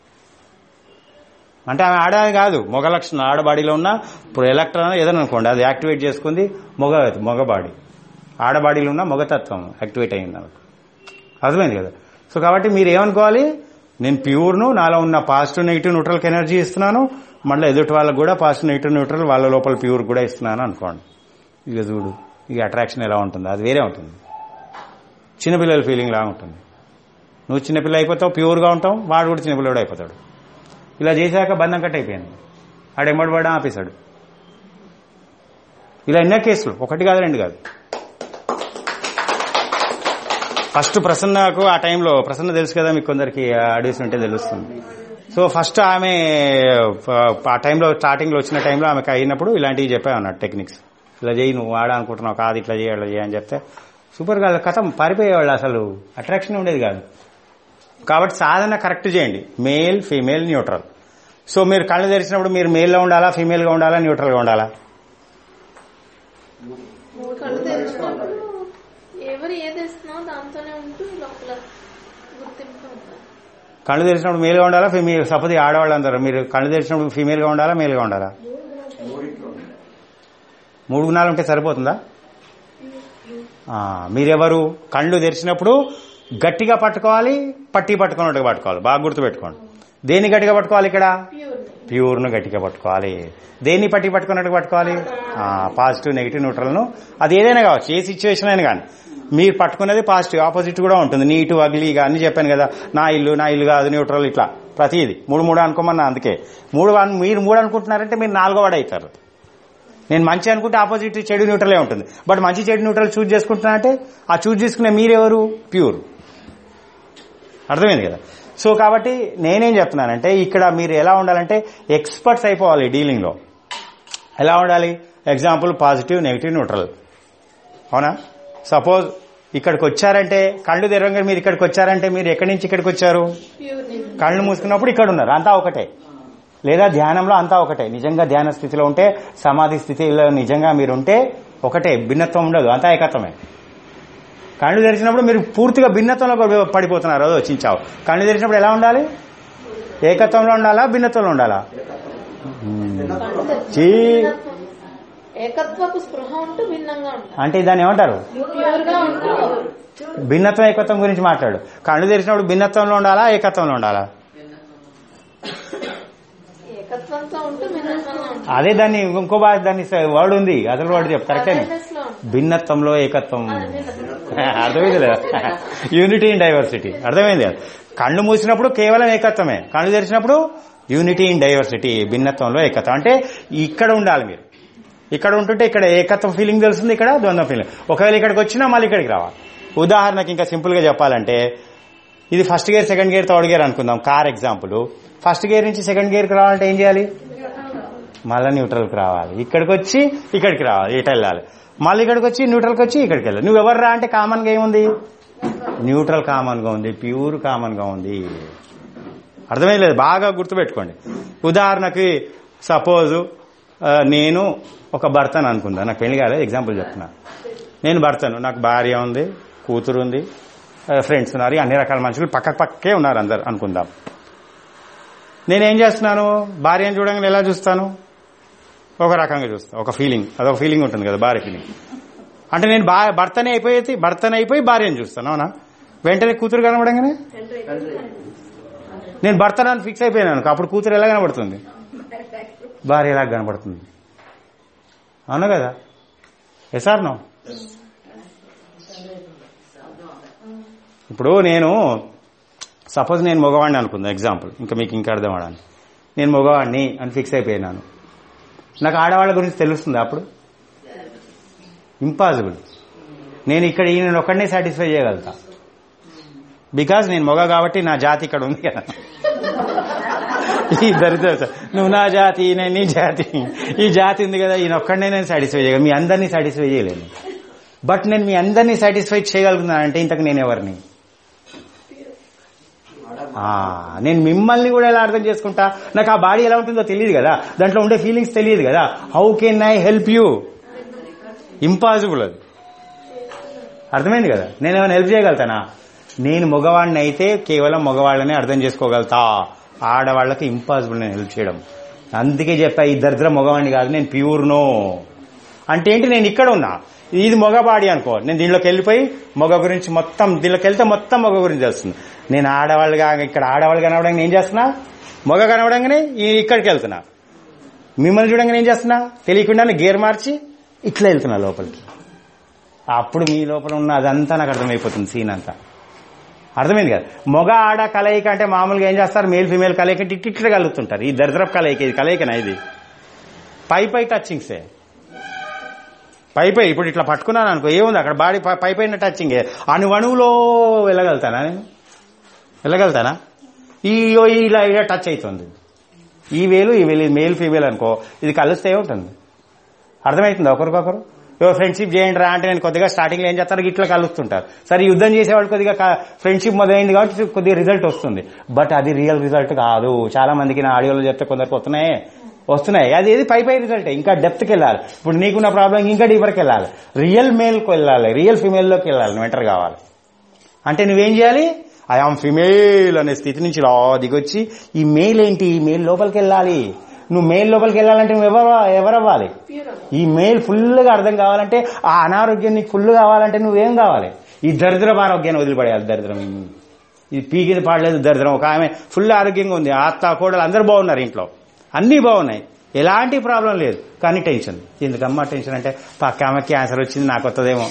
అంటే ఆమె ఆడని కాదు మొగ లక్షణం ఆడబాడీలో ఉన్న ఇప్పుడు ఎలక్ట్రాన్ ఏదైనా అనుకోండి అది యాక్టివేట్ చేసుకుంది మొగ మొగ బాడీ ఆడబాడీలో ఉన్న మగతత్వం యాక్టివేట్ అయింది నాకు అర్థమైంది కదా సో కాబట్టి మీరు ఏమనుకోవాలి నేను ప్యూర్ను నాలో ఉన్న పాజిటివ్ నెగిటివ్ న్యూట్రల్కి ఎనర్జీ ఇస్తున్నాను మళ్ళీ ఎదుటి వాళ్ళకు కూడా పాజిటివ్ నెగిటివ్ న్యూట్రల్ వాళ్ళ లోపల ప్యూర్ కూడా ఇస్తున్నాను అనుకోండి ఇక చూడు ఇక అట్రాక్షన్ ఎలా ఉంటుంది అది వేరే ఉంటుంది చిన్నపిల్లల ఫీలింగ్ లాగా ఉంటుంది నువ్వు చిన్నపిల్ల అయిపోతావు ప్యూర్గా ఉంటావు వాడు కూడా చిన్నపిల్లడు అయిపోతాడు ఇలా చేశాక బంధం కట్ అయిపోయింది ఆడు ఎంబడి పడడం ఆపేశాడు ఇలా ఎన్నో కేసులు ఒకటి కాదు రెండు కాదు ఫస్ట్ ప్రసన్నకు ఆ టైంలో ప్రసన్న తెలుసు కదా మీకు కొందరికి అడిగిసి ఉంటే తెలుస్తుంది సో ఫస్ట్ ఆమె ఆ టైంలో స్టార్టింగ్ లో వచ్చిన టైంలో ఆమెకు అయినప్పుడు ఇలాంటివి చెప్పావు అన్నట్టు టెక్నిక్స్ ఇలా చేయి నువ్వు వాడా అనుకుంటున్నావు కాదు ఇట్లా చేయాలి అట్లా చేయి అని చెప్తే సూపర్ కాదు కథం పారిపోయేవాళ్ళు అసలు అట్రాక్షన్ ఉండేది కాదు కాబట్టి సాధన కరెక్ట్ చేయండి మేల్ ఫీమేల్ న్యూట్రల్ సో మీరు కళ్ళు తెరిచినప్పుడు మీరు మేల్లో ఉండాలా ఫీమేల్గా ఉండాలా న్యూట్రల్గా ఉండాలా కళ్ళు తెరిచినప్పుడు ఎవరు ఏది ఇస్తున్నారో దాంతోనే ఉంటూ లోపల గుర్తింపు ఉంటుంది కళ్ళు తెరిచినప్పుడు మేల్గా ఉండాలా ఫీమేల్ సపోజ్ ఆడవాళ్ళు అందరూ మీరు కళ్ళు తెరిచినప్పుడు ఫీమేల్గా ఉండాలా మేల్గా ఉండాలా మూడు గుణాలు ఉంటే సరిపోతుందా ఆ, మీరెవరు కళ్ళు తెరిచినప్పుడు గట్టిగా పట్టుకోవాలి పట్టి పట్టుకున్నట్టుగా పట్టుకోవాలి బాగా గుర్తుపెట్టుకోండి దేన్ని గట్టిగా పట్టుకోవాలి ఇక్కడ ప్యూర్ ప్యూర్ను గట్టిగా పట్టుకోవాలి దేన్ని పట్టి పట్టుకున్నట్టుగా పట్టుకోవాలి పాజిటివ్ నెగిటివ్ న్యూట్రల్ను అది ఏదైనా కావచ్చు ఏ సిచ్యువేషన్ అయినా కానీ మీరు పట్టుకున్నది పాజిటివ్ ఆపోజిట్ కూడా ఉంటుంది నీటు అగ్లీగా అన్ని చెప్పాను కదా నా ఇల్లు నా ఇల్లు కాదు న్యూట్రల్ ఇట్లా ప్రతిది మూడు మూడు అనుకోమన్నా అందుకే మూడు అను- మీరు మూడు అనుకుంటున్నారంటే మీరు నాలుగో వాడు అవుతారు నేను మంచి అనుకుంటే ఆపోజిట్ చెడు న్యూట్రలే ఉంటుంది బట్ మంచి చెడు న్యూట్రల్ చూజ్ చేసుకుంటున్నానంటే ఆ చూజ్ చేసుకునే మీరెవరు ప్యూర్ అర్థమైంది కదా సో కాబట్టి నేనేం చెప్తున్నానంటే ఇక్కడ మీరు ఎలా ఉండాలంటే ఎక్స్పర్ట్స్ అయిపోవాలి డీలింగ్ లో ఎలా ఉండాలి ఎగ్జాంపుల్ పాజిటివ్ నెగిటివ్ న్యూట్రల్ అవునా సపోజ్ ఇక్కడికి వచ్చారంటే కళ్ళు తెరవంగా మీరు ఇక్కడికి వచ్చారంటే మీరు ఎక్కడి నుంచి ఇక్కడికి వచ్చారు ప్యూర్ కళ్ళు మూసుకున్నప్పుడు ఇక్కడ ఉన్నారు అంతా ఒకటే లేదా ధ్యానంలో అంతా ఒకటే నిజంగా ధ్యాన స్థితిలో ఉంటే సమాధి స్థితిలో నిజంగా మీరు ఉంటే ఒకటే భిన్నత్వం ఉండదు అంతా ఏకత్వమే కళ్ళు తెరిచినప్పుడు మీరు పూర్తిగా భిన్నత్వంలో పడిపోతున్నారు అది వచ్చించావు కళ్ళు తెరిచినప్పుడు ఎలా ఉండాలి ఏకత్వంలో ఉండాలా భిన్నత్వంలో ఉండాలా చీ ఏకత్వపు స్పృహ ఉంటూ భిన్నంగా ఉంటాం అంటే దాన్ని ఏమంటారు ప్యూర్ గా ఉంటూ భిన్నత్వం ఏకత్వం గురించి మాట్లాడు కళ్ళు తెరిచినప్పుడు భిన్నత్వంలో ఉండాలా ఏకత్వంలో ఉండాలా ఏకత్వంతో ఉంటూ భిన్నంగా ఉంటాం అదే దాన్ని ఇంకో భాష దాన్ని వర్డ్ ఉంది అసలు వర్డ్ చెప్తారు కరెక్టే Awareness లో ఉంటాం. భిన్నత్వంలో ఏకత్వం అదే కదా. అర్థమైంది లేదా యూనిటీ ఇన్ డైవర్సిటీ అర్థమైంది కదా కళ్ళు మూసినప్పుడు కేవలం ఏకత్వమే కళ్ళు తెరిచినప్పుడు యూనిటీ ఇన్ డైవర్సిటీ భిన్నత్వంలో ఏకత్వం అంటే ఇక్కడ ఉండాలి మీరు ఇక్కడ ఉంటుంటే ఇక్కడ ఏకత్వం ఫీలింగ్ తెలుస్తుంది ఇక్కడ ద్వంద్వ ఫీలింగ్ ఒకవేళ ఇక్కడికి వచ్చినా మళ్ళీ ఇక్కడికి రావాలి ఉదాహరణకి ఇంకా సింపుల్ గా చెప్పాలంటే ఇది first gear second gear third gear అనుకుందాం కార్ ఎగ్జాంపుల్ ఫస్ట్ గేర్ నుంచి సెకండ్ గేర్కి రావాలంటే ఏం చేయాలి మళ్ళీ న్యూట్రల్కి రావాలి ఇక్కడికి వచ్చి ఇక్కడికి రావాలి ఇటు వెళ్ళాలి మళ్ళీ ఇక్కడికి వచ్చి న్యూట్రల్కి వచ్చి ఇక్కడికి వెళ్ళాలి నువ్వు ఎవరు రా అంటే కామన్ గా ఏముంది న్యూట్రల్ కామన్ గా ఉంది ప్యూర్ కామన్ గా ఉంది అర్థమైంది లేదు బాగా గుర్తుపెట్టుకోండి ఉదాహరణకి సపోజ్ నేను ఒక భర్తను అనుకుందా నాకు పెళ్లి కాలేదు ఎగ్జాంపుల్ చెప్తున్నా నేను భర్తను నాకు భార్య ఉంది కూతురు ఉంది ఫ్రెండ్స్ ఉన్నారు అన్ని రకాల మనుషులు పక్క పక్కే ఉన్నారు అందరు అనుకుందాం నేనేం చేస్తున్నాను భార్యను చూడంగానే ఎలా చూస్తాను ఒక రకంగా చూస్తాను ఒక ఫీలింగ్ అదొక ఫీలింగ్ ఉంటుంది కదా భార్య ఫీలింగ్ అంటే నేను బా భర్తనే అయిపోయి భర్తనే అయిపోయి భార్యను చూస్తాను అవునా వెంటనే కూతురు కనబడంగానే నేను భర్తను ఫిక్స్ అయిపోయాను అనుకో అప్పుడు కూతురు ఎలా కనబడుతుంది భార్య ఎలా కనబడుతుంది అవును కదా ఎసార్ నో ఇప్పుడు నేను సపోజ్ నేను మగవాడిని అనుకుందా ఎగ్జాంపుల్ ఇంకా మీకు ఇంకా అర్థం అవడానికి నేను మగవాడిని అని ఫిక్స్ అయిపోయినాను నాకు ఆడవాళ్ళ గురించి తెలుస్తుంది అప్పుడు ఇంపాసిబుల్ నేను ఇక్కడ ఈయన ఒక్కడనే సాటిస్ఫై చేయగలుగుతా బికాజ్ నేను మొగ కాబట్టి నా జాతి ఇక్కడ ఉంది కదా ఈ దరిద్ర నువ్వు నా జాతి నేను నీ జాతి ఈ జాతి ఉంది కదా ఈయన ఒక్కడనే నేను సాటిస్ఫై చేయగలను మీ అందరినీ సాటిస్ఫై చేయలేను బట్ నేను మీ అందరినీ సాటిస్ఫై చేయగలుగుతున్నానంటే ఇంతకు నేను ఎవరిని ఆ, నేను మిమ్మల్ని కూడా ఎలా అర్థం చేసుకుంటా నాకు ఆ బాడీ ఎలా ఉంటుందో తెలియదు కదా దాంట్లో ఉండే ఫీలింగ్స్ తెలియదు కదా how can I help you impossible అది అర్థమైంది కదా నేను ఏమైనా హెల్ప్ చేయగలుగుతానా నేను మగవాడిని అయితే కేవలం మగవాళ్ళని అర్థం చేసుకోగలుగుతా ఆడవాళ్ళకి ఇంపాసిబుల్ నేను హెల్ప్ చేయడం అందుకే చెప్పా ఈ దరిద్ర మగవాడిని కాదు నేను ప్యూర్ నో అంటే ఏంటి నేను ఇక్కడ ఉన్నా ఇది మగ బాడీ అనుకో నేను దీనిలోకి వెళ్ళిపోయి మగ గురించి మొత్తం దీనిలోకి వెళ్తే మొత్తం మగ గురించి తెలుస్తుంది నేను ఆడవాళ్ళుగా ఇక్కడ ఆడవాళ్ళు కనవడానికి ఏం చేస్తున్నా మగ కనవడంగానే ఈ ఇక్కడికి వెళ్తున్నా మిమ్మల్ని చూడంగానే ఏం చేస్తున్నా తెలియకుండానే గేర్ మార్చి ఇట్లా వెళ్తున్నా లోపలికి అప్పుడు మీ లోపల ఉన్న అదంతా నాకు అర్థమైపోతుంది సీన్ అంతా అర్థమైంది కదా మగ ఆడ కలయిక అంటే మామూలుగా ఏం చేస్తారు మేల్ ఫీమేల్ కలయిక అంటే ఇట్ ఇట్లా కలుగుతుంటారు ఈ దరిద్రపు కలయిక ఇది కలయికనా ఇది పై పై టచింగ్సే పై పై ఇప్పుడు ఇట్లా పట్టుకున్నాను అనుకో ఏముంది అక్కడ బాడీ పై- పై పైన టచింగే అణువణువులో వెళ్ళగలుగుతానా నేను వెళ్ళగలుగుతానా ఈ ఇగో ఇలా ఇలా టచ్ అవుతుంది ఈ వేలు ఈ వేలు మేల్ ఫీమేల్ అనుకో ఇది కలిస్తే ఏముంటుంది అర్థమవుతుంది ఒకరికొకరు ఏవో ఫ్రెండ్షిప్ చేయండి రా అంటే నేను కొద్దిగా స్టార్టింగ్ లో ఏం చేస్తారు ఇట్లా కలుస్తుంటారు సరే యుద్ధం చేసేవాళ్ళు కొద్దిగా ఫ్రెండ్షిప్ మొదలైంది కాబట్టి కొద్దిగా రిజల్ట్ వస్తుంది బట్ అది రియల్ రిజల్ట్ కాదు చాలా మందికి నా ఆడియోలో చెప్తే కొందరికి వస్తున్నాయి వస్తున్నాయి అది ఏది పై పై రిజల్ట్ ఇంకా డెప్త్ కి వెళ్ళాలి ఇప్పుడు నీకున్న ప్రాబ్లం ఇంకా డీపర్కి వెళ్ళాలి రియల్ మేల్ కు వెళ్ళాలి రియల్ ఫిమేల్ లోకి వెళ్ళాలి నువ్వు ఎంటర్ కావాలి అంటే నువ్వేం చేయాలి ఐ ఆమ్ ఫిమేల్ అనే స్థితి నుంచి రా దిగొచ్చి ఈ మేల్ ఏంటి ఈ మేల్ లోపలికి వెళ్ళాలి నువ్వు మేల్ లోపలికి వెళ్ళాలంటే నువ్వు ఎవరు ఎవరవ్వాలి ఈ మేల్ ఫుల్ గా అర్థం కావాలంటే ఆ అనారోగ్యం నీకు ఫుల్ కావాలంటే నువ్వేం కావాలి ఈ దరిద్రపు ఆరోగ్యాన్ని వదిలిపడేయాలి దరిద్రం ఇది పీకిది పాడలేదు దరిద్రం ఒక ఆమె ఫుల్ ఆరోగ్యంగా ఉంది అత్త కోడలు అందరు బాగున్నారు ఇంట్లో అన్ని బాగున్నాయి ఎలాంటి ప్రాబ్లం లేదు కానీ టెన్షన్ ఎందుకమ్మా టెన్షన్ అంటే పక్క ఆమె క్యాన్సర్ వచ్చింది నాకు వస్తుందేమో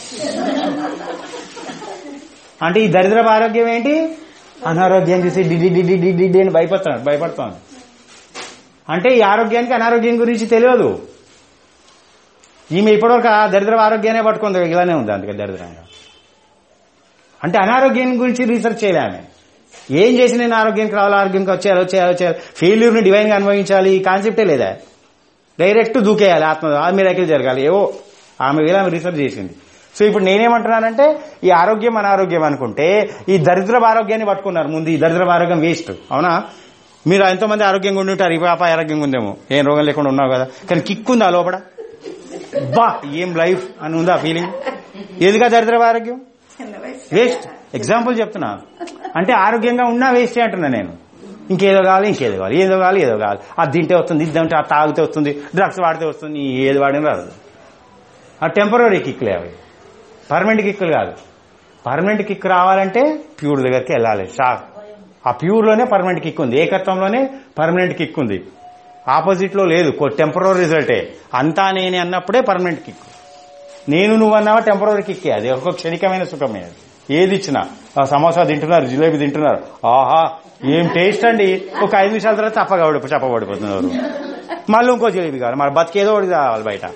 అంటే ఈ దరిద్రపు ఆరోగ్యం ఏంటి అనారోగ్యం చూసి డిడి డిడి డిడి డిడి అని భయపడుతున్నాడు భయపడుతున్నాడు అంటే ఈ ఆరోగ్యానికి అనారోగ్యం గురించి తెలియదు ఈమె ఇప్పటివరకు ఆ దరిద్ర ఆరోగ్యాన్ని పట్టుకుంది ఇలానే ఉంది అందుకే దరిద్రంగా అంటే అనారోగ్యం గురించి రీసెర్చ్ చేయలే ఆమె ఏం చేసి నేను ఆరోగ్యానికి రావాలి ఆరోగ్యంకి వచ్చేయాలి వచ్చేయాలి వచ్చేయాలి ఫెయిల్యూర్ని డివైన్ గా అనుభవించాలి ఈ కాన్సెప్టే లేదా డైరెక్ట్ దూకేయాలి ఆత్మ ఆ మిరాకిల్ జరగాలి ఏవో ఆమె వీళ్ళ ఆమె రీసెర్చ్ చేసింది సో ఇప్పుడు నేనేమంటున్నానంటే ఈ ఆరోగ్యం అనారోగ్యం అనుకుంటే ఈ దరిద్ర ఆరోగ్యాన్ని పట్టుకున్నారు ముందు ఈ దరిద్ర ఆరోగ్యం వేస్ట్ అవునా మీరు ఎంతో మంది ఆరోగ్యంగా ఉండి ఉంటారు ఈ పాప ఆరోగ్యంగా ఉందేమో ఏం రోగం లేకుండా ఉన్నావు కదా కానీ కిక్ ఉందా లోపల బా ఏం లైఫ్ అని ఉందా ఫీలింగ్ ఏదిగా దరిద్ర ఆరోగ్యం వేస్ట్ ఎగ్జాంపుల్ చెప్తున్నా అంటే ఆరోగ్యంగా ఉన్నా వేస్టే అంటున్నా నేను ఇంకేదో కావాలి ఇంకేదో కావాలి ఏదో కావాలి ఏదో కావాలి అది తింటే వస్తుంది ఇది తింటే అది తాగితే వస్తుంది డ్రగ్స్ వాడితే వస్తుంది ఏది వాడినా రాదు ఆ టెంపరీ కిక్లే అవి పర్మనెంట్ కిక్కులు కాదు పర్మనెంట్ కిక్ రావాలంటే ప్యూర్ దగ్గరికి వెళ్ళాలి షాక్ ఆ ప్యూర్ లోనే పర్మనెంట్ కిక్ ఉంది ఏకత్వంలోనే పర్మనెంట్ కిక్ ఉంది ఆపోజిట్ లో లేదు టెంపరీ రిజల్టే అంతా నేనే అన్నప్పుడే పర్మనెంట్ కిక్ నేను నువ్వు అన్నావా టెంపరీ కిక్కే అది ఒక క్షణికమైన సుఖమే అది ఏది ఇచ్చినా ఆ సమోసా తింటున్నారు జిలేబీ తింటున్నారు ఆహా ఏం టేస్ట్ అండి ఒక ఐదు నిమిషాల తర్వాత తప్పగా చెప్పబడిపోతున్నారు మళ్ళీ ఇంకో జిలేబీ కావాలి మరి బతికేదో ఒకటి కావాలి బయట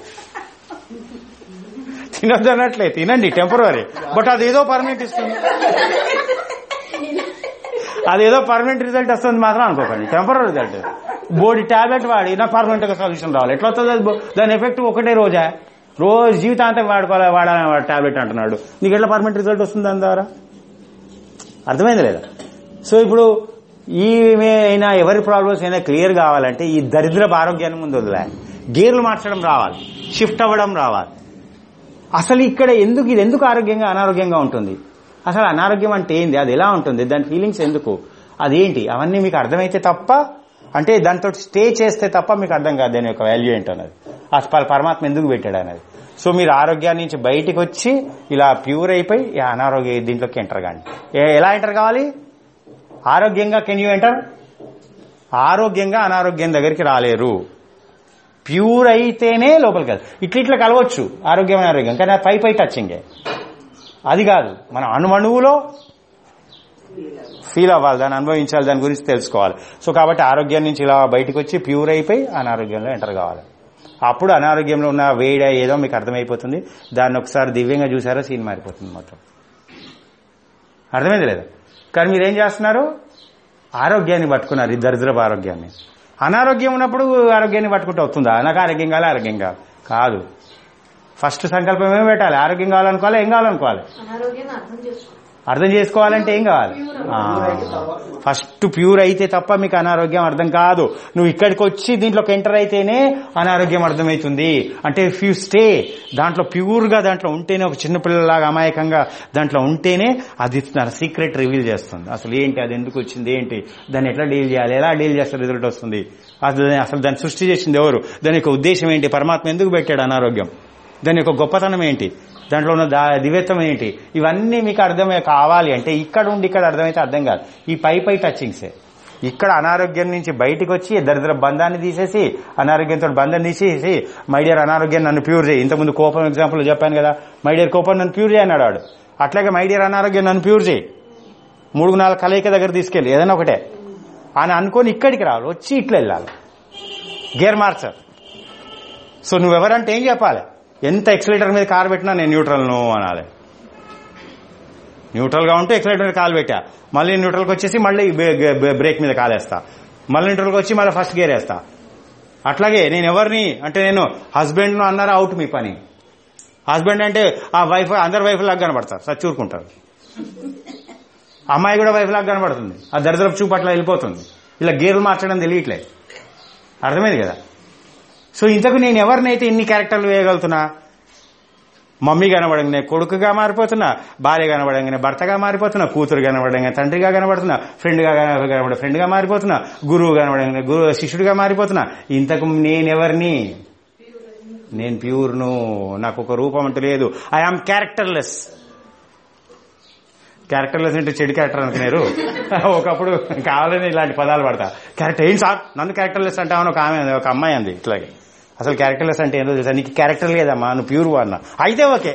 తినొద్దు అన్నట్లే తినండి టెంపరీ బట్ అదేదో పర్మనెంట్ ఇస్తుంది అదేదో పర్మనెంట్ రిజల్ట్ వస్తుంది మాత్రం అనుకోకండి టెంపరీ రిజల్ట్ బోడి టాబ్లెట్ వాడి నాకు పర్మనెంట్ గా సొల్యూషన్ రావాలి ఎట్లా వస్తుంది అది? దాని ఎఫెక్ట్ ఒకటే రోజా రోజు జీవితాంతం వాడుకోవాలి వాడాలని వాడు టాబ్లెట్ అంటున్నాడు నీకు ఎట్లా పర్మనెంట్ రిజల్ట్ వస్తుంది దాని ద్వారా అర్థమైంది లేదా సో ఇప్పుడు ఈమె అయినా ఎవరి ప్రాబ్లమ్స్ అయినా క్లియర్ కావాలంటే ఈ దరిద్రపు ఆరోగ్యాన్ని ముందు వదిలే గేర్లు మార్చడం రావాలి షిఫ్ట్ అవ్వడం రావాలి అసలు ఇక్కడ ఎందుకు ఇది ఎందుకు ఆరోగ్యంగా అనారోగ్యంగా ఉంటుంది అసలు అనారోగ్యం అంటే ఏంది అది ఎలా ఉంటుంది దాని ఫీలింగ్స్ ఎందుకు అదేంటి అవన్నీ మీకు అర్థమైతే తప్ప అంటే దాంతో స్టే చేస్తే తప్ప మీకు అర్థం కాదు దాని యొక్క వాల్యూ ఏంటో అన్నది అసలు పరమాత్మ ఎందుకు పెట్టాడు అనేది సో మీరు ఆరోగ్యాన్ని నుంచి బయటికి వచ్చి ఇలా ప్యూర్ అయిపోయి ఈ అనారోగ్య దీంట్లోకి ఎంటర్ కాండి ఏ- ఎలా ఎంటర్ కావాలి ఆరోగ్యంగా కెన్ యూ ఎంటర్ ఆరోగ్యంగా అనారోగ్యం దగ్గరికి రాలేరు ప్యూర్ అయితేనే లోపలికి వెళ్తారు ఇట్లా ఇట్లా కలవచ్చు ఆరోగ్యం అనారోగ్యం కానీ అది పై పై టచింగే అది కాదు మన అణువణువులో ఫీల్ అవ్వాలి దాన్ని అనుభవించాలి దాని గురించి తెలుసుకోవాలి సో కాబట్టి ఆరోగ్యం నుంచి ఇలా బయటకు వచ్చి ప్యూర్ అయిపోయి అనారోగ్యంలో ఎంటర్ కావాలి అప్పుడు అనారోగ్యంలో ఉన్న వేడ ఏదో మీకు అర్థమైపోతుంది దాన్ని ఒకసారి దివ్యంగా చూసారో సీన్ మారిపోతుంది మొత్తం అర్థమైంది లేదా కానీ మీరేం చేస్తున్నారు ఆరోగ్యాన్ని పట్టుకున్నారు ఈ దరిద్రపు ఆరోగ్యాన్ని అనారోగ్యం ఉన్నప్పుడు ఆరోగ్యాన్ని పట్టుకుంటూ వస్తుందా నాకు ఆరోగ్యం కావాలి ఆరోగ్యం కావాలి కాదు ఫస్ట్ సంకల్పం ఏమి పెట్టాలి ఆరోగ్యం కావాలనుకోవాలి ఏం కావాలనుకోవాలి అనారోగ్యాన్ని అర్థం చేసుకో అర్థం చేసుకోవాలంటే ఏం కావాలి ఫస్ట్ ప్యూర్ అయితే తప్ప మీకు అనారోగ్యం అర్థం కాదు నువ్వు ఇక్కడికి వచ్చి దీంట్లోకి ఎంటర్ అయితేనే అనారోగ్యం అర్థమవుతుంది అంటే ఇఫ్ యూ స్టే దాంట్లో ప్యూర్ గా దాంట్లో ఉంటేనే ఒక చిన్న పిల్లలాగా అమాయకంగా దాంట్లో ఉంటేనే అది తన సీక్రెట్ రివీల్ చేస్తుంది అసలు ఏంటి అది ఎందుకు వచ్చింది ఏంటి దాన్ని ఎట్లా డీల్ చేయాలి ఎలా డీల్ చేస్తే రిజల్ట్ వస్తుంది అసలు అసలు దాన్ని సృష్టి చేసింది ఎవరు దాని యొక్క ఉద్దేశం ఏంటి పరమాత్మ ఎందుకు పెట్టాడు అనారోగ్యం దాని యొక్క గొప్పతనం ఏంటి దాంట్లో ఉన్న దా- దివ్యత్వం ఏంటి ఇవన్నీ మీకు అర్థమే కావాలి అంటే ఇక్కడ ఉండి ఇక్కడ అర్థమైతే అర్థం కాదు ఈ పై పై టచింగ్సే ఇక్కడ అనారోగ్యం నుంచి బయటికి వచ్చి దరిద్ర బంధాన్ని తీసేసి అనారోగ్యంతో బంధం తీసేసి మై డియర్ అనారోగ్యం నన్ను ప్యూర్ చేయి ఇంతకుముందు కోపం ఎగ్జాంపుల్ చెప్పాను కదా మై డియర్ కోపం నన్ను ప్యూర్ చేయి అన్నాడు వాడు అట్లాగే మై డియర్ అనారోగ్యం నన్ను ప్యూర్ చేయి మూడు నాలుగు కలయిక దగ్గర తీసుకెళ్ళి ఏదైనా ఒకటే అని అనుకొని ఇక్కడికి రావాలి వచ్చి ఇట్లా వెళ్ళాలి గేర్ మార్చర్ సో నువ్వెవరంటే ఏం చెప్పాలి ఎంత ఎక్సలేటర్ మీద కారు పెట్టినా నేను న్యూట్రల్ ను అనాలి న్యూట్రల్ గా ఉంటే ఎక్సలేటర్ మీద కాలు పెట్టా మళ్ళీ న్యూట్రల్కి వచ్చేసి మళ్ళీ బే- బే- బ్రేక్ మీద కాలేస్తా మళ్ళీ న్యూట్రల్కి వచ్చి మళ్ళీ ఫస్ట్ గేర్ వేస్తా అట్లాగే నేను ఎవరిని అంటే నేను హస్బెండ్ ను అన్నారా అవుట్ మీ పని హస్బెండ్ అంటే ఆ వైఫ్ అందరు వైఫ్ లాగా కనబడతారు సచ్చూరుకుంటారు అమ్మాయి కూడా వైఫ్ లాగా కనబడుతుంది ఆ దరిద్రపు చూపు అట్లా వెళ్ళిపోతుంది ఇలా గేర్లు మార్చడం తెలియట్లేదు అర్థమైంది కదా సో ఇంతకు నేను ఎవరినైతే ఇన్ని క్యారెక్టర్లు వేయగలుగుతున్నా మమ్మీ కనబడంగానే కొడుకుగా మారిపోతున్నా భార్య కనబడంగానే భర్తగా మారిపోతున్నా కూతురు కనబడంగానే తండ్రిగా కనబడుతున్నా ఫ్రెండ్గా కనబడ ఫ్రెండ్గా మారిపోతున్నా గురువు కనబడంగానే గురువు శిష్యుడిగా మారిపోతున్నా ఇంతకు నేనెవరిని నేను ప్యూర్ను నాకు ఒక రూపం అంటూ లేదు ఐ ఆమ్ క్యారెక్టర్లెస్ క్యారెక్టర్లెస్ అంటే చెడు క్యారెక్టర్ అనుకున్నారు ఒకప్పుడు కావాలని ఇలాంటి పదాలు పడతా క్యారెక్టర్ ఏం సార్ నన్ను క్యారెక్టర్లెస్ అంటామని ఒక ఆమె అంది, ఒక అమ్మాయి అంది ఇట్లాగే అసలు క్యారెక్టర్లెస్ అంటే ఏంటో తెలుసా నీకు క్యారెక్టర్ లేదమ్మా నువ్వు ప్యూర్ అన్న అయితే ఓకే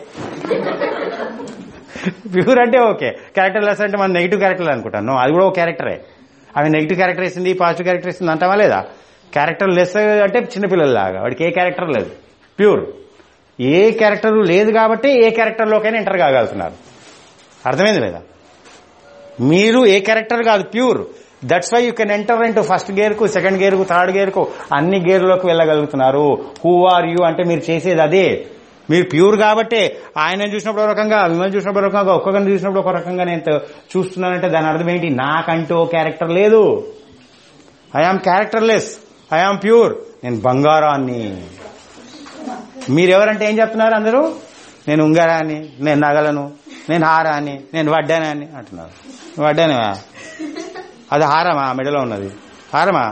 ప్యూర్ అంటే ఓకే క్యారెక్టర్లెస్ అంటే మన నెగిటివ్ క్యారెక్టర్ అనుకుంటాను No, అది కూడా ఒక క్యారెక్టరే ఆమె నెగిటివ్ క్యారెక్టర్ ఇస్తుంది పాజిటివ్ క్యారెక్టర్ ఇస్తుంది అంటావా లేదా క్యారెక్టర్ లెస్ అంటే చిన్నపిల్లలాగా వాడికి ఏ క్యారెక్టర్ లేదు ప్యూర్ ఏ క్యారెక్టర్ లేదు కాబట్టి ఏ క్యారెక్టర్లోకైనా ఎంటర్ కాగలుగుతున్నారు అర్థమైంది లేదా మీరు ఏ క్యారెక్టర్ కాదు pure that's why you can enter into first gear కు సెకండ్ గేర్ కు థర్డ్ గేర్ కు అన్ని గేర్లోకి వెళ్ళగలుగుతున్నారు హూ ఆర్ యూ అంటే మీరు చేసేది అదే మీరు ప్యూర్ కాబట్టే ఆయన చూసినప్పుడు ఒక రకంగా మిమ్మల్ని చూసినప్పుడు ఒక రకంగా ఒక్కొక్కరిని చూసినప్పుడు ఒక రకంగా నేను త- చూస్తున్నానంటే దాని అర్థం ఏంటి నాకంటూ ఓ క్యారెక్టర్ లేదు ఐఆమ్ క్యారెక్టర్లెస్ ఐఆమ్ ప్యూర్ నేను బంగారాన్ని మీరెవరంటే ఏం చెప్తున్నారు అందరూ నేను ఉంగరాన్ని నేను నగలను నేను హారాన్ని నేను వడ్డానాన్ని అంటున్నారు వడ్డానవా అది హారమా మెడలో ఉన్నది హారమా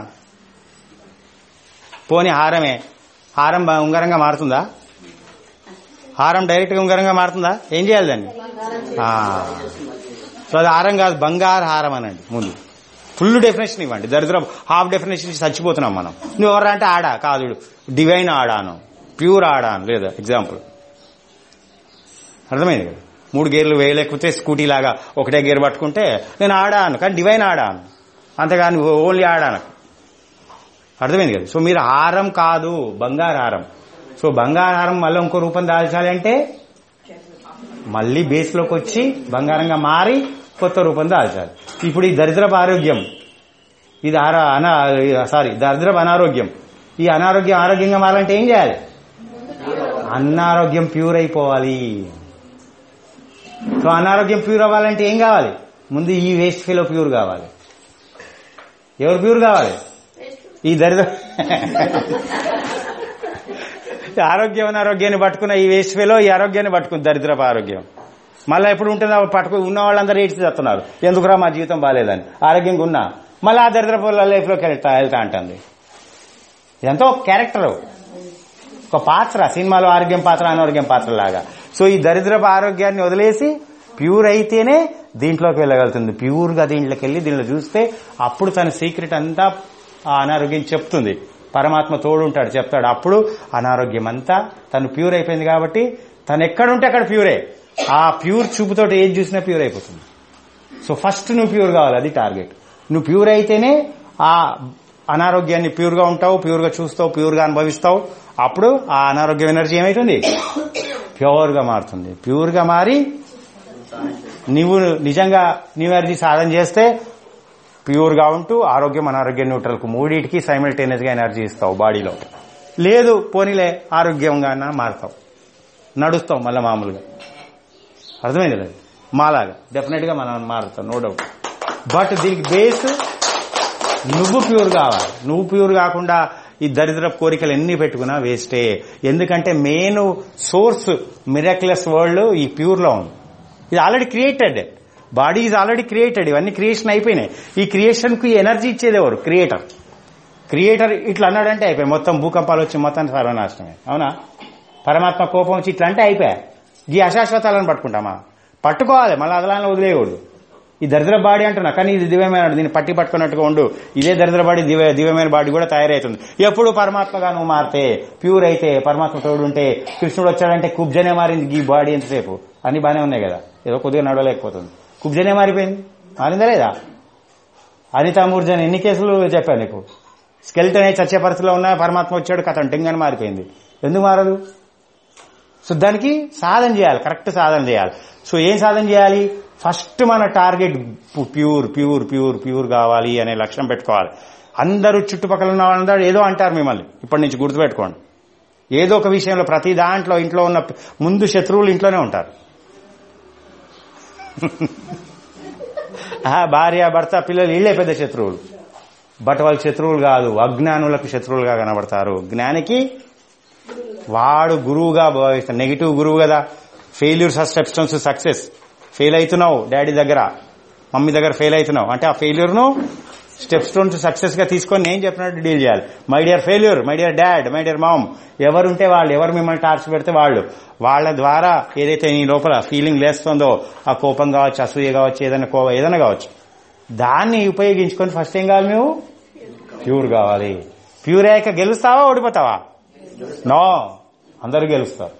పోనీ హారమే హారం బ- ఉంగరంగా మారుతుందా హారం డైరెక్ట్ గా ఉంగరంగా మారుతుందా ఏం చేయాలి దాన్ని ఆ. సో అది హారం కాదు బంగారు హారం అనండి ముందు ఫుల్ డెఫినేషన్ ఇవ్వండి దరిద్ర హాఫ్ డెఫినేషన్ ఇచ్చి చచ్చిపోతున్నాం మనం నువ్వు ఎవరా అంటే ఆడా కాదు డివైన్ ఆడాను ప్యూర్ ఆడాను లేదా ఎగ్జాంపుల్ అర్థమైంది కదా మూడు గేర్లు వేయలేకపోతే స్కూటీ లాగా ఒకటే గేర్ పట్టుకుంటే నేను ఆడాను కానీ డివైన్ ఆడాను అంతేగాని ఓన్లీ ఆడాను అర్థమైంది కదా సో మీరు హారం కాదు బంగారు హారం సో బంగారు హారం మళ్ళీ ఇంకో రూపం దాల్చాలి అంటే మళ్ళీ బేస్లోకి వచ్చి బంగారంగా మారి కొత్త రూపం దాల్చాలి ఇప్పుడు ఈ దరిద్రపు ఆరోగ్యం ఇది ఆరా అనా సారీ దరిద్రపు అనారోగ్యం ఈ అనారోగ్యం ఆరోగ్యంగా మారాలంటే ఏం చేయాలి అనారోగ్యం ప్యూర్ అయిపోవాలి సో అనారోగ్యం ప్యూర్ అవ్వాలంటే ఏం కావాలి ముందు ఈ వేస్ట్ ఫీలో ప్యూర్ కావాలి ఎవరు ప్యూర్ కావాలి ఈ దరిద్ర ఆరోగ్యం అనారోగ్యాన్ని పట్టుకున్న ఈ వేస్ట్ ఫీలో ఈ ఆరోగ్యాన్ని పట్టుకుంది దరిద్రపు ఆరోగ్యం మళ్ళీ ఎప్పుడు ఉంటుందో పట్టుకు ఉన్న వాళ్ళందరూ ఏడ్చి చేస్తున్నారు ఎందుకురా మా జీవితం బాగాలేదని ఆరోగ్యంగా ఉన్నా మళ్ళీ ఆ దరిద్రపు లైఫ్లోకి వెళ్తా వెళ్తా అంటుంది ఇదంతా ఒక క్యారెక్టర్ ఒక పాత్ర సినిమాలో ఆరోగ్యం పాత్ర అనారోగ్యం పాత్ర లాగా సో ఈ దరిద్రపు ఆరోగ్యాన్ని వదిలేసి ప్యూర్ అయితేనే దీంట్లోకి వెళ్ళగలుగుతుంది ప్యూర్ గా దీంట్లోకి వెళ్ళి దీంట్లో చూస్తే అప్పుడు తన సీక్రెట్ అంతా ఆ అనారోగ్యం చెప్తుంది పరమాత్మ తోడుంటాడు చెప్తాడు అప్పుడు అనారోగ్యం అంతా తను ప్యూర్ అయిపోయింది కాబట్టి తను ఎక్కడుంటే అక్కడ ప్యూరే ఆ ప్యూర్ చూపుతోటి ఏది చూసినా ప్యూర్ అయిపోతుంది సో ఫస్ట్ నువ్వు ప్యూర్ కావాలి అది టార్గెట్ నువ్వు ప్యూర్ అయితేనే ఆ అనారోగ్యాన్ని ప్యూర్ గా ఉంటావు ప్యూర్ గా చూస్తావు ప్యూర్ గా అనుభవిస్తావు అప్పుడు ఆ అనారోగ్యం ఎనర్జీ ఏమైతుంది ప్యూర్ గా మారుతుంది ప్యూర్ గా మారి నువ్వు నిజంగా న్యూ ఎనర్జీ సాధన చేస్తే ప్యూర్ గా ఉంటూ ఆరోగ్యం అనారోగ్యం న్యూట్రల్ కు మూడింటికి సైమిల్టేనియస్ గా ఎనర్జీ ఇస్తావు బాడీలో లేదు పోనీలే ఆరోగ్యంగా మారుతావు నడుస్తావు మళ్ళీ మామూలుగా అర్థమైంది లేదు మాలాగా డెఫినెట్ గా మనం మారుతాం నో డౌట్ బట్ దీనికి బేస్ నువ్వు ప్యూర్ కావాలి నువ్వు ప్యూర్ కాకుండా ఈ దరిద్ర కోరికలు ఎన్ని పెట్టుకున్నా వేస్టే ఎందుకంటే మెయిన్ సోర్స్ మిరాక్యులస్ వరల్డ్ ఈ ప్యూర్ లో ఉంది ఇది already created body is already created ఇవన్నీ క్రియేషన్ అయిపోయినాయి ఈ క్రియేషన్ కు ఎనర్జీ ఇచ్చేది ఎవరు క్రియేటర్ క్రియేటర్ ఇట్లా అన్నాడంటే అయిపోయి మొత్తం భూకంపాలు వచ్చి మొత్తం సర్వనాశనమే అవునా పరమాత్మ కోపం వచ్చి ఇట్లా అంటే అయిపోయా ఈ అశాశ్వతాలను పట్టుకుంటామా పట్టుకోవాలి మళ్ళీ అదలానే వదిలేయకూడదు ఈ దరిద్ర బాడీ అంటున్నా కానీ ఇది దివ్యమైన దీన్ని పట్టి పట్టుకున్నట్టుగా ఉండు ఇదే దరిద్ర బాడీ దివ్య దివ్యమైన బాడీ కూడా తయారవుతుంది ఎప్పుడు పరమాత్మగా నువ్వు మారితే ప్యూర్ అయితే పరమాత్మ తోడు ఉంటే కృష్ణుడు వచ్చాడంటే కుబ్జనే మారింది ఈ బాడీ ఎంతసేపు అన్ని బానే ఉన్నాయి కదా ఏదో కొద్దిగా నడవలేకపోతుంది కుబ్జనే మారిపోయింది మారిందా లేదా అనితామూర్జన్ ఎన్ని కేసులు చెప్పాను నీకు స్కెల్టన్ అయి చచ్చే పరిస్థితిలో ఉన్నా పరమాత్మ వచ్చాడు కథ టింగని మారిపోయింది ఎందుకు మారదు సో దానికి సాధన చేయాలి కరెక్ట్ సాధన చేయాలి సో ఏం సాధన చేయాలి ఫస్ట్ మన target pure pure pure pure కావాలి అనే లక్ష్యం పెట్టుకోవాలి అందరూ చుట్టుపక్కల ఉన్న వాళ్ళందరూ ఏదో అంటారు మిమ్మల్ని ఇప్పటి నుంచి గుర్తుపెట్టుకోండి ఏదో ఒక విషయంలో ప్రతి దాంట్లో ఇంట్లో ఉన్న ముందు శత్రువులు ఇంట్లోనే ఉంటారు ఆ, భార్య భర్త పిల్లలు వీళ్ళే పెద్ద శత్రువులు బట్ వాళ్ళు శత్రువులు కాదు అజ్ఞానులకు శత్రువులుగా కనబడతారు జ్ఞానికి వాడు గురువుగా భావిస్తాడు నెగిటివ్ గురువు కదా failures are step stones success fail అవుతున్నావు డాడీ దగ్గర మమ్మీ దగ్గర ఫెయిల్ అవుతున్నావు అంటే ఆ ఫెయిల్యూర్ ను స్టెప్ స్టోన్స్ సక్సెస్ గా తీసుకొని నేను చెప్పినట్టు డీల్ చేయాలి my dear failure my dear dad my dear mom ఎవరుంటే వాళ్ళు ఎవరు మిమ్మల్ని టార్చ్ పెడితే వాళ్ళు వాళ్ళ ద్వారా ఏదైతే నీ లోపల ఫీలింగ్ లేస్తుందో ఆ కోపం కావచ్చు అసూయ కావచ్చు ఏదైనా కో ఏదైనా కావచ్చు దాన్ని ఉపయోగించుకొని ఫస్ట్ ఏం కావాలి నువ్వు ప్యూర్ కావాలి ప్యూర్ అయ్యాక గెలుస్తావా ఓడిపోతావా నో అందరూ గెలుస్తారు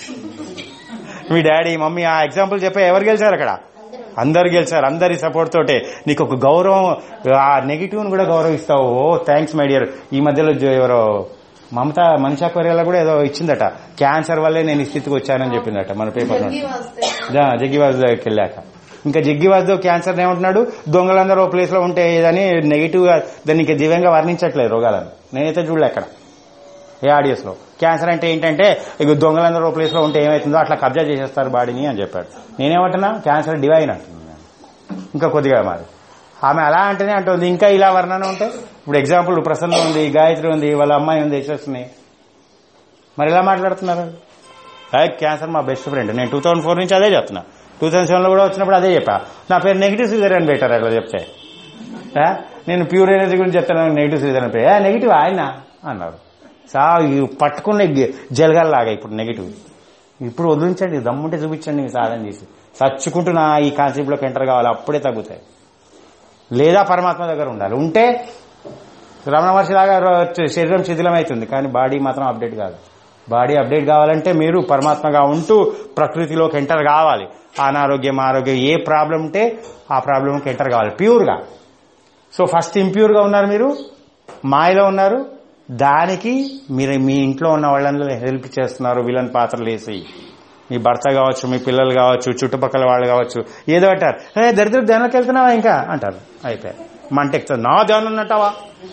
మీ డాడీ మమ్మీ ఆ ఎగ్జాంపుల్ చెప్పే ఎవరు గెలిచారు అక్కడ అందరు గెలిచారు అందరి సపోర్ట్ తోటే నీకు ఒక గౌరవం ఆ నెగిటివ్ కూడా గౌరవిస్తావు ఓ థ్యాంక్స్ మై డియర్ ఈ మధ్యలో జో- ఎవరో మమత మనిషా కొరియాలో కూడా ఏదో ఇచ్చిందట క్యాన్సర్ వల్లే నేను ఈ స్థితికి వచ్చానని చెప్పిందట మన పేపర్ జగ్గి వస్తే జగ్గివాజ్ దగ్గరికి వెళ్ళాక ఇంకా జగ్గివాజ్ క్యాన్సర్ ఏమంటున్నాడు దొంగలందరూ ఓ ప్లేస్ లో ఉంటే ఏదని నెగిటివ్ గా దాన్ని ఇంకా దివ్యంగా వర్ణించట్లేదు రోగాలను నేనైతే చూడలే అక్కడ ఏ ఆడియన్స్ లో క్యాన్సర్ అంటే ఏంటంటే ఇక దొంగలందరూ ఓ ప్లేస్ లో ఉంటే ఏమవుతుందో అట్లా కబ్జా చేసేస్తారు బాడీని అని చెప్పాడు నేనేమంటున్నా క్యాన్సర్ డివైన్ అంటున్నాను ఇంకా కొద్దిగా మారి ఆమె అలా అంటేనే అంటుంది ఇంకా ఇలా వర్ణన ఉంటే ఇప్పుడు ఎగ్జాంపుల్ ప్రసన్న ఉంది గాయత్రి ఉంది వాళ్ళ అమ్మాయి ఉంది యశస్ని మరి ఎలా మాట్లాడుతున్నారు లైక్ క్యాన్సర్ మా బెస్ట్ ఫ్రెండ్ నేను టూ థౌసండ్ ఫోర్ నుంచి అదే చెప్తున్నా టూ థౌసండ్ సెవెన్ లో కూడా వచ్చినప్పుడు అదే చెప్పా నా పేరు నెగిటివ్ సీజర్ అని పెట్టారు అట్లా చెప్తే ఆ? నేను ప్యూర్ ఎనర్జీ గురించి చెప్తాను నెగిటివ్ సీజర్ అని ఏ నెగిటివ్ ఆయన అన్నారు సా ఇవి పట్టుకునే జలగల్లాగా ఇప్పుడు నెగిటివ్ ఇప్పుడు వదిలించండి దమ్ముంటే చూపించండి మీ సాధన చేసి చచ్చుకుంటూ నా ఈ కాన్సెప్ట్ లోకి ఎంటర్ కావాలి అప్పుడే తగ్గుతాయి లేదా పరమాత్మ దగ్గర ఉండాలి ఉంటే రమణ మహర్షి లాగా రో- శరీరం శిథిలం అవుతుంది కానీ బాడీ మాత్రం అప్డేట్ కాదు బాడీ అప్డేట్ కావాలంటే మీరు పరమాత్మగా ఉంటూ ప్రకృతిలోకి ఎంటర్ కావాలి అనారోగ్యం ఆరోగ్యం ఏ ప్రాబ్లం ఉంటే ఆ ప్రాబ్లంకి ఎంటర్ కావాలి ప్యూర్గా సో ఫస్ట్ ఇంప్యూర్ గా ఉన్నారు మీరు మాయలో ఉన్నారు దానికి మీరు మీ ఇంట్లో ఉన్న వాళ్ళని హెల్ప్ చేస్తున్నారు విలన్ పాత్రలు వేసి మీ భర్త కావచ్చు మీ పిల్లలు కావచ్చు చుట్టుపక్కల వాళ్ళు కావచ్చు ఏదో అంటారు ఏ దరిద్ర ధ్యానంకి వెళ్తున్నావా ఇంకా అంటారు అయిపోయారు మంట ఎక్కుతుంది నా ధ్యానం ఉన్నట్టావా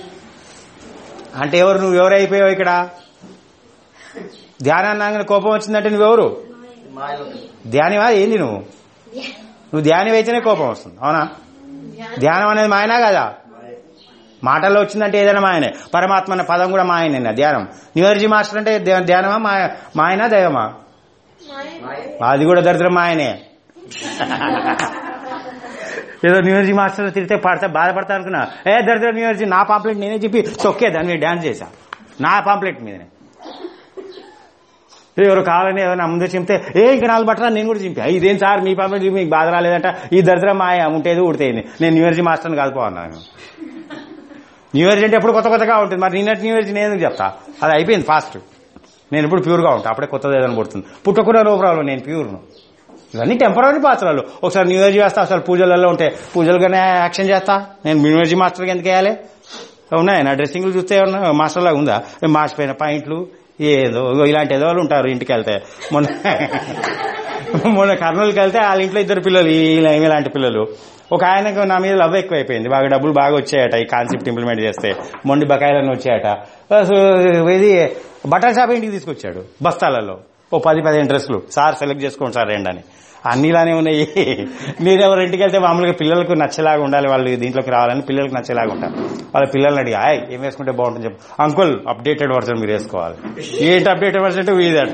అంటే ఎవరు నువ్వు ఎవరు అయిపోయావు ఇక్కడ ధ్యానాన్ని కోపం వచ్చిందంటే నువ్వెవరు మాయలో ధ్యానివా ఏంది నువ్వు నువ్వు ధ్యానం అయితేనే కోపం వస్తుంది అవునా ధ్యానం అనేది మాయనా కదా మాటల్లో వచ్చిందంటే ఏదైనా మాయనే పరమాత్మ అనే పదం కూడా మాయనే ధ్యానం న్యూఎనర్జీ మాస్టర్ అంటే ధ్యా- ధ్యానమా మాయ మాయనా దైవమా మాయ అది కూడా దరిద్రం మాయనే ఏదో న్యూఎనర్జీ మాస్టర్ తిరిగితే పడతా బాధపడతా అనుకున్నా ఏ దరిద్రం న్యూఎనర్జీ నా పాంప్లెట్ నేనే చెప్పి తొక్కే దాని మీద డాన్స్ చేశా నా పాంప్లెట్ మీదనే ఎవరు కావాలని ఏమైనా ముందే చింపితే ఏ ఇంకా నాలుగు బట్టరా నేను కూడా చింపా ఇదేం సార్ మీ పాప మీకు బాధ రాలేదంట ఈ దరిద్రం మాయ ఉంటేది ఉడితేంది నేను న్యూ ఇయర్జీ మాస్టర్ని కాదుపోన్నాను న్యూ ఇయర్జీ అంటే ఎప్పుడు కొత్త కొత్తగా ఉంటుంది మరి నిన్నటి న్యూ ఇయర్జీ నేను ఎందుకు చెప్తా అది అయిపోయింది ఫాస్ట్ నేను ఇప్పుడు ప్యూర్గా ఉంటా అప్పుడే కొత్తది ఏదైనా పుడుతుంది పుట్టకుండా నో ప్రాబ్లం నేను ప్యూర్ను ఇవన్నీ టెంపరీ పాత్రలు ఒకసారి న్యూ ఇయర్జీ వేస్తా ఒకసారి పూజలలో ఉంటే పూజలుగానే యాక్షన్ చేస్తా నేను న్యూ ఇయర్జీ మాస్టర్కి ఎందుకు వేయాలి ఉన్నాయి నా డ్రెస్సింగ్లు చూస్తే ఏమన్నా మాస్టర్ లాగా ఉందా మాసిపోయిన పాయింట్లు ఏదో ఇగో ఇలాంటి ఏదో వాళ్ళు ఉంటారు ఇంటికి వెళ్తే మొన్న మొన్న కర్నూలుకి వెళ్తే వాళ్ళ ఇంట్లో ఇద్దరు పిల్లలు ఈ- ఇలాంటి పిల్లలు ఒక ఆయనకు నా మీద లవ్ ఎక్కువైపోయింది బాగా డబ్బులు బాగా వచ్చాయట ఈ కాన్సెప్ట్ ఇంప్లిమెంట్ చేస్తే మొండి బకాయిలన్నీ వచ్చాయట సో ఇది బట్టల షాప్ ఇంటికి తీసుకొచ్చాడు బస్తాలలో ఓ పది పదిహేను డ్రెస్సులు సార్ సెలెక్ట్ చేసుకోండి సార్ రెండు అని అన్ని ఇలానే ఉన్నాయి మీరు ఎవరి ఇంటికి వెళ్తే మామూలుగా పిల్లలకు నచ్చేలాగా ఉండాలి వాళ్ళు దీంట్లోకి రావాలని పిల్లలకు నచ్చేలాగా ఉంటారు వాళ్ళ పిల్లల్ని అడిగి ఆయ్ ఏం వేసుకుంటే బాగుంటుంది చెప్పు అంకుల్ అప్డేటెడ్ వర్షన్ మీరు వేసుకోవాలి ఏంటి అప్డేటెడ్ వర్షన్ అంటే వీదాడు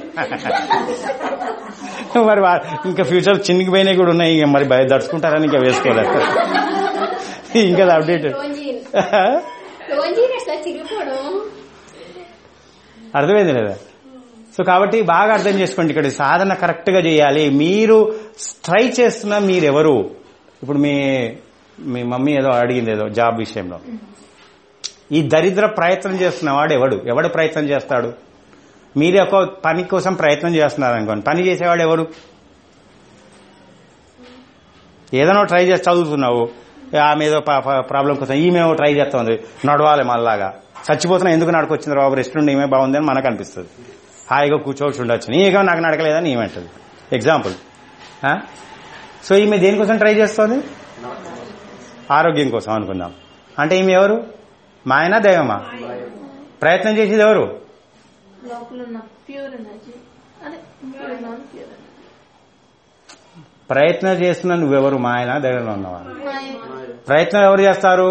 మరి వా- ఇంకా ఫ్యూచర్ చిన్నకి పోయినాయి కూడా ఉన్నాయి ఇక మరి భయ దడుచుకుంటారని ఇంకా వేసుకోలేదు ఇంకా అప్డేటెడ్ రోజు అట్లా చిరిగిపోవడం అర్థమైంది లేదా సో కాబట్టి బాగా అర్థం చేసుకోండి ఇక్కడ సాధన కరెక్ట్ గా చేయాలి మీరు ట్రై చేస్తున్న మీరెవరు ఇప్పుడు మీ మీ మమ్మీ ఏదో అడిగింది ఏదో జాబ్ విషయంలో ఈ దరిద్ర ప్రయత్నం చేస్తున్నవాడు ఎవడు ఎవడు ప్రయత్నం చేస్తాడు మీరే ఒక పని కోసం ప్రయత్నం చేస్తున్నారు అనుకోండి పని చేసేవాడు ఎవరు ఏదైనా ట్రై చేసి చదువుతున్నావు ఆమె ఏదో ప్రాబ్లం కోసం ఈమె ట్రై చేస్తుంది నడవాలి మళ్ళాగా చచ్చిపోతున్నా ఎందుకు నడకొచ్చింది బాబు రెస్ట్ నుండి ఈమె బాగుంది అని మనకు అనిపిస్తుంది హాయిగా కూర్చోవచ్చు ఉండొచ్చు నీకేమో నాకు నడకలేదని ఈమెంటది ఎగ్జాంపుల్ సో ఈమె దేనికోసం ట్రై చేస్తుంది ఆరోగ్యం కోసం అనుకుందాం అంటే ఈమె ఎవరు మాయనా దైవమా ప్రయత్నం చేసేది ఎవరు లోపల ఉన్న ప్యూర్ ఎనర్జీ అదే ప్యూర్ నాన్ ప్యూర్ ప్రయత్నం చేస్తున్న నువ్వెవరు మాయనా దైవంలో ఉన్నవా మాయ ప్రయత్నం ఎవరు చేస్తారు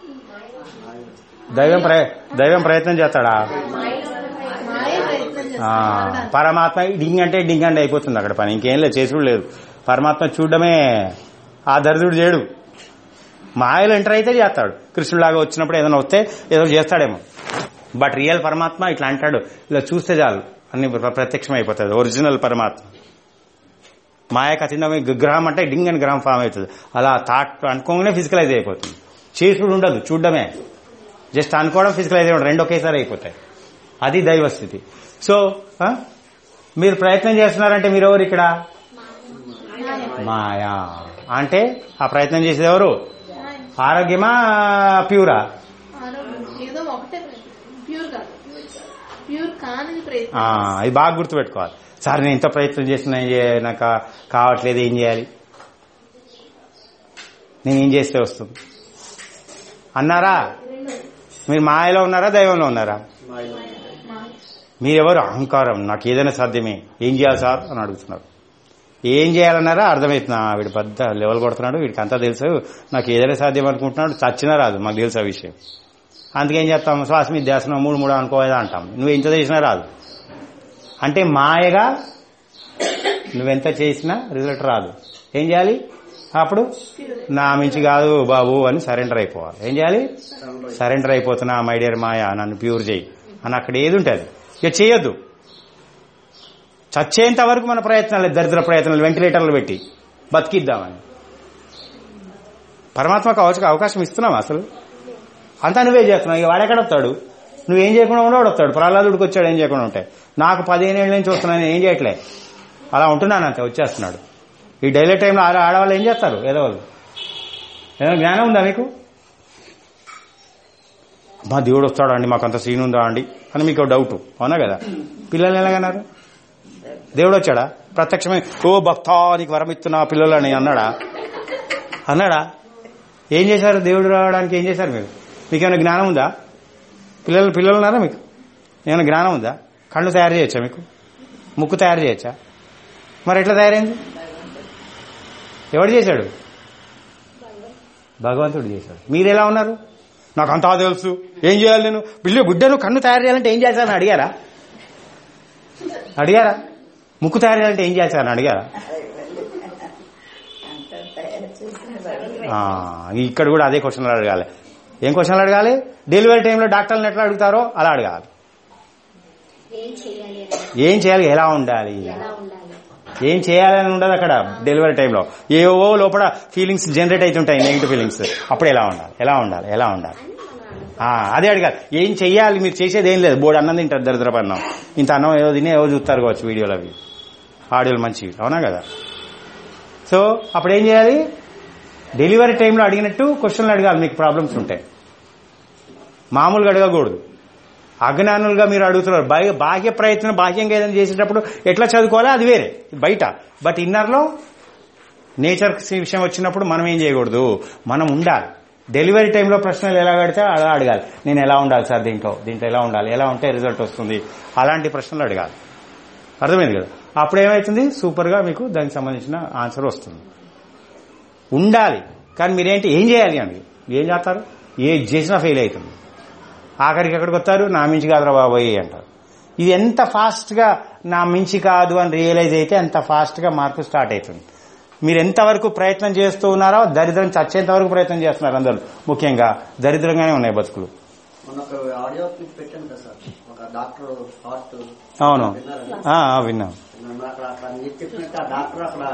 దైవం ప్రయ- దైవం ప్రయత్నం చేస్తాడా మాయ ప్రయత్నం ఆ, చేస్తారు పరమాత్మ డింగ్ అంటే డింగ్ అంటే అయిపోతుంది అక్కడ పని ఇంకేం లేదు చేసుడు లేదు పరమాత్మ చూడడమే ఆ దరిద్రుడు చేయడు మాయలో ఎంటర్ అయితే చేస్తాడు కృష్ణులాగా వచ్చినప్పుడు ఏదైనా వస్తే ఏదో చేస్తాడేమో బట్ రియల్ పరమాత్మ ఇట్లా అంటాడు ఇలా చూస్తే చాలు అన్ని ప్ర- ప్రత్యక్షం అయిపోతుంది ఒరిజినల్ పరమాత్మ మాయకు అతిందమే గ్రహం అంటే డింగ్ అని గ్రహం ఫామ్ అవుతుంది అలా థాట్ అనుకోగానే ఫిజికలైజ్ అయిపోతుంది చేసుడు ఉండదు చూడడమే జస్ట్ అనుకోవడం ఫిజికలైజ్ అవ్వడం రెండు ఒకేసారి అయిపోతాయి అది దైవ స్థితి సో ఆ? మీరు ప్రయత్నం చేస్తున్నారంటే మీరు ఎవరు ఇక్కడ మాయా అంటే ఆ ప్రయత్నం చేసేది ఎవరు ఆరోగ్యమా ప్యూరా ఆరోగ్యం ఏదో ఒకటే ప్యూర్ కాదు ప్యూర్ కానిది ఆ, ప్రయత్నం అది బాగా గుర్తుపెట్టుకోవాలి సార్ నేను ఇంత ప్రయత్నం చేస్తున్నా ఏం చేయ- నాకు కావట్లేదు ఏం చేయాలి నేను ఏం చేస్తే వస్తుంది అన్నారా మీరు మాయలో ఉన్నారా దైవంలో ఉన్నారా మీరెవరు అహంకారం నాకు ఏదైనా సాధ్యమే ఏం చేయాలి సార్ అని అడుగుతున్నారు ఏం చేయాలన్నారా అర్థమవుతున్నా వీడు పెద్ద లెవెల్ కొడుతున్నాడు వీడికి అంతా తెలుసు నాకు ఏదైనా సాధ్యం అనుకుంటున్నాడు చచ్చినా రాదు మాకు తెలుసు ఆ విషయం అందుకేం చేస్తాం శ్వాస మీద ధ్యాసనం మూడు మూడు అనుకోదా అంటాం నువ్వు ఎంత చేసినా రాదు అంటే మాయగా నువ్వెంత చేసినా రిజల్ట్ రాదు ఏం చేయాలి అప్పుడు నా మించి కాదు బాబు అని సరెండర్ అయిపోవాలి ఏం చేయాలి సరెండర్ అయిపోతున్నా మై డియర్ మాయ నన్ను ప్యూర్ చేయి అని అక్కడ ఏది ఉంటుంది ఇక చేయొద్దు చచ్చేంత వరకు మన ప్రయత్నాలు దరిద్ర ప్రయత్నాలు వెంటిలేటర్లు పెట్టి బతికిద్దామని పరమాత్మకు అవకాశం అవకాశం ఇస్తున్నావా అసలు అంతా నువ్వే చేస్తున్నావు ఇక వాడెక్కడ వస్తాడు నువ్వేం చేయకుండా ఉన్నాడు వస్తాడు ప్రహ్లాదుడికి వచ్చాడు ఏం చేయకుండా ఉంటాయి నాకు పదిహేను ఏళ్ళ నుంచి వస్తున్నాను నేను ఏం చేయట్లే అలా ఉంటున్నాను అంతే వచ్చేస్తున్నాడు ఈ డైలీ టైంలో ఆడ ఆడవాళ్ళు ఏం చేస్తారు ఏదో వాళ్ళు ఏదైనా జ్ఞానం ఉందా మీకు మా దేవుడు వస్తాడా అండి మాకు అంత సీన్ ఉందా అండి అని మీకు డౌట్ అవునా కదా పిల్లలు ఎలాగన్నారు దేవుడు వచ్చాడా ప్రత్యక్షమే ఓ భక్తా నీకు వరం ఇస్తున్నా పిల్లలు అని అన్నాడా అన్నాడా ఏం చేశారు దేవుడు రావడానికి ఏం చేశారు మీరు మీకేమైనా జ్ఞానం ఉందా పిల్లలు పిల్లలు ఉన్నారా మీకు ఏమైనా జ్ఞానం ఉందా కళ్ళు తయారు చేయొచ్చా మీకు ముక్కు తయారు చేయొచ్చా మరి ఎట్లా తయారైంది ఎవడు చేశాడు భగవంతుడు చేశాడు మీరు ఎలా ఉన్నారు నాకు అంతా తెలుసు ఏం చేయాలి నేను బిల్లు గుడ్డను కన్ను తయారు చేయాలంటే ఏం చేయాలని అడిగారా అడిగారా ముక్కు తయారు చేయాలంటే ఏం చేయాలని అడిగారా అంత తయారు చేసిన ఆ, ఇక్కడ కూడా అదే క్వశ్చన్లు అడగాలి ఏం క్వశ్చన్లు అడగాలి డెలివరీ టైంలో డాక్టర్లను ఎట్లా అడుగుతారో అలా అడగాలి ఏం చేయాలి అని ఏం చేయాలి ఎలా ఉండాలి ఎలా ఉండాలి ఏం చేయాలని ఉండదు అక్కడ డెలివరీ టైంలో ఏవో లోపల ఫీలింగ్స్ జనరేట్ అవుతుంటాయి నెగిటివ్ ఫీలింగ్స్ అప్పుడు ఎలా ఉండాలి ఎలా ఉండాలి ఎలా ఉండాలి అని మనం ఆ, అదే అడగాలి ఏం చెయ్యాలి మీరు చేసేది ఏం లేదు బోర్డు అన్నం తింటారు దరిద్రపు అన్నం ఇంత అన్నం ఏదో తిని ఏవో చూస్తారు కావచ్చు వీడియోలు అవి ఆడియోలు మంచివి అవునా కదా సో అప్పుడు ఏం చేయాలి డెలివరీ టైంలో అడిగినట్టు క్వశ్చన్లు అడగాలి మీకు ప్రాబ్లమ్స్ ఉంటాయి మామూలుగా అడగకూడదు అజ్ఞానులుగా మీరు అడుగుతున్నారు బాహ్య బాహ్య ప్రయత్నం బాహ్యంగా ఏదైనా చేసేటప్పుడు ఎట్లా చదువుకోవాలో అది వేరే బయట బట్ ఇన్నర్లో నేచర్ విషయం వచ్చినప్పుడు మనం ఏం చేయకూడదు మనం ఉండాలి డెలివరీ టైంలో ప్రశ్నలు ఎలా పెడితే అలా అడగాలి నేను ఎలా ఉండాలి సార్ దీంట్లో దీంట్లో ఎలా ఉండాలి ఎలా ఉంటే రిజల్ట్ వస్తుంది అలాంటి ప్రశ్నలు అడగాలి అర్థమైంది కదా అప్పుడు ఏమవుతుంది సూపర్గా మీకు దానికి సంబంధించిన ఆన్సర్ వస్తుంది ఉండాలి కానీ మీరేంటి ఏం చేయాలి అని ఏం చేస్తారు ఏ చేసినా ఫెయిల్ అవుతుంది ఆఖరికి ఎక్కడికి వస్తారు నా మించి కాదురా బాబోయ్ అంటారు ఇది ఎంత ఫాస్ట్గా నా మించి కాదు అని రియలైజ్ అయితే అంత ఫాస్ట్గా మార్పు స్టార్ట్ అవుతుంది మీరు ఎంతవరకు ప్రయత్నం చేస్తూ ఉన్నారో దరిద్రం చచ్చేంత వరకు ప్రయత్నం చేస్తున్నారు అందరూ ముఖ్యంగా దరిద్రంగానే ఉన్నాయి బతుకులు మొన్న ఒక ఆడియో క్లిప్ పెట్టాను కదా సార్ ఒక డాక్టర్ హార్ట్ అవును విన్నారా? ఆ, ఆ, విన్నాం నన్ను అక్కడ అక్కడ మీరు చెప్పినట్టు ఆ డాక్టర్ అక్కడ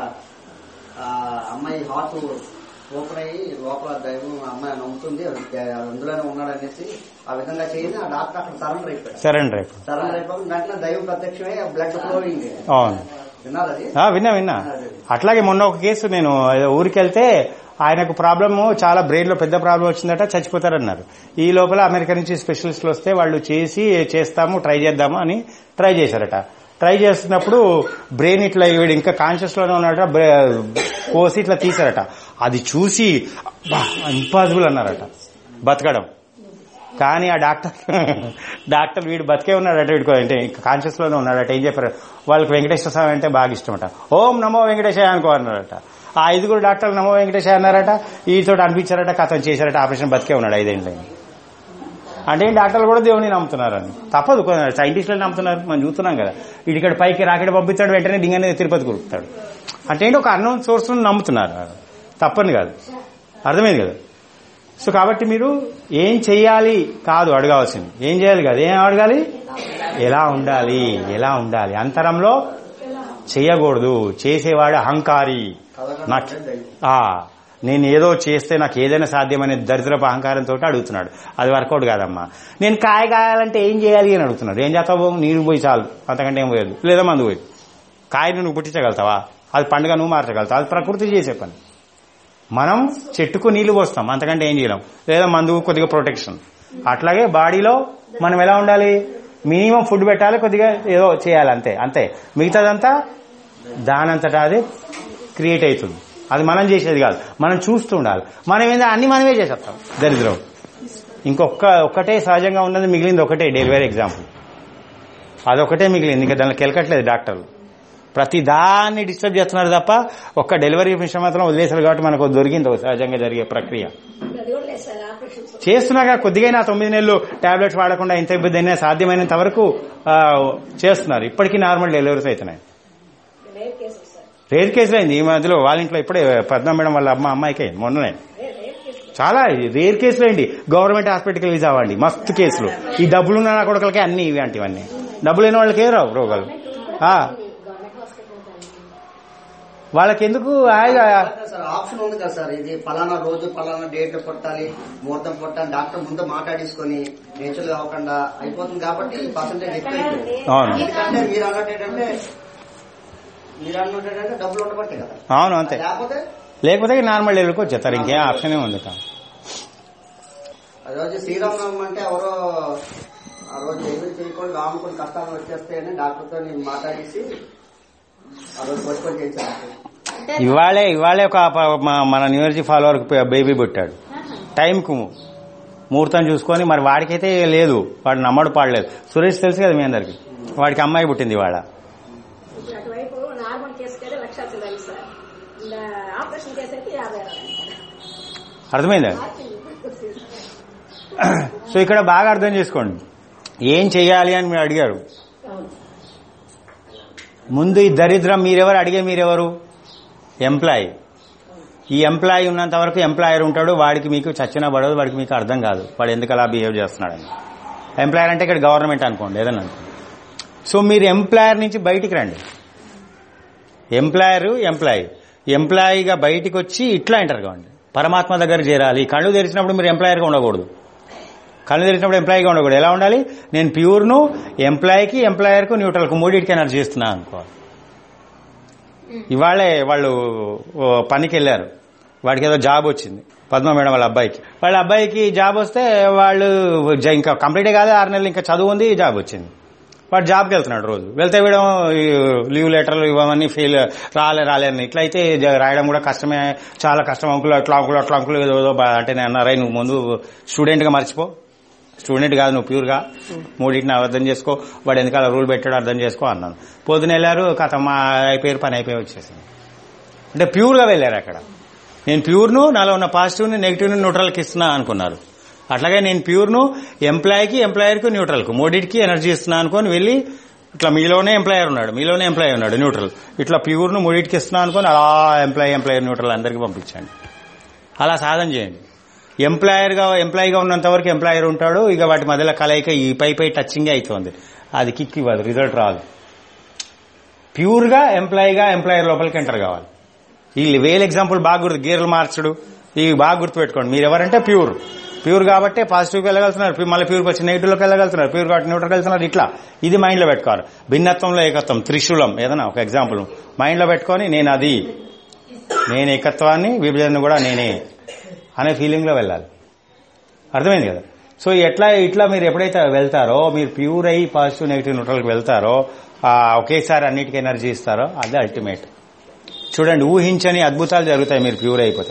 ఆ అమ్మాయి హార్ట్ ఓపెన్ అయ్యి లోపల దైవం ఆ అమ్మాయి నమ్ముతుంది అది అందులోనే ఉన్నాడు అనేసి ఆ విధంగా చేయని ఆ డాక్టర్ అక్కడ సరెండర్ అయిపోయాడు సరెండర్ అయిపో సరెండర్ అయిపోయి వెంటనే దైవం ప్రత్యక్షమై బ్లడ్ ఫ్లోయింగ్ అవును విన్నారు అది ఆ, విన్నా విన్నా అట్లాగే మొన్న ఒక కేసు నేను ఏదో ఊరికి వెళ్తే ఆయనకు ప్రాబ్లమ్ చాలా బ్రెయిన్ లో పెద్ద ప్రాబ్లం వచ్చిందట చచ్చిపోతారన్నారు ఈ లోపల అమెరికా నుంచి స్పెషలిస్టులు వస్తే వాళ్ళు చేసి చేస్తాము ట్రై చేద్దాము అని ట్రై చేశారట ట్రై చేస్తున్నప్పుడు బ్రెయిన్ ఇట్లా వీడు ఇంకా కాన్షియస్ లోనే ఉన్నాడట బ్రె- కోసి ఇట్లా తీశారట అది చూసి ఇంపాసిబుల్ అన్నారట బతకడం కానీ ఆ డాక్టర్ డాక్టర్ వీడు బతికే ఉన్నాడట వీడికో అంటే ఇంకా కాన్షియస్ లోనే ఉన్నాడట ఏం చెప్పారు వాళ్ళకి వెంకటేశ్వర స్వామి అంటే బాగా ఇష్టమట ఓం నమో వెంకటేశాయ అనుకో అన్నారట ఆ ఐదుగురు డాక్టర్లు నమో వెంకటేశాయ అన్నారట వీటితో అనిపించారట కథం చేశారట ఆపరేషన్ బతికే ఉన్నాడు ఐదేళ్ళు అంటే ఈ డాక్టర్లు కూడా దేవుని నమ్ముతున్నారని తప్పదు సైంటిస్టులు నమ్ముతున్నారు మనం చూస్తున్నాం కదా వీడి ఇక్కడ పైకి రాకెట్ పంపిస్తాడు వెంటనే దింగనే తిరుపతి కురుకుతాడు అంటే ఏంటి ఒక అన్నోన్ సోర్స్ నమ్ముతున్నారు తప్పని కాదు అర్థమైంది కదా సో కాబట్టి మీరు ఏం చెయ్యాలి కాదు అడగాల్సింది ఏం చేయాలి కాదు ఏం అడగాలి ఎలా ఉండాలి ఎలా ఉండాలి అంతరంలో చేయకూడదు చేసేవాడు అహంకారి నాకు ఆ, నేను ఏదో చేస్తే నాకు ఏదైనా సాధ్యమనే దరిద్రపు అహంకారంతో అడుగుతున్నాడు అది వర్కౌట్ కాదమ్మా నేను కాయ కాయాలంటే ఏం చేయాలి అని అడుగుతున్నాడు ఏం చేస్తావు నీరు పోయి చాలు అంతకంటే ఏం పోయేది లేదా మందు పోయి కాయను నువ్వు పుట్టించగలుగుతావా అది పండుగ నువ్వు మార్చగలుగుతావు అది ప్రకృతి చేసే పని మనం చెట్టుకు నీళ్లు పోస్తాం అంతకంటే ఏం చేయలేం లేదా మందు కొద్దిగా ప్రొటెక్షన్ అట్లాగే బాడీలో మనం ఎలా ఉండాలి మినిమం ఫుడ్ పెట్టాలి కొద్దిగా ఏదో చేయాలి అంతే అంతే మిగతాదంతా దానంతటా అది క్రియేట్ అవుతుంది అది మనం చేసేది కాదు మనం చూస్తూ ఉండాలి మనం ఏందో అన్ని మనమే చేసేస్తాం దరిద్రం ఇంకొక ఒక్కటే సహజంగా ఉన్నది మిగిలింది ఒకటే డెలివరీ ఎగ్జాంపుల్ అదొకటే మిగిలింది ఇంకా దానిలో కెలకట్లేదు డాక్టర్లు ప్రతి దాన్ని డిస్టర్బ్ చేస్తున్నారు తప్ప ఒక్క డెలివరీ విషయం మాత్రం వదిలేశారు కాబట్టి మనకు దొరికింది ఒక సహజంగా జరిగే ప్రక్రియ అది కూడా లేదు సార్ ఆపరేషన్ చేస్తున్నాగా కొద్దిగా తొమ్మిది నెలలు టాబ్లెట్స్ వాడకుండా ఎంత ఇబ్బంది అయినా సాధ్యమైనంత వరకు ఆ, చేస్తున్నారు ఇప్పటికీ నార్మల్ డెలివరీస్ అవుతున్నాయి రేర్ కేసు సార్ రేర్ కేసులు అయింది ఈ మధ్యలో వాళ్ళ ఇంట్లో ఇప్పుడే పద్మ మేడం వాళ్ళ అమ్మ అమ్మాయికి అయింది మొన్ననే రేర్ రేర్ కేసు చాలా రేర్ కేసులు అండి గవర్నమెంట్ హాస్పిటల్కి రిలీజ్ అవ్వండి మస్తు కేసులు ఈ డబ్బులున్న నా కొడుకులకి అన్ని ఇవి అంటివన్నీ డబ్బులు లేని వాళ్ళకి ఏ రావు రోగాలు ఆ, గవర్నమెంట్ హాస్పిటల్ వాళ్ళకి ఎందుకు హాయిగా సార్ ఆప్షన్ ఉంది కదా సార్ ఇది పలానా రోజు పలానా డేట్ పుట్టాలి ముహూర్తం పుట్టాలి డాక్టర్ ముందు మాట్లాడేసుకొని నేచురల్ కాకుండా అయిపోతుంది కాబట్టి పర్సంటేజ్ ఎక్కువ అయిపోయింది. అవును ఎందుకంటే మీరు అన్నట్టు ఏంటంటే మీరు అన్నట్టు ఏంటంటే డబ్బులు ఉండబట్టే కదా అవును అంతే లేకపోతే లేకపోతే నార్మల్ డెలివరీకి వచ్చేస్తారు ఇంకేం ఆప్షన్ ఉంది కాదు ఆ రోజు శ్రీరామనవమి అంటే ఎవరో ఆ రోజు ఏమీ చేయకుండా ఆమెకొని కష్టాలు వచ్చేస్తాయని డాక్టర్తో నేను మాట్లాడేసి ఆ రోజు పోస్ట్పోన్ చేయించాను అంటే ఇవాళే ఇవాళే ఒక ప- మ- మన న్యూయార్జీ ఫాలోవర్ బేబీ పుట్టాడు టైంకు ముహూర్తం చూసుకొని మరి వాడికైతే లేదు వాడు నమ్మడు పాడలేదు సురేష్ తెలుసు కదా మీ అందరికి వాడికి అమ్మాయి పుట్టింది ఇవాళ ఇప్పుడు అటువైపు నార్మల్ కేసుకి అయితే లక్ష చిల్లర సార్ ఇంకా ఆపరేషన్ కేసు అయితే యాభై అరవై అర్థమైందా సో ఇక్కడ బాగా అర్థం చేసుకోండి ఏం చెయ్యాలి అని మీరు అడిగారు అవును ముందు ఈ దరిద్రం మీరెవరు అడిగే మీరెవరు ఎంప్లాయీ ఈ ఎంప్లాయీ ఉన్నంత వరకు ఎంప్లాయర్ ఉంటాడు వాడికి మీకు చచ్చిన పడదు వాడికి మీకు అర్థం కాదు వాడు ఎందుకు అలా బిహేవ్ చేస్తున్నాడని ఎంప్లాయర్ అంటే ఇక్కడ గవర్నమెంట్ అనుకోండి ఏదన్నా అనుకోండి సో మీరు ఎంప్లాయర్ నుంచి బయటికి రండి ఎంప్లాయర్ ఎంప్లాయీ ఎంప్లాయీగా బయటికి వచ్చి ఇట్లా ఎంటర్ కావండి పరమాత్మ దగ్గర చేరాలి కళ్ళు తెరిచినప్పుడు మీరు ఎంప్లాయర్గా ఉండకూడదు కళ్ళు తెరిచినప్పుడు ఎంప్లాయీగా ఉండకూడదు ఎలా ఉండాలి నేను ప్యూర్ను ఎంప్లాయీకి ఎంప్లాయర్కు న్యూట్రల్కు మూడింటికి ఎనర్జీ ఇస్తున్నా అనుకో ఇవాళే వాళ్ళు ఓ పనికి వెళ్ళారు వాడికి ఏదో జాబ్ వచ్చింది పద్మ మేడం వాళ్ళ అబ్బాయికి వాళ్ళ అబ్బాయికి జాబ్ వస్తే వాళ్ళు జ- ఇంకా కంప్లీటే కాదు ఆరు నెలలు ఇంకా చదువు ఉంది జాబ్ వచ్చింది వాడు జాబ్కి వెళ్తున్నాడు రోజు వెళ్తే వీడం ఈ లీవ్ లెటర్లు ఇవన్నీ ఫెయిల్ రాలే రాలే అని ఇట్లయితే జ- రాయడం కూడా కష్టమే చాలా కష్టం అంకులు అట్లా అంకులు అట్లా అంకులు ఏదో ఏదో బా- అంటే నేను అన్నారా నువ్వు ముందు స్టూడెంట్గా మర్చిపో స్టూడెంట్ కాదు నువ్వు ప్యూర్గా మూడింటిని అర్థం చేసుకో వాడు ఎందుకలా రూల్ పెట్టాడు అర్థం చేసుకో అన్నాను పొద్దున వెళ్ళారు కథ మా అయిపోయారు పని అయిపోయి వచ్చేసింది అంటే ప్యూర్గా వెళ్ళారు అక్కడ నేను ప్యూర్ను నాలో ఉన్న పాజిటివ్ని నెగిటివ్ని న్యూట్రల్కి ఇస్తున్నా అనుకున్నారు అట్లాగే నేను ప్యూర్ను ఎంప్లాయీకి ఎంప్లాయర్కి న్యూట్రల్కు మూడింటికి ఎనర్జీ ఇస్తున్నా అనుకొని వెళ్ళి ఇట్లా మీలోనే ఎంప్లాయర్ ఉన్నాడు మీలోనే ఎంప్లాయీ ఉన్నాడు న్యూట్రల్ ఇట్లా ప్యూర్ను మూడింటికి ఇస్తున్నా అనుకొని అలా ఎంప్లాయీ ఎంప్లాయర్ న్యూట్రల్ అందరికీ పంపించండి అలా సాధన చేయండి ఎంప్లాయర్ గా ఎంప్లాయీగా ఉన్నంత వరకు ఎంప్లాయర్ ఉంటాడు ఇక వాటి మధ్యలో కలయిక ఈ పై పై టచింగే అవుతుంది అది కిక్ ఇవ్వదు రిజల్ట్ రాదు ప్యూర్ గా ఎంప్లాయీగా ఎంప్లాయర్ లోపలికి ఎంటర్ కావాలి ఈ వేల ఎగ్జాంపుల్ బాగా గుర్తు గీర్లు మార్చడు ఇవి బాగా గుర్తుపెట్టుకోండి మీరు ఎవరంటే ప్యూర్ ప్యూర్ కాబట్టి పాజిటివ్కి వెళ్ళగలుగుతున్నారు ప్యూ- మళ్ళీ ప్యూర్కి వచ్చి నెగిటివ్లోకి వెళ్ళగలుగుతున్నారు ప్యూర్ కాబట్టి న్యూట్రల్ వెళ్తున్నారు ఇట్లా ఇది మైండ్లో పెట్టుకోవాలి భిన్నత్వంలో ఏకత్వం త్రిశూలం ఏదైనా ఒక ఎగ్జాంపుల్ మైండ్లో పెట్టుకొని నేను అది నేను ఏకత్వాన్ని విభజన కూడా నేనే అనే ఫీలింగ్లో వెళ్ళాలి అర్థమైంది కదా సో ఎట్లా ఇట్లా మీరు ఎప్పుడైతే వెళ్తారో మీరు ప్యూర్ అయ్యి పాజిటివ్ నెగిటివ్ న్యూట్రల్కి వెళ్తారో ఆ, ఒకేసారి అన్నిటికీ ఎనర్జీ ఇస్తారో అది అల్టిమేట్ చూడండి ఊహించని అద్భుతాలు జరుగుతాయి మీరు ప్యూర్ అయిపోతే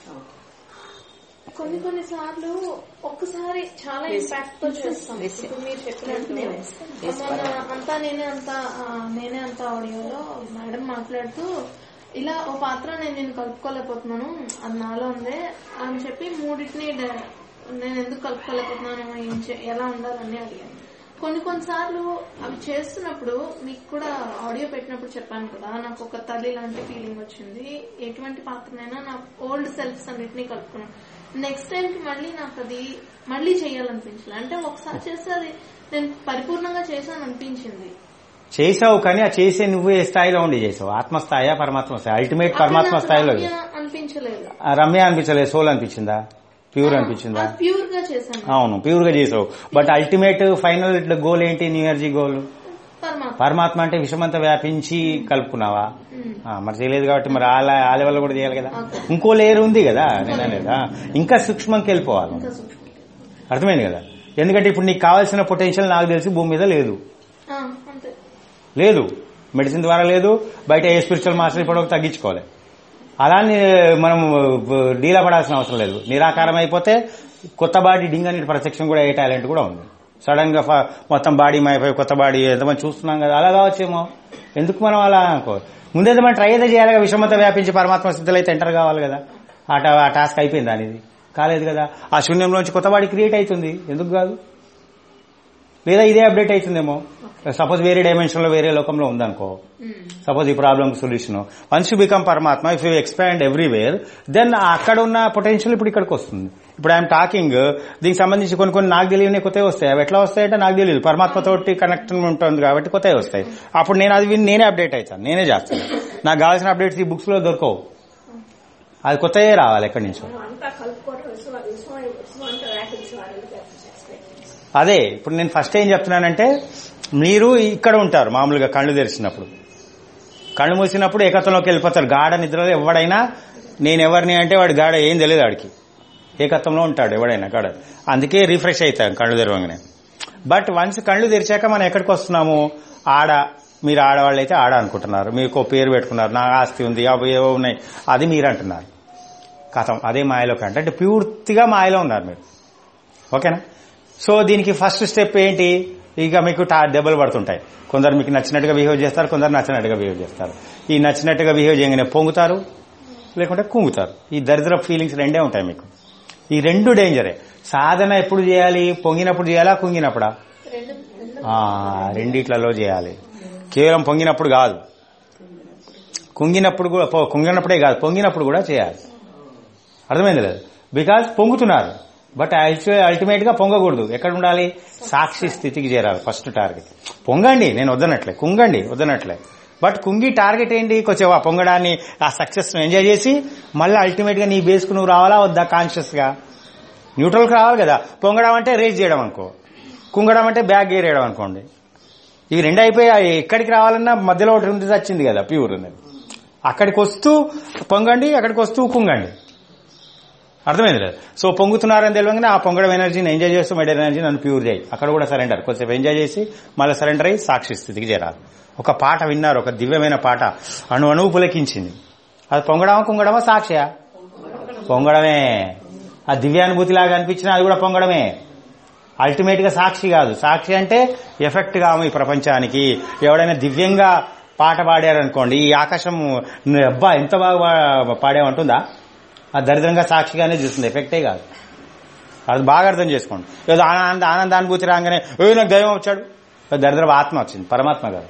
కొన్ని కొన్ని సార్లు ఒక్కసారి చాలా ఇంపాక్ట్ తో చేస్తాం ఇప్పుడు మీరు చెప్పినట్టు మొన్న అంతా నేనే అంతా ఆ, నేనే అంతా ఆడియోలో మేడం మాట్లాడుతూ ఇలా ఓ పాత్ర నేను నేను కలుపుకోలేకపోతున్నాను అది నాలో ఉందే అని చెప్పి మూడింటిని డ- నేను ఎందుకు కలుపుకోలేకపోతున్నాను ఏం చే- ఎలా ఉండాలని అడిగాను కొన్ని కొన్నిసార్లు అవి చేస్తున్నప్పుడు మీకు కూడా ఆడియో పెట్టినప్పుడు చెప్పాను కదా నాకు ఒక తల్లి లాంటి ఫీలింగ్ వచ్చింది ఎటువంటి పాత్రనైనా నా ఓల్డ్ సెల్ఫ్స్ అన్నిటినీ కలుపుకున్నాను నెక్స్ట్ టైం కి మళ్ళీ నాకు అది మళ్ళీ చేయాలనిపించలేదు అంటే ఒకసారి చేస్తే అది నేను పరిపూర్ణంగా చేశాను అనిపించింది చేసావు కానీ ఆ చేసే నువ్వు ఏ స్థాయిలో ఉండి చేసావు ఆత్మస్థాయా పరమాత్మ స్థాయి అల్టిమేట్ పరమాత్మ స్థాయిలో రమ్య అనిపించలేదు ఆ రమ్య అనిపించలేదు సోల్ అనిపించిందా ప్యూర్ అనిపించిందా అది ప్యూర్ గా చేశాను అవును ప్యూర్ గా చేసావు బట్ అల్టిమేట్ ఫైనల్ గోల్ ఏంటి న్యూ ఎనర్జీ గోల్ పరమాత్మ పరమాత్మ అంటే విషమంతా వ్యాపించి కలుపుకున్నావా ఉమ్. ఆ, మరి చేయలేదు కాబట్టి మరి ఆ లే- ఆ లెవెల్ కూడా చేయాలి కదా Okay. ఇంకో లేయర్ ఉంది కదా నేను లేదా ఇంకా సూక్ష్మంకి వెళ్ళిపోవాలి ఇంకా సూక్ష్మం. అర్థమైంది కదా ఎందుకంటే ఇప్పుడు నీకు కావాల్సిన పొటెన్షియల్ నాకు తెలిసి భూమి మీద లేదు ఆ, అంతే లేదు మెడిసిన్ ద్వారా లేదు బయట ఏ స్పిరిచువల్ మాస్టర్ ఇప్పుడు తగ్గించుకోవాలి అలానే మనం డీలా పడాల్సిన అవసరం లేదు నిరాకారం అయిపోతే కొత్త బాడీ డింగ్ అనే ప్రత్యక్షం కూడా ఏ టాలెంట్ కూడా ఉంది సడన్ గా ఫ- మొత్తం బాడీ మాయిపోయి కొత్త బాడీ ఎంతమంది చూస్తున్నాం కదా అలా కావచ్చేమో ఎందుకు మనం అలా అనుకో ముందైతే మనం ట్రై అయితే చేయాలి కదా విషమంతా వ్యాపించి పరమాత్మ సిద్ధులు అయితే ఎంటర్ కావాలి కదా ఆ టా- ఆ టాస్క్ అయిపోయింది అనేది కాలేదు కదా ఆ శూన్యంలోంచి కొత్త బాడీ క్రియేట్ అవుతుంది ఎందుకు కాదు లేదా ఇదే అప్డేట్ అవుతుందేమో సపోజ్ వేరే డైమెన్షన్ లో వేరే లోకంలో ఉందనుకో ఉమ్. సపోజ్ ఈ problem solution once you become పరమాత్మ if you expand everywhere then అక్కడ ఉన్న పొటెన్షియల్ ఇప్పుడు ఇక్కడికి వస్తుంది ఇప్పుడు ఐఎమ్ టాకింగ్ దీనికి సంబంధించి కొన్ని కొన్ని నాకు తెలియని కొత్తవి వస్తాయి అవి ఎట్లా వస్తాయంటే నాకు తెలియదు పరమాత్మతోటి కనెక్ట్ ఉంటుంది కాబట్టి కొత్తవి వస్తాయి అప్పుడు నేను అది విని నేనే అప్డేట్ అవుతాను నేనే చేస్తాను నాకు కావాల్సిన అప్డేట్స్ ఈ బుక్స్ లో దొరకవు అది కొత్తయే రావాలి ఎక్కడి నుంచో మనం అంతా కలుపుకోవడం విశ్వ విశ్వం విశ్వం అంతా వ్యాపించేవారు అదే ఇప్పుడు నేను ఫస్ట్ ఏం చెప్తున్నానంటే మీరు ఇక్కడ ఉంటారు మామూలుగా కళ్ళు తెరిచినప్పుడు కళ్ళు మూసినప్పుడు ఏకత్వంలోకి వెళ్ళిపోతారు గాఢ నిద్రలో ఎవడైనా నేను ఎవరిని అంటే వాడు గాఢ ఏం తెలియదు వాడికి ఏకత్వంలో ఉంటాడు ఎవడైనా గాఢ అందుకే రిఫ్రెష్ అవుతాం కళ్ళు తెరవగానే బట్ వన్స్ కళ్ళు తెరిచాక మనం ఎక్కడికి వస్తున్నాము ఆడ మీరు ఆడవాళ్ళు అయితే ఆడ అనుకుంటున్నారు మీకు ఓ పేరు పెట్టుకున్నారు నా ఆస్తి ఉంది అవి ఏవో ఉన్నాయి అది మీరు అంటున్నారు కథం అదే మాయలోకి అంటే అంటే పూర్తిగా మాయలో ఉన్నారు మీరు ఓకేనా సో దీనికి ఫస్ట్ స్టెప్ ఏంటి ఇక మీకు టా దెబ్బలు పడుతుంటాయి కొందరు మీకు నచ్చినట్టుగా బిహేవ్ చేస్తారు కొందరు నచ్చినట్టుగా బిహేవ్ చేస్తారు ఈ నచ్చినట్టుగా బిహేవ్ చేయగానే పొంగుతారు లేకుంటే కుంగుతారు ఈ దరిద్ర ఫీలింగ్స్ రెండే ఉంటాయి మీకు ఈ రెండు డేంజరే సాధన ఎప్పుడు చేయాలి పొంగినప్పుడు చేయాలా కుంగినప్పుడా రెండు రెండు ఆ, రెండిట్లలో చేయాలి కేవలం పొంగినప్పుడు కాదు కుంగినప్పుడు కూడా పో- కుంగినప్పుడే కాదు పొంగినప్పుడు కూడా చేయాలి అర్థమైంది లేదు బికాజ్ పొంగుతున్నారు బట్ అల్టిమేట్ గా పొంగకూడదు ఎక్కడ ఉండాలి సాక్షి స్థితికి చేరాలి ఫస్ట్ టార్గెట్ పొంగండి నేను వద్దనట్లే కుంగండి వద్దనట్లే బట్ కుంగి టార్గెట్ ఏంటి కొంచెం ఆ పొంగడాన్ని ఆ సక్సెస్ ఎంజాయ్ చేసి మళ్ళీ అల్టిమేట్ గా నీ బేస్కు నువ్వు రావాలా వద్దా కాన్షియస్ గా న్యూట్రల్ కి రావాలి కదా పొంగడం అంటే రేజ్ చేయడం అనుకో కుంగడం అంటే బ్యాగ్ గేరేయడం అనుకోండి ఇవి రెండు అయిపోయి ఎక్కడికి రావాలన్నా మధ్యలో ఒకటి ఉంది వచ్చింది కదా ప్యూర్ అనేది అక్కడికి వస్తూ పొంగండి అక్కడికి వస్తూ కుంగండి అర్థమైంది లేదు సో పొంగుతున్నారని తెలియగానే ఆ పొంగడం ఎనర్జీని ఎంజాయ్ చేస్తూ మెడ ఎనర్జీ నన్ను ప్యూర్ చేయి అక్కడ కూడా సరెండర్ కొంచెం ఎంజాయ్ చేసి మళ్ళీ సరెండర్ అయ్యి సాక్షి స్థితికి చేరాలి ఒక పాట విన్నారు ఒక దివ్యమైన పాట అణు అణువు పులకించింది అది పొంగడమా కుంగడమా సాక్షియా పొంగడమే ఆ దివ్యానుభూతి లాగా అనిపించినా అది కూడా పొంగడమే అల్టిమేట్ గా సాక్షి కాదు సాక్షి అంటే ఎఫెక్ట్ కాము ఈ ప్రపంచానికి ఎవడైనా దివ్యంగా పాట పాడారనుకోండి ఈ ఆకాశం ను- అబ్బా ఎంత బాగా పా- పాడామంటుందా ఆ దరిద్రంగా సాక్షిగానే చూస్తుంది ఎఫెక్టే కాదు అది బాగా అర్థం చేసుకోండి ఏదో ఆనంద ఆనందానుభూతి రాగానే ఏ నాకు దైవం వచ్చాడు అది దరిద్రం ఆత్మ వచ్చింది పరమాత్మ కాదు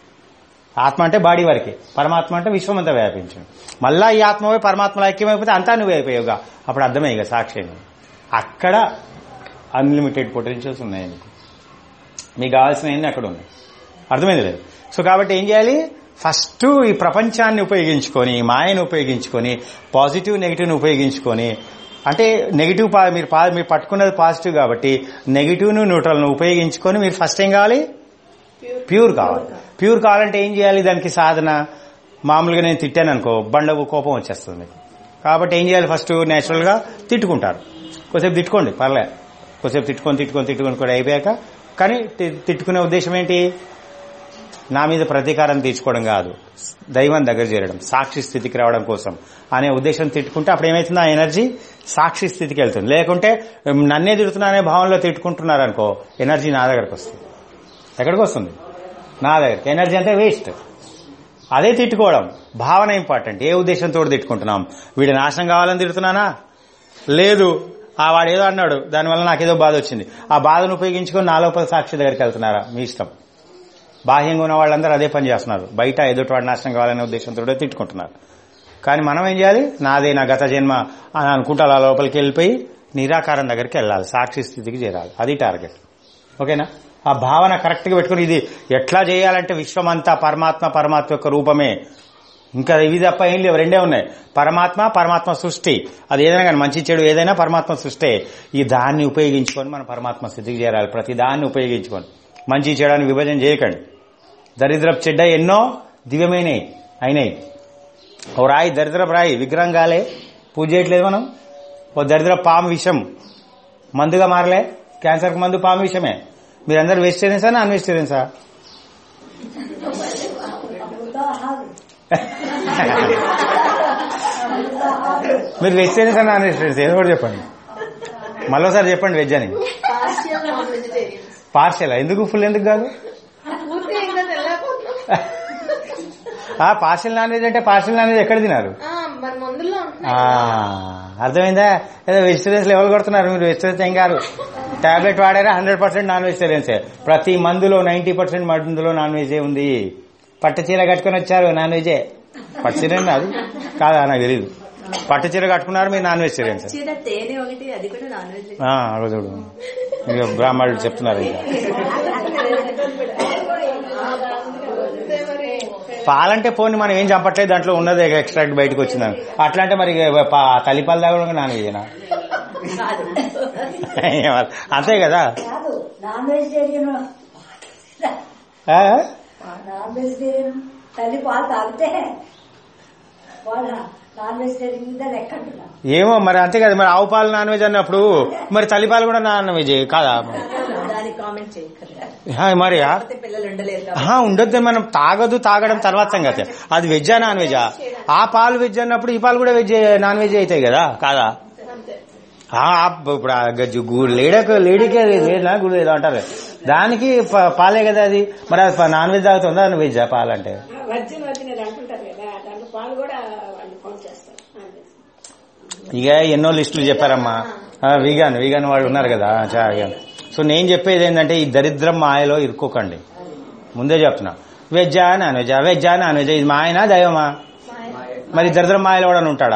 ఆత్మ అంటే బాడీ వరకే పరమాత్మ అంటే విశ్వమంతా వ్యాపించింది మళ్ళా ఈ ఆత్మవే పరమాత్మలో ఐక్యమైపోతే అంతా నువ్వే అయిపోయావుగా అప్పుడు అర్థమే ఇక సాక్షి అని. అక్కడ అన్లిమిటెడ్ పొటెన్షియల్స్ ఉన్నాయి మీకు మీకు కావాల్సినవన్నీ అక్కడ ఉన్నాయి అర్థమైంది లేదు సో కాబట్టి ఏం చేయాలి ఫస్ట్ ఈ ప్రపంచాన్ని ఉపయోగించుకొని ఈ మాయను ఉపయోగించుకొని పాజిటివ్ నెగిటివ్ని ఉపయోగించుకొని అంటే నెగిటివ్ పా- మీరు పా- మీరు పట్టుకున్నది పాజిటివ్ కాబట్టి నెగిటివ్ను న్యూట్రల్ను ఉపయోగించుకొని మీరు ఫస్ట్ ఏం కావాలి ప్యూర్ కావాలి ప్యూర్ కావాలంటే ఏం చేయాలి దానికి సాధన మామూలుగా నేను తిట్టాను అనుకో బండకు కోపం వచ్చేస్తుంది మీకు కాబట్టి ఏం చేయాలి ఫస్ట్ నేచురల్ గా తిట్టుకుంటారు కొద్దిసేపు తిట్టుకోండి పర్లే కొద్దిసేపు తిట్టుకొని తిట్టుకొని తిట్టుకొని కూడా అయిపోయాక కానీ తి- తిట్టుకునే ఉద్దేశం ఏంటి నా మీద ప్రతీకారం తీర్చుకోవడం కాదు దైవం దగ్గర చేరడం సాక్షి స్థితికి రావడం కోసం అనే ఉద్దేశం తిట్టుకుంటే అప్పుడు ఏమైతుంది ఆ ఎనర్జీ సాక్షి స్థితికి వెళ్తుంది లేకుంటే ఉమ్, నన్నే తిడుతున్నా అనే భావంలో తిట్టుకుంటున్నారు అనుకో ఎనర్జీ నా దగ్గరకు వస్తుంది ఎక్కడికి వస్తుంది నా దగ్గరికి ఎనర్జీ అంటే వేస్ట్ అదే తిట్టుకోవడం భావన ఇంపార్టెంట్ ఏ ఉద్దేశంతో తిట్టుకుంటున్నాం వీడి నాశనం కావాలని తిడుతున్నానా లేదు ఆ వాడు ఏదో అన్నాడు దానివల్ల నాకేదో బాధ వచ్చింది ఆ బాధను ఉపయోగించుకొని నా లోపల సాక్షి దగ్గరికి వెళ్తున్నారా మీ ఇష్టం బాహ్యంగా ఉన్న వాళ్ళందరూ అదే పని చేస్తున్నారు బయట ఎదుటి వాడి నాశనం కావాలనే ఉద్దేశంతో తిట్టుకుంటున్నారు కానీ మనం ఏం చేయాలి నాదే నా గత జన్మ అని అనుకుంటా అలా లోపలికి వెళ్ళిపోయి నిరాకారం దగ్గరికి వెళ్ళాలి సాక్షి స్థితికి చేరాలి అది టార్గెట్ ఓకేనా ఆ భావన కరెక్ట్ గా పెట్టుకుని ఇది ఎట్లా చేయాలంటే విశ్వమంతా పరమాత్మ పరమాత్మ యొక్క రూపమే ఇంకా ఇవి తప్ప ఏం లేవు రెండే ఉన్నాయి పరమాత్మ పరమాత్మ సృష్టి అది ఏదైనా కానీ మంచి చెడు ఏదైనా పరమాత్మ సృష్టి ఈ దాన్ని ఉపయోగించుకొని మనం పరమాత్మ స్థితికి చేరాలి ప్రతి దాన్ని ఉపయోగించుకొని మంచి చెడాన్ని విభజన చేయకండి దరిద్రపు చెడ్డ ఎన్నో దివ్యమైనవి అయినాయి ఓ రాయి దరిద్రపు రాయి విగ్రహం కాలే పూజ చేయట్లేదు మనం ఓ దరిద్ర పాము విషం మందుగా మారలే క్యాన్సర్కి మందు పాము విషమే మీరందరూ వెజిటేరియన్సా నాన్ వెజిటేరియన్సా మీరు వెజిటేరియన్సా నాన్ వెజిటేరియన్స్ ఏదో ఒకటి చెప్పండి మళ్ళీసారి చెప్పండి వెజ్ అని పార్షియల్ నాన్ వెజిటేరియన్స్ పార్షల్ ఎందుకు ఫుల్ ఎందుకు కాదు పూర్తిగా ఇంకా తెల్లకుండా ఆ పార్షల్ నాన్ వెజ్ అంటే పార్షల్ నాన్ వెజ్ ఎక్కడ తినారు మన మందుల్లో ఆ, ఉంటున్నాయి అర్థమైందా ఏదో వెజిటేరియన్స్ లెవెల్ కొడుతున్నారు మీరు వెజిటేరియన్స్ ఏం కాదు టాబ్లెట్ వాడారా హండ్రెడ్ పర్సెంట్ నాన్ వెజిటేరియన్సే ప్రతి మందులో నైన్టీ పర్సెంట్ మందులో నాన్ వెజే ఉంది పట్టు చీర కట్టుకొని వచ్చారు నాన్ వెజే పట్టు చీర అది కాదా నాకు తెలియదు పట్టు చీర కట్టుకున్నారు మీరు నాన్ వెజిటేరియన్స్ చీర తేనె ఒకటి అది కూడా నాన్ వెజ్ అడుగుడు ఇక బ్రాహ్మణులు చెప్తున్నారు ఇక పాలంటే పోని మనం ఏం చంపట్లేదు దాంట్లో ఉన్నది ఎక్స్ట్రాక్ట్ బయటకు వచ్చిందని అట్లా అంటే మరి పా- తల్లిపాలు తాగడం నాన్ వెజేనా అంతే కదా కాదు నాన్ వెజిటేరియన్ ఆ? నాన్ వెజిటేరియన్ తల్లి పాలు తాగితే వాళ్ళ నాన్ వెజిటేరియన్ మీద లెక్క అంటున్నా ఏమో మరి అంతే కదా మరి ఆవు పాలు నాన్ వెజ్ అన్నప్పుడు మరి తల్లిపాలు కూడా నాన్ వెజ్ కాదా దానికి కామెంట్ చేయక్కర్లేదు ఆ, మరి ఆ? కాకపోతే పిల్లలు ఉండలేరు కాబట్టి ఆహా, ఉండొద్దు మనం తాగదు తాగడం తర్వాత సంగతి అది వెజ్జా నాన్ వెజా ఆ పాలు వెజ్ అన్నప్పుడు ఈ పాలు కూడా వెజ్ నాన్ వెజ్ అవుతాయి కదా కాదా ఆ, ఇప్పుడు ఆ గజ్జు గు- లేడకు లేడీకి అది లేదా గుడి ఏదో అంటారు దానికి ప- పాలే కదా అది మరి అది ప- నాన్ వెజ్ తాగుతుందా నాన్ వెజ్ పాలంటే వర్జిన్ వర్జిన్ ఇది అంటుంటారు కదా దాంట్లో పాలు కూడా వాళ్ళు కౌంట్ చేస్తారు ఇక ఎన్నో లిస్టులు చెప్పారమ్మా ఆ, వీగాన్ వీగాన్ వాళ్ళు ఉన్నారు కదా చా వీగాన్. సో నేను చెప్పేది ఏంటంటే ఈ దరిద్రం మాయలో ఇరుక్కోకండి ముందే చెప్తున్నా వెజ్జా నాన్ వెజ్జా వెజ్జా నాన్ వెజ్ ఇది మాయనా దైవమా మరి దరిద్రం మాయలో కూడా ఉంటాడా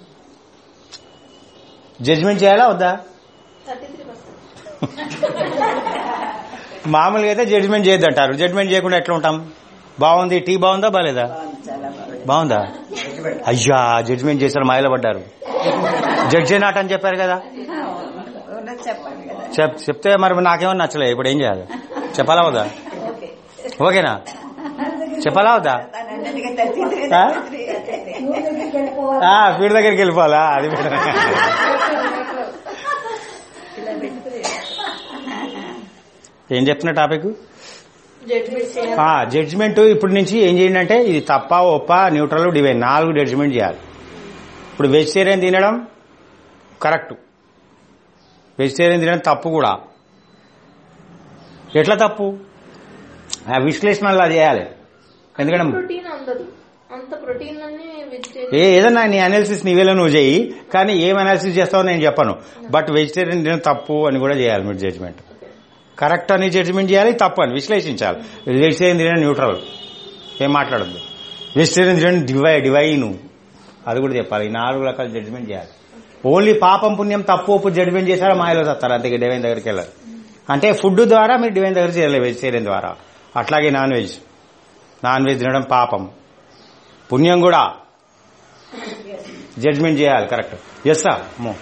జడ్జిమెంట్ చేయాలా వద్దా థర్టీ త్రీ పర్సెంట్ మామూలుగా అయితే జడ్జిమెంట్ చేయొద్దంటారు జడ్జిమెంట్ చేయకుండా ఎట్లా ఉంటాం బాగుంది టీ బాగుందా బాగాలేదా బాగుందా అయ్యా జడ్జిమెంట్ చేశారు మాయలో పడ్డారు జడ్జి నాట్ అని చెప్పారు కదా చెప్పండి కదా చెప్ చెప్తే మరి నాకేమో నచ్చలే ఇప్పుడు ఏం చేయాలి చెప్పాలా వద్దా ఓకేనా చెప్పాలా వద్దా తనంతటిగా తగ్గింది ఆ? ఊరి దగ్గరికి వెళ్ళిపోవాలి ఆ, వీడి దగ్గరికి వెళ్ళిపోవాలా అది better. ఏం చెప్తున్న టాపిక్ జడ్జిమెంట్ చేయాలి జడ్జిమెంట్ ఇప్పటి నుంచి ఏం చేయండి అంటే ఇది తప్ప ఒప్ప న్యూట్రల్ డివైన్ నాలుగు జడ్జిమెంట్ చేయాలి ఇప్పుడు వెజిటేరియన్ తినడం కరెక్ట్ వెజిటేరియన్ తినడం తప్పు కూడా ఎట్లా తప్పు ఆ విశ్లేషణ అలా చేయాలి ఎందుకంటే ప్రోటీన్ అందదు అంత ప్రోటీన్ అన్ని ఏ వెజిటేరియన్ ఏదన్నా నీ అనాలిసిస్ నీవేలో నువ్వు చేయి కానీ ఏం అనాలిసిస్ చేస్తావో నేను చెప్పను బట్ వెజిటేరియన్ తినడం తప్పు అని కూడా చేయాలి మీరు జడ్జిమెంట్ కరెక్ట్ అని జడ్జిమెంట్ చేయాలి తప్పు అని విశ్లేషించాలి వెజిటేరియన్ తినడం న్యూట్రల్ ఏం మాట్లాడద్దు వెజిటేరియన్ తినడం డివై డివైన్ అది కూడా చెప్పాలి ఈ నాలుగు రకాల జడ్జిమెంట్ చేయాలి ఓన్లీ పాపం పుణ్యం తప్పు ఒప్పు జడ్మెంట్ చేశారా మాయలో సత్తారు అంతే డివైన్ దగ్గరికి వెళ్ళారు అంటే ఫుడ్ ద్వారా మీరు డివైన్ దగ్గర చేరలేదు వెజిటేరియన్ ద్వారా అట్లాగే నాన్ వెజ్ నాన్ వెజ్ తినడం పాపం పుణ్యం కూడా జడ్జ్మెంట్ చేయాలి కరెక్ట్ ఎస్ సార్ అమ్మో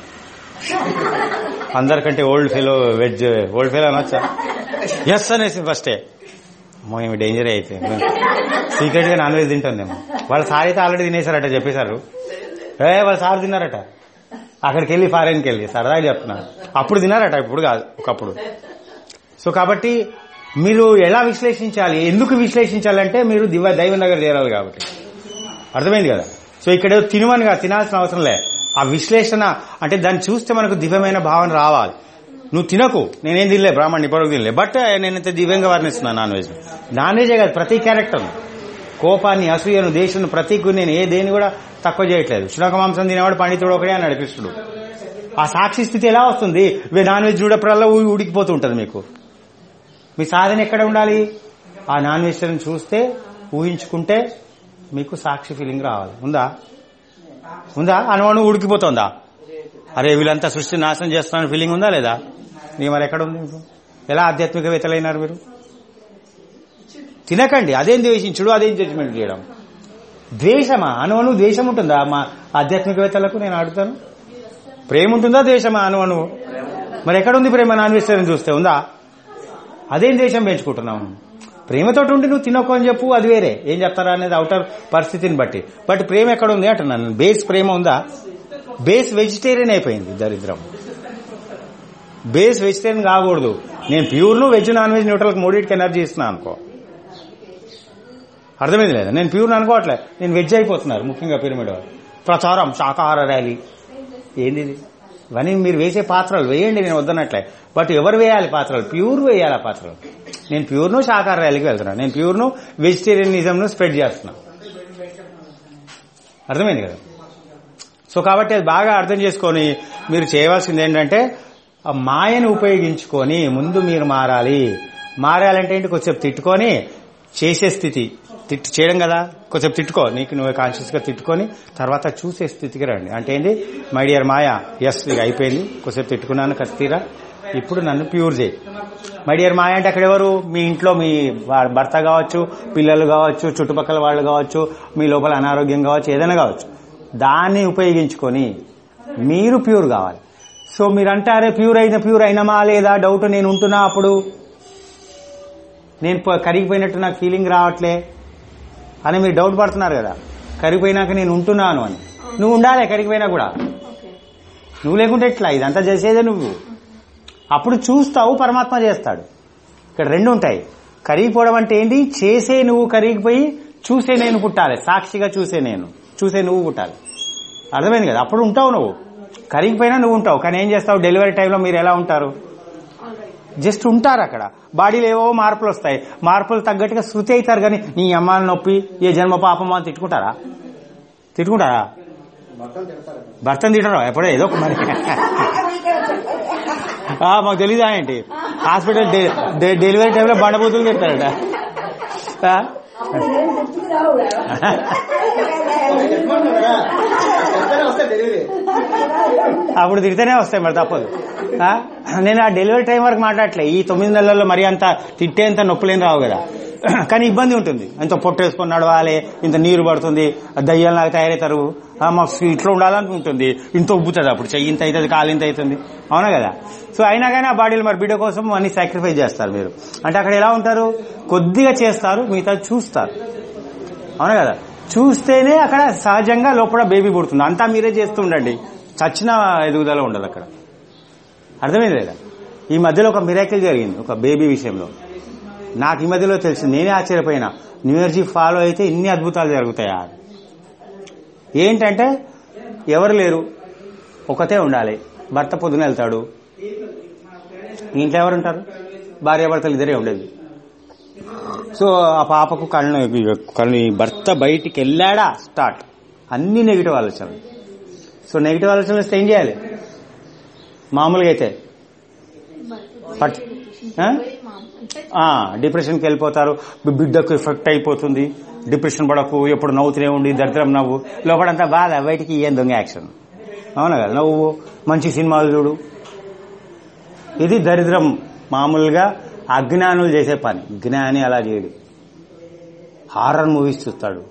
అందరికంటే old fellow veg old fellow అనొచ్చా ఎస్ అనేసి ఫస్టే అమ్మో ఏమి డేంజర్ అయితే సీక్రెట్ గా నాన్ వెజ్ తింటుందేమో వాళ్ళ సార్ అయితే ఆల్రెడీ తినేశారట చెప్పేశారు ఏ వాళ్ళ సార్ తిన్నారట అక్కడికి వెళ్ళి ఫారెన్కి వెళ్ళి సరదాగా చెప్తున్నా అప్పుడు తిన్నారట ఇప్పుడు కాదు ఒకప్పుడు సో కాబట్టి మీరు ఎలా విశ్లేషించాలి ఎందుకు విశ్లేషించాలంటే మీరు దివ దైవం దగ్గర చేరాలి కాబట్టి అర్థమైంది కదా సో ఇక్కడ ఏదో తినమనిగా తినాల్సిన అవసరం లే ఆ విశ్లేషణ అంటే దాన్ని చూస్తే మనకు దివ్యమైన భావన రావాలి నువ్వు తినకు నేనేం తినలే బ్రాహ్మణ్ ఇప్పటివరకు తినలే బట్ నేనైతే దివ్యంగా వర్ణిస్తున్నా నాన్ వెజ్ నాన్ వెజే కాదు ప్రతి క్యారెక్టర్ కోపాన్ని అసూయను దేశం ప్రతీకు నేను ఏ దేని కూడా తక్కువ చేయట్లేదు శునక మాంసం తినేవాడు పండితుడు ఒకడే అన్నాడు కృష్ణుడు ఆ సాక్షి స్థితి ఎలా వస్తుంది వే నాన్ వెజ్ చూడప్పుడల్లా ఊ- ఉడికిపోతూ ఉంటుంది మీకు మీ సాధన ఎక్కడ ఉండాలి ఆ నాన్ వెజిటేరియన్ చూస్తే ఊహించుకుంటే మీకు సాక్షి ఫీలింగ్ రావాలి ఉందా ఉందా అనుమానం ఉడికిపోతుందా అరే వీళ్ళంతా సృష్టి నాశనం చేస్తున్నారని ఫీలింగ్ ఉందా లేదా నీ మరి ఎక్కడ ఉంది మీకు ఎలా ఆధ్యాత్మికవేత్తలైనారు మీరు తినకండి అదేం ద్వేషించుడు అదేం జడ్జిమెంట్ చేయడం ద్వేషమా అనువను ద్వేషం ఉంటుందా మా ఆధ్యాత్మికవేత్తలకు నేను అడుగుతాను ప్రేమ ఉంటుందా ద్వేషమా అనువను మరి ఎక్కడ ఉంది ప్రేమ నాన్ వెజిటేరియన్ చూస్తే ఉందా అదేం ద్వేషం పెంచుకుంటున్నాము ప్రేమతోటి ఉండి నువ్వు తినకు అని చెప్పు అది వేరే ఏం చెప్తారా అనేది అవుటర్ పరిస్థితిని బట్టి బట్ ప్రేమ ఎక్కడ ఉంది అంటున్నాను బేస్ ప్రేమ ఉందా బేస్ వెజిటేరియన్ అయిపోయింది దరిద్రం బేస్ వెజిటేరియన్ కాకూడదు నేను ప్యూర్ ను వెజ్ నాన్ వెజ్ న్యూట్రల్ మూడింటికి ఎనర్జీ ఇస్తున్నాను అనుకో అర్థమైంది లేదా నేను ప్యూర్ అనుకోవట్లే నేను వెజ్ అయిపోతున్నారు ముఖ్యంగా పిరమిడ్ వాళ్ళు. ప్రచారం శాకాహార ర్యాలీ ఏంది ఇది? ఇవన్నీ మీరు వేసే పాత్రలు వేయండి నేను వద్దనట్లే బట్ ఎవరు వేయాలి పాత్రలు ప్యూర్ వేయాలి ఆ పాత్రలు నేను ప్యూర్ను శాకాహార ర్యాలీకి వెళ్తున్నాను నేను ప్యూర్ను వెజిటేరియనిజంను స్ప్రెడ్ చేస్తున్నా అర్థమైంది కదా సో కాబట్టి అది బాగా అర్థం చేసుకొని మీరు చేయవలసింది ఏంటంటే ఆ మాయను ఉపయోగించుకొని ముందు మీరు మారాలి మారాలంటే ఏంటి కొంచెం తిట్టుకొని చేసే స్థితి తిట్టు చేయడం కదా కొంచెం తిట్టుకో నీకు నువ్వే కాన్షియస్ గా తిట్టుకొని తర్వాత చూసే స్థితికి రండి అంటే ఏంటి మై డియర్ మాయా ఎస్ ఇక అయిపోయింది కొంచెం తిట్టుకున్నాను కత్తిరా ఇప్పుడు నన్ను ప్యూర్ చేయి మై డియర్ మాయ అంటే అక్కడ ఎవరు మీ ఇంట్లో మీ వా- భర్త కావచ్చు పిల్లలు కావచ్చు చుట్టుపక్కల వాళ్ళు కావచ్చు మీ లోపల అనారోగ్యం కావచ్చు ఏదైనా కావచ్చు దాన్ని ఉపయోగించుకొని మీరు ప్యూర్ కావాలి సో మీరు అంటారే ప్యూర్ అయిన ప్యూర్ అయినమా లేదా డౌట్ నేను ఉంటున్నా అప్పుడు నేను ప- కరిగిపోయినట్టు నాకు ఫీలింగ్ రావట్లే అని మీరు డౌట్ పడుతున్నారు కదా కరిగిపోయినాక నేను ఉంటున్నాను అని నువ్వు ఉండాలి కరిగిపోయినా కూడా ఓకే నువ్వు లేకుంటే ఎట్లా ఇదంతా చేసేదే నువ్వు అప్పుడు చూస్తావు పరమాత్మ చేస్తాడు ఇక్కడ రెండు ఉంటాయి కరిగిపోవడం అంటే ఏంటి చేసే నువ్వు కరిగిపోయి చూసే నేను పుట్టాలి సాక్షిగా చూసే నేను చూసే నువ్వు పుట్టాలి అర్థమైంది కదా అప్పుడు ఉంటావు నువ్వు కరిగిపోయినా నువ్వు ఉంటావు కానీ ఏం చేస్తావు డెలివరీ టైంలో మీరు ఎలా ఉంటారు ఆల్ రైట్ జస్ట్ ఉంటారు అక్కడ బాడీలో ఏవో మార్పులు వస్తాయి మార్పులు తగ్గట్టుగా శృతి అవుతారు కానీ నీ అమ్మాయిని నొప్పి ఏ జన్మ పాపమా అని తిట్టుకుంటారా తిట్టుకుంటారా మొత్తం తిడతారు భర్తను తిట్టరు ఎప్పుడో ఏదో ఒక మరి ఆ, మాకు తెలీదా ఏంటి హాస్పిటల్ డె- డె- డెలివరీ టైంలో బండబూతులు తిడతారట ఆ? అప్పుడు ఏం గుర్తుకు రావు కదా. చెప్పుకుంటారు కదా చెప్తేనే వస్తాయి డెలివరీ అప్పుడు తిడితేనే వస్తాయి మరి తప్పదు ఆ? నేను ఆ డెలివరీ టైం వరకు మాట్లాడట్లే ఈ తొమ్మిది నెలల్లో మరి అంత తిట్టేంత నొప్పులేం రావు కదా కానీ ఇబ్బంది ఉంటుంది ఇంత పొట్టేసుకొని నడవాలి ఇంత నీరు పడుతుంది దయ్యాలు తయారవుతారు ఆ, మాకు ఇట్లా ఉండాలనుకుంటుంది ఇంత ఉబ్బుతుంది అప్పుడు చెయ్యి ఇంత అవుతుంది కాలు ఇంత అవుతుంది అవునా కదా సో అయినా కానీ ఆ బాడీలు మరి బిడ్డ కోసం అన్ని సాక్రిఫైస్ చేస్తారు మీరు అంటే అక్కడ ఎలా ఉంటారు కొద్దిగా చేస్తారు మిగతా చూస్తారు అవునా కదా చూస్తేనే అక్కడ సహజంగా లోపల బేబీ పుడుతుంది అంతా మీరే చేస్తూ ఉండండి చచ్చిన ఎదుగుదల ఉండదు అక్కడ అర్థమైంది లేదా ఈ మధ్యలో ఒక మిరాకిల్ జరిగింది ఒక బేబీ విషయంలో నాకు ఈ మధ్యలో తెలిసింది నేనే ఆశ్చర్యపోయినా న్యూ ఇయర్జీ ఫాలో అయితే ఇన్ని అద్భుతాలు జరుగుతాయా అని. ఏంటంటే ఎవరు లేరు ఒకతే ఉండాలి భర్త పొద్దున వెళ్తాడు ఇంట్లో ఎవరు ఉంటారు భార్యాభర్తలు ఇద్దరే ఉండేది సో ఆ పాపకు కళ్ళు కళ్ళు ఈ భర్త బయటికి వెళ్ళాడా స్టార్ట్ అన్ని నెగిటివ్ ఆలోచనలు సో నెగిటివ్ ఆలోచనలు వస్తే ఏం చేయాలి మామూలుగా అయితే పట్ ఆ? అంటే ఆ, డిప్రెషన్కి వెళ్ళిపోతారు బి- బిడ్డకు ఎఫెక్ట్ అయిపోతుంది డిప్రెషన్ పడకు ఎప్పుడు నవ్వుతూనే ఉండి దరిద్రం నవ్వు లోపలంతా బాధ బయటికి ఏం దొంగ యాక్షన్ అవునా కదా నువ్వు మంచి సినిమాలు చూడు ఇది దరిద్రం మామూలుగా అజ్ఞానులు చేసే పని జ్ఞాని అలా చేయడు హారర్ మూవీస్ చూస్తాడు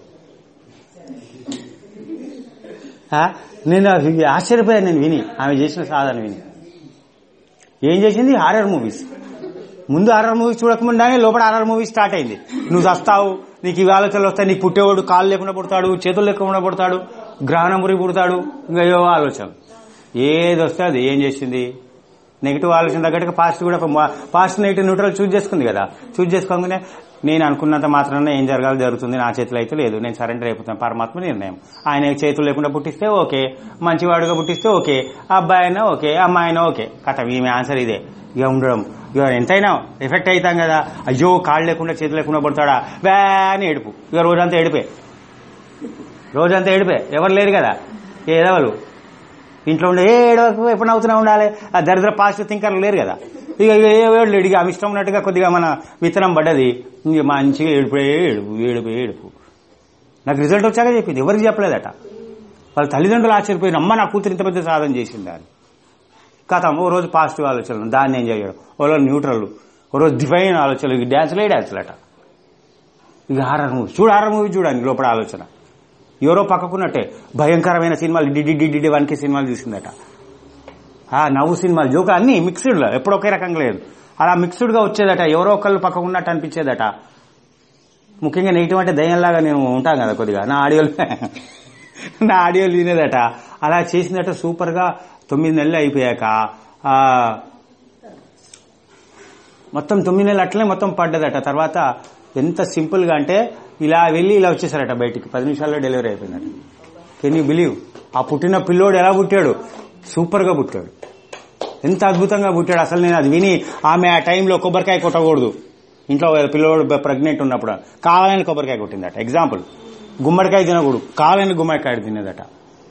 ఆ, నేను అది ఆశ్చర్యపోయాను నేను విని ఆమె చేసిన సాధన విని ఏం చేసింది హారర్ మూవీస్ ముందు హారర్ మూవీస్ చూడకముందానే లోపల హారర్ మూవీ స్టార్ట్ అయింది నువ్వు చస్తావు నీకు ఇవి ఆలోచనలు వస్తాయి నీకు పుట్టేవాడు కాళ్ళు లేకుండా పుడతాడు చేతులు లేకుండా పుడతాడు గ్రహణం మురి పుడతాడు ఇంకా ఏవో ఆలోచనలు ఏది వస్తే అది ఏం చేసింది నెగిటివ్ ఆలోచన తగ్గట్టుగా పాస్ట్ కూడా పాస్ట్ నెగిటివ్ న్యూట్రల్ చూజ్ చేసుకుంది కదా చూజ్ చేసుకోగానే నేను అనుకున్నంత మాత్రాన ఏం జరగాలి జరుగుతుంది నా చేతిలో అయితే లేదు నేను సరెండర్ అయిపోతాను పరమాత్మ నిర్ణయం ఆయన చేతులు లేకుండా పుట్టిస్తే ఓకే మంచివాడుగా పుట్టిస్తే ఓకే అబ్బాయి అయినా ఓకే అమ్మాయి అయినా ఓకే కథ ఈమె ఆన్సర్ ఇదే ఇక ఉండడం ఇక ఎంతైనా ఎఫెక్ట్ అవుతాం కదా అయ్యో కాళ్ళు లేకుండా చేతులు లేకుండా పుడతాడా వ్యా అని ఏడుపు ఇక రోజంతా ఏడిపే రోజంతా ఏడిపే ఎవరు లేరు కదా ఏదవలు ఇంట్లో ఉండే ఏ ఏడవకు ఎప్పుడు నవ్వుతూనే ఉండాలి ఆ దరిద్ర పాజిటివ్ థింకర్లు లేరు కదా ఇక ఇక ఏ ఏడు లేడు ఇక ఆమె ఇష్టం ఉన్నట్టుగా కొద్దిగా మన విత్తనం పడ్డది ఇంక మంచిగా ఏడుపుడే ఏడుపు ఏడుపు ఏడుపు నాకు రిజల్ట్ వచ్చాక చెప్పింది ఎవరికి చెప్పలేదట వాళ్ళ తల్లిదండ్రులు ఆశ్చర్యపోయిన అమ్మ నా కూతురు ఇంత పెద్ద సాధన చేసింది అని కథం ఓ రోజు పాజిటివ్ ఆలోచనలు దాన్ని ఏం చేయడం ఓ రోజు న్యూట్రల్ ఓ రోజు డిఫైన్ ఆలోచనలు ఇక డ్యాన్స్లే డ్యాన్స్లట ఇక హారర్ మూవీ చూడు హారర్ మూవీ చూడండి లోపల ఆలోచన ఎవరో పక్కకున్నట్టే భయంకరమైన సినిమాలు డిడి డిడి వన్కి సినిమాలు చూసిందట ఆ నవ్వు సినిమాలు జోక అన్ని మిక్స్డ్ లో ఎప్పుడు ఒకే రకంగా లేదు అలా మిక్స్డ్ గా వచ్చేదట ఎవరో ఒకళ్ళు పక్కకున్నట్టు అనిపించేదట ముఖ్యంగా నెగిటివ్ అంటే దయ్యంలాగా నేను ఉంటాను కదా కొద్దిగా నా ఆడియోలు నా ఆడియోలు వినేదట అలా చేసిందట సూపర్ గా తొమ్మిది నెలలు అయిపోయాక ఆ మొత్తం తొమ్మిది నెలలు అట్లనే మొత్తం పడ్డదట తర్వాత ఎంత సింపుల్ గా అంటే ఇలా వెళ్ళి ఇలా వచ్చేసారట బయటికి పది నిమిషాల్లో డెలివరీ అయిపోయిందట కెన్ యూ బిలీవ్ ఆ పుట్టిన పిల్లోడు ఎలా పుట్టాడు సూపర్ గా పుట్టాడు ఎంత అద్భుతంగా పుట్టాడు అసలు నేను అది విని ఆమె ఆ టైంలో కొబ్బరికాయ కొట్టకూడదు ఇంట్లో పిల్లోడు ప్రెగ్నెంట్ ఉన్నప్పుడు కావాలని కొబ్బరికాయ కొట్టిందట ఎగ్జాంపుల్ గుమ్మడికాయ తినకూడదు కావాలని గుమ్మడికాయ తినేదట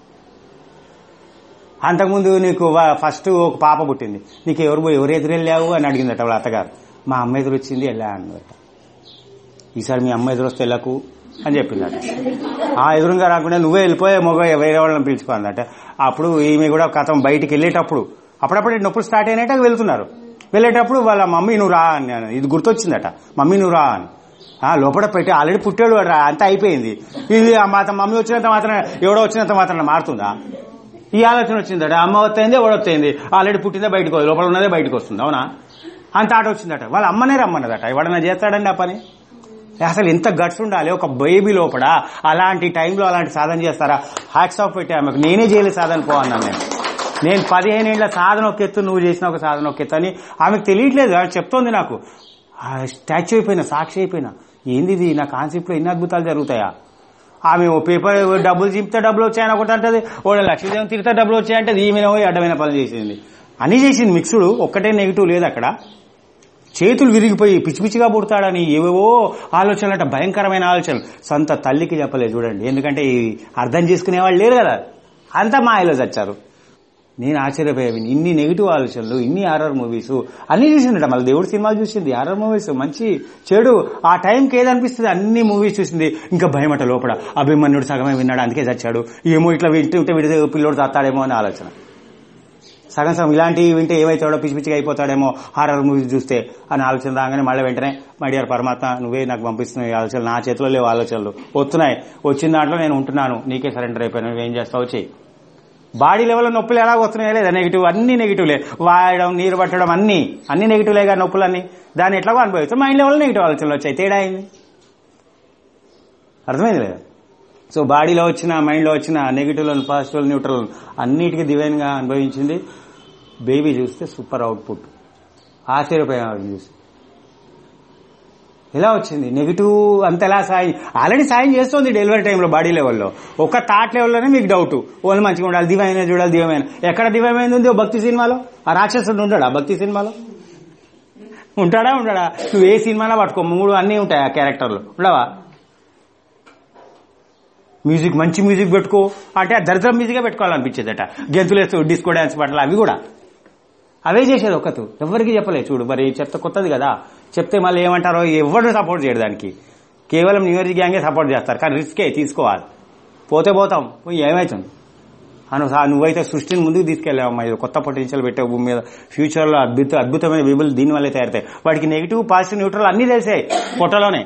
అంతకుముందు నీకు వ- ఫస్ట్ ఒక పాప పుట్టింది నీకు ఎవరు పోయి ఎవరు ఎదురు వెళ్ళావు అని అడిగిందట వాళ్ళ అత్తగారు మా అమ్మ ఎదురు వచ్చింది వెళ్ళా అన్నదట ఈసారి మీ అమ్మ ఎదురు వస్తే వెళ్ళకు అని చెప్పిందట ఆ ఎదురుగా రాకుండా నువ్వే వెళ్ళిపోయే మొగ వేరే వాళ్ళని పిలుచుకో అందట అప్పుడు ఈమె కూడా కథం బయటికి వెళ్ళేటప్పుడు అప్పుడప్పుడు నొప్పులు స్టార్ట్ అయినట్టు వెళ్తున్నారు వెళ్ళేటప్పుడు వాళ్ళ మమ్మీ నువ్వు రా అని అన్నది. ఇది గుర్తొచ్చిందట మమ్మీ నువ్వు రా అని ఆ లోపల పెట్టి ఆల్రెడీ పుట్టాడు వాడు రా అంతా అయిపోయింది ఇది ఆ మాత్రం మమ్మీ వచ్చినంత మాత్రం ఎవడో వచ్చినంత మాత్రం మారుతుందా ఈ ఆలోచన వచ్చిందట అమ్మ వస్తేంది ఎవడు వస్తేంది ఆల్రెడీ పుట్టిందే బయటకు వస్తుంది. లోపల ఉన్నదే బయటకు వస్తుంది అవునా అంత ఆట వచ్చిందట వాళ్ళ అమ్మనే రమ్మన్నదట ఎవడన్నా చేస్తాడండి ఆ పని అసలు ఎంత గట్స్ ఉండాలి ఒక బేబీ లోపల అలాంటి టైంలో అలాంటి సాధన చేస్తారా హ్యాక్స్ ఆఫ్ పెట్టి ఆమెకు నేనే చేయలేదు సాధన పో అన్నాను నేను నేను పదిహేను ఏళ్ళ సాధన ఒక ఎత్తు నువ్వు చేసిన ఒక సాధన ఒక ఎత్తు అని ఆమెకు తెలియట్లేదు ఆమె చెప్తోంది నాకు ఆ స్టాచ్యూ అయిపోయినా సాక్షి అయిపోయినా ఏంది ఇది నా కాన్సెప్ట్ లో ఎన్ని అద్భుతాలు జరుగుతాయా ఆమె ఓ పేపర్ డబ్బులు చింపితే డబ్బులు వచ్చాయని ఒకటి అంటది ఓ లక్ష్మీదేవం తిరిగితే డబ్బులు వచ్చాయంటే ఈమె పోయి అడ్డమైన పనులు చేసింది అన్ని చేసింది మిక్సుడు ఒక్కటే నెగిటివ్ లేదు అక్కడ చేతులు విరిగిపోయి పిచ్చి పిచ్చిగా పుడతాడని ఏవేవో ఆలోచనలట భయంకరమైన ఆలోచనలు సొంత తల్లికి చెప్పలేదు చూడండి ఎందుకంటే ఈ అర్థం చేసుకునే వాళ్ళు లేరు కదా అంతా మాయలో చచ్చారు నేను ఆశ్చర్యపోయాను ఇన్ని నెగిటివ్ ఆలోచనలు ఇన్ని హారర్ మూవీస్ అన్ని చూసిందట మళ్ళీ దేవుడి సినిమాలు చూసింది హారర్ మూవీస్ మంచి చెడు ఆ టైంకి ఏదనిపిస్తుంది అన్ని మూవీస్ చూసింది ఇంకా భయమట లోపల అభిమన్యుడు సగమే విన్నాడు అందుకే చచ్చాడు ఏమో ఇట్లా వింటుంటే విడితే పిల్లోడు చస్తాడేమో అని ఆలోచన సగం సగం ఇలాంటివి వింటే ఏమైతాడో పిచ్చి పిచ్చిగా అయిపోతాడేమో హారర్ మూవీస్ చూస్తే అని ఆలోచన రాగానే మళ్ళీ వెంటనే మై డియర్ పరమాత్మ నువ్వే నాకు పంపిస్తున్నాయి ఈ ఆలోచనలు నా చేతిలో లేవు ఆలోచనలు వస్తున్నాయి వచ్చిన దాంట్లో నేను ఉంటున్నాను నీకే సరెండర్ అయిపోయాను నువ్వేం చేస్తావు చెయ్యి బాడీ లెవెల్లో నొప్పులు ఎలా వస్తున్నాయో లేదా నెగిటివ్ అన్ని నెగిటివ్లే వాయడం నీరు పట్టడం అన్ని అన్ని నెగిటివ్లేగా నొప్పులన్నీ దాన్ని ఎట్లాగో అనుభవిస్తాం మైండ్ లెవెల్ నెగిటివ్ ఆలోచనలు వచ్చాయి తేడా అయింది అర్థమైంది లేదా సో బాడీలో వచ్చిన మైండ్లో వచ్చిన నెగిటివ్ పాజిటివ్ న్యూట్రల్ అన్నిటికీ డివైన్ గా అనుభవించింది బేబీ చూస్తే సూపర్ అవుట్పుట్ ఆశ్చర్యపోయిన చూసి ఎలా వచ్చింది నెగిటివ్ అంత ఎలా సాయం ఆల్రెడీ సాయం చేస్తుంది డెలివరీ టైంలో బాడీ లెవెల్లో ఒక థాట్ లెవెల్లోనే మీకు డౌట్ వాళ్ళు మంచిగా ఉండాలి దివ్యమైన చూడాలి దివ్యమైన ఎక్కడ దివ్యమైనది ఉంది ఓ భక్తి సినిమాలో ఆ రాక్షసుడు ఉంటాడా భక్తి సినిమాలో ఉంటాడా ఉంటాడా నువ్వు ఏ సినిమాలో పట్టుకో మూడు అన్నీ ఉంటాయి ఆ క్యారెక్టర్లు ఉండవా మ్యూజిక్ మంచి మ్యూజిక్ పెట్టుకో అంటే ఆ దరిద్రం మ్యూజికే పెట్టుకోవాలనిపించేదట గెంతులేస్తూ డిస్కో డాన్స్ పాటలు అవి కూడా అవే చేసేది ఒక్కతు ఎవరికి చెప్పలేదు చూడు మరి చెత్త కొత్తది కదా చెప్తే మళ్ళీ ఏమంటారో ఎవరు సపోర్ట్ చేయడు దానికి కేవలం న్యూ ఇయర్ గ్యాంగే సపోర్ట్ చేస్తారు కానీ రిస్కే తీసుకోవాలి పోతే పోతాం పోయి ఏమవుతుంది అను "ఆ, నువ్వైతే సృష్టిని ముందుకు తీసుకెళ్ళావమ్మా ఇది కొత్త పొటెన్షియల్ పెట్టావు భూమి మీద ఫ్యూచర్ లో అద్భుత అద్భుతమైన విబులు దీని వల్లే తయారవుతాయి వాడికి నెగిటివ్ పాజిటివ్ న్యూట్రల్ అన్ని తెలిసాయి పొట్టలోనే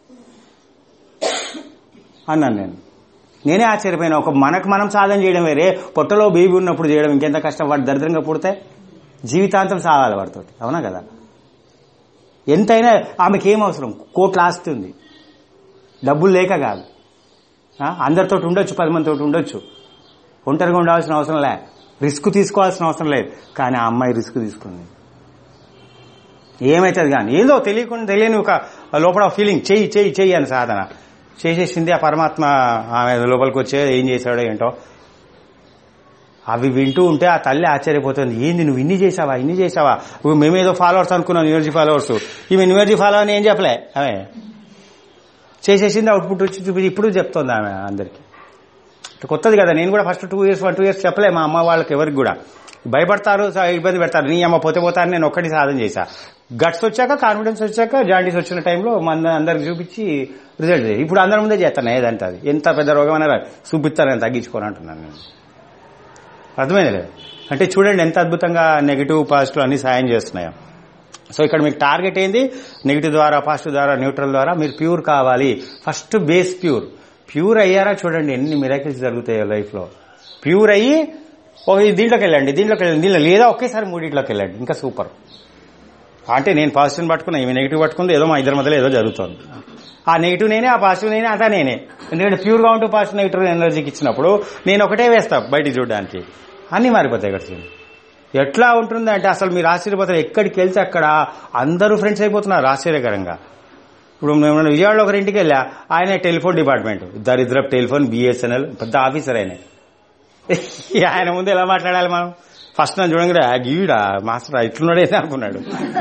అన్నాను నేను నేనే ఆశ్చర్యపోయినా ఒక మనకు మనం సాధన చేయడం వేరే పొట్టలో బేబీ ఉన్నప్పుడు చేయడం ఇంకెంత కష్టం వాడు దరిద్రంగా పుడితే జీవితాంతం సాగాలి వాడితో అవునా కదా ఎంతైనా ఆమెకి ఏం అవసరం కోట్ల ఆస్తి ఉంది డబ్బులు లేక కాదు ఆ, అందరితో ఉండొచ్చు పది మందితో ఉండొచ్చు ఒంటరిగా ఉండాల్సిన అవసరం లే రిస్క్ తీసుకోవాల్సిన అవసరం లేదు కానీ ఆ అమ్మాయి రిస్క్ తీసుకుంది ఏమైతుంది కానీ ఏదో తెలియకుండా తెలియని ఒక లోపల ఫీలింగ్ చెయ్యి చెయ్యి చెయ్యి అని సాధన చేసేసింది ఆ పరమాత్మ ఆమె లోపలికి వచ్చే ఏం చేశాడో ఏంటో అవి వింటూ ఉంటే ఆ తల్లి ఆశ్చర్యపోతుంది ఏంది నువ్వు ఇన్ని చేసావా ఇన్ని చేసావా నువ్వు మేమేదో ఫాలోవర్స్ అనుకున్నాం న్యూఎర్జీ ఫాలోవర్స్ ఈమె న్యూఎర్జీ ఫాలో అని ఏం చెప్పలే ఆమె చేసేసింది అవుట్పుట్ వచ్చి చూపి ఇప్పుడు చెప్తోంది ఆమె అందరికి కొత్తది కదా నేను కూడా first two years one two years చెప్పలే మా అమ్మ వాళ్ళకి ఎవరికి కూడా భయపడతారు స- ఇబ్బంది పెడతారు నీ అమ్మ పోతే పోతాను నేను ఒక్కటి సాధన చేశా గట్స్ వచ్చాక కాన్ఫిడెన్స్ వచ్చాక జాండీస్ వచ్చిన టైంలో మన అందరికి చూపించి రిజల్ట్ ఇప్పుడు అందరి ముందే చేస్తాను ఏదంటే అది ఎంత పెద్ద రోగం అయినా చూపిస్తాను నేను తగ్గించుకోను అంటున్నాను నేను అర్థమైంది లేదు అంటే చూడండి ఎంత అద్భుతంగా నెగిటివ్ పాజిటివ్ అన్ని సాయం చేస్తున్నాయో సో ఇక్కడ మీకు టార్గెట్ ఏంది నెగిటివ్ ద్వారా పాజిటివ్ ద్వారా న్యూట్రల్ ద్వారా మీరు ప్యూర్ కావాలి ఫస్ట్ బేస్ ప్యూర్ ప్యూర్ అయ్యారా చూడండి ఎన్ని మిరాకిల్స్ జరుగుతాయో లైఫ్ లో ప్యూర్ అయ్యి ఓ ఈ దీంట్లోకి వెళ్ళండి దీంట్లోకి వెళ్ళండి దీంట్లో లేదా ఒకేసారి మూడింట్లోకి వెళ్ళండి ఇంకా సూపర్ అంటే నేను పాజిటివ్ పట్టుకున్నా ఈమె నెగిటివ్ పట్టుకుంది ఏదో మా ఇద్దరి మధ్యలో ఏదో జరుగుతుంది ఆ నెగిటివ్ నేనే ఆ పాజిటివ్ నేనే అంతా నేనే ఎందుకంటే ప్యూర్ గా ఉంటూ పాజిటివ్ నెగిటివ్ ఎనర్జీకి ఇచ్చినప్పుడు నేను ఒకటే వేస్తా బయటికి చూడడానికి అన్ని మారిపోతాయి ఇక్కడ చూడండి. ఎట్లా ఉంటుంది అంటే అసలు మీరు ఆశ్చర్యపోతారు ఎక్కడికి వెళ్తే అక్కడ అందరూ ఫ్రెండ్స్ అయిపోతున్నారు ఆశ్చర్యకరంగా ఇప్పుడు మేము విజయవాడలో ఒకరి ఇంటికి వెళ్ళా ఆయన టెలిఫోన్ డిపార్ట్మెంట్ దరిద్ర టెలిఫోన్ బిఎస్ఎన్ఎల్ పెద్ద ఆఫీసర్ ఆయన ఆయన ముందు ఎలా మాట్లాడాలి మనం ఫస్ట్ నన్ను చూడంగానే "ఆ, గీడా మాస్టర్ ఇట్లున్నాడే అనుకున్నాడు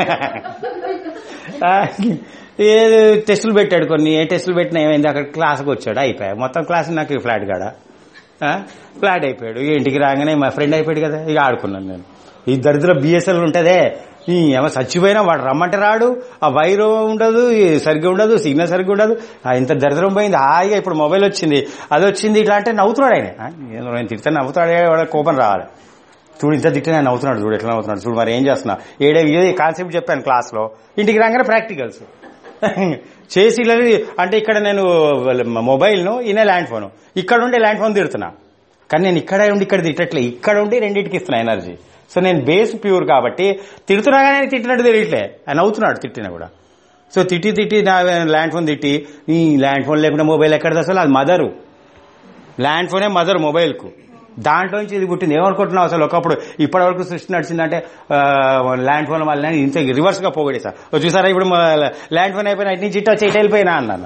ఆ, ఏదో టెస్టులు పెట్టాడు కొన్ని ఏ టెస్టులు పెట్టినా ఏమైంది అక్కడ క్లాస్కి వచ్చాడు అయిపోయా మొత్తం క్లాస్ నాకు ఫ్లాట్ కాడ ఆ, ఫ్లాట్ అయిపోయాడు ఇంటికి రాగానే మా ఫ్రెండ్ అయిపోయాడు కదా ఇక ఆడుకున్నాను నేను ఈ దరిద్ర బిఎస్ఎల్ ఉంటదే ఈ ఏమో చచ్చిపోయినా వాడు రమ్మంటే రాడు ఆ వైర్ ఉండదు ఈ సరిగ్గా ఉండదు సిగ్నల్ సరిగ్గా ఉండదు ఆ ఇంత దరిద్రం పోయింది హాయిగా ఇప్పుడు మొబైల్ వచ్చింది అది వచ్చింది ఇట్లా అంటే నవ్వుతున్నాడు ఆయన ఆ, ఏదో నేను తిడితే నవ్వుతాడే వాడికి కోపం రావాలి చూడు ఇంత తిట్టినా నవ్వుతున్నాడు చూడు ఎట్లా నవ్వుతున్నాడు చూడు మరి ఏం చేస్తున్నా ఏడే ఇదే కాన్సెప్ట్ చెప్పాను క్లాస్ లో ఇంటికి రాగానే ప్రాక్టికల్స్ చేసి ఇలా అంటే ఇక్కడ నేను మొబైల్ ను ఈయన ల్యాండ్ ఫోన్ ఇక్కడ ఉండే ల్యాండ్ ఫోన్ తిడుతున్నా కానీ నేను ఇక్కడే ఉండి ఇక్కడ తిట్టట్లే ఇక్కడ ఉండి రెండింటికి ఇస్తున్నా ఎనర్జీ సో నేను బేస్ ప్యూర్ కాబట్టి తిడుతున్నా కానీ ఆయన తిట్టినట్టు తెలియట్లే ఆయన అవుతున్నాడు తిట్టినా కూడా సో తిట్టి తిట్టి నా ల్యాండ్ ఫోన్ తిట్టి ఈ ల్యాండ్ ఫోన్ లేకుండా మొబైల్ ఎక్కడిది అసలు అది మదరు ల్యాండ్ ఫోనే మదర్ మొబైల్ కు దాంట్లో నుంచి ఇది పుట్టింది ఏమనుకుంటున్నావు అసలు ఒకప్పుడు ఇప్పటి వరకు సృష్టి నడిచిందంటే ఆ, ల్యాండ్ ఫోన్ వల్ల ఇంత రివర్స్ గా పోగొడేసా ఓ చూసారా ఇప్పుడు మా ల్యాండ్ ఫోన్ అయిపోయినా ఇటు నుంచి ఇటు వచ్చి ఇటు వెళ్ళిపోయినా అన్నాను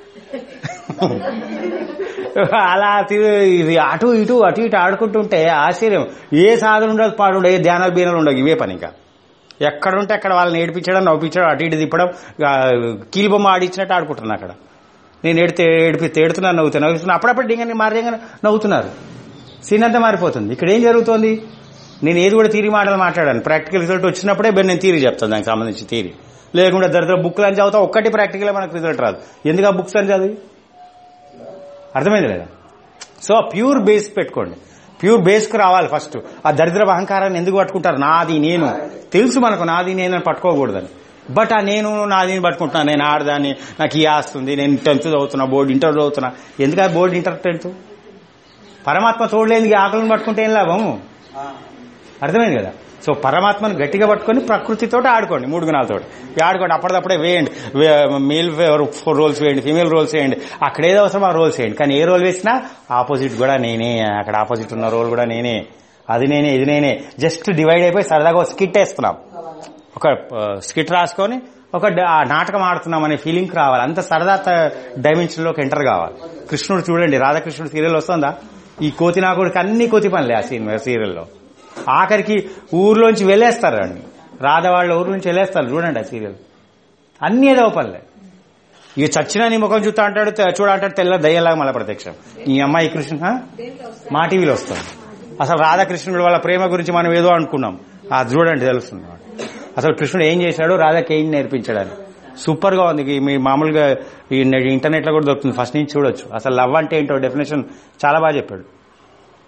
అలా తి- ఇది అటు ఇటు అటు ఇటు ఆడుకుంటుంటే ఆశ్చర్యం ఏ సాధన ఉండదు పాడు ఉండదు ఏ ధ్యానాలు బీనాలు ఉండవు ఇవే పని ఇంకా ఎక్కడుంటే అక్కడ వాళ్ళని ఏడిపించడం నవ్వించడం అటు ఇటు తిప్పడం ఆ, కీలుబొమ్మ ఆడిచ్చినట్టు ఆడుకుంటున్నా అక్కడ నేను ఏడితే ఏడిపితే ఏడుతున్నాను నవ్వుతాను నవ్వుతున్నా అప్పుడప్పుడు డింగని మారేయంగా నవ్వుతున్నారు సీన్ అంతా మారిపోతుంది ఇక్కడ ఏం జరుగుతోంది నేను ఏది కూడా తీరి మాటలు మాట్లాడాను ప్రాక్టికల్ రిజల్ట్ వచ్చినప్పుడే బెన్ నేను తీరి చెప్తాను దానికి సంబంధించి తీరి లేకుండా దరిద్ర బుక్లు అని చదువుతా ఒక్కటి ప్రాక్టికల్ మనకు రిజల్ట్ రాదు ఎందుకు ఆ బుక్స్ అని చదివి అర్థమైంది లేదా సో ప్యూర్ బేస్ పెట్టుకోండి ప్యూర్ బేస్ కు రావాలి ఫస్ట్ ఆ దరిద్ర అహంకారాన్ని ఎందుకు పట్టుకుంటారు నాది నేను తెలుసు మనకు నాది నేను అని పట్టుకోకూడదని బట్ ఆ నేను నాది పట్టుకుంటున్నా నేను ఆడదాన్ని నాకు ఈ ఆస్తుంది నేను టెన్త్ చదువుతున్నా బోర్డు ఇంటర్ చదువుతున్నా ఎందుకు ఆ బోర్డు ఇంటర్ టెన్త్ పరమాత్మ చూడలేని ఆకలిని పట్టుకుంటే ఏం లాభము అర్థమైంది కదా సో పరమాత్మను గట్టిగా పట్టుకొని ప్రకృతితో ఆడుకోండి మూడు గుణాలతో ఆడుకోండి అప్పటిదప్పుడే వేయండి మేల్ రోల్స్ వేయండి ఫీమేల్ రోల్స్ వేయండి అక్కడ ఏదో అవసరం ఆ రోల్స్ వేయండి కానీ ఏ రోల్ వేసినా ఆపోజిట్ కూడా నేనే అక్కడ ఆపోజిట్ ఉన్న రోల్ కూడా నేనే అది నేనే ఇది నేనే జస్ట్ డివైడ్ అయిపోయి సరదాగా ఒక స్కిట్ వేస్తున్నాం ఒక స్కిట్ రాసుకొని ఒక డ- ఆ నాటకం ఆడుతున్నాం అనే ఫీలింగ్ రావాలి అంత సరదా డైమెన్షన్ లోకి ఎంటర్ కావాలి కృష్ణుడు చూడండి రాధాకృష్ణుడు సీరియల్ వస్తుందా ఈ కోతి నాకుడికి అన్ని కోతి పనులే ఆ సీన్ సీరియల్లో ఆఖరికి ఊర్లోంచి వెళ్ళేస్తారు అండి రాధ వాళ్ళ ఊరు నుంచి వెళ్ళేస్తారు చూడండి ఆ సీరియల్ అన్ని ఏదో పనులే ఇక చచ్చినా నీ ముఖం చూస్తా అంటాడు తె- చూడ అంటాడు తెల్ల దయ్యలాగా మళ్ళీ ప్రత్యక్షం ఈ అమ్మాయి కృష్ణ హ? మా టీవీలో వస్తుంది అసలు రాధాకృష్ణుడు వాళ్ళ ప్రేమ గురించి మనం ఏదో అనుకున్నాం అది చూడండి తెలుస్తుంది అసలు కృష్ణుడు ఏం చేశాడు రాధాకి ఏం నేర్పించాడని సూపర్ గా ఉంది ఈ మీ మామూలుగా ఈ ఇంటర్నెట్ లో కూడా దొరుకుతుంది ఫస్ట్ నుంచి చూడొచ్చు అసలు లవ్ అంటే ఏంటో డెఫినేషన్ చాలా బాగా చెప్పాడు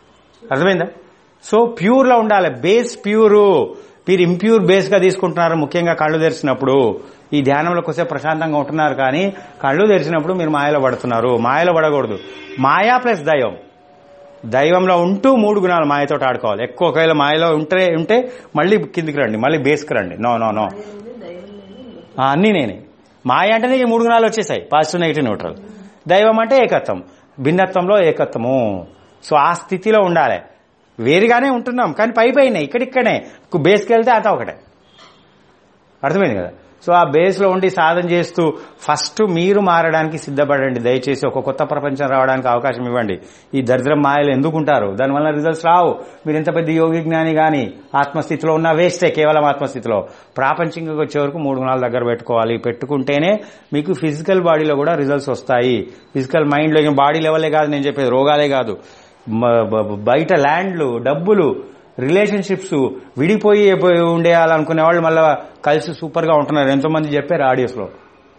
అర్థమైందా సో ప్యూర్ లో ఉండాలి బేస్ ప్యూరు మీరు ఇంప్యూర్ బేస్ గా తీసుకుంటున్నారు ముఖ్యంగా కళ్ళు తెరిచినప్పుడు ఈ ధ్యానంలోకి వస్తే ప్రశాంతంగా ఉంటున్నారు కానీ కళ్ళు తెరిచినప్పుడు మీరు మాయలో పడుతున్నారు మాయలో పడకూడదు మాయా ప్లస్ దైవం దైవంలో ఉంటూ మూడు గుణాలు మాయతో ఆడుకోవాలి ఎక్కువ ఒకవేళ మాయలో ఉంటే ఉంటే మళ్ళీ కిందికి రండి మళ్ళీ బేస్కి రండి నో నో నో ఆ, అన్నీ నేనే మాయ అంటేనే ఈ మూడు గుణాలు వచ్చేసాయి పాజిటివ్ నెగిటివ్ న్యూట్రల్ దైవం అంటే ఏకత్వం భిన్నత్వంలో ఏకత్వము సో ఆ స్థితిలో ఉండాలి వేరుగానే ఉంటున్నాం కానీ పై పైన ఇక్కడిక్కడే బేస్కి వెళ్తే అంతా ఒకటే అర్థమైంది కదా సో ఆ బేస్ లో ఉండి సాధన చేస్తూ ఫస్ట్ మీరు మారడానికి సిద్ధపడండి దయచేసి ఒక కొత్త ప్రపంచం రావడానికి అవకాశం ఇవ్వండి ఈ దరిద్రం మాయలు ఎందుకు ఉంటారు దానివల్ల రిజల్ట్స్ రావు మీరు ఎంత పెద్ద యోగి జ్ఞాని గాని ఆత్మస్థితిలో ఉన్న వేస్టే కేవలం ఆత్మస్థితిలో ప్రాపంచికంగా వచ్చే వరకు మూడు గుణాల దగ్గర పెట్టుకోవాలి పెట్టుకుంటేనే మీకు ఫిజికల్ బాడీలో కూడా రిజల్ట్స్ వస్తాయి ఫిజికల్ మైండ్ లో బాడీ లెవెలే కాదు నేను చెప్పేది రోగాలే కాదు మ- బ- బయట ల్యాండ్లు డబ్బులు రిలేషన్షిప్స్ విడిపోయి పోయి ఉండేయాలనుకునే వాళ్ళు మళ్ళీ కలిసి సూపర్ గా ఉంటున్నారు ఎంతో మంది చెప్పారు ఆడియోస్ లో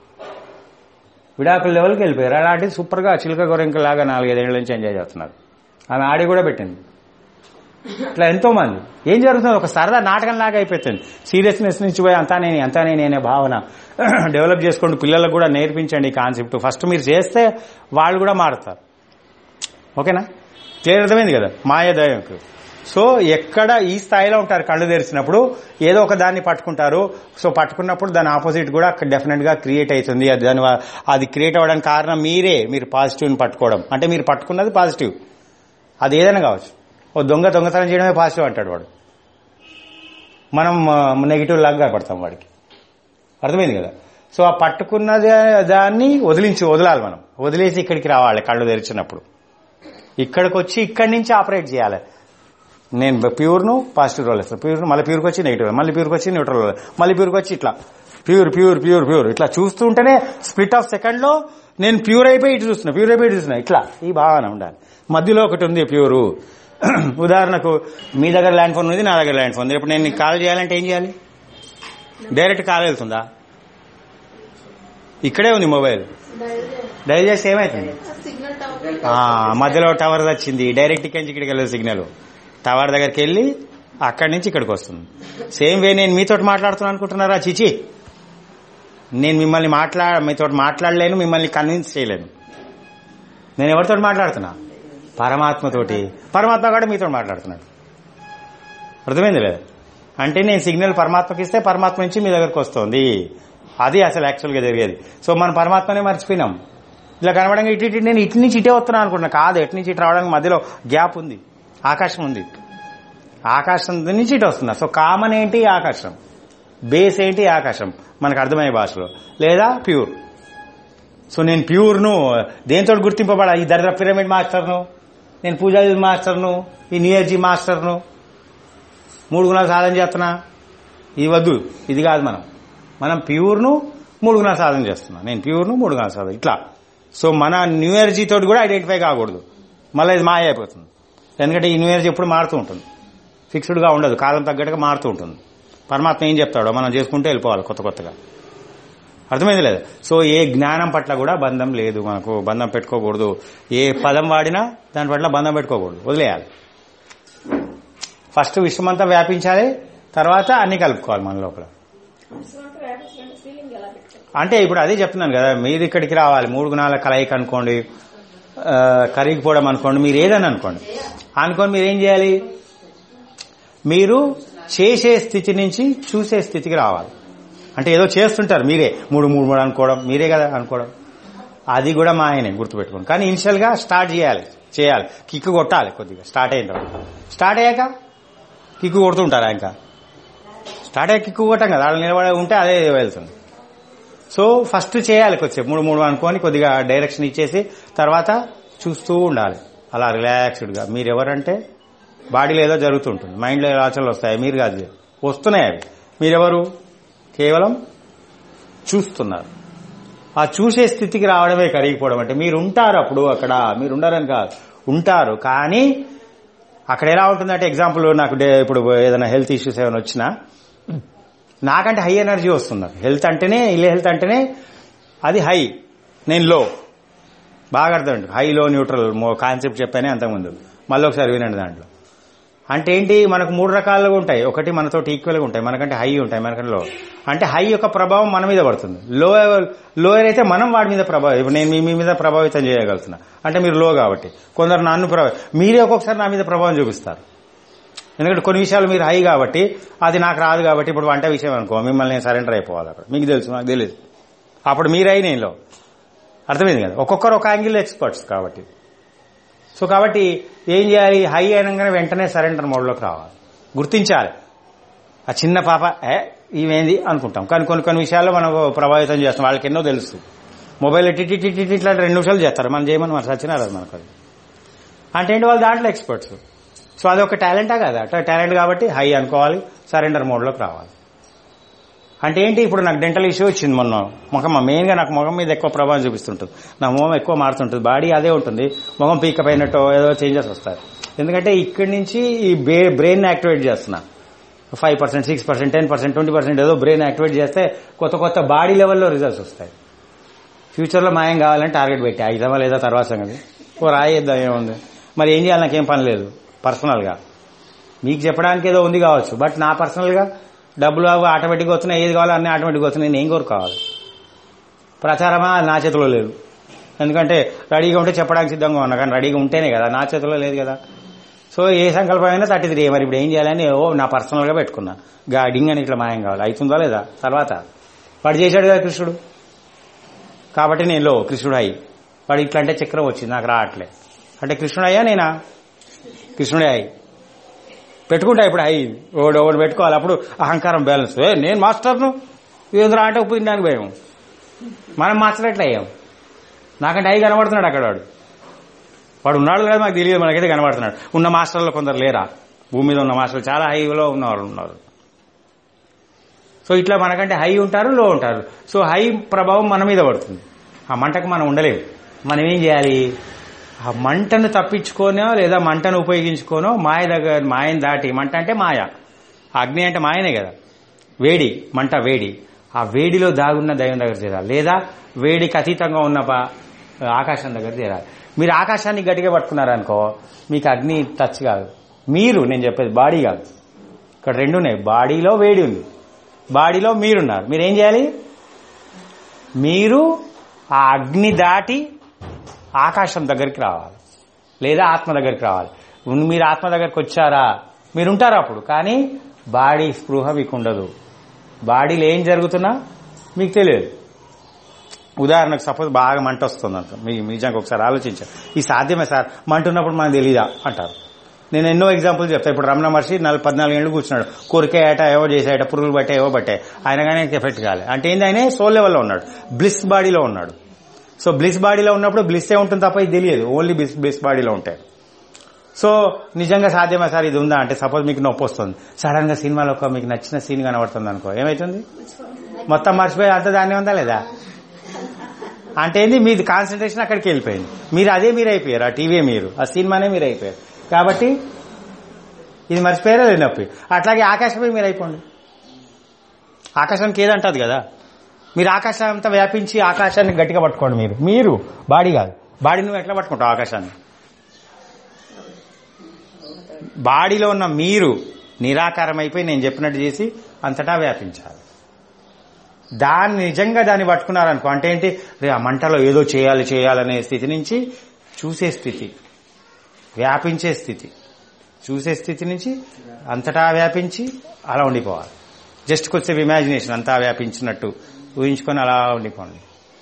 విడాకుల లెవెల్కి వెళ్ళిపోయారు అలాంటి సూపర్ గా చిలక గొరెంక లాగా నాలుగైదేళ్ల నుంచి ఎంజాయ్ చేస్తున్నారు ఆమె ఆడి కూడా పెట్టింది ఇట్లా ఎంతో మంది ఏం జరుగుతుంది ఒక సరదా నాటకం లాగా అయిపోతుంది సీరియస్నెస్ నుంచి పోయి అంతా నేను అంతా నేను అనే భావన డెవలప్ చేసుకోండి పిల్లలకు కూడా నేర్పించండి ఈ కాన్సెప్ట్ ఫస్ట్ మీరు చేస్తే వాళ్ళు కూడా మారుతారు ఓకేనా క్లియర్ అర్థమైంది కదా మాయ దైవంకు సో ఎక్కడ ఈ స్థాయిలో ఉంటారు కళ్ళు తెరిచినప్పుడు ఏదో ఒక దాన్ని పట్టుకుంటారు సో పట్టుకున్నప్పుడు దాని ఆపోజిట్ కూడా డెఫినెట్ గా క్రియేట్ అవుతుంది అది దాని వ- అది క్రియేట్ అవ్వడానికి కారణం మీరే మీరు పాజిటివ్ ని పట్టుకోవడం అంటే మీరు పట్టుకున్నది పాజిటివ్ అది ఏదైనా కావచ్చు ఓ దొంగ దొంగతనం చేయడమే పాజిటివ్ అంటాడు వాడు మనం నెగిటివ్ లాగా పడతాం వాడికి అర్థమైంది కదా సో ఆ పట్టుకున్న దా- దాన్ని వదిలించి వదలాలి మనం వదిలేసి ఇక్కడికి రావాలి కళ్ళు తెరిచినప్పుడు ఇక్కడికి వచ్చి ఇక్కడి నుంచి ఆపరేట్ చేయాలి నేను ప్యూర్ను పాజిటివ్ రోల్ వేస్తాను ప్యూర్ మళ్ళీ ప్యూర్కి వచ్చి నెగిటివ్ మళ్ళీ ప్యూర్కి వచ్చి న్యూట్రల్ రోల్ మళ్ళీ ప్యూర్కి వచ్చి ఇట్లా ప్యూర్ ప్యూర్ ప్యూర్ ప్యూర్ ఇట్లా చూస్తుంటేనే స్ప్లిట్ ఆఫ్ సెకండ్ లో నేను ప్యూర్ అయిపోయి ఇటు చూస్తున్నా ప్యూర్ అయిపోయి ఇటు చూస్తున్నా ఇట్లా ఈ భావన ఉండాలి మధ్యలో ఒకటి ఉంది ప్యూరు ఉదాహరణకు మీ దగ్గర ల్యాండ్ ఫోన్ ఉంది నా దగ్గర ల్యాండ్ ఫోన్ ఉంది ఇప్పుడు నేను నీకు కాల్ చేయాలంటే ఏం చేయాలి డైరెక్ట్ కాల్ వెళ్తుందా ఇక్కడే ఉంది మొబైల్ డైల్ చేస్తే ఏమైతుంది సిగ్నల్ టవర్ ఆ, మధ్యలో టవర్ వచ్చింది డైరెక్ట్ ఇక్కడి నుంచి ఇక్కడికి వెళ్ళదు సిగ్నల్ టవర్ దగ్గరికి వెళ్ళి అక్కడి నుంచి ఇక్కడికి వస్తుంది సేమ్ వే నేను మీతో మాట్లాడుతున్నాను అనుకుంటున్నారా చిచి నేను మిమ్మల్ని మాట్లా మీతో మాట్లాడలేను మిమ్మల్ని కన్విన్స్ చేయలేను నేను ఎవరితో మాట్లాడుతున్నా పరమాత్మతోటి పరమాత్మ కూడా మీతో మాట్లాడుతున్నాడు అర్థమైంది లేదు అంటే నేను సిగ్నల్ పరమాత్మకి ఇస్తే పరమాత్మ నుంచి మీ దగ్గరకు వస్తుంది అది అసలు యాక్చువల్గా జరిగేది సో మన పరమాత్మనే మర్చిపోయినాం ఇలా కనబడంగా ఇటు ఇటు నేను ఇటు నుంచి ఇటే వస్తున్నాను అనుకుంటున్నా కాదు ఎటు నుంచి ఇటు రావడానికి మధ్యలో గ్యాప్ ఉంది ఆకాశం ఉంది ఆకాశం నుంచి ఇటు వస్తున్నా సో కామన్ ఏంటి ఆకాశం బేస్ ఏంటి ఆకాశం మనకు అర్థమయ్యే భాషలో లేదా ప్యూర్ సో నేను ప్యూర్ను దేంతో గుర్తింపబడా ఈ దరిద్ర పిరమిడ్ మాస్టర్ను నేను పూజారి మాస్టర్ను ఈ న్యూఎర్జీ మాస్టర్ను మూడు గుణాలు సాధన చేస్తున్నా ఇది వద్దు ఇది కాదు మనం మనం ప్యూర్ను మూడు గుణాలు సాధన చేస్తున్నా నేను ప్యూర్ను మూడు గుణాలు సాధన ఇట్లా సో మన న్యూ ఎనర్జీ తోటి కూడా ఐడెంటిఫై కాకూడదు మళ్ళీ ఇది మాయ అయిపోతుంది ఎందుకంటే ఈ న్యూ ఎనర్జీ ఎప్పుడు మారుతూ ఉంటుంది ఫిక్స్డ్ గా ఉండదు కాలం తగ్గట్టుగా మారుతూ ఉంటుంది పరమాత్మ ఏం చెప్తాడో మనం చేసుకుంటే వెళ్ళిపోవాలి కొత్త కొత్తగా అర్థమైంది లేదు సో ఏ జ్ఞానం పట్ల కూడా బంధం లేదు మనకు బంధం పెట్టుకోకూడదు ఏ పదం వాడినా దాని పట్ల బంధం పెట్టుకోకూడదు వదిలేయాలి ఫస్ట్ విశ్వమంతా వ్యాపించాలి తర్వాత అన్ని కలుపుకోవాలి మన లోపల ఫీలింగ్ ఎలా పెట్టుకోవాలి అంటే ఇప్పుడు అదే చెప్తున్నాను కదా మీరు ఇక్కడికి రావాలి మూడు గుణాల కలయిక అనుకోండి ఆ, కరిగిపోవడం అనుకోండి మీరు ఏదని అనుకోండి అనుకోని మీరు ఏం చేయాలి మీరు చేసే స్థితి నుంచి చూసే స్థితికి రావాలి అంటే ఏదో చేస్తుంటారు మీరే మూడు మూడు మూడు అనుకోవడం మీరే కదా అనుకోవడం అది కూడా మా ఆయనే గుర్తుపెట్టుకోండి కానీ ఇనిషియల్ గా స్టార్ట్ చేయాలి చేయాలి కిక్కు కొట్టాలి కొద్దిగా స్టార్ట్ అయిన తర్వాత స్టార్ట్ అయ్యాక కిక్కు కొడుతుంటారా ఇంకా స్టార్ట్ అయ్యాక కిక్కు కొట్టాం కదా వాళ్ళు నిలబడి ఉంటే అదే వెళ్తుంది సో ఫస్ట్ చేయాలి కొద్దిసేపు మూడు మూడు అనుకొని కొద్దిగా డైరెక్షన్ ఇచ్చేసి తర్వాత చూస్తూ ఉండాలి అలా రిలాక్స్డ్ గా మీరు ఎవరంటే బాడీలో ఏదో జరుగుతుంటుంది మైండ్లో ఏదో ఆలోచనలు వస్తాయి మీరు కాదు వస్తున్నాయి అవి మీరెవరు కేవలం చూస్తున్నారు ఆ చూసే స్థితికి రావడమే కరిగిపోవడం అంటే మీరు ఉంటారు అప్పుడు అక్కడ మీరు ఉండరని కాదు ఉంటారు కానీ అక్కడ ఎలా ఉంటుందంటే ఎగ్జాంపుల్ నాకు డే- ఇప్పుడు ఏదైనా హెల్త్ ఇష్యూస్ ఏమైనా వచ్చినా నాకంటే హై ఎనర్జీ వస్తుంది నాకు హెల్త్ అంటేనే ఇల్లే హెల్త్ అంటేనే అది హై నేను లో బాగా అర్థం హై లో న్యూట్రల్ కాన్సెప్ట్ చెప్పానే అంతకుముందు మళ్ళీ ఒకసారి వినండి దాంట్లో అంటే ఏంటి మనకు మూడు రకాలుగా ఉంటాయి ఒకటి మనతో ఈక్వల్గా ఉంటాయి మనకంటే హై ఉంటాయి మనకంటే లో అంటే హై యొక్క ప్రభావం మన మీద పడుతుంది లో లోయర్ అయితే మనం వాడి మీద ప్రభావం ఇప్పుడు నేను మీ మీ మీద ప్రభావితం చేయగలుగుతున్నా అంటే మీరు లో కాబట్టి కొందరు నన్ను ప్రభావ మీరే ఒక్కొక్కసారి నా మీద ప్రభావం చూపిస్తారు ఎందుకంటే కొన్ని విషయాలు మీరు హై కాబట్టి అది నాకు రాదు కాబట్టి ఇప్పుడు వంట విషయం అనుకో మిమ్మల్ని నేను సరెండర్ అయిపోవాలి అక్కడ మీకు తెలుసు నాకు తెలియదు అప్పుడు మీరు హై నేను లో అర్థమైంది కదా ఒక్కొక్కరు ఒక యాంగిల్ ఎక్స్పర్ట్స్ కాబట్టి సో కాబట్టి ఏం చేయాలి హై అయినగానే వెంటనే సరెండర్ మోడ్లోకి రావాలి గుర్తించాలి ఆ చిన్న పాప ఏ ఇవేంది అనుకుంటాం కానీ కొన్ని కొన్ని విషయాల్లో మనం ప్రభావితం చేస్తాం వాళ్ళకి ఎన్నో తెలుసు మొబైల్ టిటి టిటి టిటి ఇట్లా రెండు నిమిషాలు చేస్తారు మనం చేయమని మన సచ్చినారు అది మనకు అది అంటే ఏంటి వాళ్ళు దాంట్లో ఎక్స్పర్ట్స్ సో అది ఒక టాలెంటా కదా టాలెంట్ కాబట్టి హై అనుకోవాలి సరెండర్ మోడ్లోకి రావాలి అంటే ఏంటి ఇప్పుడు నాకు డెంటల్ ఇష్యూ వచ్చింది మొన్న ముఖం మెయిన్గా నాకు ముఖం మీద ఎక్కువ ప్రభావం చూపిస్తుంటుంది నా మొహం ఎక్కువ మారుతుంటుంది బాడీ అదే ఉంటుంది ముఖం పీక పైనట్టు ఏదో చేంజెస్ వస్తాయి ఎందుకంటే ఇక్కడి నుంచి ఈ బ్రెయిన్ యాక్టివేట్ చేస్తున్నా five percent six percent ten percent twenty percent ఏదో బ్రెయిన్ యాక్టివేట్ చేస్తే కొత్త కొత్త బాడీ లెవెల్లో రిజల్ట్స్ వస్తాయి ఫ్యూచర్లో మాయం కావాలని టార్గెట్ పెట్టి అయిదామా లేదా తర్వాత సంగతి ఓ రాయేద్దాం ఏముంది మరి ఏం చేయాలి నాకేం పని లేదు పర్సనల్గా మీకు చెప్పడానికి ఏదో ఉంది కావచ్చు బట్ నా పర్సనల్గా డబ్బులు అవి ఆటోమేటిక్గా వస్తున్నాయి ఏది కావాలో అన్ని ఆటోమేటిక్గా వస్తున్నాయి నేను ఏం కోరు కావాలి ప్రచారమా అది నా చేతిలో లేదు ఎందుకంటే రెడీగా ఉంటే చెప్పడానికి సిద్ధంగా ఉన్నా కానీ రెడీగా ఉంటేనే కదా నా చేతిలో లేదు కదా సో ఏ సంకల్పమైనా థర్టీ త్రీ మరి ఇప్పుడు ఏం చేయాలని ఓ నా పర్సనల్గా పెట్టుకున్నా గాడింగ్ అని ఇట్లా మాయం కావాలి అవుతుందా లేదా తర్వాత వాడు చేశాడు కదా కృష్ణుడు కాబట్టి నేను లో కృష్ణుడు అయ్యి వాడు ఇట్లా అంటే చక్రం వచ్చింది నాకు రావట్లే అంటే కృష్ణుడు అయ్యా నేనా కృష్ణుడే అయ్యి పెట్టుకుంటా ఇప్పుడు అయ్యి ఓడి ఓడి పెట్టుకోవాలి అప్పుడు అహంకారం బ్యాలెన్స్ ఏ నేను మాస్టర్ను ఏంద్రా అంటే ఉప్పు తినడానికి భయం మనం మాస్టర్ ఎట్లా అయ్యాం నాకంటే అయ్యి కనబడుతున్నాడు అక్కడ వాడు వాడు ఉన్నాడు లేదా మాకు తెలియదు మనకైతే కనబడుతున్నాడు ఉన్న మాస్టర్లు కొందరు లేరా భూమి మీద ఉన్న మాస్టర్లు చాలా హైలో ఉన్నవారు ఉన్నారు సో ఇట్లా మనకంటే హై ఉంటారు లో ఉంటారు సో హై ప్రభావం మన మీద పడుతుంది ఆ మంటకు మనం ఉండలేము మనం ఏం చేయాలి ఆ మంటను తప్పించుకోనో లేదా మంటను ఉపయోగించుకోనో మాయ దగ్గర మాయను దాటి మంట అంటే మాయ అగ్ని అంటే మాయనే కదా వేడి మంట వేడి ఆ వేడిలో దాగున్న దైవం దగ్గర చేరాలి లేదా వేడికి అతీతంగా ఉన్న ప- ఆకాశం దగ్గర చేరాలి మీరు ఆకాశాన్ని గట్టిగా పట్టుకున్నారనుకో మీకు అగ్ని టచ్ కాదు మీరు నేను చెప్పేది బాడీ కాదు ఇక్కడ రెండు ఉన్నాయి బాడీలో వేడి ఉంది బాడీలో మీరున్నారు మీరు ఏం చేయాలి మీరు ఆ అగ్ని దాటి ఆకాశం దగ్గరికి రావాలి లేదా ఆత్మ దగ్గరికి రావాలి ఉన్- మీరు ఆత్మ దగ్గరికి వచ్చారా మీరు ఉంటారు అప్పుడు కానీ బాడీ స్పృహ మీకు ఉండదు బాడీలో ఏం జరుగుతున్నా మీకు తెలియదు ఉదాహరణకు సపోజ్ బాగా మంట వస్తుంది అంట మీ నిజంగా ఒకసారి ఆలోచించారు ఈ సాధ్యమే సార్ మంట ఉన్నప్పుడు మనకు తెలియదా అంటారు నేను ఎన్నో ఎగ్జాంపుల్ చెప్తా ఇప్పుడు రమణ మహర్షి నలభై పద్నాలుగు ఏళ్ళు కూర్చున్నాడు కోరికే ఏట ఏవో చేసేట పురుగులు పట్టే ఏవో పట్టే ఆయన కానీ ఆయనకి ఎఫెక్ట్ కాలే అంటే ఏంది ఆయన సోల్ లెవెల్లో ఉన్నాడు బ్లిస్ బాడీలో ఉన్నాడు సో బ్లిస్ బాడీలో ఉన్నప్పుడు బ్లిస్ ఏ ఉంటుంది తప్ప ఇది తెలియదు ఓన్లీ బ్లిస్ బ్లిస్ బాడీలో ఉంటాయి సో నిజంగా సాధ్యమా సార్ ఇది ఉందా అంటే సపోజ్ మీకు నొప్పి వస్తుంది సడన్ గా సినిమాలో ఒక మీకు నచ్చిన సీన్ కనబడుతుంది అనుకో ఏమైతుంది మొత్తం మర్చిపోయి అంత దాన్ని ఉందా లేదా అంటే ఏంది మీది కాన్సన్ట్రేషన్ అక్కడికి వెళ్ళిపోయింది మీరు అదే మీరు అయిపోయారు ఆ టీవీ మీరు ఆ సినిమానే మీరు అయిపోయారు కాబట్టి ఇది మర్చిపోయారా లేదు నొప్పి అట్లాగే ఆకాశమే మీరు అయిపోండి ఆకాశానికి ఏదంటది కదా మీరు ఆకాశం అంతా వ్యాపించి ఆకాశాన్ని గట్టిగా పట్టుకోండి మీరు మీరు బాడీ కాదు బాడీ నువ్వు ఎట్లా పట్టుకుంటావు ఆకాశాన్ని బాడీలో ఉన్న మీరు నిరాకారం అయిపోయి నేను చెప్పినట్టు చేసి అంతటా వ్యాపించాలి దాన్ని నిజంగా దాన్ని పట్టుకున్నారనుకో అంటే ఏంటి రే ఆ మంటలో ఏదో చేయాలి చేయాలనే స్థితి నుంచి చూసే స్థితి వ్యాపించే స్థితి చూసే స్థితి నుంచి అంతటా వ్యాపించి అలా ఉండిపోవాలి జస్ట్ కొంచెం ఇమాజినేషన్ అంతా వ్యాపించినట్టు ఊహించుకొని అలా ఉండిపోండి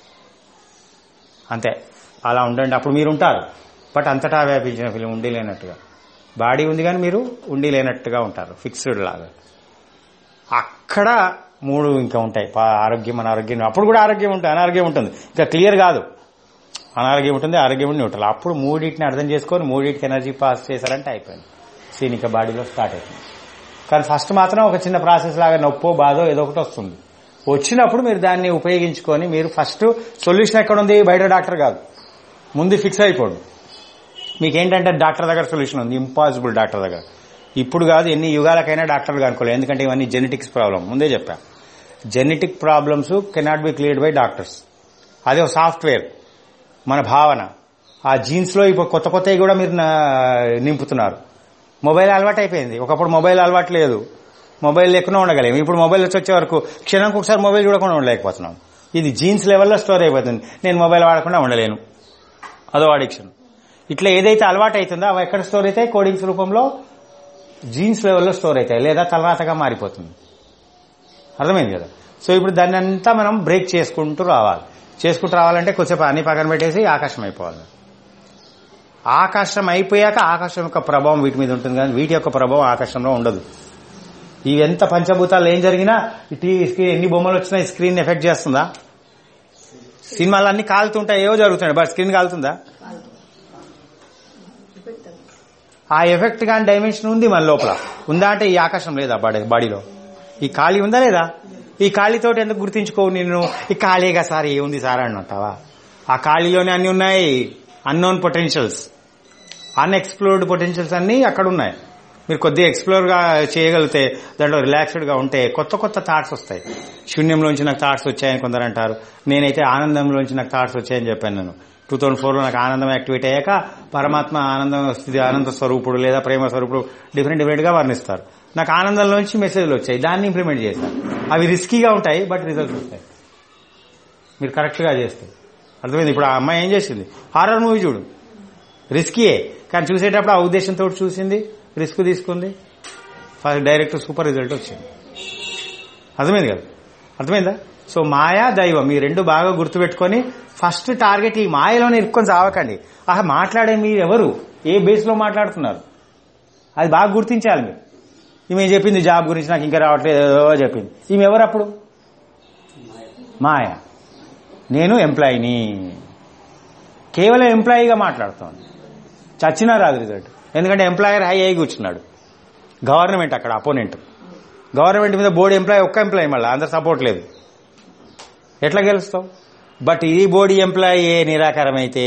అంతే అలా ఉండండి అప్పుడు మీరు ఉంటారు బట్ అంతటా వ్యాపించిన ఫిలిం ఉండి లేనట్టుగా బాడీ ఉంది కానీ మీరు ఉండి లేనట్టుగా ఉంటారు ఫిక్స్డ్ లాగా అక్కడ మూడు ఇంకా ఉంటాయి పా- ఆరోగ్యం అనారోగ్యం అప్పుడు కూడా ఆరోగ్యం ఉంటుంది అనారోగ్యం ఉంటుంది ఇంకా క్లియర్ కాదు అనారోగ్యం ఉంటుంది ఆరోగ్యం ఉండి ఉంటుంది అప్పుడు మూడింటిని అర్థం చేసుకొని మూడింటికి ఎనర్జీ పాస్ చేశారంటే అయిపోయింది సీన్ ఇక బాడీలో స్టార్ట్ అయిపోయింది కానీ ఫస్ట్ మాత్రం ఒక చిన్న ప్రాసెస్ లాగా నొప్పో బాధో ఏదో ఒకటి వస్తుంది వచ్చినప్పుడు మీరు దాన్ని ఉపయోగించుకొని మీరు ఫస్ట్ సొల్యూషన్ ఎక్కడ ఉంది బయట డాక్టర్ కాదు ముందు ఫిక్స్ అయిపోండి మీకేంటంటే డాక్టర్ దగ్గర సొల్యూషన్ ఉంది ఇంపాసిబుల్ డాక్టర్ దగ్గర ఇప్పుడు కాదు ఎన్ని యుగాలకైనా డాక్టర్లు కనుక్కోలేదు ఎందుకంటే ఇవన్నీ జెనెటిక్స్ ప్రాబ్లం ముందే చెప్పా genetic problems cannot be cleared by doctors అదే ఒక సాఫ్ట్వేర్ మన భావన ఆ జీన్స్ లో ఇప్పుడు కొత్త కొత్తవి కూడా మీరు నా- నింపుతున్నారు మొబైల్ అలవాటు అయిపోయింది ఒకప్పుడు మొబైల్ అలవాటు లేదు మొబైల్ లేకుండా ఉండగలేము ఇప్పుడు మొబైల్ వచ్చి వచ్చే వరకు క్షణంకి ఒకసారి మొబైల్ చూడకుండా ఉండలేకపోతున్నాం ఇది జీన్స్ లెవెల్లో స్టోర్ అయిపోతుంది నేను మొబైల్ వాడకుండా ఉండలేను అదో అడిక్షన్ ఇట్లా ఏదైతే అలవాటు అవుతుందో అవి ఎక్కడ స్టోర్ అవుతాయి కోడింగ్స్ రూపంలో జీన్స్ లెవెల్లో స్టోర్ అవుతాయి లేదా తలరాతగా మారిపోతుంది అర్థమైంది కదా సో ఇప్పుడు దాన్ని అంతా మనం బ్రేక్ చేసుకుంటూ రావాలి చేసుకుంటూ రావాలంటే కొంచెంసేపు అన్ని పక్కన పెట్టేసి ఆకాశం అయిపోవాలి ఆకాశం అయిపోయాక ఆకాశం యొక్క ప్రభావం వీటి మీద ఉంటుంది కానీ వీటి యొక్క ప్రభావం ఆకాశంలో ఉండదు ఇవి ఎంత పంచభూతాలు ఏం జరిగినా ఈ టీవీ స్క్రీన్ ఎన్ని బొమ్మలు వచ్చినా ఈ స్క్రీన్ ఎఫెక్ట్ చేస్తుందా సినిమాలు అన్ని కాలుతుంటాయి ఏవో జరుగుతున్నాయి బట్ స్క్రీన్ కాలుతుందా ఆ ఎఫెక్ట్ కానీ డైమెన్షన్ ఉంది మన లోపల ఉందా అంటే ఈ ఆకాశం లేదా బాడీ బాడీలో ఈ ఖాళీ ఉందా లేదా ఈ ఖాళీతోటి ఎందుకు గుర్తించుకోవు నిన్ను ఈ ఖాళీగా సార్ ఏముంది సార్ అని అంటావా ఆ ఖాళీలోనే అన్ని ఉన్నాయి అన్నోన్ పొటెన్షియల్స్ అన్ఎక్స్ప్లోర్డ్ పొటెన్షియల్స్ అన్ని అక్కడ ఉన్నాయి మీరు కొద్దిగా ఎక్స్ప్లోర్ గా చేయగలిగితే దాంట్లో రిలాక్స్డ్ గా ఉంటే కొత్త కొత్త థాట్స్ వస్తాయి శూన్యంలోంచి నాకు థాట్స్ వచ్చాయని కొందరు అంటారు నేనైతే ఆనందంలోంచి నాకు థాట్స్ వచ్చాయని చెప్పాను నేను టూ థౌసండ్ ఫోర్ లో నాకు ఆనందం యాక్టివేట్ అయ్యాక పరమాత్మ ఆనందం స్థితి ఆనంద స్వరూపుడు లేదా ప్రేమ స్వరూపుడు డిఫరెంట్ డిఫరెంట్ గా వర్ణిస్తారు నాకు ఆనందంలోంచి మెసేజ్లు వచ్చాయి దాన్ని ఇంప్లిమెంట్ చేశాను అవి రిస్కీగా ఉంటాయి బట్ రిజల్ట్స్ వస్తాయి మీరు కరెక్ట్ గా చేస్తే అర్థమైంది ఇప్పుడు ఆ అమ్మాయి ఏం చేసింది హారర్ మూవీ చూడు రిస్కీయే కానీ చూసేటప్పుడు ఆ ఉద్దేశంతో చూసింది రిస్క్ తీసుకుంది ఫస్ట్ డైరెక్ట్ సూపర్ రిజల్ట్ వచ్చింది అర్థమైంది కదా అర్థమైందా సో మాయా దైవం ఈ రెండు బాగా గుర్తుపెట్టుకొని ఫస్ట్ టార్గెట్ ఈ మాయలోనే ఇరుక్కొని చావకండి ఆహా మాట్లాడే మీరు ఎవరు ఏ బేస్ లో మాట్లాడుతున్నారు అది బాగా గుర్తించాలి మీరు ఈమె చెప్పింది జాబ్ గురించి నాకు ఇంకా రావట్లేదు ఏదో చెప్పింది ఈమె ఎవరు అప్పుడు మాయ నేను ఎంప్లాయీని కేవలం ఎంప్లాయీగా మాట్లాడుతాను చచ్చినా రాదు రిజల్ట్ ఎందుకంటే ఎంప్లాయర్ హై అయి కూర్చున్నాడు గవర్నమెంట్ అక్కడ అపోనెంట్ గవర్నమెంట్ మీద బోర్డు ఎంప్లాయీ ఒక్క ఎంప్లాయీ మళ్ళీ అందరు సపోర్ట్ లేదు ఎట్లా గెలుస్తావు బట్ ఈ బోడీ ఎంప్లాయీ నిరాకారం అయితే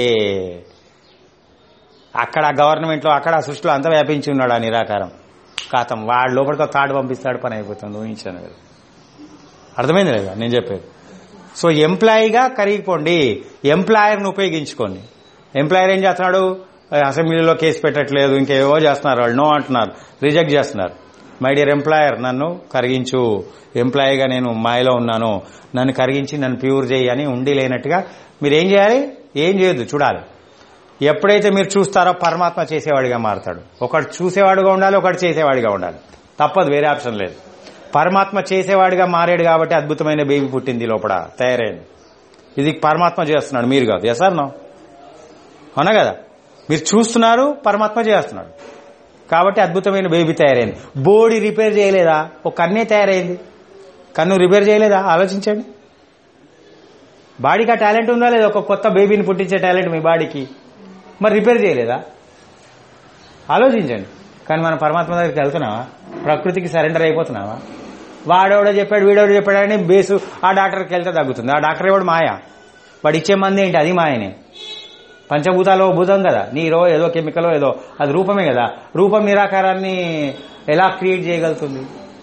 అక్కడ గవర్నమెంట్ లో అక్కడ ఆ సృష్టిలో అంతా వ్యాపించి ఉన్నాడు ఆ నిరాకారం కాతం వాడు లోపలికి ఒక కార్డు పంపిస్తాడు పని అయిపోతుంది ఊహించాను కదా అర్థమైంది లేదా నేను చెప్పేది సో ఎంప్లాయీగా కరిగిపోండి ఎంప్లాయర్ని ఉపయోగించుకోండి ఎంప్లాయర్ ఏం చేస్తున్నాడు అసెంబ్లీలో కేసు పెట్టట్లేదు ఇంకేవో చేస్తున్నారు వాళ్ళు నో అంటున్నారు రిజెక్ట్ చేస్తున్నారు మై డియర్ ఎంప్లాయర్ నన్ను కరిగించు ఎంప్లాయీగా నేను మాయలో ఉన్నాను నన్ను కరిగించి నన్ను ప్యూర్ చేయి అని ఉండి లేనట్టుగా మీరు ఏం చేయాలి ఏం చేయొద్దు చూడాలి ఎప్పుడైతే మీరు చూస్తారో పరమాత్మ చేసేవాడిగా మారతాడు ఒకటి చూసేవాడిగా ఉండాలి ఒకటి చేసేవాడిగా ఉండాలి తప్పదు వేరే ఆప్షన్ లేదు పరమాత్మ చేసేవాడిగా మారాడు కాబట్టి అద్భుతమైన బేబీ పుట్టింది లోపల తయారైంది ఇది పరమాత్మ చేస్తున్నాడు మీరు కాదు ఎస్ నో అవునా కదా మీరు చూస్తున్నారు పరమాత్మ చేస్తున్నాడు కాబట్టి అద్భుతమైన బేబీ తయారైంది బోడీ రిపేర్ చేయలేదా ఒక కన్నే తయారైంది కన్ను రిపేర్ చేయలేదా ఆలోచించండి బాడీకి ఆ టాలెంట్ ఉందా లేదా ఒక కొత్త బేబీని పుట్టించే టాలెంట్ మీ బాడీకి మరి రిపేర్ చేయలేదా ఆలోచించండి కానీ మనం పరమాత్మ దగ్గరికి వెళ్తున్నావా ప్రకృతికి సరెండర్ అయిపోతున్నావా వాడెవడో చెప్పాడు వీడెవడో చెప్పాడని బేసు ఆ డాక్టర్కి వెళ్తే తగ్గుతుంది ఆ డాక్టర్ ఎవడు మాయ వాడు ఇచ్చే మంది ఏంటి అది మాయనే పంచభూతాలో భూతం కదా నీరో ఏదో కెమికలో ఏదో అది రూపమే కదా రూపం నిరాకారాన్ని ఎలా క్రియేట్ చేయగలుగుతుంది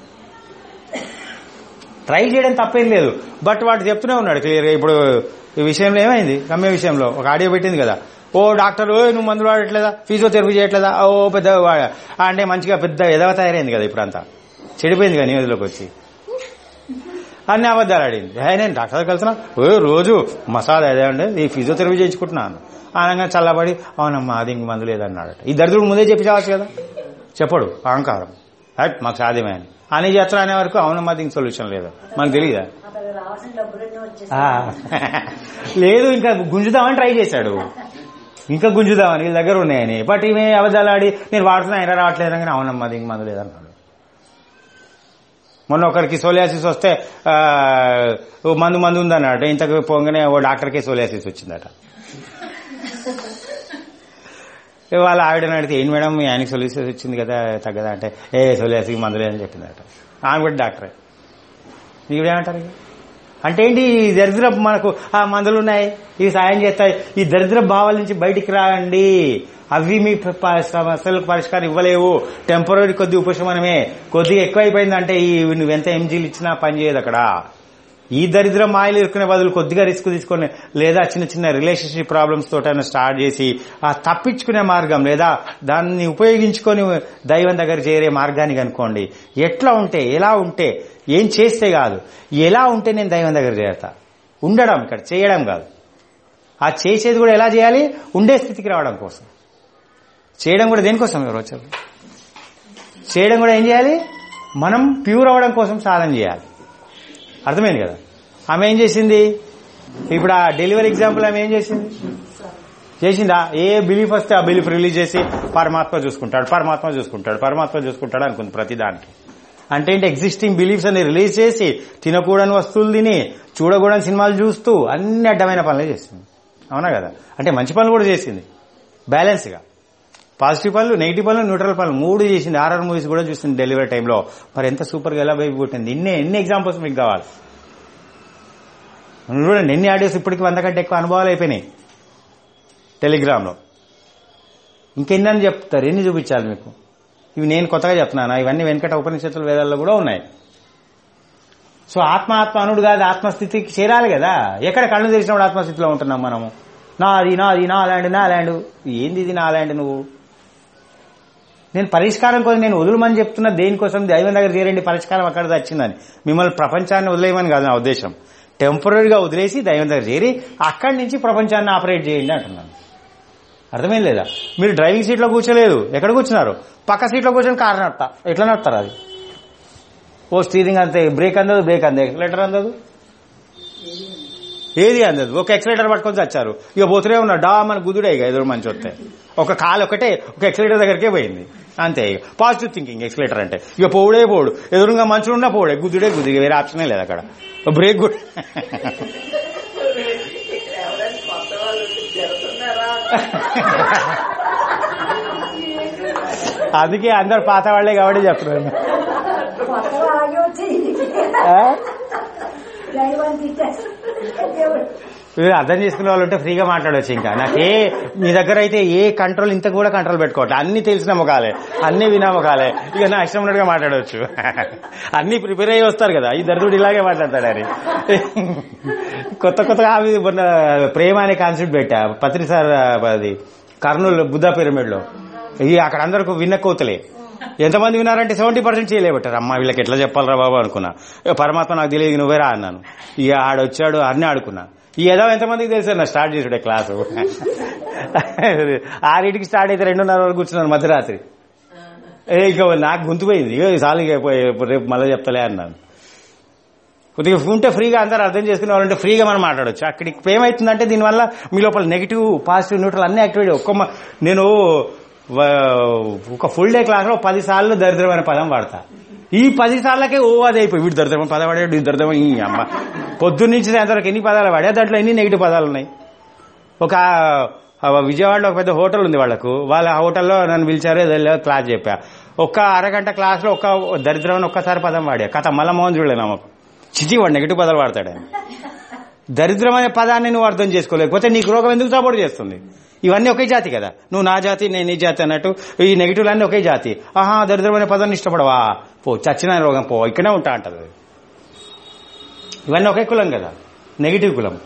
ట్రై చేయడం తప్పేం లేదు బట్ వాడు చెప్తూనే ఉన్నాడు క్లియర్గా ఇప్పుడు ఈ విషయంలో ఏమైంది గమ్య విషయంలో ఒక ఆడియో పెట్టింది కదా ఓ డాక్టర్ ఓ నువ్వు మందులు వాడట్లేదా ఫిజియోథెరపీ చేయట్లేదా ఓ పెద్ద వా- అంటే మంచిగా పెద్ద ఎదవ తయారైంది కదా ఇప్పుడంతా చెడిపోయింది కదా న్యూస్లోకి వచ్చి అన్ని అబద్ధాలు ఆడింది హే నేను డాక్టర్ దగ్గరికి వెళ్తున్నా ఓ రోజు మసాలా అదే అండి ఈ ఫిజియోథెరపీ చేయించుకుంటున్నాను అనగా చల్లబడి అవునమ్మా అది ఇంక మందు లేదన్నాడట ఈ దరిద్రుడు ముందే చెప్పి చావచ్చు కదా చెప్పడు అహంకారం రైట్ మాకు సాధ్యమే అని అని చేస్తా అనే వరకు అవునమ్మా దీనికి సొల్యూషన్ లేదు మనకు తెలియదా అతను రావాల్సిన డబ్బులన్నీ వచ్చేసి ఆ. లేదు ఇంకా గుంజుదామని ట్రై చేశాడు ఇంకా గుంజుదామని వీళ్ళ దగ్గర ఉన్నాయని బట్ ఈమె అబద్ధాలు ఆడి నేను వాడుతున్నా అయినా రావట్లేదు కానీ అవునమ్మా దీనికి మందు లేదన్నాడు మొన్న ఒకరికి సోలియాసిస్ వస్తే ఆ, ఓ మందు మందు ఉందన్నట ఇంతకు పోగానే ఓ డాక్టర్కే సోలియాసిస్ వచ్చిందట ఏ వాళ్ళ ఆవిడని అడిగితే ఏంటి మేడం మీ ఆయనకి సొల్యూసిస్ వచ్చింది కదా తగ్గదా అంటే ఏ సొల్యూసిస్ మందు లేదని చెప్పిందట ఆమె కూడా డాక్టరే నీవేమంటారు ఇక? అంటే ఏంటి ఈ దరిద్ర మనకు ఆ మందులు ఉన్నాయి ఇవి సాయం చేస్తాయి ఈ దరిద్ర భావాల నుంచి బయటికి రాండి అవి మీ ప- ప- సమస్యలకు పరిష్కారం ఇవ్వలేవు టెంపరీ కొద్ది ఉపశమనమే కొద్దిగా ఎక్కువైపోయిందంటే ఈ నువ్వెంత ఎంజీలు ఇచ్చినా పని చేయదు అక్కడ ఈ దరిద్రం మాయలు ఇరుక్కునే బదులు కొద్దిగా రిస్క్ తీసుకొని లేదా చిన్న చిన్న రిలేషన్షిప్ ప్రాబ్లమ్స్ తోటైనా స్టార్ట్ చేసి ఆ తప్పించుకునే మార్గం లేదా దాన్ని ఉపయోగించుకొని దైవం దగ్గర చేరే మార్గాన్ని కనుక్కోండి ఎట్లా ఉంటే ఎలా ఉంటే ఏం చేస్తే కాదు ఎలా ఉంటే నేను దైవం దగ్గర చేరతా ఉండడం ఇక్కడ చేయడం కాదు ఆ చేసేది కూడా ఎలా చేయాలి ఉండే స్థితికి రావడం కోసం చేయడం కూడా దేనికోసం ఎవరు వచ్చారు చేయడం కూడా ఏం చేయాలి మనం ప్యూర్ అవ్వడం కోసం సాధన చేయాలి అర్థమైంది కదా ఆమె ఏం చేసింది ఇప్పుడు ఆ డెలివరీ ఎగ్జాంపుల్ ఆమె ఏం చేసింది చేసిందా ఏ బిలీఫ్ వస్తే ఆ బిలీఫ్ రిలీజ్ చేసి పరమాత్మ చూసుకుంటాడు పరమాత్మ చూసుకుంటాడు పరమాత్మ చూసుకుంటాడు అనుకుంది ప్రతి దానికి అంటే ఏంటి ఎగ్జిస్టింగ్ బిలీఫ్స్ అని రిలీజ్ చేసి తినకూడని వస్తువులు తిని చూడకూడని సినిమాలు చూస్తూ అన్ని అడ్డమైన పనులే చేసింది అవునా కదా అంటే మంచి పనులు కూడా చేసింది బ్యాలెన్స్గా పాజిటివ్ పనులు నెగిటివ్ పనులు న్యూట్రల్ పనులు మూడు చేసింది ఆర్ఆర్ మూవీస్ కూడా చూసింది డెలివరీ టైంలో మరి ఎంత సూపర్గా ఎలా వైపు పుట్టింది ఇన్ని ఎన్ని ఎగ్జాంపుల్స్ మీకు కావాలి చూడండి ఎన్ని ఆడియోస్ ఇప్పటికి వంద కంటే ఎక్కువ అనుభవాలు అయిపోయినాయి టెలిగ్రామ్లో ఇంకెన్ని చెప్తారు ఎన్ని చూపించాలి మీకు ఇవి నేను కొత్తగా చెప్తున్నాను ఇవన్నీ వెంకట ఉపనిషత్తుల వేదాల్లో కూడా ఉన్నాయి సో ఆత్మ ఆత్మ అనుడు కాదు ఆత్మస్థితికి చేరాలి కదా ఎక్కడ కళ్ళు తెరిచినప్పుడు ఆత్మస్థితిలో ఉంటున్నాం మనము నాది నాది నా ల్యాండ్ నా ల్యాండ్ ఏంది ఇది నా ల్యాండ్ నువ్వు నేను పరిష్కారం కోసం నేను వదులుమని చెప్తున్నా దేనికోసం దైవం దగ్గర చేరండి పరిష్కారం అక్కడ వచ్చిందని మిమ్మల్ని ప్రపంచాన్ని వదిలేయమని కాదు నా ఉద్దేశం టెంపరీగా వదిలేసి దైవం దగ్గర చేరి అక్కడి నుంచి ప్రపంచాన్ని ఆపరేట్ చేయండి అంటున్నాను అర్థమేం లేదా మీరు డ్రైవింగ్ సీట్లో కూర్చోలేదు ఎక్కడ కూర్చున్నారు పక్క సీట్లో కూర్చొని కారు నడతా ఎట్లా నడతారు అది ఓ స్టీరింగ్ అంతే బ్రేక్ అందదు బ్రేక్ అందే ఎక్సలేటర్ అందదు ఏది అందదు ఒక ఎక్సలేటర్ పట్టుకొని వచ్చారు ఇక పోతూనే ఉన్నా డా మన గుదుడే ఇక ఎదురు మంచి వస్తే ఒక కాలు ఒకటే ఒక ఎక్సలేటర్ దగ్గరికే పోయింది అంతే ఇక పాజిటివ్ థింకింగ్ ఎక్సలేటర్ అంటే ఇక పోవుడే పోడు ఎదురుగా మంచులు ఉన్నా పోడే గుద్దుడే గుద్దు ఇక వేరే ఆప్షనే లేదు అక్కడ బ్రేక్ కూడా ఇక్కడ ఎవరైనా కొత్త వాళ్ళు జరుగుతున్నారా అందుకే అందరు పాత వాళ్లే కాబట్టి చెప్తున్నాను కొత్తగా అలాగే వచ్చాయి ఆ? దైవాన్ని తిట్టేస్తారు దేవుడు మీరు అర్థం చేసుకునే వాళ్ళు ఉంటే ఫ్రీగా మాట్లాడవచ్చు ఇంకా నాకే మీ దగ్గర అయితే ఏ కంట్రోల్ ఇంత కూడా కంట్రోల్ పెట్టుకోవట్లే అన్ని తెలిసిన ముఖాలే అన్ని వినా ముఖాలే ఇక నా ఇష్టం ఉన్నట్టుగా మాట్లాడవచ్చు అన్ని ప్రిపేర్ అయ్యి వస్తారు కదా ఈ దరిద్రుడు ఇలాగే మాట్లాడతాడు అని కొత్త కొత్తగా అవి మొన్న ప్రేమ అనే కాన్సెప్ట్ పెట్టా పత్రి సార్ అది కర్నూలు బుద్ధ పిరమిడ్ లో ఇది అక్కడ అందరికి విన్న కోతలే ఎంతమంది విన్నారంటే సెవెంటీ పర్సెంట్ చేయలేబట్టారు అమ్మా వీళ్ళకి ఎట్లా చెప్పాలరా బాబు అనుకున్నా ఇక పరమాత్మ నాకు తెలియదు నువ్వేరా అన్నాను ఇక ఆడొచ్చాడు అన్నీ ఆడుకున్నా ఈ ఏదో ఎంతమందికి తెలుసు నా స్టార్ట్ చేసుడే క్లాసు ఆరింటికి స్టార్ట్ అయితే రెండున్నర వరకు కూర్చున్నాను మధ్యరాత్రి ఏ ఇక నాకు గొంతు పోయింది ఇక చాలు ఇక పోయి- రేపు మళ్ళీ చెప్తలే అన్నాను కొద్దిగా ఉంటే ఫ్రీగా అందరూ అర్థం చేసుకునే వాళ్ళంటే ఫ్రీగా మనం మాట్లాడొచ్చు అక్కడికి ఏమవుతుందంటే దీనివల్ల మీ లోపల నెగిటివ్ పాజిటివ్ న్యూట్రల్ అన్ని యాక్టివేట్ ఒక్క మ- నేను వ- ఒక ఫుల్ డే క్లాస్ లో పది సార్లు దరిద్రమైన పదం వాడతా ఈ పది సార్లకే ఓ అది అయిపోయి వీడు దరిద్రమైన పదం వాడాడు వీడు దరిద్రమైన ఈ అమ్మ పొద్దున్న నుంచి సాయంత్రం ఎన్ని పదాలు వాడా దాంట్లో ఎన్ని నెగిటివ్ పదాలు ఉన్నాయి ఒక ఆ, విజయవాడలో ఒక పెద్ద హోటల్ ఉంది వాళ్ళకు వాళ్ళ ఆ హోటల్లో నన్ను పిలిచారు ఏదో వెళ్ళా, క్లాస్ చెప్పా ఒక్క అరగంట క్లాస్ లో ఒక్క దరిద్రమైన ఒక్కసారి పదం వాడా కథ మళ్ళా మోహన్ చూడలే నమ్మకం చిచి వాడు నెగిటివ్ పదాలు వాడతాడు ఆయన దరిద్రమైన పదాన్ని నువ్వు అర్థం చేసుకోలేకపోతే నీకు రోగం ఎందుకు సపోర్ట్ చేస్తుంది ఇవన్నీ ఒకే జాతి కదా నువ్వు నా జాతి నేను ఈ జాతి అన్నట్టు ఈ నెగిటివ్ అన్నీ ఒకే జాతి ఆహా దరిద్రమైన పదాన్ని ఇష్టపడవా పో చచ్చిన రోగం పో ఇక్కడే ఉంటా అంటది అది. ఇవన్నీ ఒకే కులం కదా నెగిటివ్ కులం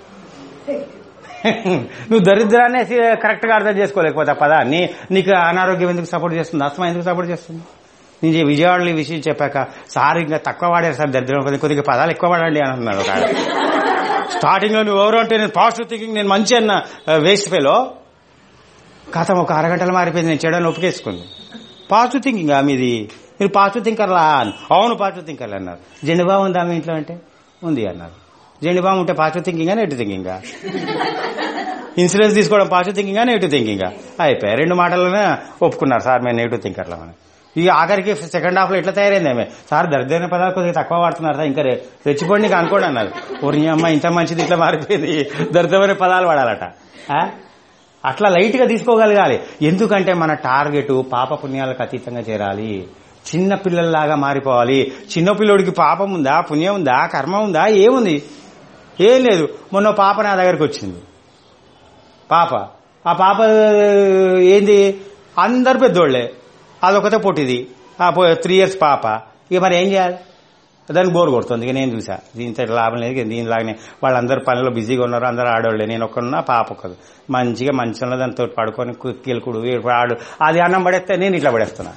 నువ్వు దరిద్రాన్ని కరెక్ట్ గా అర్థం చేసుకోలేకపోతే ఆ పదాన్ని నీకు అనారోగ్యం ఎందుకు సపోర్ట్ చేస్తుంది అస్తమా ఎందుకు సపోర్ట్ చేస్తుంది నేను ఈ విజయవాడలో ఈ విషయం చెప్పాక సార్ ఇంకా తక్కువ వాడారు సార్ దరిద్రం కొద్దిగా కొద్దిగా పదాలు ఎక్కువ వాడండి అని అన్నారు ఒక ఆయన. స్టార్టింగ్ లో నువ్వు ఎవరు అంటే నేను పాజిటివ్ థింకింగ్ నేను మంచి అన్న వేస్ట్ ఫెలో కథం ఒక అరగంటలో మారిపోయింది నేను చెడని ఒప్పుకేసుకుంది పాజిటివ్ థింకింగ్ మీది మీరు పాజిటివ్ థింకర్లా అని అవును పాజిటివ్ థింకర్లు అన్నారు జెండుబా ఉందా మీ ఇంట్లో అంటే ఉంది అన్నారు జెండుబా ఉంటే positive thinking negative thinking insurance తీసుకోవడం పాజిటివ్ థింకింగ్ నెగిటివ్ థింకింగ్ అయిపోయాయి రెండు మాటల్లోనే ఒప్పుకున్నారు సార్ మేము నెగిటివ్ థింకర్లం అని ఇక ఆఖరికి సెకండ్ హాఫ్ లో ఎట్లా తయారైంది ఆమె సార్ దరిద్రమైన పదాలు కొద్దిగా తక్కువ వాడుతున్నారు సార్ ఇంకా రే- రెచ్చిపోండి ఇంకా అనుకోండి అన్నారు ఓరి అమ్మ ఇంత మంచిది ఇట్లా మారిపోయింది దరిద్రమైన పదాలు వాడాలట ఆ? అట్లా లైట్ గా తీసుకోగలగాలి ఎందుకంటే మన టార్గెట్ పాప పుణ్యాలకు అతీతంగా చేరాలి చిన్న పిల్లల్లాగా మారిపోవాలి చిన్న పిల్లోడికి పాపం ఉందా పుణ్యం ఉందా కర్మ ఉందా ఏముంది ఏం లేదు మొన్న పాప నా దగ్గరకు వచ్చింది పాప ఆ పాప ఏంది అందరు పెద్దోళ్లే అదొకతే పొట్టిది ఆ త్రీ ఇయర్స్ పాప ఇక మరి ఏం చేయాలి దానికి బోర్ కొడుతుంది ఇక నేను చూసా దీంతో లాభం లేదు ఇక దీనిలాగానే వాళ్ళందరూ పనిలో బిజీగా ఉన్నారు అందరూ ఆడవాళ్ళే నేను ఒక్కడున్నా పాప ఒక్కదు మంచిగా మంచంలో దాంతో పడుకొని కిలుకుడు ఆడు అది అన్నం పడేస్తే నేను ఇట్లా పడేస్తున్నా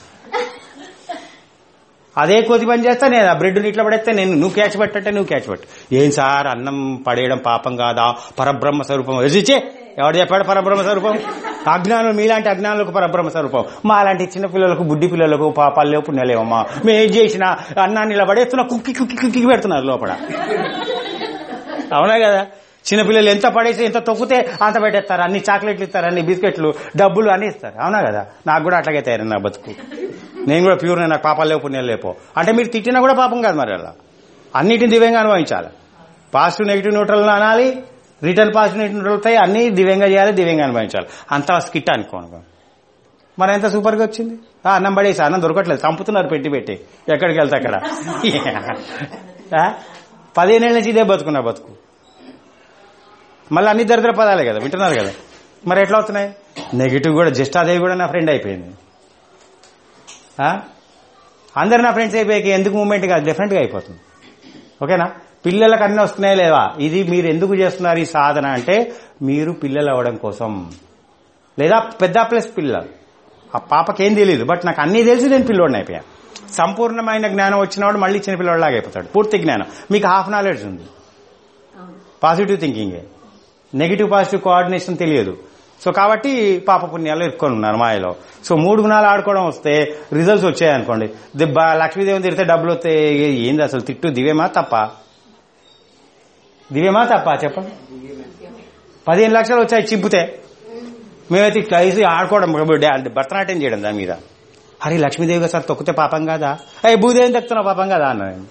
అదే కోతి పని చేస్తా నేను ఆ బ్రెడ్ ఇట్లా పడేస్తే నేను నువ్వు క్యాచ్ పెట్టంటే నువ్వు క్యాచ్ పెట్టు ఏం సార్ అన్నం పడేయడం పాపం కాదా పరబ్రహ్మ స్వరూపం రచిచే ఎవడు చెప్పాడు పరబ్రహ్మ స్వరూపం అజ్ఞానులు మీలాంటి అజ్ఞానులకు పరబ్రహ్మ స్వరూపం మా అలాంటి చిన్న పిల్లలకు బుడ్డి పిల్లలకు పాపాలు పుణ్యలేవమ్మా మేము ఏం చేసినా అన్నాన్ని ఇలా పడేస్తున్నా కుక్కి కుక్కి కుక్కి పెడుతున్నారు లోపల అవునా కదా చిన్నపిల్లలు ఎంత పడేసి ఎంత తొక్కితే అంత పెట్టేస్తారు అన్ని చాక్లెట్లు ఇస్తారు అన్ని బిస్కెట్లు డబ్బులు అన్ని ఇస్తారు అవునా కదా నాకు కూడా అట్లాగే తయారు నా బతుకు నేను కూడా ప్యూర్ నాకు పాపాలు లేవు పుణ్యాలు లేపో అంటే మీరు తిట్టినా కూడా పాపం కాదు మరి అలా అన్నిటిని దివ్యంగా అనుభవించాలి పాజిటివ్ నెగిటివ్ న్యూట్రల్ అనాలి రిటర్న్ పాజిటివ్ నెగిటివ్ న్యూట్రల్ అవుతాయి అన్ని దివ్యంగా చేయాలి దివ్యంగా అనుభవించాలి అంతా స్కిట్ అనుకోను మరి ఎంత సూపర్గా వచ్చింది ఆ, అన్నం పడేసి అన్నం దొరకట్లేదు చంపుతున్నారు పెట్టి పెట్టి ఎక్కడికి వెళ్తే అక్కడ ఆ? పదిహేనేళ్ళ నుంచి ఇదే బతుకున్నా బతుకు మళ్ళీ అన్ని దరిద్ర పదాలే కదా వింటున్నారు కదా మరి ఎట్లా అవుతున్నాయి నెగిటివ్ కూడా జస్ట్ అదే కూడా నా ఫ్రెండ్ అయిపోయింది ఆ? అందరు నా ఫ్రెండ్స్ అయిపోయాక ఎందుకు మూమెంట్ కాదు డిఫరెంట్గా అయిపోతుంది ఓకేనా పిల్లలకు అన్నీ వస్తున్నాయి లేవా ఇది మీరు ఎందుకు చేస్తున్నారు ఈ సాధన అంటే మీరు పిల్లలు అవ్వడం కోసం లేదా పెద్ద ప్లస్ పిల్లలు ఆ పాపకేం తెలియదు బట్ నాకు అన్నీ తెలిసి నేను పిల్లోడిని అయిపోయా సంపూర్ణమైన జ్ఞానం వచ్చినవాడు మళ్ళీ చిన్న పిల్లవాడిలాగా అయిపోతాడు పూర్తి జ్ఞానం మీకు హాఫ్ నాలెడ్జ్ ఉంది పాజిటివ్ థింకింగే నెగిటివ్ పాజిటివ్ కోఆర్డినేషన్ తెలియదు సో కాబట్టి పాప పుణ్యాలు ఎక్కుకొని ఉన్నారు మాయలో సో మూడు గుణాలు ఆడుకోవడం వస్తే రిజల్ట్స్ వచ్చాయనుకోండి దిబ్బ లక్ష్మీదేవిని తిడితే డబ్బులు వస్తే ఏంది అసలు తిట్టు దివ్యమా తప్ప దివ్యమా తప్ప చెప్పండి పదిహేను లక్షలు వచ్చాయి చింపితే మేమైతే కలిసి ఆడుకోవడం డా- భరతనాట్యం చేయడం దాని మీద అరే లక్ష్మీదేవి సార్ తొక్కితే పాపం కాదా అయ్యి భూదేవిని తొక్కుతున్నావు పాపం కాదా అన్నా నేను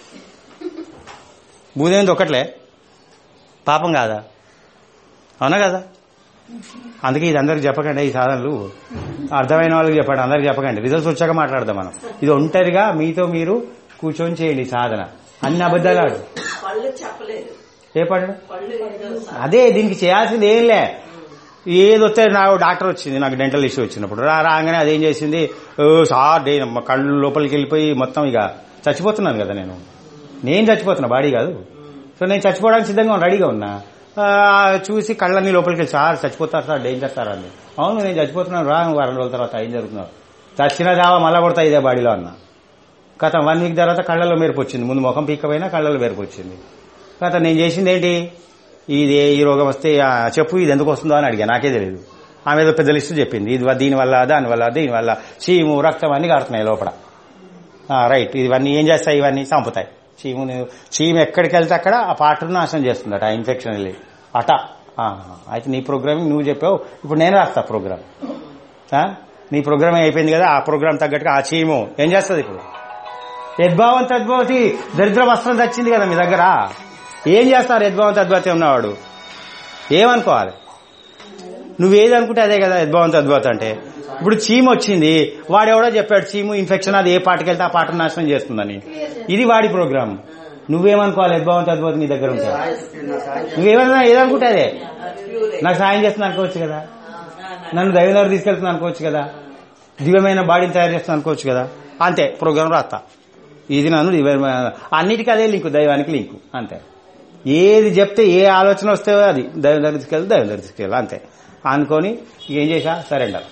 భూదేవిని తొక్కట్లే పాపం కాదా అవునా కదా అందుకే ఇది అందరికి చెప్పకండి ఈ సాధనలు అర్థమైన వాళ్ళకి చెప్పండి అందరికి చెప్పకండి రిజల్ట్స్ వచ్చాక మాట్లాడదాం మనం ఇది ఒంటరిగా మీతో మీరు కూర్చొని చేయండి ఈ సాధన అన్ని అబద్ధాలు ఆడు పళ్ళు చెప్పలేదు ఏ పడ్డ పళ్ళు ఏదో సా- అదే దీనికి చేయాల్సింది ఏం లే ఏది వస్తే నాకు డాక్టర్ వచ్చింది నాకు డెంటల్ ఇష్యూ వచ్చినప్పుడు రా రాగానే అదేం చేసింది "ఓ, సార్ డే మా కళ్ళు లోపలికి వెళ్ళిపోయి మొత్తం ఇక చచ్చిపోతున్నాను కదా నేను నేను చచ్చిపోతున్నా బాడీ కాదు సో నేను చచ్చిపోవడానికి సిద్ధంగా ఉన్నా, రెడీగా ఉన్నా ఆ, చూసి కళ్ళన్నీ లోపలికి వెళ్ళి సార్ చచ్చిపోతారు సార్ డేంజర్ సార్ అని అవును నేను చచ్చిపోతున్నాను రా వారం రోజుల తర్వాత ఏం జరుగుతున్నావు చచ్చిన దావా మళ్ళా కొడతా ఇదే బాడీలో అన్నా కథ వన్ వీక్ తర్వాత కళ్ళలో మెరుపు వచ్చింది ముందు ముఖం పీకపోయినా కళ్ళలో మెరుపు వచ్చింది కథ నేను చేసింది ఏంటి ఇది ఈ రోగం వస్తే ఆ, చెప్పు ఇది ఎందుకు వస్తుందో అని అడిగా నాకే తెలియదు ఆమె ఏదో పెద్ద లిస్టు చెప్పింది ఇది దీనివల్ల దానివల్ల దీనివల్ల చీము రక్తం అన్ని కారుతున్నాయి లోపల ఆ, రైట్ ఇవన్నీ ఏం చేస్తాయి ఇవన్నీ చంపుతాయి చీము చీము ఎక్కడికి వెళ్తే అక్కడ ఆ పాటను నాశనం చేస్తుందట ఆ ఇన్ఫెక్షన్ వెళ్ళి అట ఆ, అయితే నీ ప్రోగ్రామింగ్ నువ్వు చెప్పావు ఇప్పుడు నేను రాస్తా ప్రోగ్రామ్ ఆ? నీ ప్రోగ్రామ్ అయిపోయింది కదా ఆ ప్రోగ్రామ్ తగ్గట్టుగా ఆ చీము ఏం చేస్తుంది ఇప్పుడు యద్భావం తద్భవతి దరిద్ర వస్త్రం తెచ్చింది కదా మీ దగ్గర ఏం చేస్తారు యద్భావం తద్భవతి ఉన్నవాడు ఏమనుకోవాలి నువ్వేది అనుకుంటే అదే కదా యద్భావం తద్భవతి అంటే ఇప్పుడు చీము వచ్చింది వాడెవడో చెప్పాడు చీము ఇన్ఫెక్షన్ అది ఏ పాటకి వెళ్తే ఆ పాటను నాశనం చేస్తుందని ఇది వాడి ప్రోగ్రామ్ నువ్వేమనుకోవాలి యద్భావం తద్భవతి నీ దగ్గర ఉంటే నువ్వేమన్నా ఏదనుకుంటే అదే నాకు సాయం చేస్తుంది అనుకోవచ్చు కదా నన్ను దైవంలో తీసుకెళ్తుంది అనుకోవచ్చు కదా దివ్యమైన బాడీని తయారు చేస్తుంది అనుకోవచ్చు కదా అంతే ప్రోగ్రామ్ రాస్తా ఇది నన్ను దివ్యమైన అన్నిటికీ అదే లింకు దైవానికి లింకు అంతే ఏది చెప్తే ఏ ఆలోచన వస్తే అది దైవం దగ్గర తీసుకెళ్ళి దైవం దగ్గర తీసుకెళ్ళి అంతే అనుకొని ఏం చేశా సరెండర్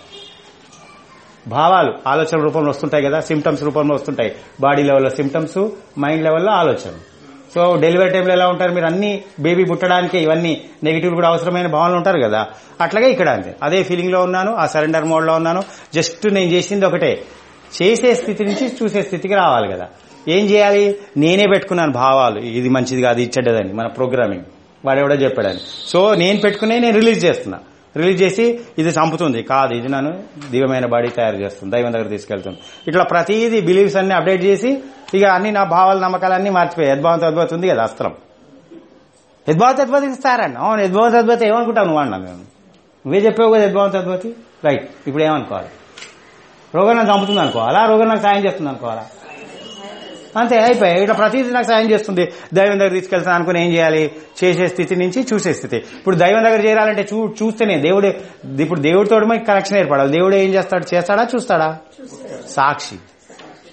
భావాలు ఆలోచన రూపంలో వస్తుంటాయి కదా సిమ్టమ్స్ రూపంలో వస్తుంటాయి బాడీ లెవెల్లో సిమ్టమ్స్ మైండ్ లెవెల్లో ఆలోచన సో డెలివరీ టైంలో ఎలా ఉంటారు మీరు అన్ని బేబీ పుట్టడానికి ఇవన్నీ నెగిటివ్ కూడా అవసరమైన భావనలు ఉంటారు కదా అట్లాగే ఇక్కడ అంతే అదే ఫీలింగ్ లో ఉన్నాను ఆ సరెండర్ మోడ్ లో ఉన్నాను జస్ట్ నేను చేసింది ఒకటే చేసే స్థితి నుంచి చూసే స్థితికి రావాలి కదా ఏం చేయాలి నేనే పెట్టుకున్నాను భావాలు ఇది మంచిది కాదు ఇది చెడ్డదని మన ప్రోగ్రామింగ్ వాడెవడో చెప్పాడని సో నేను పెట్టుకునే నేను రిలీజ్ చేస్తున్నా రిలీజ్ చేసి ఇది చంపుతుంది కాదు ఇది నన్ను దివ్యమైన బాడీ తయారు చేస్తుంది దైవం దగ్గర తీసుకెళ్తుంది ఇట్లా ప్రతిదీ బిలీవ్స్ అన్ని అప్డేట్ చేసి ఇక అన్ని నా భావాలు నమ్మకాలన్నీ మార్చిపోయాయి యద్భావం తద్భవతి ఉంది కదా అస్త్రం యద్భావ తద్భవతి ఇస్తారన్న అవును యద్భావ తద్భవతి ఏమనుకుంటావు నువ్వు అన్నా నేను నువ్వే చెప్పావు కదా యద్భావ తద్భవతి రైట్ ఇప్పుడు ఏమనుకోవాలి రోగం నాకు చంపుతుంది అనుకోవాలా రోగం నాకు సాయం చేస్తుంది అనుకోవాలా అంతే అయిపోయాయి ఇట్లా ప్రతిదీ నాకు సాయం చేస్తుంది దైవం దగ్గర తీసుకెళ్తాను అనుకుని ఏం చేయాలి చేసే స్థితి నుంచి చూసే స్థితి ఇప్పుడు దైవం దగ్గర చేరాలంటే చూ చూస్తేనే దేవుడే ఇప్పుడు దేవుడితో మనకి కనెక్షన్ ఏర్పడాలి దేవుడు ఏం చేస్తాడు చేస్తాడా చూస్తాడా సాక్షి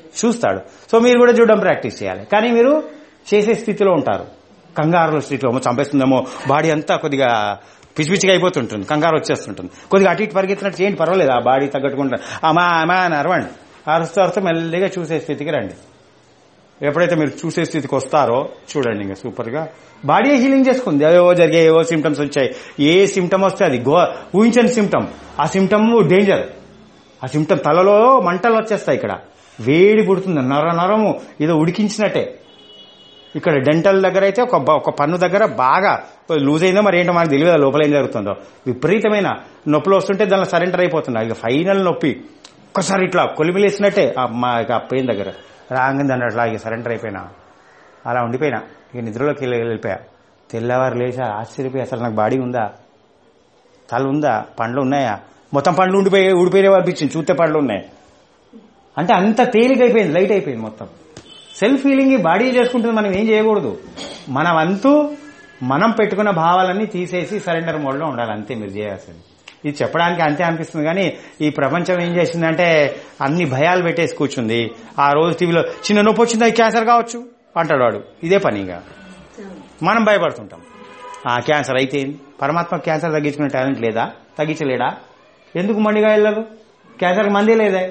చూస్తాడు సో మీరు కూడా చూడడం ప్రాక్టీస్ చేయాలి కానీ మీరు చేసే స్థితిలో ఉంటారు కంగారుల స్థితిలో "అమ్మో, చంపేస్తుందేమో బాడీ అంతా కొద్దిగా పిచ్చి పిచ్చిగా అయిపోతుంటుంది కంగారు వచ్చేస్తుంటుంది కొద్దిగా అటు ఇటు పరిగెత్తినట్టు చేయండి పర్వాలేదు ఆ బాడీ తగ్గట్టుకుంటా అమ్మా అమ్మా అని అరవండి అరుస్తూ అరుస్తూ మెల్లిగా చూసే స్థితికి రండి ఎప్పుడైతే మీరు చూసే స్థితికి వస్తారో చూడండి ఇంకా సూపర్ గా బాడీ హీలింగ్ చేసుకుంది ఏవో జరిగే ఏవో సిమ్టమ్స్ వచ్చాయి ఏ సిమ్టమ్ వస్తే అది గో ఊహించని సిమ్టమ్ ఆ సిమ్టమ్ డేంజర్ ఆ సిమ్టమ్ తలలో మంటలు వచ్చేస్తాయి ఇక్కడ వేడి పుడుతుంది నర నరము ఏదో ఉడికించినట్టే ఇక్కడ డెంటల్ దగ్గర అయితే ఒక బ- ఒక పన్ను దగ్గర బాగా లూజ్ అయిందో మరి ఏంటో మనకు తెలియదు లోపల ఏం జరుగుతుందో విపరీతమైన నొప్పులు వస్తుంటే దానిలో సరెండర్ అయిపోతుంది ఇక ఫైనల్ నొప్పి ఒక్కసారి ఇట్లా కొలిమిలేసినట్టే మా ఇక ఆ పెయిన్ దగ్గర రాగానే అట్లా ఇక సరెండర్ అయిపోయినా అలా ఉండిపోయినా ఇక నిద్రలోకి వెళ్ళి వెళ్ళిపోయా తెల్లవారు లేచా ఆశ్చర్యపోయి అసలు నాకు బాడీ ఉందా తల ఉందా పండ్లు ఉన్నాయా మొత్తం పండ్లు ఉండిపోయి ఊడిపోయినా అనిపించింది చూస్తే పండ్లు ఉన్నాయి అంటే అంత తేలిక అయిపోయింది లైట్ అయిపోయింది మొత్తం సెల్ఫ్ ఫీలింగ్ బాడీ చేసుకుంటుంది మనం ఏం చేయకూడదు మన వంతు మనం పెట్టుకున్న భావాలన్నీ తీసేసి సరెండర్ మోడ్లో ఉండాలి అంతే మీరు చేయాల్సింది ఇది చెప్పడానికి అంతే అనిపిస్తుంది కానీ ఈ ప్రపంచం ఏం చేసిందంటే అన్ని భయాలు పెట్టేసి కూర్చుంది ఆ రోజు టీవీలో చిన్న నొప్పి వచ్చిందా ఈ క్యాన్సర్ కావచ్చు అంటాడు వాడు ఇదే పనిగా మనం భయపడుతుంటాం ఆ క్యాన్సర్ అయితే ఏంది? పరమాత్మ క్యాన్సర్ తగ్గించుకునే టాలెంట్ లేదా తగ్గించలేడా ఎందుకు మండిగా వెళ్ళరు క్యాన్సర్ మందే లేదా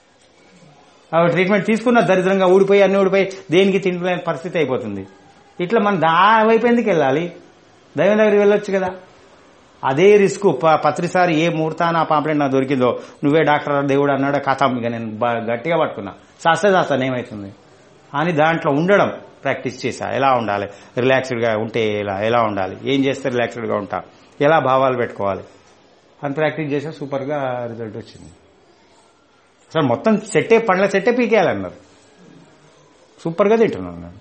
ఆ ట్రీట్మెంట్ తీసుకున్న దరిద్రంగా ఊడిపోయి అన్ని ఊడిపోయి దేనికి తింటలేని పరిస్థితి అయిపోతుంది ఇట్లా మనం దా వైపు ఎందుకు వెళ్ళాలి దైవం దగ్గరికి వెళ్ళొచ్చు కదా అదే రిస్క్ ప- పత్రిసారి ఏ ముహూర్తాన ఆ పాంప్లెంట్ నాకు దొరికిందో నువ్వే డాక్టర్ దేవుడు అన్నాడు కథ ఇక నేను బా- గట్టిగా పట్టుకున్నా శాస్త్ర శాస్త్రం ఏమవుతుంది అని దాంట్లో ఉండడం ప్రాక్టీస్ చేశా ఎలా ఉండాలి రిలాక్స్డ్ గా ఉంటే ఎలా ఎలా ఉండాలి ఏం చేస్తే రిలాక్స్డ్ గా ఉంటా ఎలా భావాలు పెట్టుకోవాలి అని ప్రాక్టీస్ చేసా సూపర్ గా రిజల్ట్ వచ్చింది అసలు మొత్తం సెట్టే పండ్ల సెట్టే పీకేయాలన్నారు సూపర్ గా తింటున్నాను నేను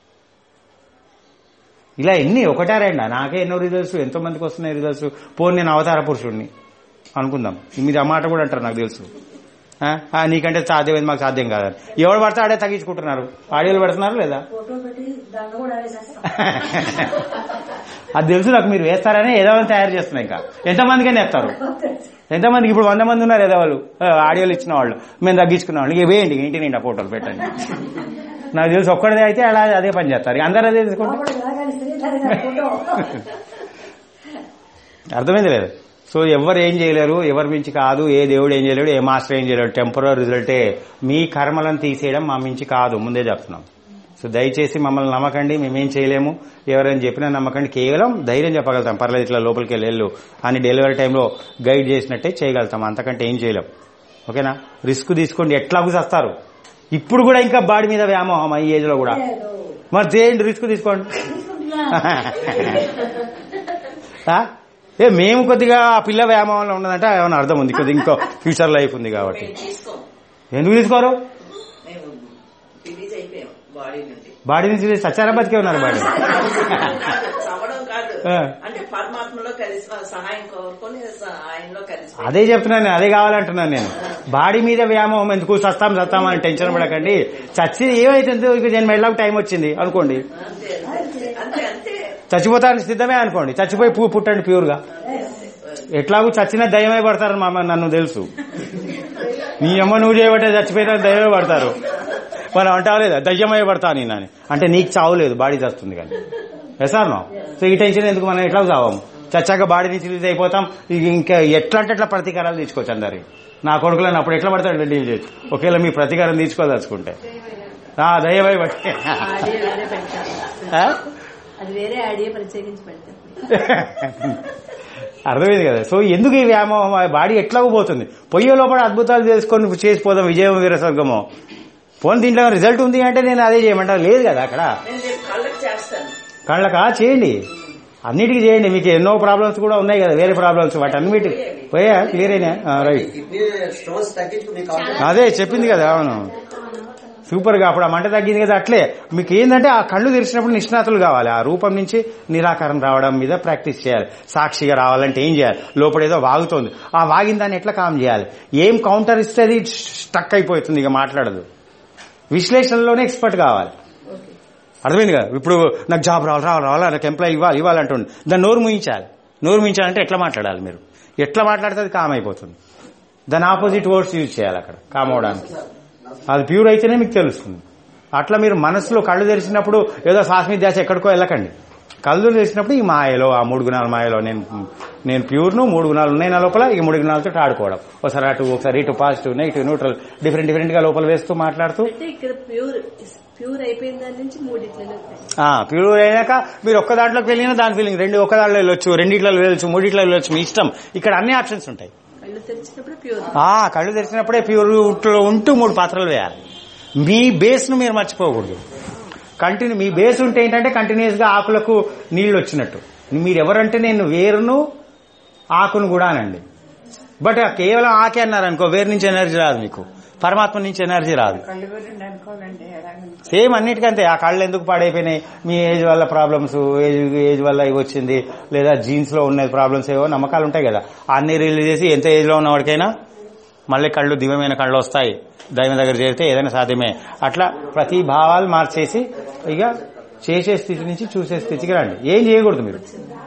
ఇలా ఎన్ని ఒకటా రెండా నాకే ఎన్నో రిజల్ట్స్ ఎంతో మందికి వస్తున్నాయి రిజల్ట్స్ పోనీ నేను అవతార పురుషుడిని అనుకుందాం మీరు ఆ మాట కూడా అంటారు నాకు తెలుసు ఆ? ఆ, నీకంటే సాధ్యమైంది మాకు సాధ్యం కాదని ఎవడు పడితే ఆడే తగ్గించుకుంటున్నారు ఆడియోలు పెడుతున్నారు లేదా ఫోటో పెట్టి దండ కూడా వేసేస్తాం అది తెలుసు నాకు మీరు వేస్తారని ఏదో ఒకటి తయారు చేస్తున్నాయి ఇంకా ఎంతమందికైనా వేస్తారు ఎంతమందికి ఇప్పుడు వంద మంది ఉన్నారు ఏదో వాళ్ళు ఆ, ఆడియోలు ఇచ్చిన వాళ్ళు మేము తగ్గించుకున్న వాళ్ళు ఇక వేయండి ఇంటి నిండా ఫోటోలు పెట్టండి నాకు తెలుసు ఒక్కడిదే అయితే అలా అదే పని చేస్తారు ఇక అందరూ అదే తీసుకుంటారు లోపల ఇలాగని శ్రీధర్ గారి ఫోటో అర్థమైంది లేదు సో ఎవరు ఏం చేయలేరు ఎవరి మించి కాదు ఏ దేవుడు ఏం చేయలేడు ఏ మాస్టర్ ఏం చేయలేడు టెంపరీ రిజల్టే మీ కర్మలను తీసేయడం మా మించి కాదు ముందే చెప్తున్నాం సో దయచేసి మమ్మల్ని నమ్మకండి మేమేం చేయలేము ఎవరైనా చెప్పినా నమ్మకండి కేవలం ధైర్యం చెప్పగలుగుతాం పర్లేదు ఇట్లా లోపలికి వెళ్ళి వెళ్ళు అని డెలివరీ టైంలో గైడ్ చేసినట్టే చేయగలుగుతాం అంతకంటే ఏం చేయలేం ఓకేనా రిస్క్ తీసుకోండి ఎట్లాగూ చేస్తారు ఇప్పుడు కూడా ఇంకా బాడీ మీద వ్యామోహం ఈ ఏజ్ లో కూడా లేదు. మరి చేయండి రిస్క్ తీసుకోండి తీసుకుంటున్నా ఆ? ఏ మేము కొద్దిగా ఆ పిల్ల వ్యామోహంలో ఉన్నదంటే ఏమైనా అర్థం ఉంది కొద్దిగా ఇంకో ఫ్యూచర్ లైఫ్ ఉంది కాబట్టి మేము తీసుకోం ఎందుకు తీసుకోరు మేము రిలీజ్ అయిపోయాం బాడీ నుండి బాడీ నుంచి సచ్చారా బతికే ఉన్నారు బాడీ కాదు, చవడం కాదు ఆ. అంటే పరమాత్మలో కలిసి సహాయం కోరుకొని స- ఆయనలో కలిసి అదే చెప్తున్నాను నేను, అదే కావాలంటున్నాను నేను బాడీ మీద వ్యామోహం ఎందుకు సస్తాం సస్తాం అని టెన్షన్ పడకండి చచ్చి ఏమైతే ఇక నేను మెడలకు టైం వచ్చింది అనుకోండి అంతే అంతే అంతే అంతే చచ్చిపోతానికి సిద్ధమే అనుకోండి చచ్చిపోయి పువ్వు పుట్టండి ప్యూర్ గా ఎట్లాగూ చచ్చిన దయ్యమే పడతారు మా అమ్మ నన్ను తెలుసు నీ అమ్మ నువ్వు చేయబట్టే చచ్చిపోయిన దయ్యమే పడతారు మనం అంటావు లేదా దయ్యమే పడతా నేను అని అంటే నీకు చావు లేదు బాడీ చస్తుంది కానీ ఎసార్ నో సో ఈ టెన్షన్ ఎందుకు మనం ఎట్లా చావము చచ్చాక బాడీ నుంచి రిలీజ్ అయిపోతాం ఇక ఇంకా ఎట్లా అంటే ఎట్లా ప్రతీకారాలు తీసుకోవచ్చు అందరికి నా కొడుకులను అప్పుడు ఎట్లా పడతాడు డీల్ చేయొచ్చు ఒకవేళ మీ ప్రతీకారం తీసుకోదలుచుకుంటే ఆ దయ్యమై బట్టి ఆడియో వేరే పెడతారు ఆ? అది వేరే ఆడియో ప్రత్యేకించి పెడతారు అర్థమైంది కదా సో ఎందుకు ఈ వ్యామోహం ఆ బాడీ ఎట్లాగో పోతుంది పొయ్యే లోపల అద్భుతాలు చేసుకొని చేసిపోదాం విజయం వీరస్వర్గము పోనీ దీంట్లో రిజల్ట్ ఉంది అంటే నేను అదే చేయమంటా లేదు కదా అక్కడ నేను రేపు కళ్ళకి చేస్తాను కళ్ళకా చేయండి అన్నిటికీ చేయండి మీకు ఎన్నో ప్రాబ్లమ్స్ కూడా ఉన్నాయి కదా వేరే ప్రాబ్లమ్స్ వాటి అన్నిటి పోయా క్లియర్ అయినా రైట్ కిడ్నీ స్టోన్స్ తగ్గించుకుని మీకు అవసరం అదే చెప్పింది కదా అవును సూపర్ గా అప్పుడు ఆ మంట తగ్గింది కదా అట్లే మీకు ఏంటంటే ఆ కళ్ళు తెరిచినప్పుడు నిష్ణాతులు కావాలి ఆ రూపం నుంచి నిరాకారం రావడం మీద ప్రాక్టీస్ చేయాలి సాక్షిగా రావాలంటే ఏం చేయాలి లోపల ఏదో వాగుతోంది ఆ వాగిన దాన్ని ఎట్లా కామ్ చేయాలి ఏం కౌంటర్ ఇస్తే అది స్టక్ అయిపోతుంది ఇక మాట్లాడదు విశ్లేషణలోనే ఎక్స్పర్ట్ కావాలి అర్థమైంది కదా ఇప్పుడు నాకు జాబ్ రావాలి రావాలి రావాలి నాకు ఎంప్లాయ్ ఇవ్వాలి ఇవ్వాలి అంటుండే దాన్ని నోరు ముయించాలి నోరు ముయించాలంటే ఎట్లా మాట్లాడాలి మీరు ఎట్లా మాట్లాడితే అది కామ్ అయిపోతుంది దాని ఆపోజిట్ వర్డ్స్ యూజ్ చేయాలి అక్కడ కామ్ అవడానికి అది ప్యూర్ అయితేనే మీకు తెలుస్తుంది అట్లా మీరు మనసులో కళ్ళు తెరిచినప్పుడు ఏదో శ్వాస మీద ధ్యాస ఎక్కడికో వెళ్ళకండి కళ్ళు తెరిచినప్పుడు ఈ మాయలో ఆ మూడు గుణాల మాయలో నేను నేను ప్యూర్ను మూడు గుణాలు ఉన్నాయి నా లోపల ఈ మూడు గుణాలతో ఆడుకోవడం ఒకసారి అటు ఒకసారి ఇటు positive negative neutral different different గా లోపల వేస్తూ మాట్లాడుతూ అంటే ఇక్కడ ప్యూర్ ప్యూర్ అయిపోయిన దాని నుంచి మూడిట్లలో ఆ ప్యూర్ అయినాక మీరు ఒక్క దాంట్లోకి వెళ్ళినా దాని ఫీలింగ్ రెండు ఒక్క దాంట్లో వెళ్ళొచ్చు రెండిట్లో వెళ్ళొచ్చు మూడిట్లో వెళ్ళొచ్చు మీ ఇష్టం ఇక్కడ అన్ని ఆప్షన్స్ ఉంటాయి కళ్ళు తెరిచినప్పుడు ప్యూర్ ఆ కళ్ళు తెరిచినప్పుడే ప్యూర్ ఉంటూ మూడు పాత్రలు వేయాలి మీ బేస్ ను మీరు మర్చిపోకూడదు కంటిన్యూ మీ బేస్ ఉంటే ఏంటంటే కంటిన్యూస్ గా ఆకులకు నీళ్లు వచ్చినట్టు మీరు ఎవరంటే నేను వేరును ఆకును కూడా అనండి బట్ కేవలం ఆకే అన్నారు అనుకో వేరు నుంచి ఎనర్జీ రాదు మీకు పరమాత్మ నుంచి ఎనర్జీ రాదు కళ్ళు గురించి అనుకోకండి ఎలాగ సేమ్ అన్నిటికంతే ఆ కళ్ళు ఎందుకు పాడైపోయినాయి మీ ఏజ్ వల్ల ప్రాబ్లమ్స్ ఏజ్ ఏజ్ వల్ల ఇవి వచ్చింది లేదా జీన్స్ లో ఉన్న ప్రాబ్లమ్స్ ఏవో నమ్మకాలు ఉంటాయి కదా అన్ని రిలీజ్ చేసి ఎంత ఏజ్ లో ఉన్నవాడికైనా మళ్ళీ కళ్ళు దివ్యమైన కళ్ళు వస్తాయి దైవం దగ్గర చేరితే ఏదైనా సాధ్యమే అట్లా ప్రతి భావాలు మార్చేసి ఇక చేసే స్థితి నుంచి చూసే స్థితికి రండి ఏం చేయకూడదు మీరు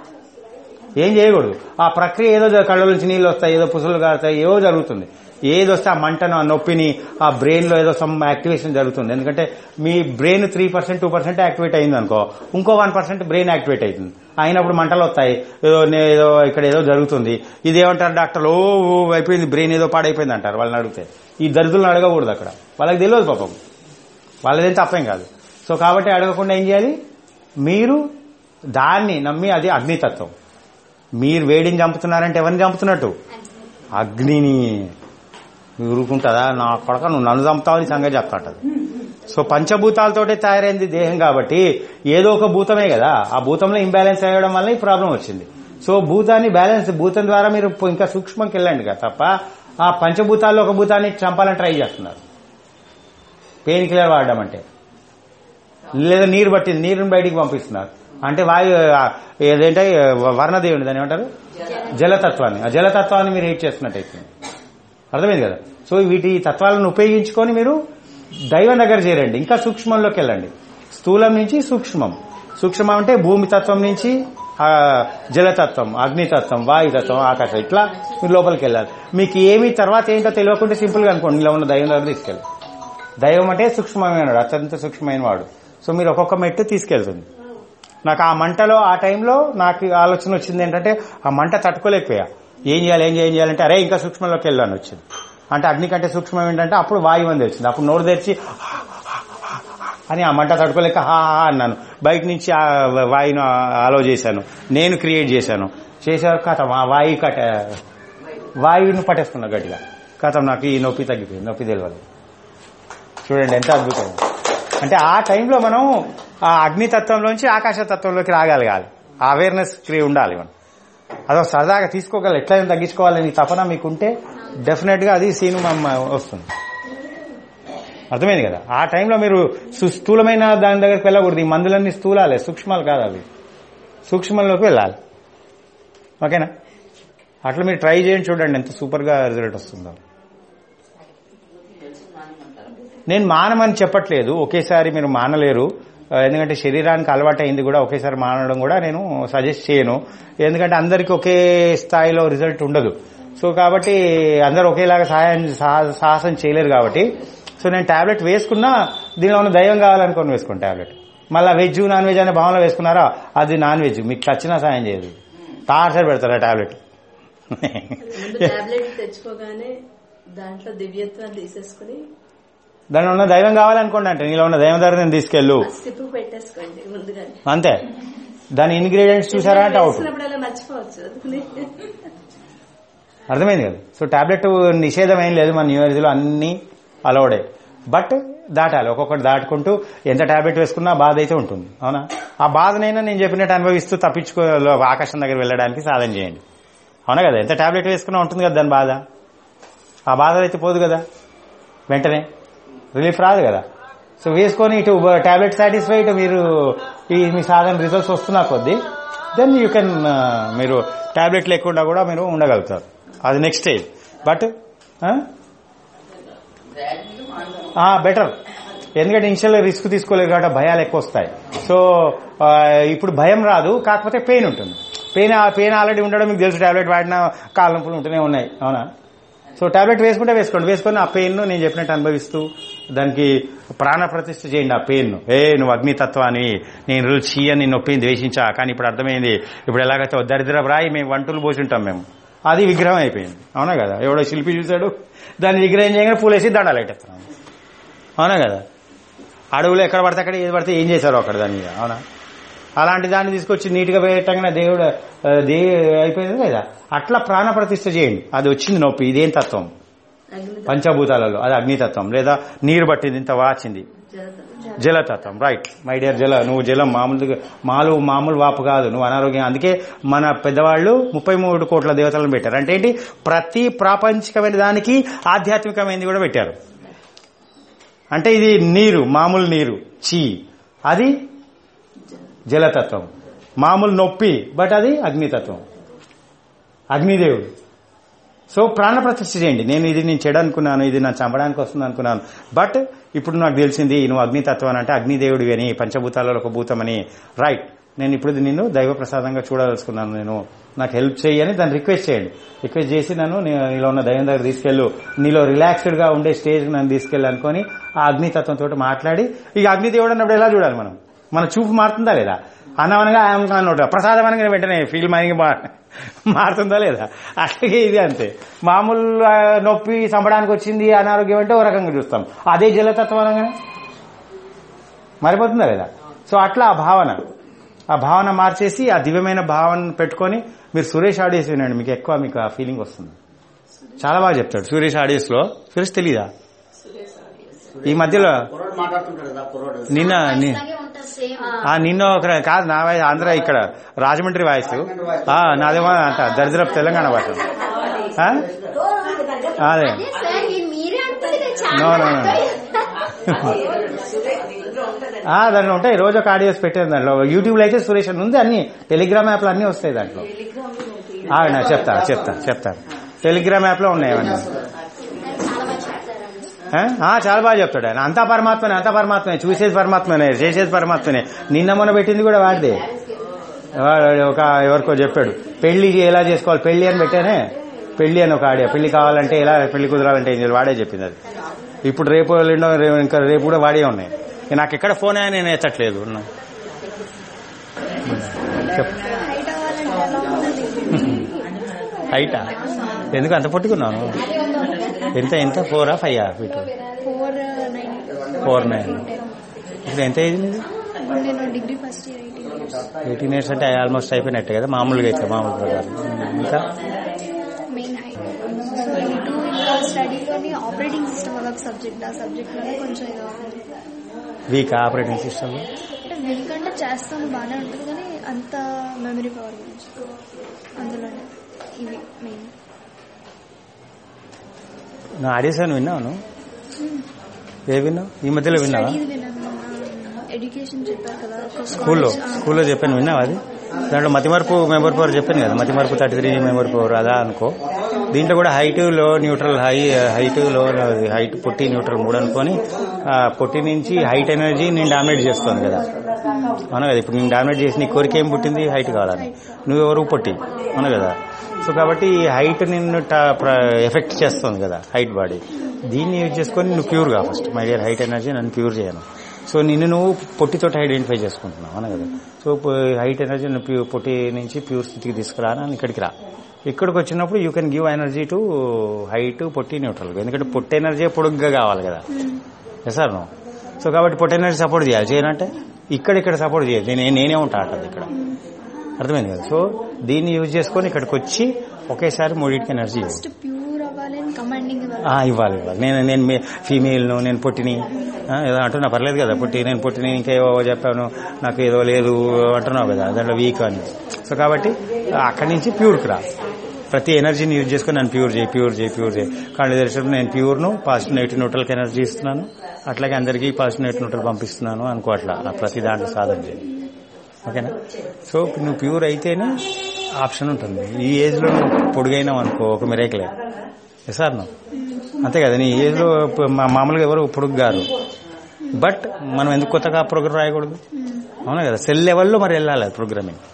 ఏం చేయకూడదు ఆ ప్రక్రియ ఏదో జ- కళ్ళ నుంచి నీళ్ళు వస్తాయి ఏదో పుసులు కారుతాయి ఏదో జరుగుతుంది ఏది వస్తే ఆ మంటను ఆ నొప్పిని ఆ బ్రెయిన్ లో ఏదో సమ్ యాక్టివేషన్ జరుగుతుంది ఎందుకంటే మీ brain three percent two percent activate అయింది అనుకో ఇంకో వన్ పర్సెంట్ బ్రెయిన్ యాక్టివేట్ అవుతుంది అయినప్పుడు మంటలు వస్తాయి ఏదో నే- ఏదో ఇక్కడ ఏదో జరుగుతుంది ఇదేమంటారు డాక్టర్లు ఓ ఓ అయిపోయింది బ్రెయిన్ ఏదో పాడైపోయింది అంటారు వాళ్ళని అడిగితే ఈ దరిద్రులను అడగకూడదు అక్కడ వాళ్ళకి తెలియదు పాపం వాళ్ళదేం తప్పేం కాదు సో కాబట్టి అడగకుండా ఏం చేయాలి మీరు దాన్ని నమ్మి అది అగ్నితత్వం మీరు వేడిని చంపుతున్నారంటే ఎవరిని చంపుతున్నట్టు అగ్నిని మీరు ఊరుకుంటుందా నా కొడక నువ్వు నన్ను చంపుతావని సంగతి చెప్తాంటది సో పంచభూతాలతోటే తయారైంది దేహం కాబట్టి ఏదో ఒక భూతమే కదా ఆ భూతంలో ఇంబ్యాలెన్స్ అయ్యడం వల్ల ఈ ప్రాబ్లం వచ్చింది సో భూతాన్ని బ్యాలెన్స్ భూతం ద్వారా మీరు ఇంకా సూక్ష్మంకి వెళ్ళండి కదా తప్ప ఆ పంచభూతాల్లో ఒక భూతాన్ని చంపాలని ట్రై చేస్తున్నారు పెయిన్ కిల్లర్ వాడడం అంటే లేదా నీరు పట్టింది నీరుని బయటికి పంపిస్తున్నారు అంటే వాయు ఆ, ఏదంటే వర్ణదేవుని దాన్ని ఏమంటారు జలతత్వాన్ని ఆ జలతత్వాన్ని మీరు ఏడ్ చేస్తున్నట్టయితే అర్థమైంది కదా సో వీటి తత్వాలను ఉపయోగించుకొని మీరు దైవం దగ్గర చేరండి ఇంకా సూక్ష్మంలోకి వెళ్ళండి స్థూలం నుంచి సూక్ష్మం సూక్ష్మం అంటే భూమి తత్వం నుంచి ఆ, జలతత్వం అగ్నితత్వం వాయుతత్వం ఆకాశం ఇట్లా మీరు లోపలికి వెళ్ళాలి మీకు ఏమి తర్వాత ఏంటో తెలియకుంటే సింపుల్ గా అనుకోండి ఇలా ఉన్న దైవం దగ్గర తీసుకెళ్ళి దైవం అంటే సూక్ష్మమైనవాడు అత్యంత సూక్ష్మమైన వాడు సో మీరు ఒక్కొక్క మెట్టు తీసుకెళ్తుంది నాకు ఆ మంటలో ఆ టైంలో నాకు ఆలోచన వచ్చింది ఏంటంటే ఆ మంట తట్టుకోలేకపోయా ఏం చేయాలి ఏం చేయాలి ఏం చేయాలంటే అరే ఇంకా సూక్ష్మంలోకి వెళ్ళాను వచ్చింది అంటే అగ్ని కంటే సూక్ష్మం ఏంటంటే అప్పుడు వాయువు అని తెలిసింది అప్పుడు నోరు తెరిచి అని ఆ మంట తట్టుకోలేక హా హా అన్నాను బయట నుంచి ఆ వాయును ఆలో చేశాను నేను క్రియేట్ చేశాను చేసేవారు కథం ఆ వాయు కట వాయువును పట్టేస్తున్నా గట్టిగా కథం నాకు ఈ నొప్పి తగ్గిపోయింది నొప్పి తెలియదు చూడండి ఎంత అద్భుతం అంటే ఆ టైంలో మనం ఆ అగ్నితత్వంలోంచి ఆకాశతత్వంలోకి రాగలగాలి ఆ అవేర్నెస్ క్రియ ఉండాలి మనం అదో సరదాగా తీసుకోగల ఎట్లయినా తగ్గించుకోవాలని తపన మీకుంటే డెఫినెట్ గా అది సీను మమ్మ వస్తుంది అర్థమైంది కదా ఆ టైంలో మీరు సు- స్థూలమైన దాని దగ్గరికి వెళ్ళకూడదు ఈ మందులన్నీ స్థూలాలే సూక్ష్మాలు కాదు అవి సూక్ష్మంలోకి వెళ్ళాలి ఓకేనా అట్లా మీరు ట్రై చేయండి చూడండి ఎంత సూపర్ గా రిజల్ట్ వస్తుందో నేను మానమని చెప్పట్లేదు ఒకేసారి మీరు మానలేరు ఆ, ఎందుకంటే శరీరానికి అలవాటు అయింది కూడా ఒకేసారి మానడం కూడా నేను సజెస్ట్ చేయను ఎందుకంటే అందరికి ఒకే స్థాయిలో రిజల్ట్ ఉండదు సో కాబట్టి అందరు ఒకేలాగా సహాయం సహా- సాహసం చేయలేరు కాబట్టి సో నేను టాబ్లెట్ వేసుకున్నా దీనిలో ఉన్న దైవం కావాలనుకొని వేసుకోండి టాబ్లెట్ మళ్ళీ వెజ్ నాన్ వెజ్ అనే భావనలో వేసుకున్నారా అది నాన్ వెజ్ మీకు చచ్చినా సాయం చేయదు టార్చర్ పెడతారు ఆ టాబ్లెట్ ముందు టాబ్లెట్ తెచ్చుకోగానే దాంట్లో దివ్యత్వాన్ని తీసేసుకుని దానిలో ఉన్న దైవం కావాలనుకోండి అంటే నీలో ఉన్న దైవం దగ్గర నేను తీసుకెళ్ళు స్టిప్ పెట్టేసుకోండి ముందుగానే అంతే దాని ఇంగ్రీడియంట్స్ చూసారా అంటే అవుట్ వేసుకున్నప్పుడు అలా మర్చిపోవచ్చు అందుకని అర్థమైంది కదా సో టాబ్లెట్ నిషేధం ఏం లేదు మన న్యూ ఇయర్లో అన్ని అలౌడే బట్ దాటాలి ఒక్కొక్కటి దాటుకుంటూ ఎంత టాబ్లెట్ వేసుకున్నా బాధ అయితే ఉంటుంది అవునా ఆ బాధనైనా నేను చెప్పినట్టు అనుభవిస్తూ తప్పించుకో ఆకాశం దగ్గర వెళ్ళడానికి సాధన చేయండి అవునా కదా ఎంత టాబ్లెట్ వేసుకున్నా ఉంటుంది కదా దాని బాధ ఆ బాధ అయితే పోదు కదా వెంటనే రిలీఫ్ రాదు కదా సో వేసుకొని ఇటు టాబ్లెట్ సాటిస్ఫై ఇటు మీరు ఈ మీ సాధన రిజల్ట్స్ వస్తున్నా కొద్దీ దెన్ యూ కెన్ మీరు టాబ్లెట్ లేకుండా కూడా మీరు ఉండగలుగుతారు అది నెక్స్ట్ స్టేజ్ బట్ బెటర్ ఎందుకంటే ఇనిషియల్ రిస్క్ తీసుకోలేదు కాబట్టి భయాలు ఎక్కువ వస్తాయి సో ఆ, ఇప్పుడు భయం రాదు కాకపోతే పెయిన్ ఉంటుంది పెయిన్ పెయిన్ ఆల్రెడీ ఉండడం మీకు తెలుసు టాబ్లెట్ వాడినా కాళ్ళ నొప్పులు ఉంటూనే ఉన్నాయి అవునా సో టాబ్లెట్ వేసుకుంటే వేసుకోండి వేసుకొని ఆ పెయిన్ నేను చెప్పినట్టు అనుభవిస్తూ దానికి ప్రాణ ప్రతిష్ఠ చేయండి ఆ పెయిన్ ఏ నువ్వు అగ్నితత్వాన్ని నేను రోజు చీయ నేను నొప్పిని ద్వేషించా కానీ ఇప్పుడు అర్థమైంది ఇప్పుడు ఎలాగైతే దరిద్ర రాయి మేము వంటలు పోసి ఉంటాం మేము అది విగ్రహం అయిపోయింది అవునా కదా ఎవడో శిల్పి చూశాడు దాన్ని విగ్రహం చేయగానే పూలేసి దండాలు పెట్టేస్తున్నాం అవునా కదా అడవులు ఎక్కడ పడితే అక్కడ ఏది పడితే ఏం చేశారు అక్కడ దాని మీద అవునా అలాంటి దాన్ని తీసుకొచ్చి నీట్గా పెట్టగానే దేవుడు ఆ, దే అయిపోయింది కదా అట్లా ప్రాణ ప్రతిష్ఠ చేయండి అది వచ్చింది నొప్పి ఇదేం తత్వం పంచభూతాలలో అది అగ్నితత్వం లేదా నీరు పట్టింది ఇంత వాచింది జలతత్వం రైట్ మై డియర్ జల నువ్వు జలం మామూలుగా మాలు మామూలు వాపు కాదు నువ్వు అనారోగ్యం అందుకే మన పెద్దవాళ్ళు ముప్పై మూడు కోట్ల దేవతలను పెట్టారు అంటే ఏంటి ప్రతి ప్రాపంచికమైన దానికి ఆధ్యాత్మికమైనది కూడా పెట్టారు అంటే ఇది నీరు మామూలు నీరు చీ అది జలతత్వం మామూలు నొప్పి బట్ అది అగ్నితత్వం అగ్నిదేవుడు సో ప్రాణ ప్రతిష్ఠ చేయండి నేను ఇది నేను చెడు అనుకున్నాను ఇది నా చంపడానికి వస్తుంది అనుకున్నాను బట్ ఇప్పుడు నాకు తెలిసింది నువ్వు అగ్నితత్వం అని అంటే అగ్నిదేవుడివి అని పంచభూతాలలో ఒక భూతమని రైట్ నేను ఇప్పుడు నిన్ను దైవ ప్రసాదంగా చూడదలుచుకున్నాను నేను నాకు హెల్ప్ చేయని దాన్ని రిక్వెస్ట్ చేయండి రిక్వెస్ట్ చేసి నన్ను నీ- నీలో ఉన్న దైవం దగ్గర తీసుకెళ్ళు నీలో రిలాక్స్డ్ గా ఉండే స్టేజ్ నన్ను తీసుకెళ్ళి అనుకొని ఆ అగ్నితత్వంతో మాట్లాడి ఇక అగ్నిదేవుడు అన్నప్పుడు ఎలా చూడాలి మనం మన చూపు మారుతుందా లేదా అన్నవనగా అన్నమాట ప్రసాదం అనగా వెంటనే ఫీల్ మనకి మారుతుందా లేదా అట్లాగే ఇది అంతే మామూలు ఆ, నొప్పి చంపడానికి వచ్చింది అనారోగ్యం అంటే ఓ రకంగా చూస్తాం అదే జలతత్వం అనగానే మారిపోతుందా లేదా సో అట్లా ఆ భావన ఆ భావన మార్చేసి ఆ దివ్యమైన భావన పెట్టుకొని మీరు సురేష్ ఆడియోస్ వినండి మీకు ఎక్కువ మీకు ఆ ఫీలింగ్ వస్తుంది చాలా బాగా చెప్తాడు సురేష్ ఆడియోస్ లో సురేష్ తెలీదా ఈ మధ్యలో కుర్రోడు మాట్లాడుతుంటాడు కదా కుర్రోడు నిన్న ని- అలాగే ఉంటుంది సేమ్ ఆ నిన్న ఒక కాదు నా వాయిస్ ఆంధ్ర ఇక్కడ రాజమండ్రి వాయిస్ ఆ, నాదేమో అంత దరిద్రపు తెలంగాణ భాష ఆ? అదే అదే సార్ మీరు మీరే అంటుంది నేను No, చాలా no, no. ఆ, దాంట్లో ఉంటాయి రోజు ఒక ఆడియోస్ పెట్టారు దాంట్లో యూట్యూబ్ లో అయితే సురేష్ అని ఉంది అన్ని టెలిగ్రామ్ యాప్ లో అన్ని వస్తాయి దాంట్లో ఆ, నా చెప్తా చెప్తా చెప్తా టెలిగ్రామ్ యాప్ లో ఉన్నాయి అవన్నీ చాలా బాగా చెప్తారండి ఆ? ఆ, చాలా బాగా చెప్తాడు ఆయన అంతా పరమాత్మనే అంతా పరమాత్మనే చూసేది పరమాత్మనే చేసేది పరమాత్మనే నిన్న మొన్న పెట్టింది కూడా వాడిదే వాడు ఒక ఎవరికో చెప్పాడు పెళ్లి ఎలా చేసుకోవాలి పెళ్లి అని పెట్టానే పెళ్లి అని ఒక ఆడియో పెళ్లి కావాలంటే ఎలా పెళ్లి కుదరాలంటే ఏం చేయాలి వాడే చెప్పింది అది ఇప్పుడు రేపు ఎల్లుండో రే- ఇంకా రేపు కూడా వాడే ఉన్నాయి ఇక నాకు ఎక్కడ ఫోన్ అయినా నేను ఎత్తట్లేదు ఉన్నా. చెప్పు హైటా ఎందుకు అంత పట్టుకున్నాను ఎంత ఎంత ఫోరా five feet four nine four nine ఇప్పుడు ఎంత ఏజ్ నీది నేను degree first year eighteen years eighteen years అంటే ఆల్మోస్ట్ అయిపోయినట్టే కదా మామూలుగా అయితే మామూలు ప్రకారం ఇంకా మెయిన్ హైట్ సో ఇటు ఇంకా స్టడీలోని ఆపరేటింగ్ సిస్టమ్ అదొక సబ్జెక్ట్ ఆ సబ్జెక్ట్లోనే కొంచెం ఇది అవుతుంది వీక్ ఆపరేటింగ్ సిస్టమ్ అంటే వీక్ అంటే చేస్తాను బాగానే ఉంటుంది కానీ అంత మెమరీ పవర్ గురించి అందులోనే ఇవి మెయిన్ నా ఆడియోస్ అని విన్నావు నువ్వు? ఏ విన్నావు ఈ మధ్యలో విన్నావా స్టడీది విన్నాను ఎడ్యుకేషన్ చెప్పారు కదా ఒక స్కూల్లో college, ఆ, స్కూల్లో చెప్పాను విన్నావా అది దాంట్లో మతిమరుపు మెమరీ పవర్ చెప్పాను కదా మతిమరుపు థర్టీ త్రీ మెమరీ పవర్ అదా అనుకో దీంట్లో కూడా height low neutral high height low height పొట్టి న్యూట్రల్ మూడు అనుకొని ఆ, పొట్టి నుంచి హైట్ ఎనర్జీ నేను డామినేట్ చేస్తాను కదా అవును కదా ఇప్పుడు నేను డామినేట్ చేసి నీ కోరిక ఏం పుట్టింది హైట్ కావాలని నువ్వెవరు పొట్టి అవును కదా సో కాబట్టి ఈ హైట్ నిన్ను ఎఫెక్ట్ చేస్తుంది కదా హైట్ బాడీ దీన్ని యూజ్ చేసుకొని నువ్వు ప్యూర్ గా first my dear height energy నన్ను ప్యూర్ చేయను సో నిన్ను నువ్వు పొట్టితో ఐడెంటిఫై చేసుకుంటున్నావు అవును కదా సో హైట్ ఎనర్జీ నువ్వు ప్యూ పొట్టి నుంచి ప్యూర్ స్థితికి తీసుకురా అని ఇక్కడికి రా ఇక్కడికి వచ్చినప్పుడు you can give energy to height పొట్టి న్యూట్రల్ ఎందుకంటే పొట్టి ఎనర్జీ పొడుగ్గా కావాలి కదా సార్ నువ్వు సో కాబట్టి పొట్టి ఎనర్జీ సపోర్ట్ చేయాలి చేయనంటే ఇక్కడ ఇక్కడ సపోర్ట్ చేయాలి నేను నేనే ఉంటా అంటది ఇక్కడ అర్థమైంది కదా సో దీన్ని యూజ్ చేసుకొని ఇక్కడికి వచ్చి ఒకేసారి మూడింటికి ఎనర్జీ ఇవ్వాలి ఫస్ట్ ప్యూర్ అవ్వాలి అండ్ కమాండింగ్ ఇవ్వాలి ఆ, ఇవ్వాలి ఇవ్వాలి నేను నేను మే- ఫీమేల్ను నేను పొట్టిని ఆ, ఏదో అంటున్నా పర్లేదు కదా పొట్టి నేను పొట్టిని ఇంకేవో చెప్పాను నాకు ఏదో లేదు అంటున్నావు కదా దాంట్లో వీక్ అని సో కాబట్టి అక్కడి నుంచి ప్యూర్కి రా ప్రతి ఎనర్జీని యూజ్ చేసుకొని నన్ను ప్యూర్ చేయి ప్యూర్ చేయి ప్యూర్ చేయి కళ్ళు తెరిచినప్పుడు నేను ప్యూర్ను పాజిటివ్ నెగిటివ్ న్యూట్రల్కి ఎనర్జీ ఇస్తున్నాను అట్లాగే అందరికీ పాజిటివ్ నెగిటివ్ న్యూట్రల్ పంపిస్తున్నాను అనుకో అట్లా ఆ ప్రతి దాంట్లో సాధన చేయి ఓకేనా సో నువ్వు ప్యూర్ అయితేనే ఆప్షన్ ఉంటుంది ఈ ఏజ్ లో నువ్వు పొడుగైనావు అనుకో ఒక మిరేకలే సార్ నువ్వు అంతే కదా నీ ఏజ్ లో ప- మా- మామూలుగా ఎవరు పొడుగు గారు బట్ మనం ఎందుకు కొత్తగా ప్రోగ్రామ్ రాయకూడదు అవునా కదా సెల్ లెవెల్లో మరి వెళ్ళాలి అది ప్రోగ్రామింగ్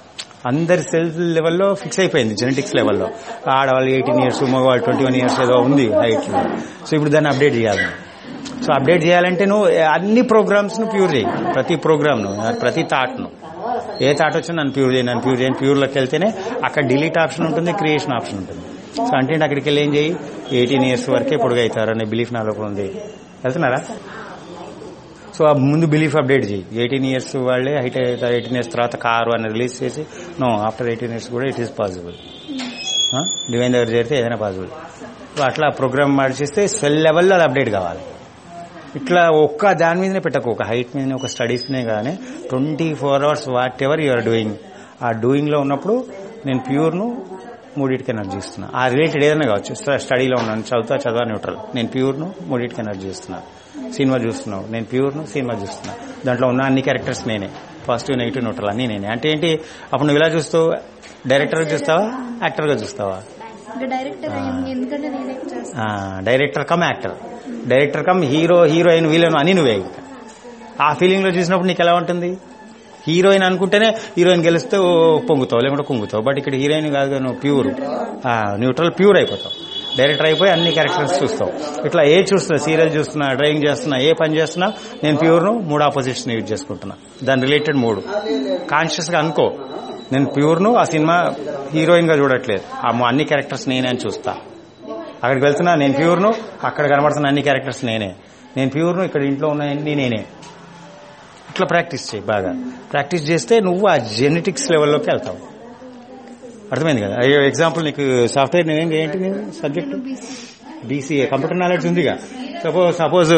అందరి సెల్స్ లెవెల్లో ఫిక్స్ అయిపోయింది జెనెటిక్స్ లెవెల్లో ఆడవాళ్ళు ఎయిటీన్ ఇయర్స్ మగవాళ్ళు ట్వంటీ వన్ ఇయర్స్ ఏదో ఉంది హైట్ సో ఇప్పుడు దాన్ని అప్డేట్ చేయాలి సో అప్డేట్ చేయాలంటే నువ్వు అన్ని ప్రోగ్రామ్స్ ను ప్యూర్ చేయి ప్రతి ప్రోగ్రామ్ ను ప్రతి థాట్ ను ఏ థాట్ వచ్చినా నన్ను ప్యూర్ చేయి నన్ను ప్యూర్ చేయని ప్యూర్లోకి వెళ్తేనే అక్కడ డిలీట్ ఆప్షన్ ఉంటుంది క్రియేషన్ ఆప్షన్ ఉంటుంది సో అంటే అక్కడికి వెళ్ళి ఏం చేయి ఎయిటీన్ ఇయర్స్ వరకే పొడుగవుతారు అనే బిలీఫ్ నా లోపల ఉంది వెళ్తున్నారా సో ఆ ముందు బిలీఫ్ అప్డేట్ చేయి ఎయిటీన్ ఇయర్స్ వాళ్ళే హైట్ ఎయిటీన్ ఇయర్స్ తర్వాత కారు అని రిలీజ్ చేసి నో ఆఫ్టర్ ఎయిటీన్ ఇయర్స్ కూడా ఇట్ ఈస్ పాసిబుల్ డివైన్ దగ్గర చేరితే ఏదైనా పాసిబుల్ సో అట్లా ప్రోగ్రామ్ చేస్తే సెల్ లెవెల్లో అది అప్డేట్ కావాలి ఇట్లా ఒక్క దాని మీదనే పెట్టకు ఒక హైట్ మీదనే ఒక స్టడీస్ మీదనే కానీ twenty four hours whatever you are doing ఆ డూయింగ్ లో ఉన్నప్పుడు నేను ప్యూర్ ను మూడింటికి ఎనర్జీ ఇస్తున్నా ఆ రిలేటెడ్ ఏదైనా కావచ్చు స్ట- స్టడీలో ఉన్నాను చదువుతా చదవా న్యూట్రల్ నేను ప్యూర్ ను మూడింటికి ఎనర్జీ ఇస్తున్నా సినిమా చూస్తున్నావు నేను ప్యూర్ ను సినిమా చూస్తున్నా దాంట్లో ఉన్న అన్ని క్యారెక్టర్స్ నేనే పాజిటివ్ నెగిటివ్ న్యూట్రల్ అన్ని నేనే అంటే ఏంటి అప్పుడు నువ్వు ఇలా చూస్తావు డైరెక్టర్ చూస్తావా యాక్టర్ గా చూస్తావా ఇంకా డైరెక్టర్ ఎందుకంటే నేనే చేస్తాను director cum actor director cum hero heroine వీళ్ళను అని నువ్వే ఇక. ఆ ఫీలింగ్ లో చూసినప్పుడు నీకు ఎలా ఉంటుంది హీరోయిన్ అనుకుంటేనే హీరోయిన్ గెలిస్తే ఓ పొంగుతావు లేకుంటే కుంగుతావు బట్ ఇక్కడ హీరోయిన్ కాదు కదా, నువ్వు ప్యూర్ న్యూట్రల్ ప్యూర్ అయిపోతావు డైరెక్టర్ అయిపోయి అన్ని క్యారెక్టర్స్ చూస్తావు ఇట్లా ఏ చూస్తున్నా సీరియల్ చూస్తున్నా డ్రైవింగ్ చేస్తున్నా ఏ పని చేస్తున్నా నేను ప్యూర్ ను మూడు ఆపోజిట్స్ యూజ్ చేసుకుంటున్నా దాని రిలేటెడ్ మూడు కాన్షియస్ గా అనుకో నేను ప్యూర్ ను ఆ సినిమా హీరోయిన్ గా చూడట్లేదు ఆ మొ- అన్ని క్యారెక్టర్స్ నేనే అని చూస్తా అక్కడికి వెళ్తున్నా నేను ప్యూర్ ను అక్కడ కనబడుతున్న అన్ని క్యారెక్టర్స్ నేనే నేను ప్యూర్ ను ఇక్కడ ఇంట్లో ఉన్నాయన్నీ నేనే ఇట్లా ప్రాక్టీస్ చేయి బాగా ప్రాక్టీస్ చేస్తే నువ్వు ఆ జెనెటిక్స్ లెవెల్లోకి వెళ్తావు అర్థమైంది కదా అయ్యో ఎగ్జాంపుల్ నీకు సాఫ్ట్వేర్ నేనేం ఏంటి సబ్జెక్ట్ బీసీఏ కంప్యూటర్ నాలెడ్జ్ ఉందిగా సపోజ్ సపోజ్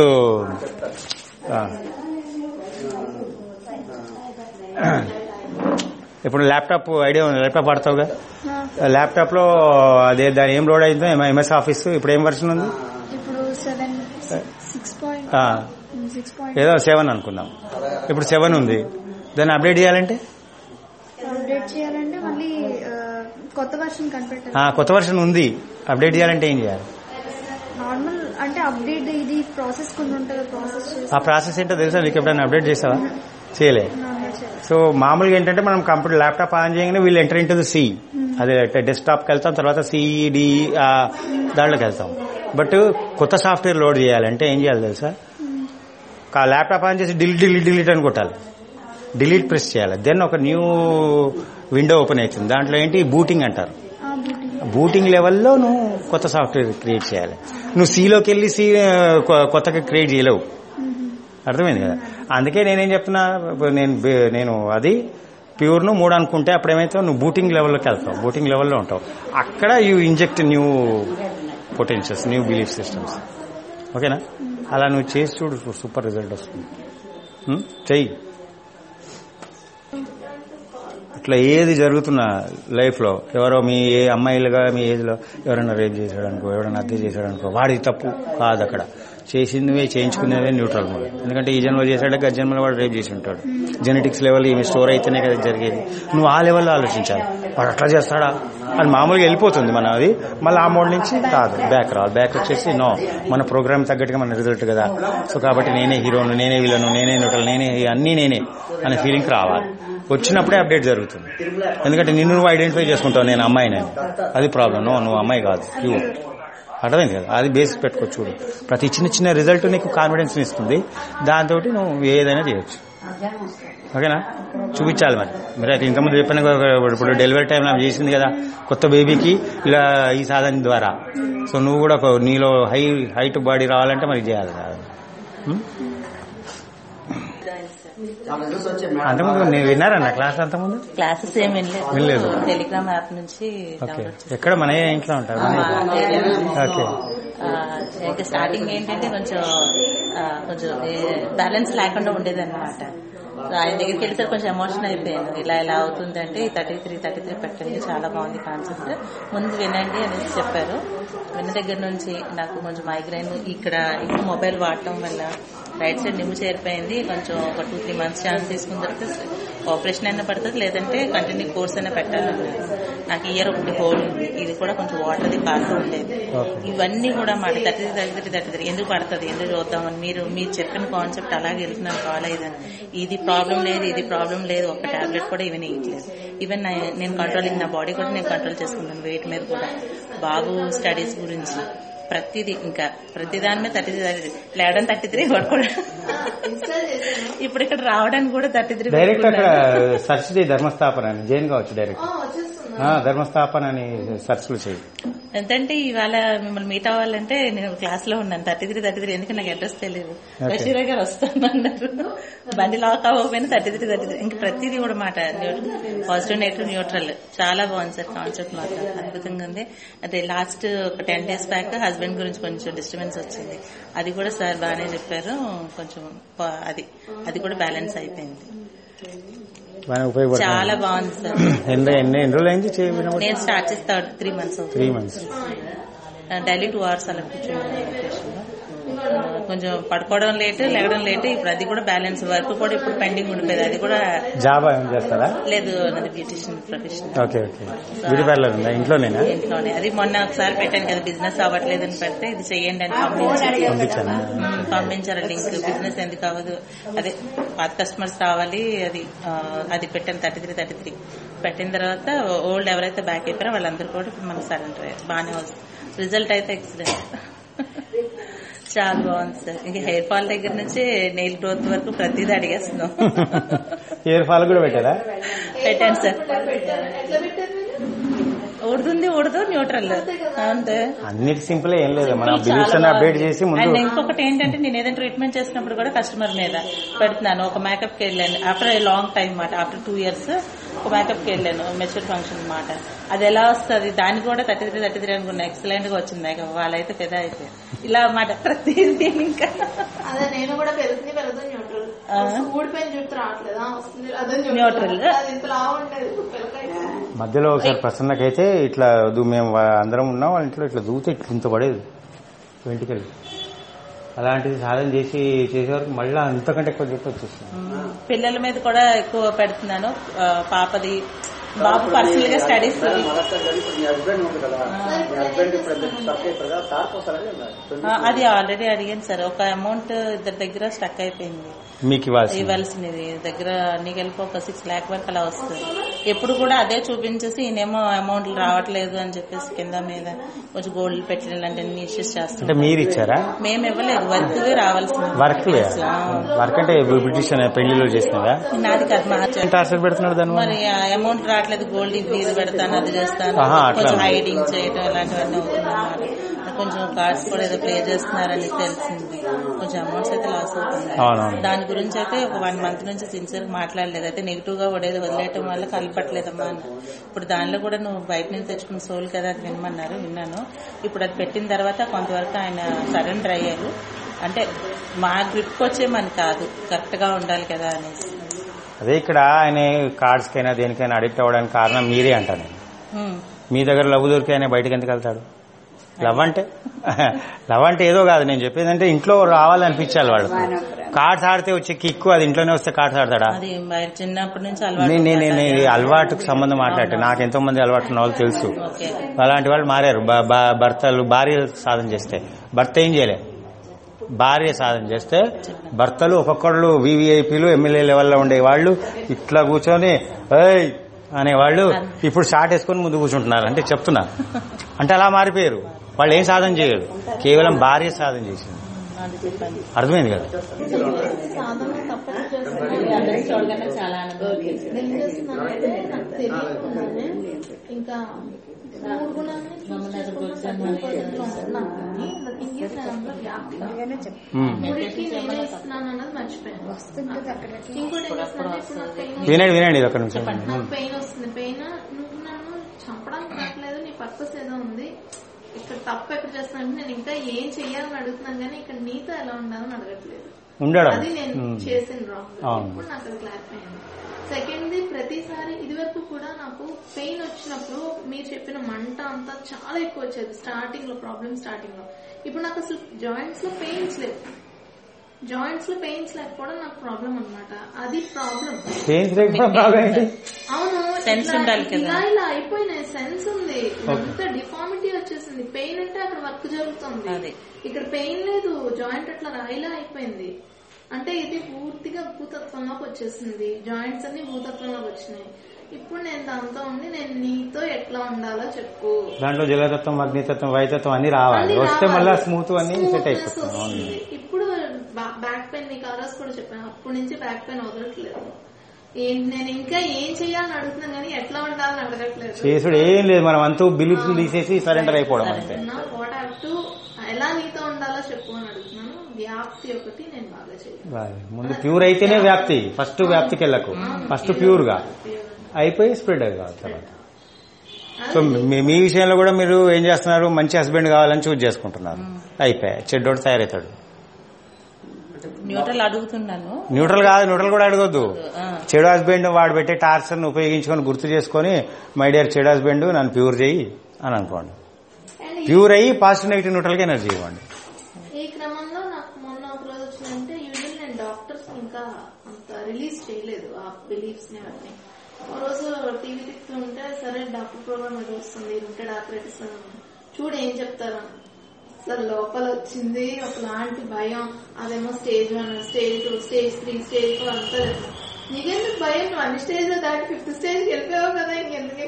ఇప్పుడు ల్యాప్టాప్ ఐడియా ఉంది ల్యాప్టాప్ వాడతావుగా ల్యాప్టాప్ లో అదే దాని ఏం లోడ్ అయిందో ఎంఎస్ ఆఫీస్ ఇప్పుడు ఏం వర్షన్ ఉంది ఇప్పుడు సెవెన్ సిక్స్ పాయింట్ ఆ, సిక్స్ పాయింట్ ఏదో సెవెన్ అనుకుందాం ఇప్పుడు సెవెన్ ఉంది దాన్ని అప్డేట్ చేయాలంటే అప్డేట్ చేయాలంటే మళ్ళీ ఆ, కొత్త వర్షన్ కనిపెట్టాలి ఆ, కొత్త వర్షన్ ఉంది అప్డేట్ చేయాలంటే ఏం చేయాలి నార్మల్ అంటే అప్డేట్ ఇది ప్రాసెస్ కొన్ని ఉంటుంది ప్రాసెస్ చేసి ఆ ప్రాసెస్ ఏంటో తెలుసా నీకు ఎప్పుడైనా అప్డేట్ చేసావా చేయలే నార్మల్ చేయాలి సో మామూలుగా ఏంటంటే మనం కంప్యూటర్ ల్యాప్టాప్ ఆన్ చేయగానే వీళ్ళు ఎంటర్ ఇంటూ సి అదే డెస్క్టాప్కి వెళ్తాం తర్వాత సిఈడి దాంట్లోకి వెళ్తాం బట్ కొత్త సాఫ్ట్వేర్ లోడ్ చేయాలంటే ఏం చేయాలి తెలుసా ఆ ల్యాప్టాప్ ఆన్ చేసి డిలీట్ డిలీట్ డిలీట్ అని కొట్టాలి డిలీట్ ప్రెస్ చేయాలి దెన్ ఒక న్యూ విండో ఓపెన్ అవుతుంది దాంట్లో ఏంటి బూటింగ్ అంటారు ఆ బూటింగ్ బూటింగ్ లెవెల్లో నువ్వు కొత్త సాఫ్ట్వేర్ క్రియేట్ చేయాలి నువ్వు సీలోకి వెళ్ళి సి కొత్తగా క్రియేట్ చేయలేవు అర్థమైంది కదా అందుకే నేనేం చెప్తున్నా ఇప్పుడు నేను బే- నేను అది ప్యూర్ ను మూడు అనుకుంటే అప్పుడు ఏమైతే నువ్వు బూటింగ్ లెవెల్లోకి వెళ్తావు బూటింగ్ లెవెల్లో ఉంటావు అక్కడ you inject new potentials new belief systems ఓకేనా అలా నువ్వు చేసి చూడు సూపర్ రిజల్ట్ వస్తుంది ఉం? చెయ్యి ఇట్లా ఏది జరుగుతున్నా లైఫ్ లో ఎవరో మీ ఏ అమ్మాయిలుగా మీ ఏజ్ లో ఎవరైనా రేప్ చేశాడు అనుకో ఎవరైనా హత్య చేశాడు అనుకో వాడి తప్పు కాదు అక్కడ చేసిందివే చేయించుకునేదే న్యూట్రల్ మోడ్ ఎందుకంటే ఈ జన్మలో చేశాడు గత జన్మలో వాడు రేప్ చేసి ఉంటాడు జెనెటిక్స్ లెవెల్ ఈమె స్టోర్ అయితేనే కదా జరిగేది నువ్వు ఆ లెవెల్లో ఆలోచించాలి వాడు అట్లా చేస్తాడా అని మామూలుగా వెళ్ళిపోతుంది మన అది మళ్ళీ ఆ మోడ్ నుంచి కాదు బ్యాక్ రావాలి బ్యాక్ వచ్చేసి నో మన ప్రోగ్రామ్ తగ్గట్టుగా మన రిజల్ట్ కదా సో కాబట్టి నేనే హీరోను నేనే విలను నేనే న్యూట్రల్ నేనే అన్నీ నేనే అనే ఫీలింగ్ రావాలి వచ్చినప్పుడే అప్డేట్ జరుగుతుంది ఎందుకంటే నిన్ను నువ్వు ఐడెంటిఫై చేసుకుంటావు నేను అమ్మాయిని అది ప్రాబ్లం నో నువ్వు అమ్మాయి కాదు ప్యూర్ అర్థమైంది కదా అది బేసిక్ పెట్టుకో చూడు ప్రతి చిన్న చిన్న రిజల్ట్ నీకు కాన్ఫిడెన్స్ ఇస్తుంది దాంతో నువ్వు ఏదైనా చేయొచ్చు ఓకేనా చూపించాలి మరి మీరు అయితే ఇంతకుముందు చెప్పిన కదా, ఇప్పుడు డెలివరీ టైంలో ఆమె చేసింది కదా కొత్త బేబీకి ఇలా ఈ సాధన ద్వారా సో నువ్వు కూడా ఒక నీలో హై హైట్ బాడీ రావాలంటే మరి చేయాలి కదా ఉం? ఆ రిజల్ట్స్ వచ్చే అంతకుముందు నేను విన్నారన్న క్లాస్ అంతకుముందు క్లాసెస్ ఏం వినలేదు. వినలేదు టెలిగ్రామ్ యాప్ నుంచి ఓకే డౌన్లోడ్ ఎక్కడ మన ఇంట్లో ఉంటారు మన మా ఏరియా నుంచి. ఓకే ఆ, ఇంకా స్టార్టింగ్ ఏంటంటే కొంచెం ఆ, కొంచెం బ్యాలెన్స్ లేకుండా ఉండేది అనమాట ఆయన దగ్గరికి వెళ్తే కొంచెం ఎమోషన్ అయిపోయాను ఇలా ఇలా అవుతుంది అంటే థర్టీ త్రీ థర్టీ త్రీ పెట్టండి చాలా బాగుంది కాన్సెప్ట్ ముందు వినండి అనేసి చెప్పారు విన్న దగ్గర నుంచి నాకు కొంచెం మైగ్రైన్ ఇక్కడ ఎక్కువ మొబైల్ వాడటం వల్ల రైట్ సైడ్ నిమ్ము చేరిపోయింది కొంచెం ఒక టూ త్రీ మంత్స్ ఛాన్స్ తీసుకున్న తర్వాత ఆపరేషన్ అయినా పడుతుంది లేదంటే కంటిన్యూ కోర్స్ అయినా పెట్టాలన్నారు నాకు ఇయర్ ఒకటి హోల్ ఉంది ఇది కూడా కొంచెం వాటర్ది కారుతూ ఉండేది ఇవన్నీ కూడా మాట థర్టీ థర్టీ థర్టీ థర్టీ ఎందుకు పడుతుంది ఎందుకు చూద్దామని మీరు మీరు చెప్పిన కాన్సెప్ట్ అలాగే వెళ్తున్నాను ఫాలో అయ్యేదని ఇది ప్రాబ్లం లేదు ఇది ప్రాబ్లం లేదు ఒక్క టాబ్లెట్ కూడా ఇవి వేయట్లేదు ఈవెన్ నా- నేను కంట్రోలింగ్ నా బాడీ కూడా నేను కంట్రోల్ చేసుకున్నాను వెయిట్ మీద కూడా బాబు స్టడీస్ గురించి ప్రతిదీ ఇంకా ప్రతి దాని మీద థర్టీ త్రీ లేవడం థర్టీ త్రీ పడుకోవడం ఇన్స్టాల్ చేశాను ఇప్పుడు ఇక్కడ రావడానికి కూడా థర్టీ త్రీ డైరెక్ట్ అక్కడ సెర్చ్ చేయి ధర్మస్థాపన అని జైన్ కావచ్చు డైరెక్ట్ ఆ, వచ్చేస్తున్నా ఆ, ధర్మస్థాపన అని సెర్చ్లు చేయి ఎంతంటే ఇవాళ మిమ్మల్ని మీట్ అవ్వాలంటే నేను క్లాస్ లో ఉన్నాను థర్టీ త్రీ థర్టీ త్రీ ఎందుకు నాకు అడ్రస్ తెలియదు Okay. బషీరా గారు వస్తాను అన్నారు బండి లాక్ అవ్వకపోయినా థర్టీ త్రీ థర్టీ త్రీ ఇంకా ప్రతిదీ కూడా మాట పాజిటివ్ నెగిటివ్ న్యూట్రల్ చాలా బాగుంది సార్ కాన్సెప్ట్ మాత్రం అద్భుతంగా ఉంది అదే లాస్ట్ ఒక టెన్ డేస్ బ్యాక్ హస్బెండ్ గురించి కొంచెం డిస్టర్బెన్స్ వచ్చింది అది కూడా సార్ బాగానే చెప్పారు కొంచెం ప- అది అది కూడా బ్యాలెన్స్ అయిపోయింది బాగా ఉపయోగపడుతుంది చాలా బాగుంది సార్ ఎన్ని ఎన్ని ఎన్ని రోజులు అయింది చేయబడిన నేను స్టార్ట్ చేసి థర్డ్ త్రీ మంత్స్ అవుతుంది three months daily two hours అలా కూర్చున్నాను meditation లో. కొంచెం పడుకోవడం లేట్ లేవడం లేట్ ఇప్పుడు అది కూడా బ్యాలెన్స్ వర్క్ కూడా ఇప్పుడు పెండింగ్ ఉండిపోయింది అది కూడా జాబ్ ఏం చేస్తారా లేదు నాది beautician profession okay okay beauty parlour ఉందా ఇంట్లోనేనా ఇంట్లోనే అది మొన్న ఒకసారి పెట్టాను కదా బిజినెస్ అవ్వట్లేదని పెడితే ఇది చెయ్యండి అని పంపించారు పంపించాను మ్మ్, పంపించారు లింక్ బిజినెస్ ఎందుకు అవ్వదు అదే పాత కస్టమర్స్ రావాలి అది ఆ, అది పెట్టాను థర్టీ త్రీ థర్టీ త్రీ పెట్టిన తర్వాత ఓల్డ్ ఎవరైతే బ్యాక్ అయిపోయారో వాళ్ళందరూ కూడా ఇప్పుడు మనకి సరెండర్ అయ్యారు బాగానే వస్తుంది రిజల్ట్ అయితే ఎక్సలెంట్ చాలా బాగుంది సార్ ఇంకా హెయిర్ ఫాల్ దగ్గర నుంచి నెయిల్ గ్రోత్ వరకు ప్రతిదీ అడిగేస్తున్నాం ఇయర్ ఫాల్ కూడా పెట్టారా పెట్టండి సార్ ఎట్లా పెట్టారు ఎట్లా పెట్టారు మీరు ఉడుతుంది ఉడదు న్యూట్రల్ అంతే అన్నిటి సింపుల్ ఏం లేదు మన చాలా బిలీఫ్స్ అన్ని అప్డేట్ చేసి అండ్ ముందు ఇంకొకటి ఏంటంటే నేను ఏదైనా ట్రీట్మెంట్ చేసినప్పుడు కూడా కస్టమర్ మీద పెడుతున్నాను ఒక మేకప్ కి వెళ్ళాను ఆఫ్టర్ లాంగ్ టైం మాట ఆఫ్టర్ టూ ఇయర్స్ ఒక మేకప్ కి వెళ్ళాను మెచ్యూర్ ఫంక్షన్ మాట అది ఎలా వస్తుంది దాన్ని కూడా థర్టీ త్రీ థర్టీ త్రీ అనుకున్నా ఎక్సలెంట్ గా వచ్చింది మేకప్ వాళ్ళైతే పెద్ద అయితే ఇలా మాట ప్రతిదీ ఇంకా అదే నేను కూడా పెరుగుతుంది పెరుగుతుంది న్యూట్రల్ ఆ. ఊడిపోయిన జుట్టు రావట్లేదు ఆ, వస్తుంది అదే Neutral. న్యూట్రల్ అది ఇంత లావు ఉండేది పిల్లకాయ మధ్యలో ఒకసారి ప్రసన్నకైతే ఇట్లా దూ- మేము వా- అందరం ఉన్నాం వాళ్ళ ఇంట్లో ఇట్లా దూతే ఇట్లా ఇంత పడేది వెంటికలు అలాంటిది సాధన చేసి చేసే వరకు మళ్ళీ అంతకంటే ఎక్కువ జుట్టు వచ్చేస్తుంది మ్మ్. పిల్లల మీద కూడా ఎక్కువ పెడుతున్నాను ఆ, పాపది బాబు పర్సనల్ గా స్టడీస్ మీ హస్బెండ్ ఉంది కదా మీ హస్బెండ్ ఇప్పుడు స్టక్ అయిపోయి కదా సార్ కోసం అది ఆల్రెడీ అడిగాను సార్ ఒక అమౌంట్ ఇద్దరి దగ్గర స్టక్ అయిపోయింది మీకు ఇవ్వాల్సింది ఇవ్వాల్సినది దగ్గర అన్ని కలిపి ఒక సిక్స్ ల్యాక్ వరకు అలా వస్తుంది ఎప్పుడు కూడా అదే చూపించేసి ఈయనేమో అమౌంట్ రావట్లేదు అని చెప్పేసి కింద మీద కొంచెం గోల్డ్ పెట్టిన ఇలాంటి ఇష్యూస్ అంటే చేస్తాం మీరు ఇచ్చారా మేము ఇవ్వలేదు వర్క్ రావాల్సింది వర్క్ వర్క్ అంటే బ్రిటిష్ పెళ్లిలో చేసినదా నాది కాదు మా ఏం టార్చర్ పెడుతున్నాడు దాని మరి అమౌంట్ రావట్లేదు గోల్డ్ ఇది ఇది పెడతాను అది చేస్తాను ఆహా, అట్లా. కొంచెం హైడింగ్ చేయడం ఇలాంటివన్నీ అవుతున్నాయి కొంచెం కార్డ్స్ కూడా ఏదో ప్లే చేస్తున్నారని తెలిసింది కొంచెం అమౌంట్స్ అయితే లాస్ అవుతున్నాయి అవునవును. దాని గురించి అయితే ఒక వన్ మంత్ నుంచి సిన్సియర్ మాట్లాడలేదు అయితే నెగిటివ్ గా పడేది వదిలేయటం వల్ల కలపట్లేదమ్మా అన్న ఇప్పుడు దానిలో కూడా నువ్వు బయట నుంచి తెచ్చుకున్న సోల్ కదా అది వినమన్నారు విన్నాను ఇప్పుడు అది పెట్టిన తర్వాత కొంతవరకు ఆయన సరెండర్ అయ్యారు అంటే మా గ్రిప్కి వచ్చే మన కాదు కరెక్ట్ గా ఉండాలి కదా అనేసి అదే ఇక్కడ ఆయన కార్డ్స్ కైనా దేనికైనా అడిక్ట్ అవ్వడానికి కారణం మీరే అంటాను నేను. హ్మ్. మీ దగ్గర లవ్ దొరికి ఆయన బయటకు ఎందుకు వెళ్తాడు లవ్ అంటే లవ్ అంటే ఏదో కాదు నేను చెప్పేది అంటే ఇంట్లో రావాలనిపించాలి వాళ్ళు కార్డ్స్ ఆడితే వచ్చే కిక్కు అది ఇంట్లోనే వస్తే కార్డ్స్ ఆడతాడా అది బయట చిన్నప్పటి నుంచి అలవాటు నేను నేను ఉందట. నేను ఈ అలవాటుకు సంబంధం మాట్లాడితే నాకు ఎంతో మంది అలవాటు ఉన్న వాళ్ళు తెలుసు ఓకే అలాంటి వాళ్ళు మారారు బ- బ- భర్తలు భార్య సాధన చేస్తే భర్త ఏం చేయలే భార్య సాధన చేస్తే భర్తలు ఒక్కొక్కళ్ళు వివిఐపీలు ఎమ్మెల్యే లెవెల్లో ఉండే వాళ్ళు ఇట్లా కూర్చొని ఏయ్ అనేవాళ్ళు ఇప్పుడు షార్ట్ వేసుకొని ముందు కూర్చుంటున్నారు అంటే చెప్తున్నా అంటే అలా మారిపోయారు వాళ్ళు ఏం సాధన చేయరు కేవలం భార్య సాధన చేసింది అది చెప్పండి అర్థమైంది కదా సాధన తప్పక చేస్తాను ఇది అందరికీ చూడగానే చాలా ఆనందం నేను చేస్తున్నానంటే నాకు తెలియకుండానే ఇంకా ఊరుకున్నానే పద్ధతిలో ఉంటున్నాను కానీ the thing is నేను అందులో వ్యాప్తి ఉమ్. మూడింటికి నేనే ఇస్తున్నాను అన్నది మర్చిపోయాను ఇంకోటి ఏం చేస్తున్నానంటే ఇప్పుడు నాకు పెయిన్ వినండి వినండి ఇది ఒక్క నిమిషం నాకు పెయిన్ వస్తుంది పెయిన్ నువ్వు నన్ను చంపడానికి రావట్లేదు నీ పర్పస్ ఏదో ఉంది ఇక్కడ తప్పు ఎక్కడ చేస్తున్నాను నేను ఇంకా ఏం చెయ్యాలని అడుగుతున్నాను కానీ ఇక్కడ నీతో ఎలా ఉండాలని అడగట్లేదు ఉండడం అది నేను ఉమ్. చేసిన రాంగ్ అవును. ఇప్పుడు నాకు అది క్లారిఫై అయింది సెకండ్ ది ప్రతిసారి ఇది వరకు కూడా నాకు పెయిన్ వచ్చినప్పుడు మీరు చెప్పిన మంట అంతా చాలా ఎక్కువ వచ్చేది స్టార్టింగ్ లో ప్రాబ్లమ్ స్టార్టింగ్ లో ఇప్పుడు నాకు అసలు జాయింట్స్ లో పెయిన్స్ లేవు జాయింట్స్ లో పెయిన్స్ లేకపోవడం నాకు ప్రాబ్లం అన్నమాట అది ప్రాబ్లం పెయిన్స్ లేకపోవడం ప్రాబ్లం ఏంటి అవును Sense ఇట్లా- ఉండాలి కదా. ఇలా ఇలా అయిపోయినాయి సెన్స్ ఉంది అంత డిఫార్మిటీ వచ్చేసింది పెయిన్ అంటే అక్కడ వర్క్ జరుగుతుంది అదే. ఇక్కడ పెయిన్ లేదు జాయింట్ అట్లా రాయిలా అయిపోయింది అంటే ఇది పూర్తిగా భూతత్వంలోకి వచ్చేసింది జాయింట్స్ అన్ని భూతత్వంలోకి వచ్చినాయి ఇప్పుడు నేను దాంతో ఉండి నేను నీతో ఎట్లా ఉండాలో చెప్పు దాంట్లో జలతత్వం అగ్నితత్వం వైతత్వం అన్ని రావాలి అన్ని వస్తే రావాలి. మళ్ళీ స్మూత్ అన్ని సెట్ Smoothness అయిపోతుంది అవును. వస్తుంది. ఇప్పుడు బ్యాక్ పెయిన్ నీకు ఆ రోజు కూడా చెప్పాను అప్పటి నుంచి బ్యాక్ పెయిన్ వదలట్లేదు ఏంటి నేను ఇంకా ఏం చేయాలని అడుగుతున్నాను కానీ ఎట్లా ఉండాలని అడగట్లేదు చేసుడు ఏం లేదు మనం అంతూ బిలీఫ్ తీసేసి సరెండర్ అయిపోవడం అంతే వాట్ హ్యావ్ టు ఎలా నీతో ఉండాలో చెప్పు అని అడుగుతున్నాను వ్యాప్తి ఒకటి నేను బాగా చేయాలి బాగా. ముందు ప్యూర్ అయితేనే వ్యాప్తి ఫస్ట్ వ్యాప్తికి వెళ్ళకు ఫస్ట్ ప్యూర్ గా అయిపోయి స్ప్రెడ్ కావాలి తర్వాత సో మీ మీ విషయంలో కూడా మీరు ఏం చేస్తున్నారు మంచి హస్బెండ్ కావాలని చూజ్ చేసుకుంటున్నారు అయిపోయాయి చెడ్డోడు తయారవుతాడు న్యూట్రల్ అడుగుతున్నాను న్యూట్రల్ కాదు న్యూట్రల్ కూడా అడగొద్దు ఆ. చెడు హస్బెండ్ వాడు పెట్టే టార్చర్ ను ఉపయోగించుకొని గుర్తు చేసుకొని మై డియర్ చెడు హస్బెండ్ నన్ను ప్యూర్ చేయి అని అనుకోండి అండ్ ఈ- ప్యూర్ అయ్యి పాజిటివ్ నెగిటివ్ న్యూట్రల్ గా ఎనర్జీ ఇవ్వండి ఈ క్రమంలో నాకు మొన్న ఒక రోజు వచ్చిందంటే యూజువల్ నేను డాక్టర్స్ ఇంకా అంత రిలీజ్ చేయలేదు ఆ బిలీఫ్స్ ని అవన్నీ ఓ రోజు టీవీ తిప్పుతూ ఉంటే సరే డాక్టర్ ప్రోగ్రామ్ ఏదో వస్తుంది రుటెడ్ ఆపరేటిస్ చూడు ఏం చెప్తారు అని. అసలు లోపల వచ్చింది ఒకలాంటి భయం అదేమో stage one stage two stage three stage four అంతా నీకెందుకు భయం నువ్వు అన్ని స్టేజ్ లో దాటి ఫిఫ్త్ స్టేజ్ వెళ్ళిపోయావు కదా ఇంకెందుకేం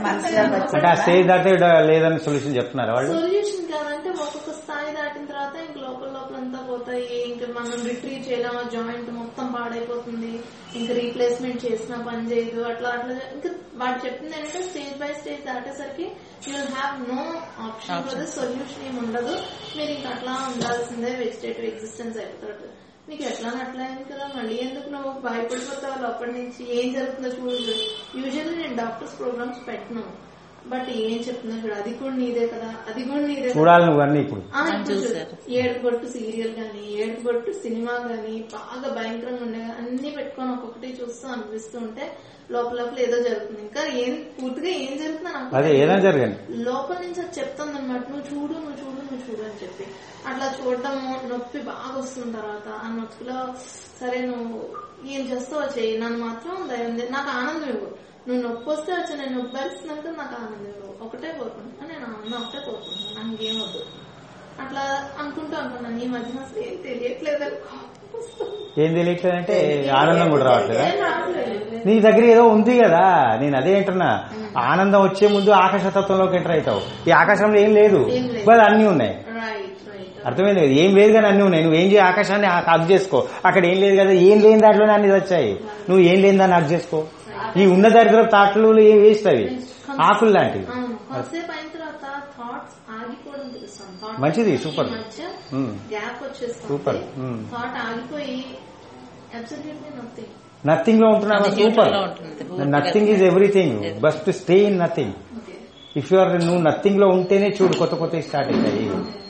అంటే ఆ స్టేజ్ దాటే లేదని సొల్యూషన్ చెప్తున్నారు వాళ్ళు సొల్యూషన్ కాదంటే ఒక్కొక్క స్థాయి దాటిన తర్వాత ఇంక లోపల లోపల అంతా పోతాయి ఇంకా మనం రిట్రీవ్ చేయడం ఆ జాయింట్ మొత్తం పాడైపోతుంది ఇంకా రీప్లేస్మెంట్ చేసినా పని చేయదు అట్లా అట్లా ఇంకా వాడు చెప్పింది ఏంటంటే స్టేజ్ బై స్టేజ్ దాటేసరికి you will have no option కదా సొల్యూషన్ ఏమి ఉండదు మీరు ఇంకా అట్లా ఉండాల్సిందే వెజిటేటివ్ ఎగ్జిస్టెన్స్ అయిపోతారు నీకు ఎట్లా అట్లా అయింది కదా మళ్ళీ ఎందుకు నువ్వు భయపడిపోతావు లోపటి నుంచి ఏం జరుగుతుందో చూడు యూజువల్లీ నేను డాక్టర్స్ ప్రోగ్రామ్స్ పెట్టను బట్ ఏం చెప్తున్నా చూడు అది కూడా నీదే కదా అది కూడా నీదే కదా. చూడాలి నువ్వు అన్ని ఇప్పుడు ఆ, ఇప్పుడు చూడు. చూశారు. ఏడుగొట్టు సీరియల్ గానీ ఏడుగొట్టు సినిమా గానీ బాగా భయంకరంగా ఉండే అన్ని పెట్టుకొని ఒక్కొక్కటి చూస్తూ అనిపిస్తూ ఉంటే లోపల లోపల ఏదో జరుగుతుంది ఇంకా ఏం పూర్తిగా ఏం జరుగుతుందో నాకు అదే ఏదైనా జరగండి లోపల నుంచి అది చెప్తుంది అనమాట నువ్వు చూడు నువ్వు చూడు నువ్వు చూడు అని చెప్పి అట్లా చూడటము నొప్పి బాగా వస్తుంది తర్వాత ఆ నొప్పిలో సరే నువ్వు ఏం చేస్తావో చెయ్యి నన్ను మాత్రం దయం చే- నాకు ఆనందం ఇవ్వు నువ్వు నొప్పి వస్తే వచ్చి నేను నొప్పి భరిస్తున్నాక నాకు ఆనందం ఇవ్వు ఒకటే కోరుకుంటున్నా నేను ఆనందం ఒకటే కోరుకుంటున్నాను నాకు ఇంకేం వద్దు అట్లా అనుకుంటూ అనుకున్నాను ఈ మధ్యన అసలు ఏం తెలియట్లేదు అని కోపం వస్తుంది. ఏం తెలియట్లేదంటే ఆనందం కూడా రావట్లేదా ఏం రావట్లేదు. నీ దగ్గర ఏదో ఉంది కదా నేను అదే అంటున్నా ఆనందం వచ్చే ముందు ఆకాశతత్వంలోకి ఎంటర్ అవుతావు ఈ ఆకాశంలో ఏం లేదు ఏం లేదు. బట్ అన్ని ఉన్నాయి రైట్ రైట్ అర్థమైంది కదా ఏం లేదు కానీ అన్ని ఉన్నాయి నువ్వు ఏం చేయ ఆకాశాన్ని హక్ చేసుకో అక్కడ ఏం లేదు కదా ఏం లేని దాంట్లోనే అన్ని వచ్చాయి నువ్వు ఏం లేని దాన్ని హక్ చేసుకో ఈ ఉన్న దరిద్ర తాట్లు ఏం వేస్ట్ అవి ఆకులు లాంటివి అవును కొంతసేపు అయిన తర్వాత థాట్స్ ఆగిపోవడం తెలుస్తుంది Thought మంచిది, కి super. మధ్య Hmm. గ్యాప్ వచ్చేస్తుంది Super. Hmm. థాట్ ఆగిపోయి అబ్సల్యూట్లీ నథింగ్ నథింగ్ లో ఉంటున్నావు అది సూపర్ neutral లో ఉంటుంది. పూర్తిగా. Nothing is everything best stay in nothing okay if you are నువ్వు నథింగ్ లో ఉంటేనే చూడు కొత్త కొత్త స్టార్ట్ అవుతాయి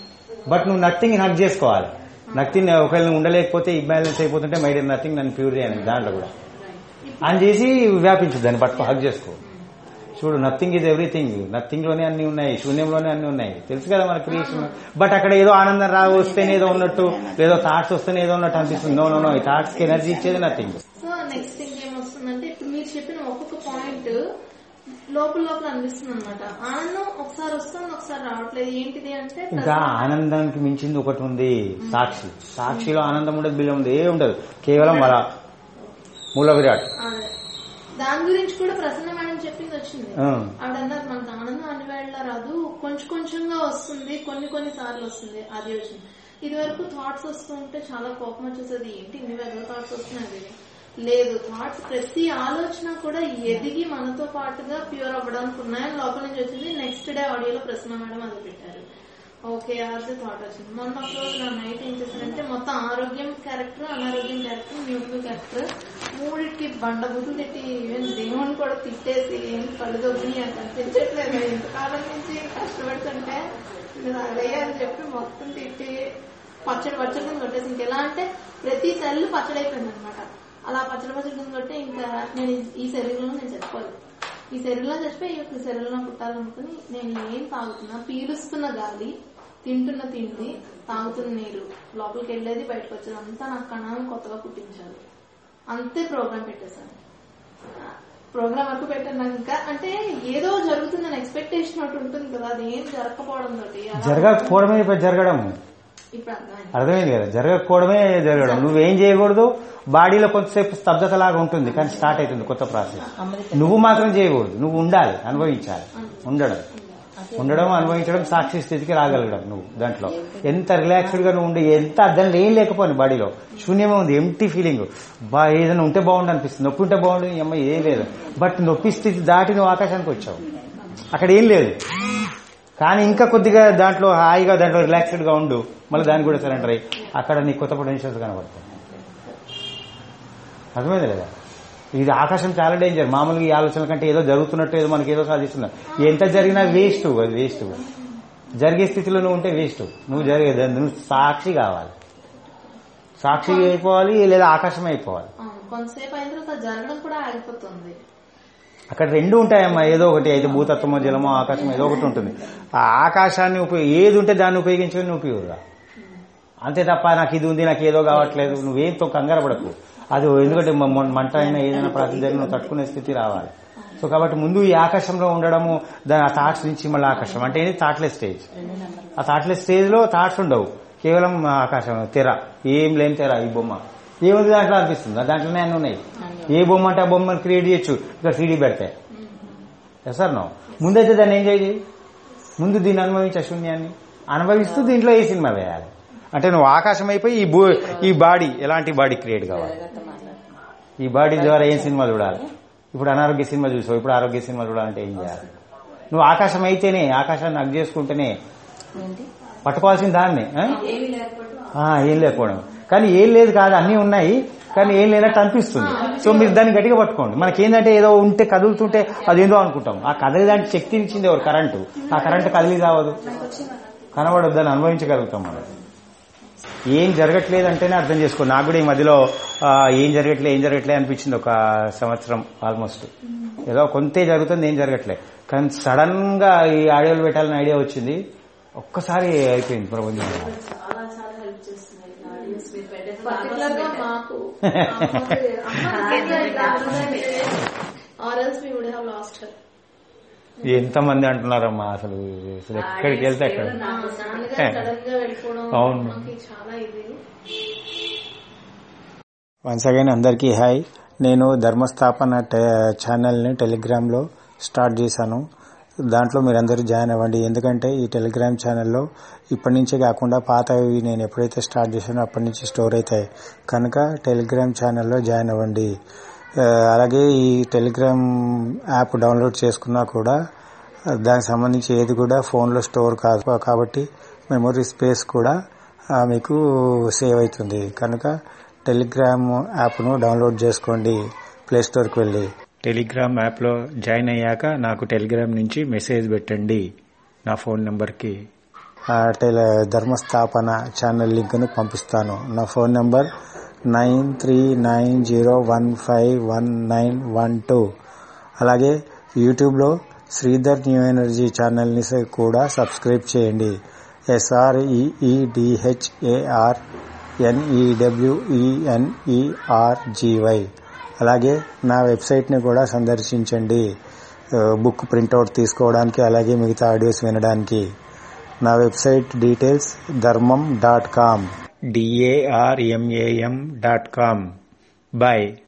బట్ నువ్వు నథింగ్ హక్ చేసుకోవాలి నథింగ్ ఒకవేళ నువ్వు ఉండలేకపోతే ఇబ్యాలెన్స్ అయిపోతుంటే మై డియర్ నథింగ్ నన్ను ప్యూర్ చేయాలి దాంట్లో కూడా అని చేసి వ్యాపించు దాన్ని పట్టుకో హక్ చేసుకో చూడు నథింగ్ ఈజ్ ఎవ్రీథింగ్ నథింగ్ లోనే అన్ని ఉన్నాయి శూన్యంలోనే అన్ని ఉన్నాయి తెలుసు కదా మన క్రియేషన్ బట్ అక్కడ ఏదో ఆనందం రా వస్తేనే ఏదో ఉన్నట్టు ఏదో థాట్స్ వస్తేనే ఏదో ఉన్నట్టు అనిపిస్తుంది నో నో నో ఈ థాట్స్ కి ఎనర్జీ ఇచ్చేది నథింగ్ సో నెక్స్ట్ థింగ్ ఏమొస్తుందంటే ఇప్పుడు మీరు చెప్పిన ఒక్కొక్క పాయింట్ లోపల లోపల అనిపిస్తుంది అనమాట ఆనందం ఒకసారి వస్తుంది ఒకసారి రావట్లేదు ఏంటిది అంటే ఇంకా ఆనందానికి మించింది ఒకటి ఉంది సాక్షి సాక్షిలో ఆనందం ఉండదు బిల్లు ఉండదు ఏ ఉండదు కేవలం వల మూల విరాట్ అదే. దాని గురించి కూడా ప్రసన్న మేడం చెప్పింది వచ్చింది ఆ. ఆవిడ అన్నారు మనకు ఆనందం అన్ని వేళ రాదు కొంచెం కొంచెంగా వస్తుంది కొన్ని కొన్ని సార్లు వస్తుంది అది వచ్చింది ఇది వరకు థాట్స్ వస్తూ ఉంటే చాలా కోపం వచ్చేసేది ఏంటి ఇన్ని వేల థాట్స్ వస్తున్నాయి లేదు థాట్స్ ప్రతి ఆలోచన కూడా ఎదిగి మనతో పాటుగా ప్యూర్ అవ్వడానికి ఉన్నాయని లోపల నుంచి వచ్చింది నెక్స్ట్ డే ఆడియోలో ప్రసన్న మేడం అది పెట్టారు ఓకే అదే థాట్ వచ్చింది మొన్న ఒక రోజు నా నైట్ ఏం చేశానంటే మొత్తం ఆరోగ్యం క్యారెక్టర్ అనారోగ్యం క్యారెక్టర్ న్యూట్రల్ క్యారెక్టర్ మూడింటికి బండ బుద్ధులు తిట్టి ఈవెన్ దేవుని కూడా తిట్టేసి ఏం కళ్ళు దొబ్బి అని కనిపించట్లేదు ఇంతకాలం నుంచి కష్టపడుతుంటే ఇది అదే అని చెప్పి మొత్తం తిట్టి పచ్చడి పచ్చడి కింద కొట్టేసి ఇంకెలా అంటే ప్రతి సెల్ పచ్చడి అయిపోయింది అనమాట అలా పచ్చడి పచ్చడి కింద కొట్టి ఇంకా నేను ఈ శరీరంలో నేను చచ్చిపోలేదు ఈ శరీరంలో చచ్చిపోయి ఈ యొక్క శరీరంలో పుట్టాలనుకుని నేను ఏం తాగుతున్నా పీలుస్తున్న గాలి తింటున్న తిండి తాగుతున్న నీరు లోపలికి వెళ్ళేది బయటకు వచ్చేది అంతా నాకు కణాలను కొత్తగా పుట్టించాలి అంతే ప్రోగ్రామ్ పెట్టేశాను ప్రోగ్రామ్ వరకు పెట్టాను ఇంకా అంటే ఏదో జరుగుతుందని ఎక్స్పెక్టేషన్ ఒకటి ఉంటుంది కదా అది ఏం జరగకపోవడం తోటి అలా జరగకపోవడమే ఇప్పుడు జరగడం ఇప్పుడు అర్థమైంది అర్థమైంది కదా జరగకపోవడమే జరగడం నువ్వేం చేయకూడదు బాడీలో కొంతసేపు స్తబ్దత లాగా ఉంటుంది కానీ స్టార్ట్ అవుతుంది కొత్త ప్రాసెస్ నువ్వు మాత్రం చేయకూడదు నువ్వు ఉండాలి అనుభవించాలి ఉండడం ఉండడం అనుభవించడం సాక్షి స్థితికి రాగలగడం నువ్వు దాంట్లో ఎంత రిలాక్స్డ్ గా నువ్వు ఉండి ఎంత దాంట్లో ఏం లేకపోయింది బాడీలో శూన్యమే ఉంది ఎంటీ ఫీలింగ్ బా ఏదైనా ఉంటే బాగుండు అనిపిస్తుంది నొప్పి ఉంటే బాగుండు ఈ అమ్మాయి ఏం లేదు బట్ నొప్పి స్థితి దాటి నువ్వు ఆకాశానికి వచ్చావు అక్కడ ఏం లేదు కానీ ఇంకా కొద్దిగా దాంట్లో హాయిగా దాంట్లో రిలాక్స్డ్ గా ఉండు మళ్ళీ దానికి కూడా సరెండర్ అయ్యి అక్కడ నీ కొత్త పొటెన్షియల్స్ కనబడతాయి అర్థమైంది కదా ఇది ఆకాశం చాలా డేంజర్ మామూలుగా ఈ ఆలోచనల కంటే ఏదో జరుగుతున్నట్టు ఏదో మనకి ఏదో సాధిస్తున్నారు ఎంత జరిగినా వేస్ట్ అది వేస్ట్ జరిగే స్థితిలో నువ్వు ఉంటే వేస్ట్ నువ్వు జరిగే నువ్వు సాక్షి కావాలి సాక్షి అయిపోవాలి లేదా ఆకాశం అయిపోవాలి అవును. కొంతసేపు అయిన తర్వాత జరగడం కూడా ఆగిపోతుంది అక్కడ రెండు ఉంటాయమ్మా ఏదో ఒకటి అయితే భూతత్వమో జలమో ఆకాశం ఏదో ఒకటి ఉంటుంది ఆ ఆకాశాన్ని ఉపయోగ ఏది ఉంటే దాన్ని ఉపయోగించుకొని నువ్వు ఉపయోగ అంతే తప్ప నాకు ఇది ఉంది నాకు ఏదో కావట్లేదు నువ్వేం తో కంగారు పడకు అది ఎందుకంటే మ- మ- మంట అయినా ఏదైనా ప్రాంతం జరిగిన నువ్వు తట్టుకునే స్థితి రావాలి సో కాబట్టి ముందు ఈ ఆకాశంలో ఉండడము దాని ఆ థాట్స్ నుంచి మళ్ళీ ఆకాశం అంటే ఏంటి థాట్లెస్ స్టేజ్ ఆ థాట్లెస్ స్టేజ్ లో థాట్స్ ఉండవు కేవలం ఆకాశం తెర ఏం లేని తెర ఈ బొమ్మ ఏముంది దాంట్లో అనిపిస్తుంది దాంట్లోనే అన్ని ఉన్నాయి ఏ బొమ్మ అంటే ఆ బొమ్మను క్రియేట్ చేయొచ్చు ఇక్కడ సీడీ పెడితే సార్ నో ముందైతే దాన్ని ఎంజాయ్ చేయి ముందు దీన్ని అనుభవించే శూన్యాన్ని అనుభవిస్తూ దీంట్లో ఏ సినిమా వేయాలి అంటే నువ్వు ఆకాశం అయిపోయి ఈ భూ ఈ బాడీ ఎలాంటి బాడీ క్రియేట్ కావాలి ఈ బాడీ ద్వారా ఏం సినిమా చూడాలి ఇప్పుడు అనారోగ్య సినిమా చూసావు ఇప్పుడు ఆరోగ్య సినిమా చూడాలంటే ఏం చేయాలి నువ్వు ఆకాశం అయితేనే ఆకాశాన్ని అగ్ చేసుకుంటేనే పట్టుకోవాల్సిన దాన్ని ఆ? ఆ, ఏం లేకపోవడం కానీ ఏం లేదు కాదు అన్నీ ఉన్నాయి కానీ ఏం లేనట్టు అనిపిస్తుంది సో మీరు దాన్ని గట్టిగా పట్టుకోండి మనకేందంటే ఏదో ఉంటే కదులుతుంటే అదేందో అనుకుంటాం ఆ కదలి దాంట్లో శక్తి ఇచ్చింది ఎవరు కరెంటు ఆ కరెంటు కదిలి రావదు కనబడదు దాన్ని అనుభవించగలుగుతాం మనం ఏం జరగట్లేదు అంటేనే అర్థం చేసుకో నాకు కూడా ఈ మధ్యలో ఆ, ఏం జరగట్లే ఏం జరగట్లే అనిపించింది ఒక సంవత్సరం ఆల్మోస్ట్ ఏదో కొంతే జరుగుతుంది ఏం జరగట్లే కానీ సడన్ గా ఈ ఆడియోలు పెట్టాలని ఐడియా వచ్చింది ఒక్కసారి అయిపోయింది ప్రపంచం చాలా చాలా హెల్ప్ చేస్తున్నాయి ఆడియోస్ మీరు పెట్టే పర్టికులర్ గా మాకు ఆర్ఎల్స్ we would have lost her ఎంత మంది అంటున్నారమ్మా అసలు అసలు ఎక్కడికి వెళ్తే అక్కడ నాన్నగారు సడన్ గా వెళ్ళిపోవడం అవును. మాకు చాలా ఇది వన్స్ అగైన్ అందరికీ హాయ్ నేను ధర్మస్థాపన ట- ఛానల్ని టెలిగ్రామ్లో స్టార్ట్ చేశాను దాంట్లో మీరందరూ జాయిన్ అవ్వండి ఎందుకంటే ఈ టెలిగ్రామ్ ఛానల్లో ఇప్పటి నుంచే కాకుండా పాతవి నేను ఎప్పుడైతే స్టార్ట్ చేశానో అప్పటి నుంచి స్టోర్ అవుతాయి కనుక టెలిగ్రామ్ ఛానల్లో జాయిన్ అవ్వండి ఆ, అలాగే ఈ టెలిగ్రామ్ యాప్ డౌన్లోడ్ చేసుకున్నా కూడా ఆ, దానికి సంబంధించి ఏది కూడా ఫోన్లో స్టోర్ కాదు కాబట్టి మెమొరీ స్పేస్ కూడా ఆ, మీకు సేవ్ అవుతుంది కనుక టెలిగ్రామ్ యాప్ను డౌన్లోడ్ చేసుకోండి ప్లే స్టోర్కి వెళ్ళి టెలిగ్రామ్ యాప్లో జాయిన్ అయ్యాక నాకు టెలిగ్రామ్ నుంచి మెసేజ్ పెట్టండి నా ఫోన్ నెంబర్కి ఆ టెలి ధర్మస్థాపన ఛానల్ లింక్ను పంపిస్తాను నా phone number nine three nine zero one five one nine one two అలాగే యూట్యూబ్లో శ్రీధర్ న్యూ ఎనర్జీ ఛానల్ని స- కూడా సబ్స్క్రైబ్ చేయండి ఎస్ఆర్ఈఈడిహెచ్ఏఆర్ ఎన్ఈడబ్ల్యూఈఎన్ఈఆర్జీవై అలాగే నా వెబ్సైట్ని కూడా సందర్శించండి ఆ, బుక్ ప్రింట్అవుట్ తీసుకోవడానికి అలాగే మిగతా ఆడియోస్ వినడానికి నా website details Dharmam dot com D A R M A M dot com bye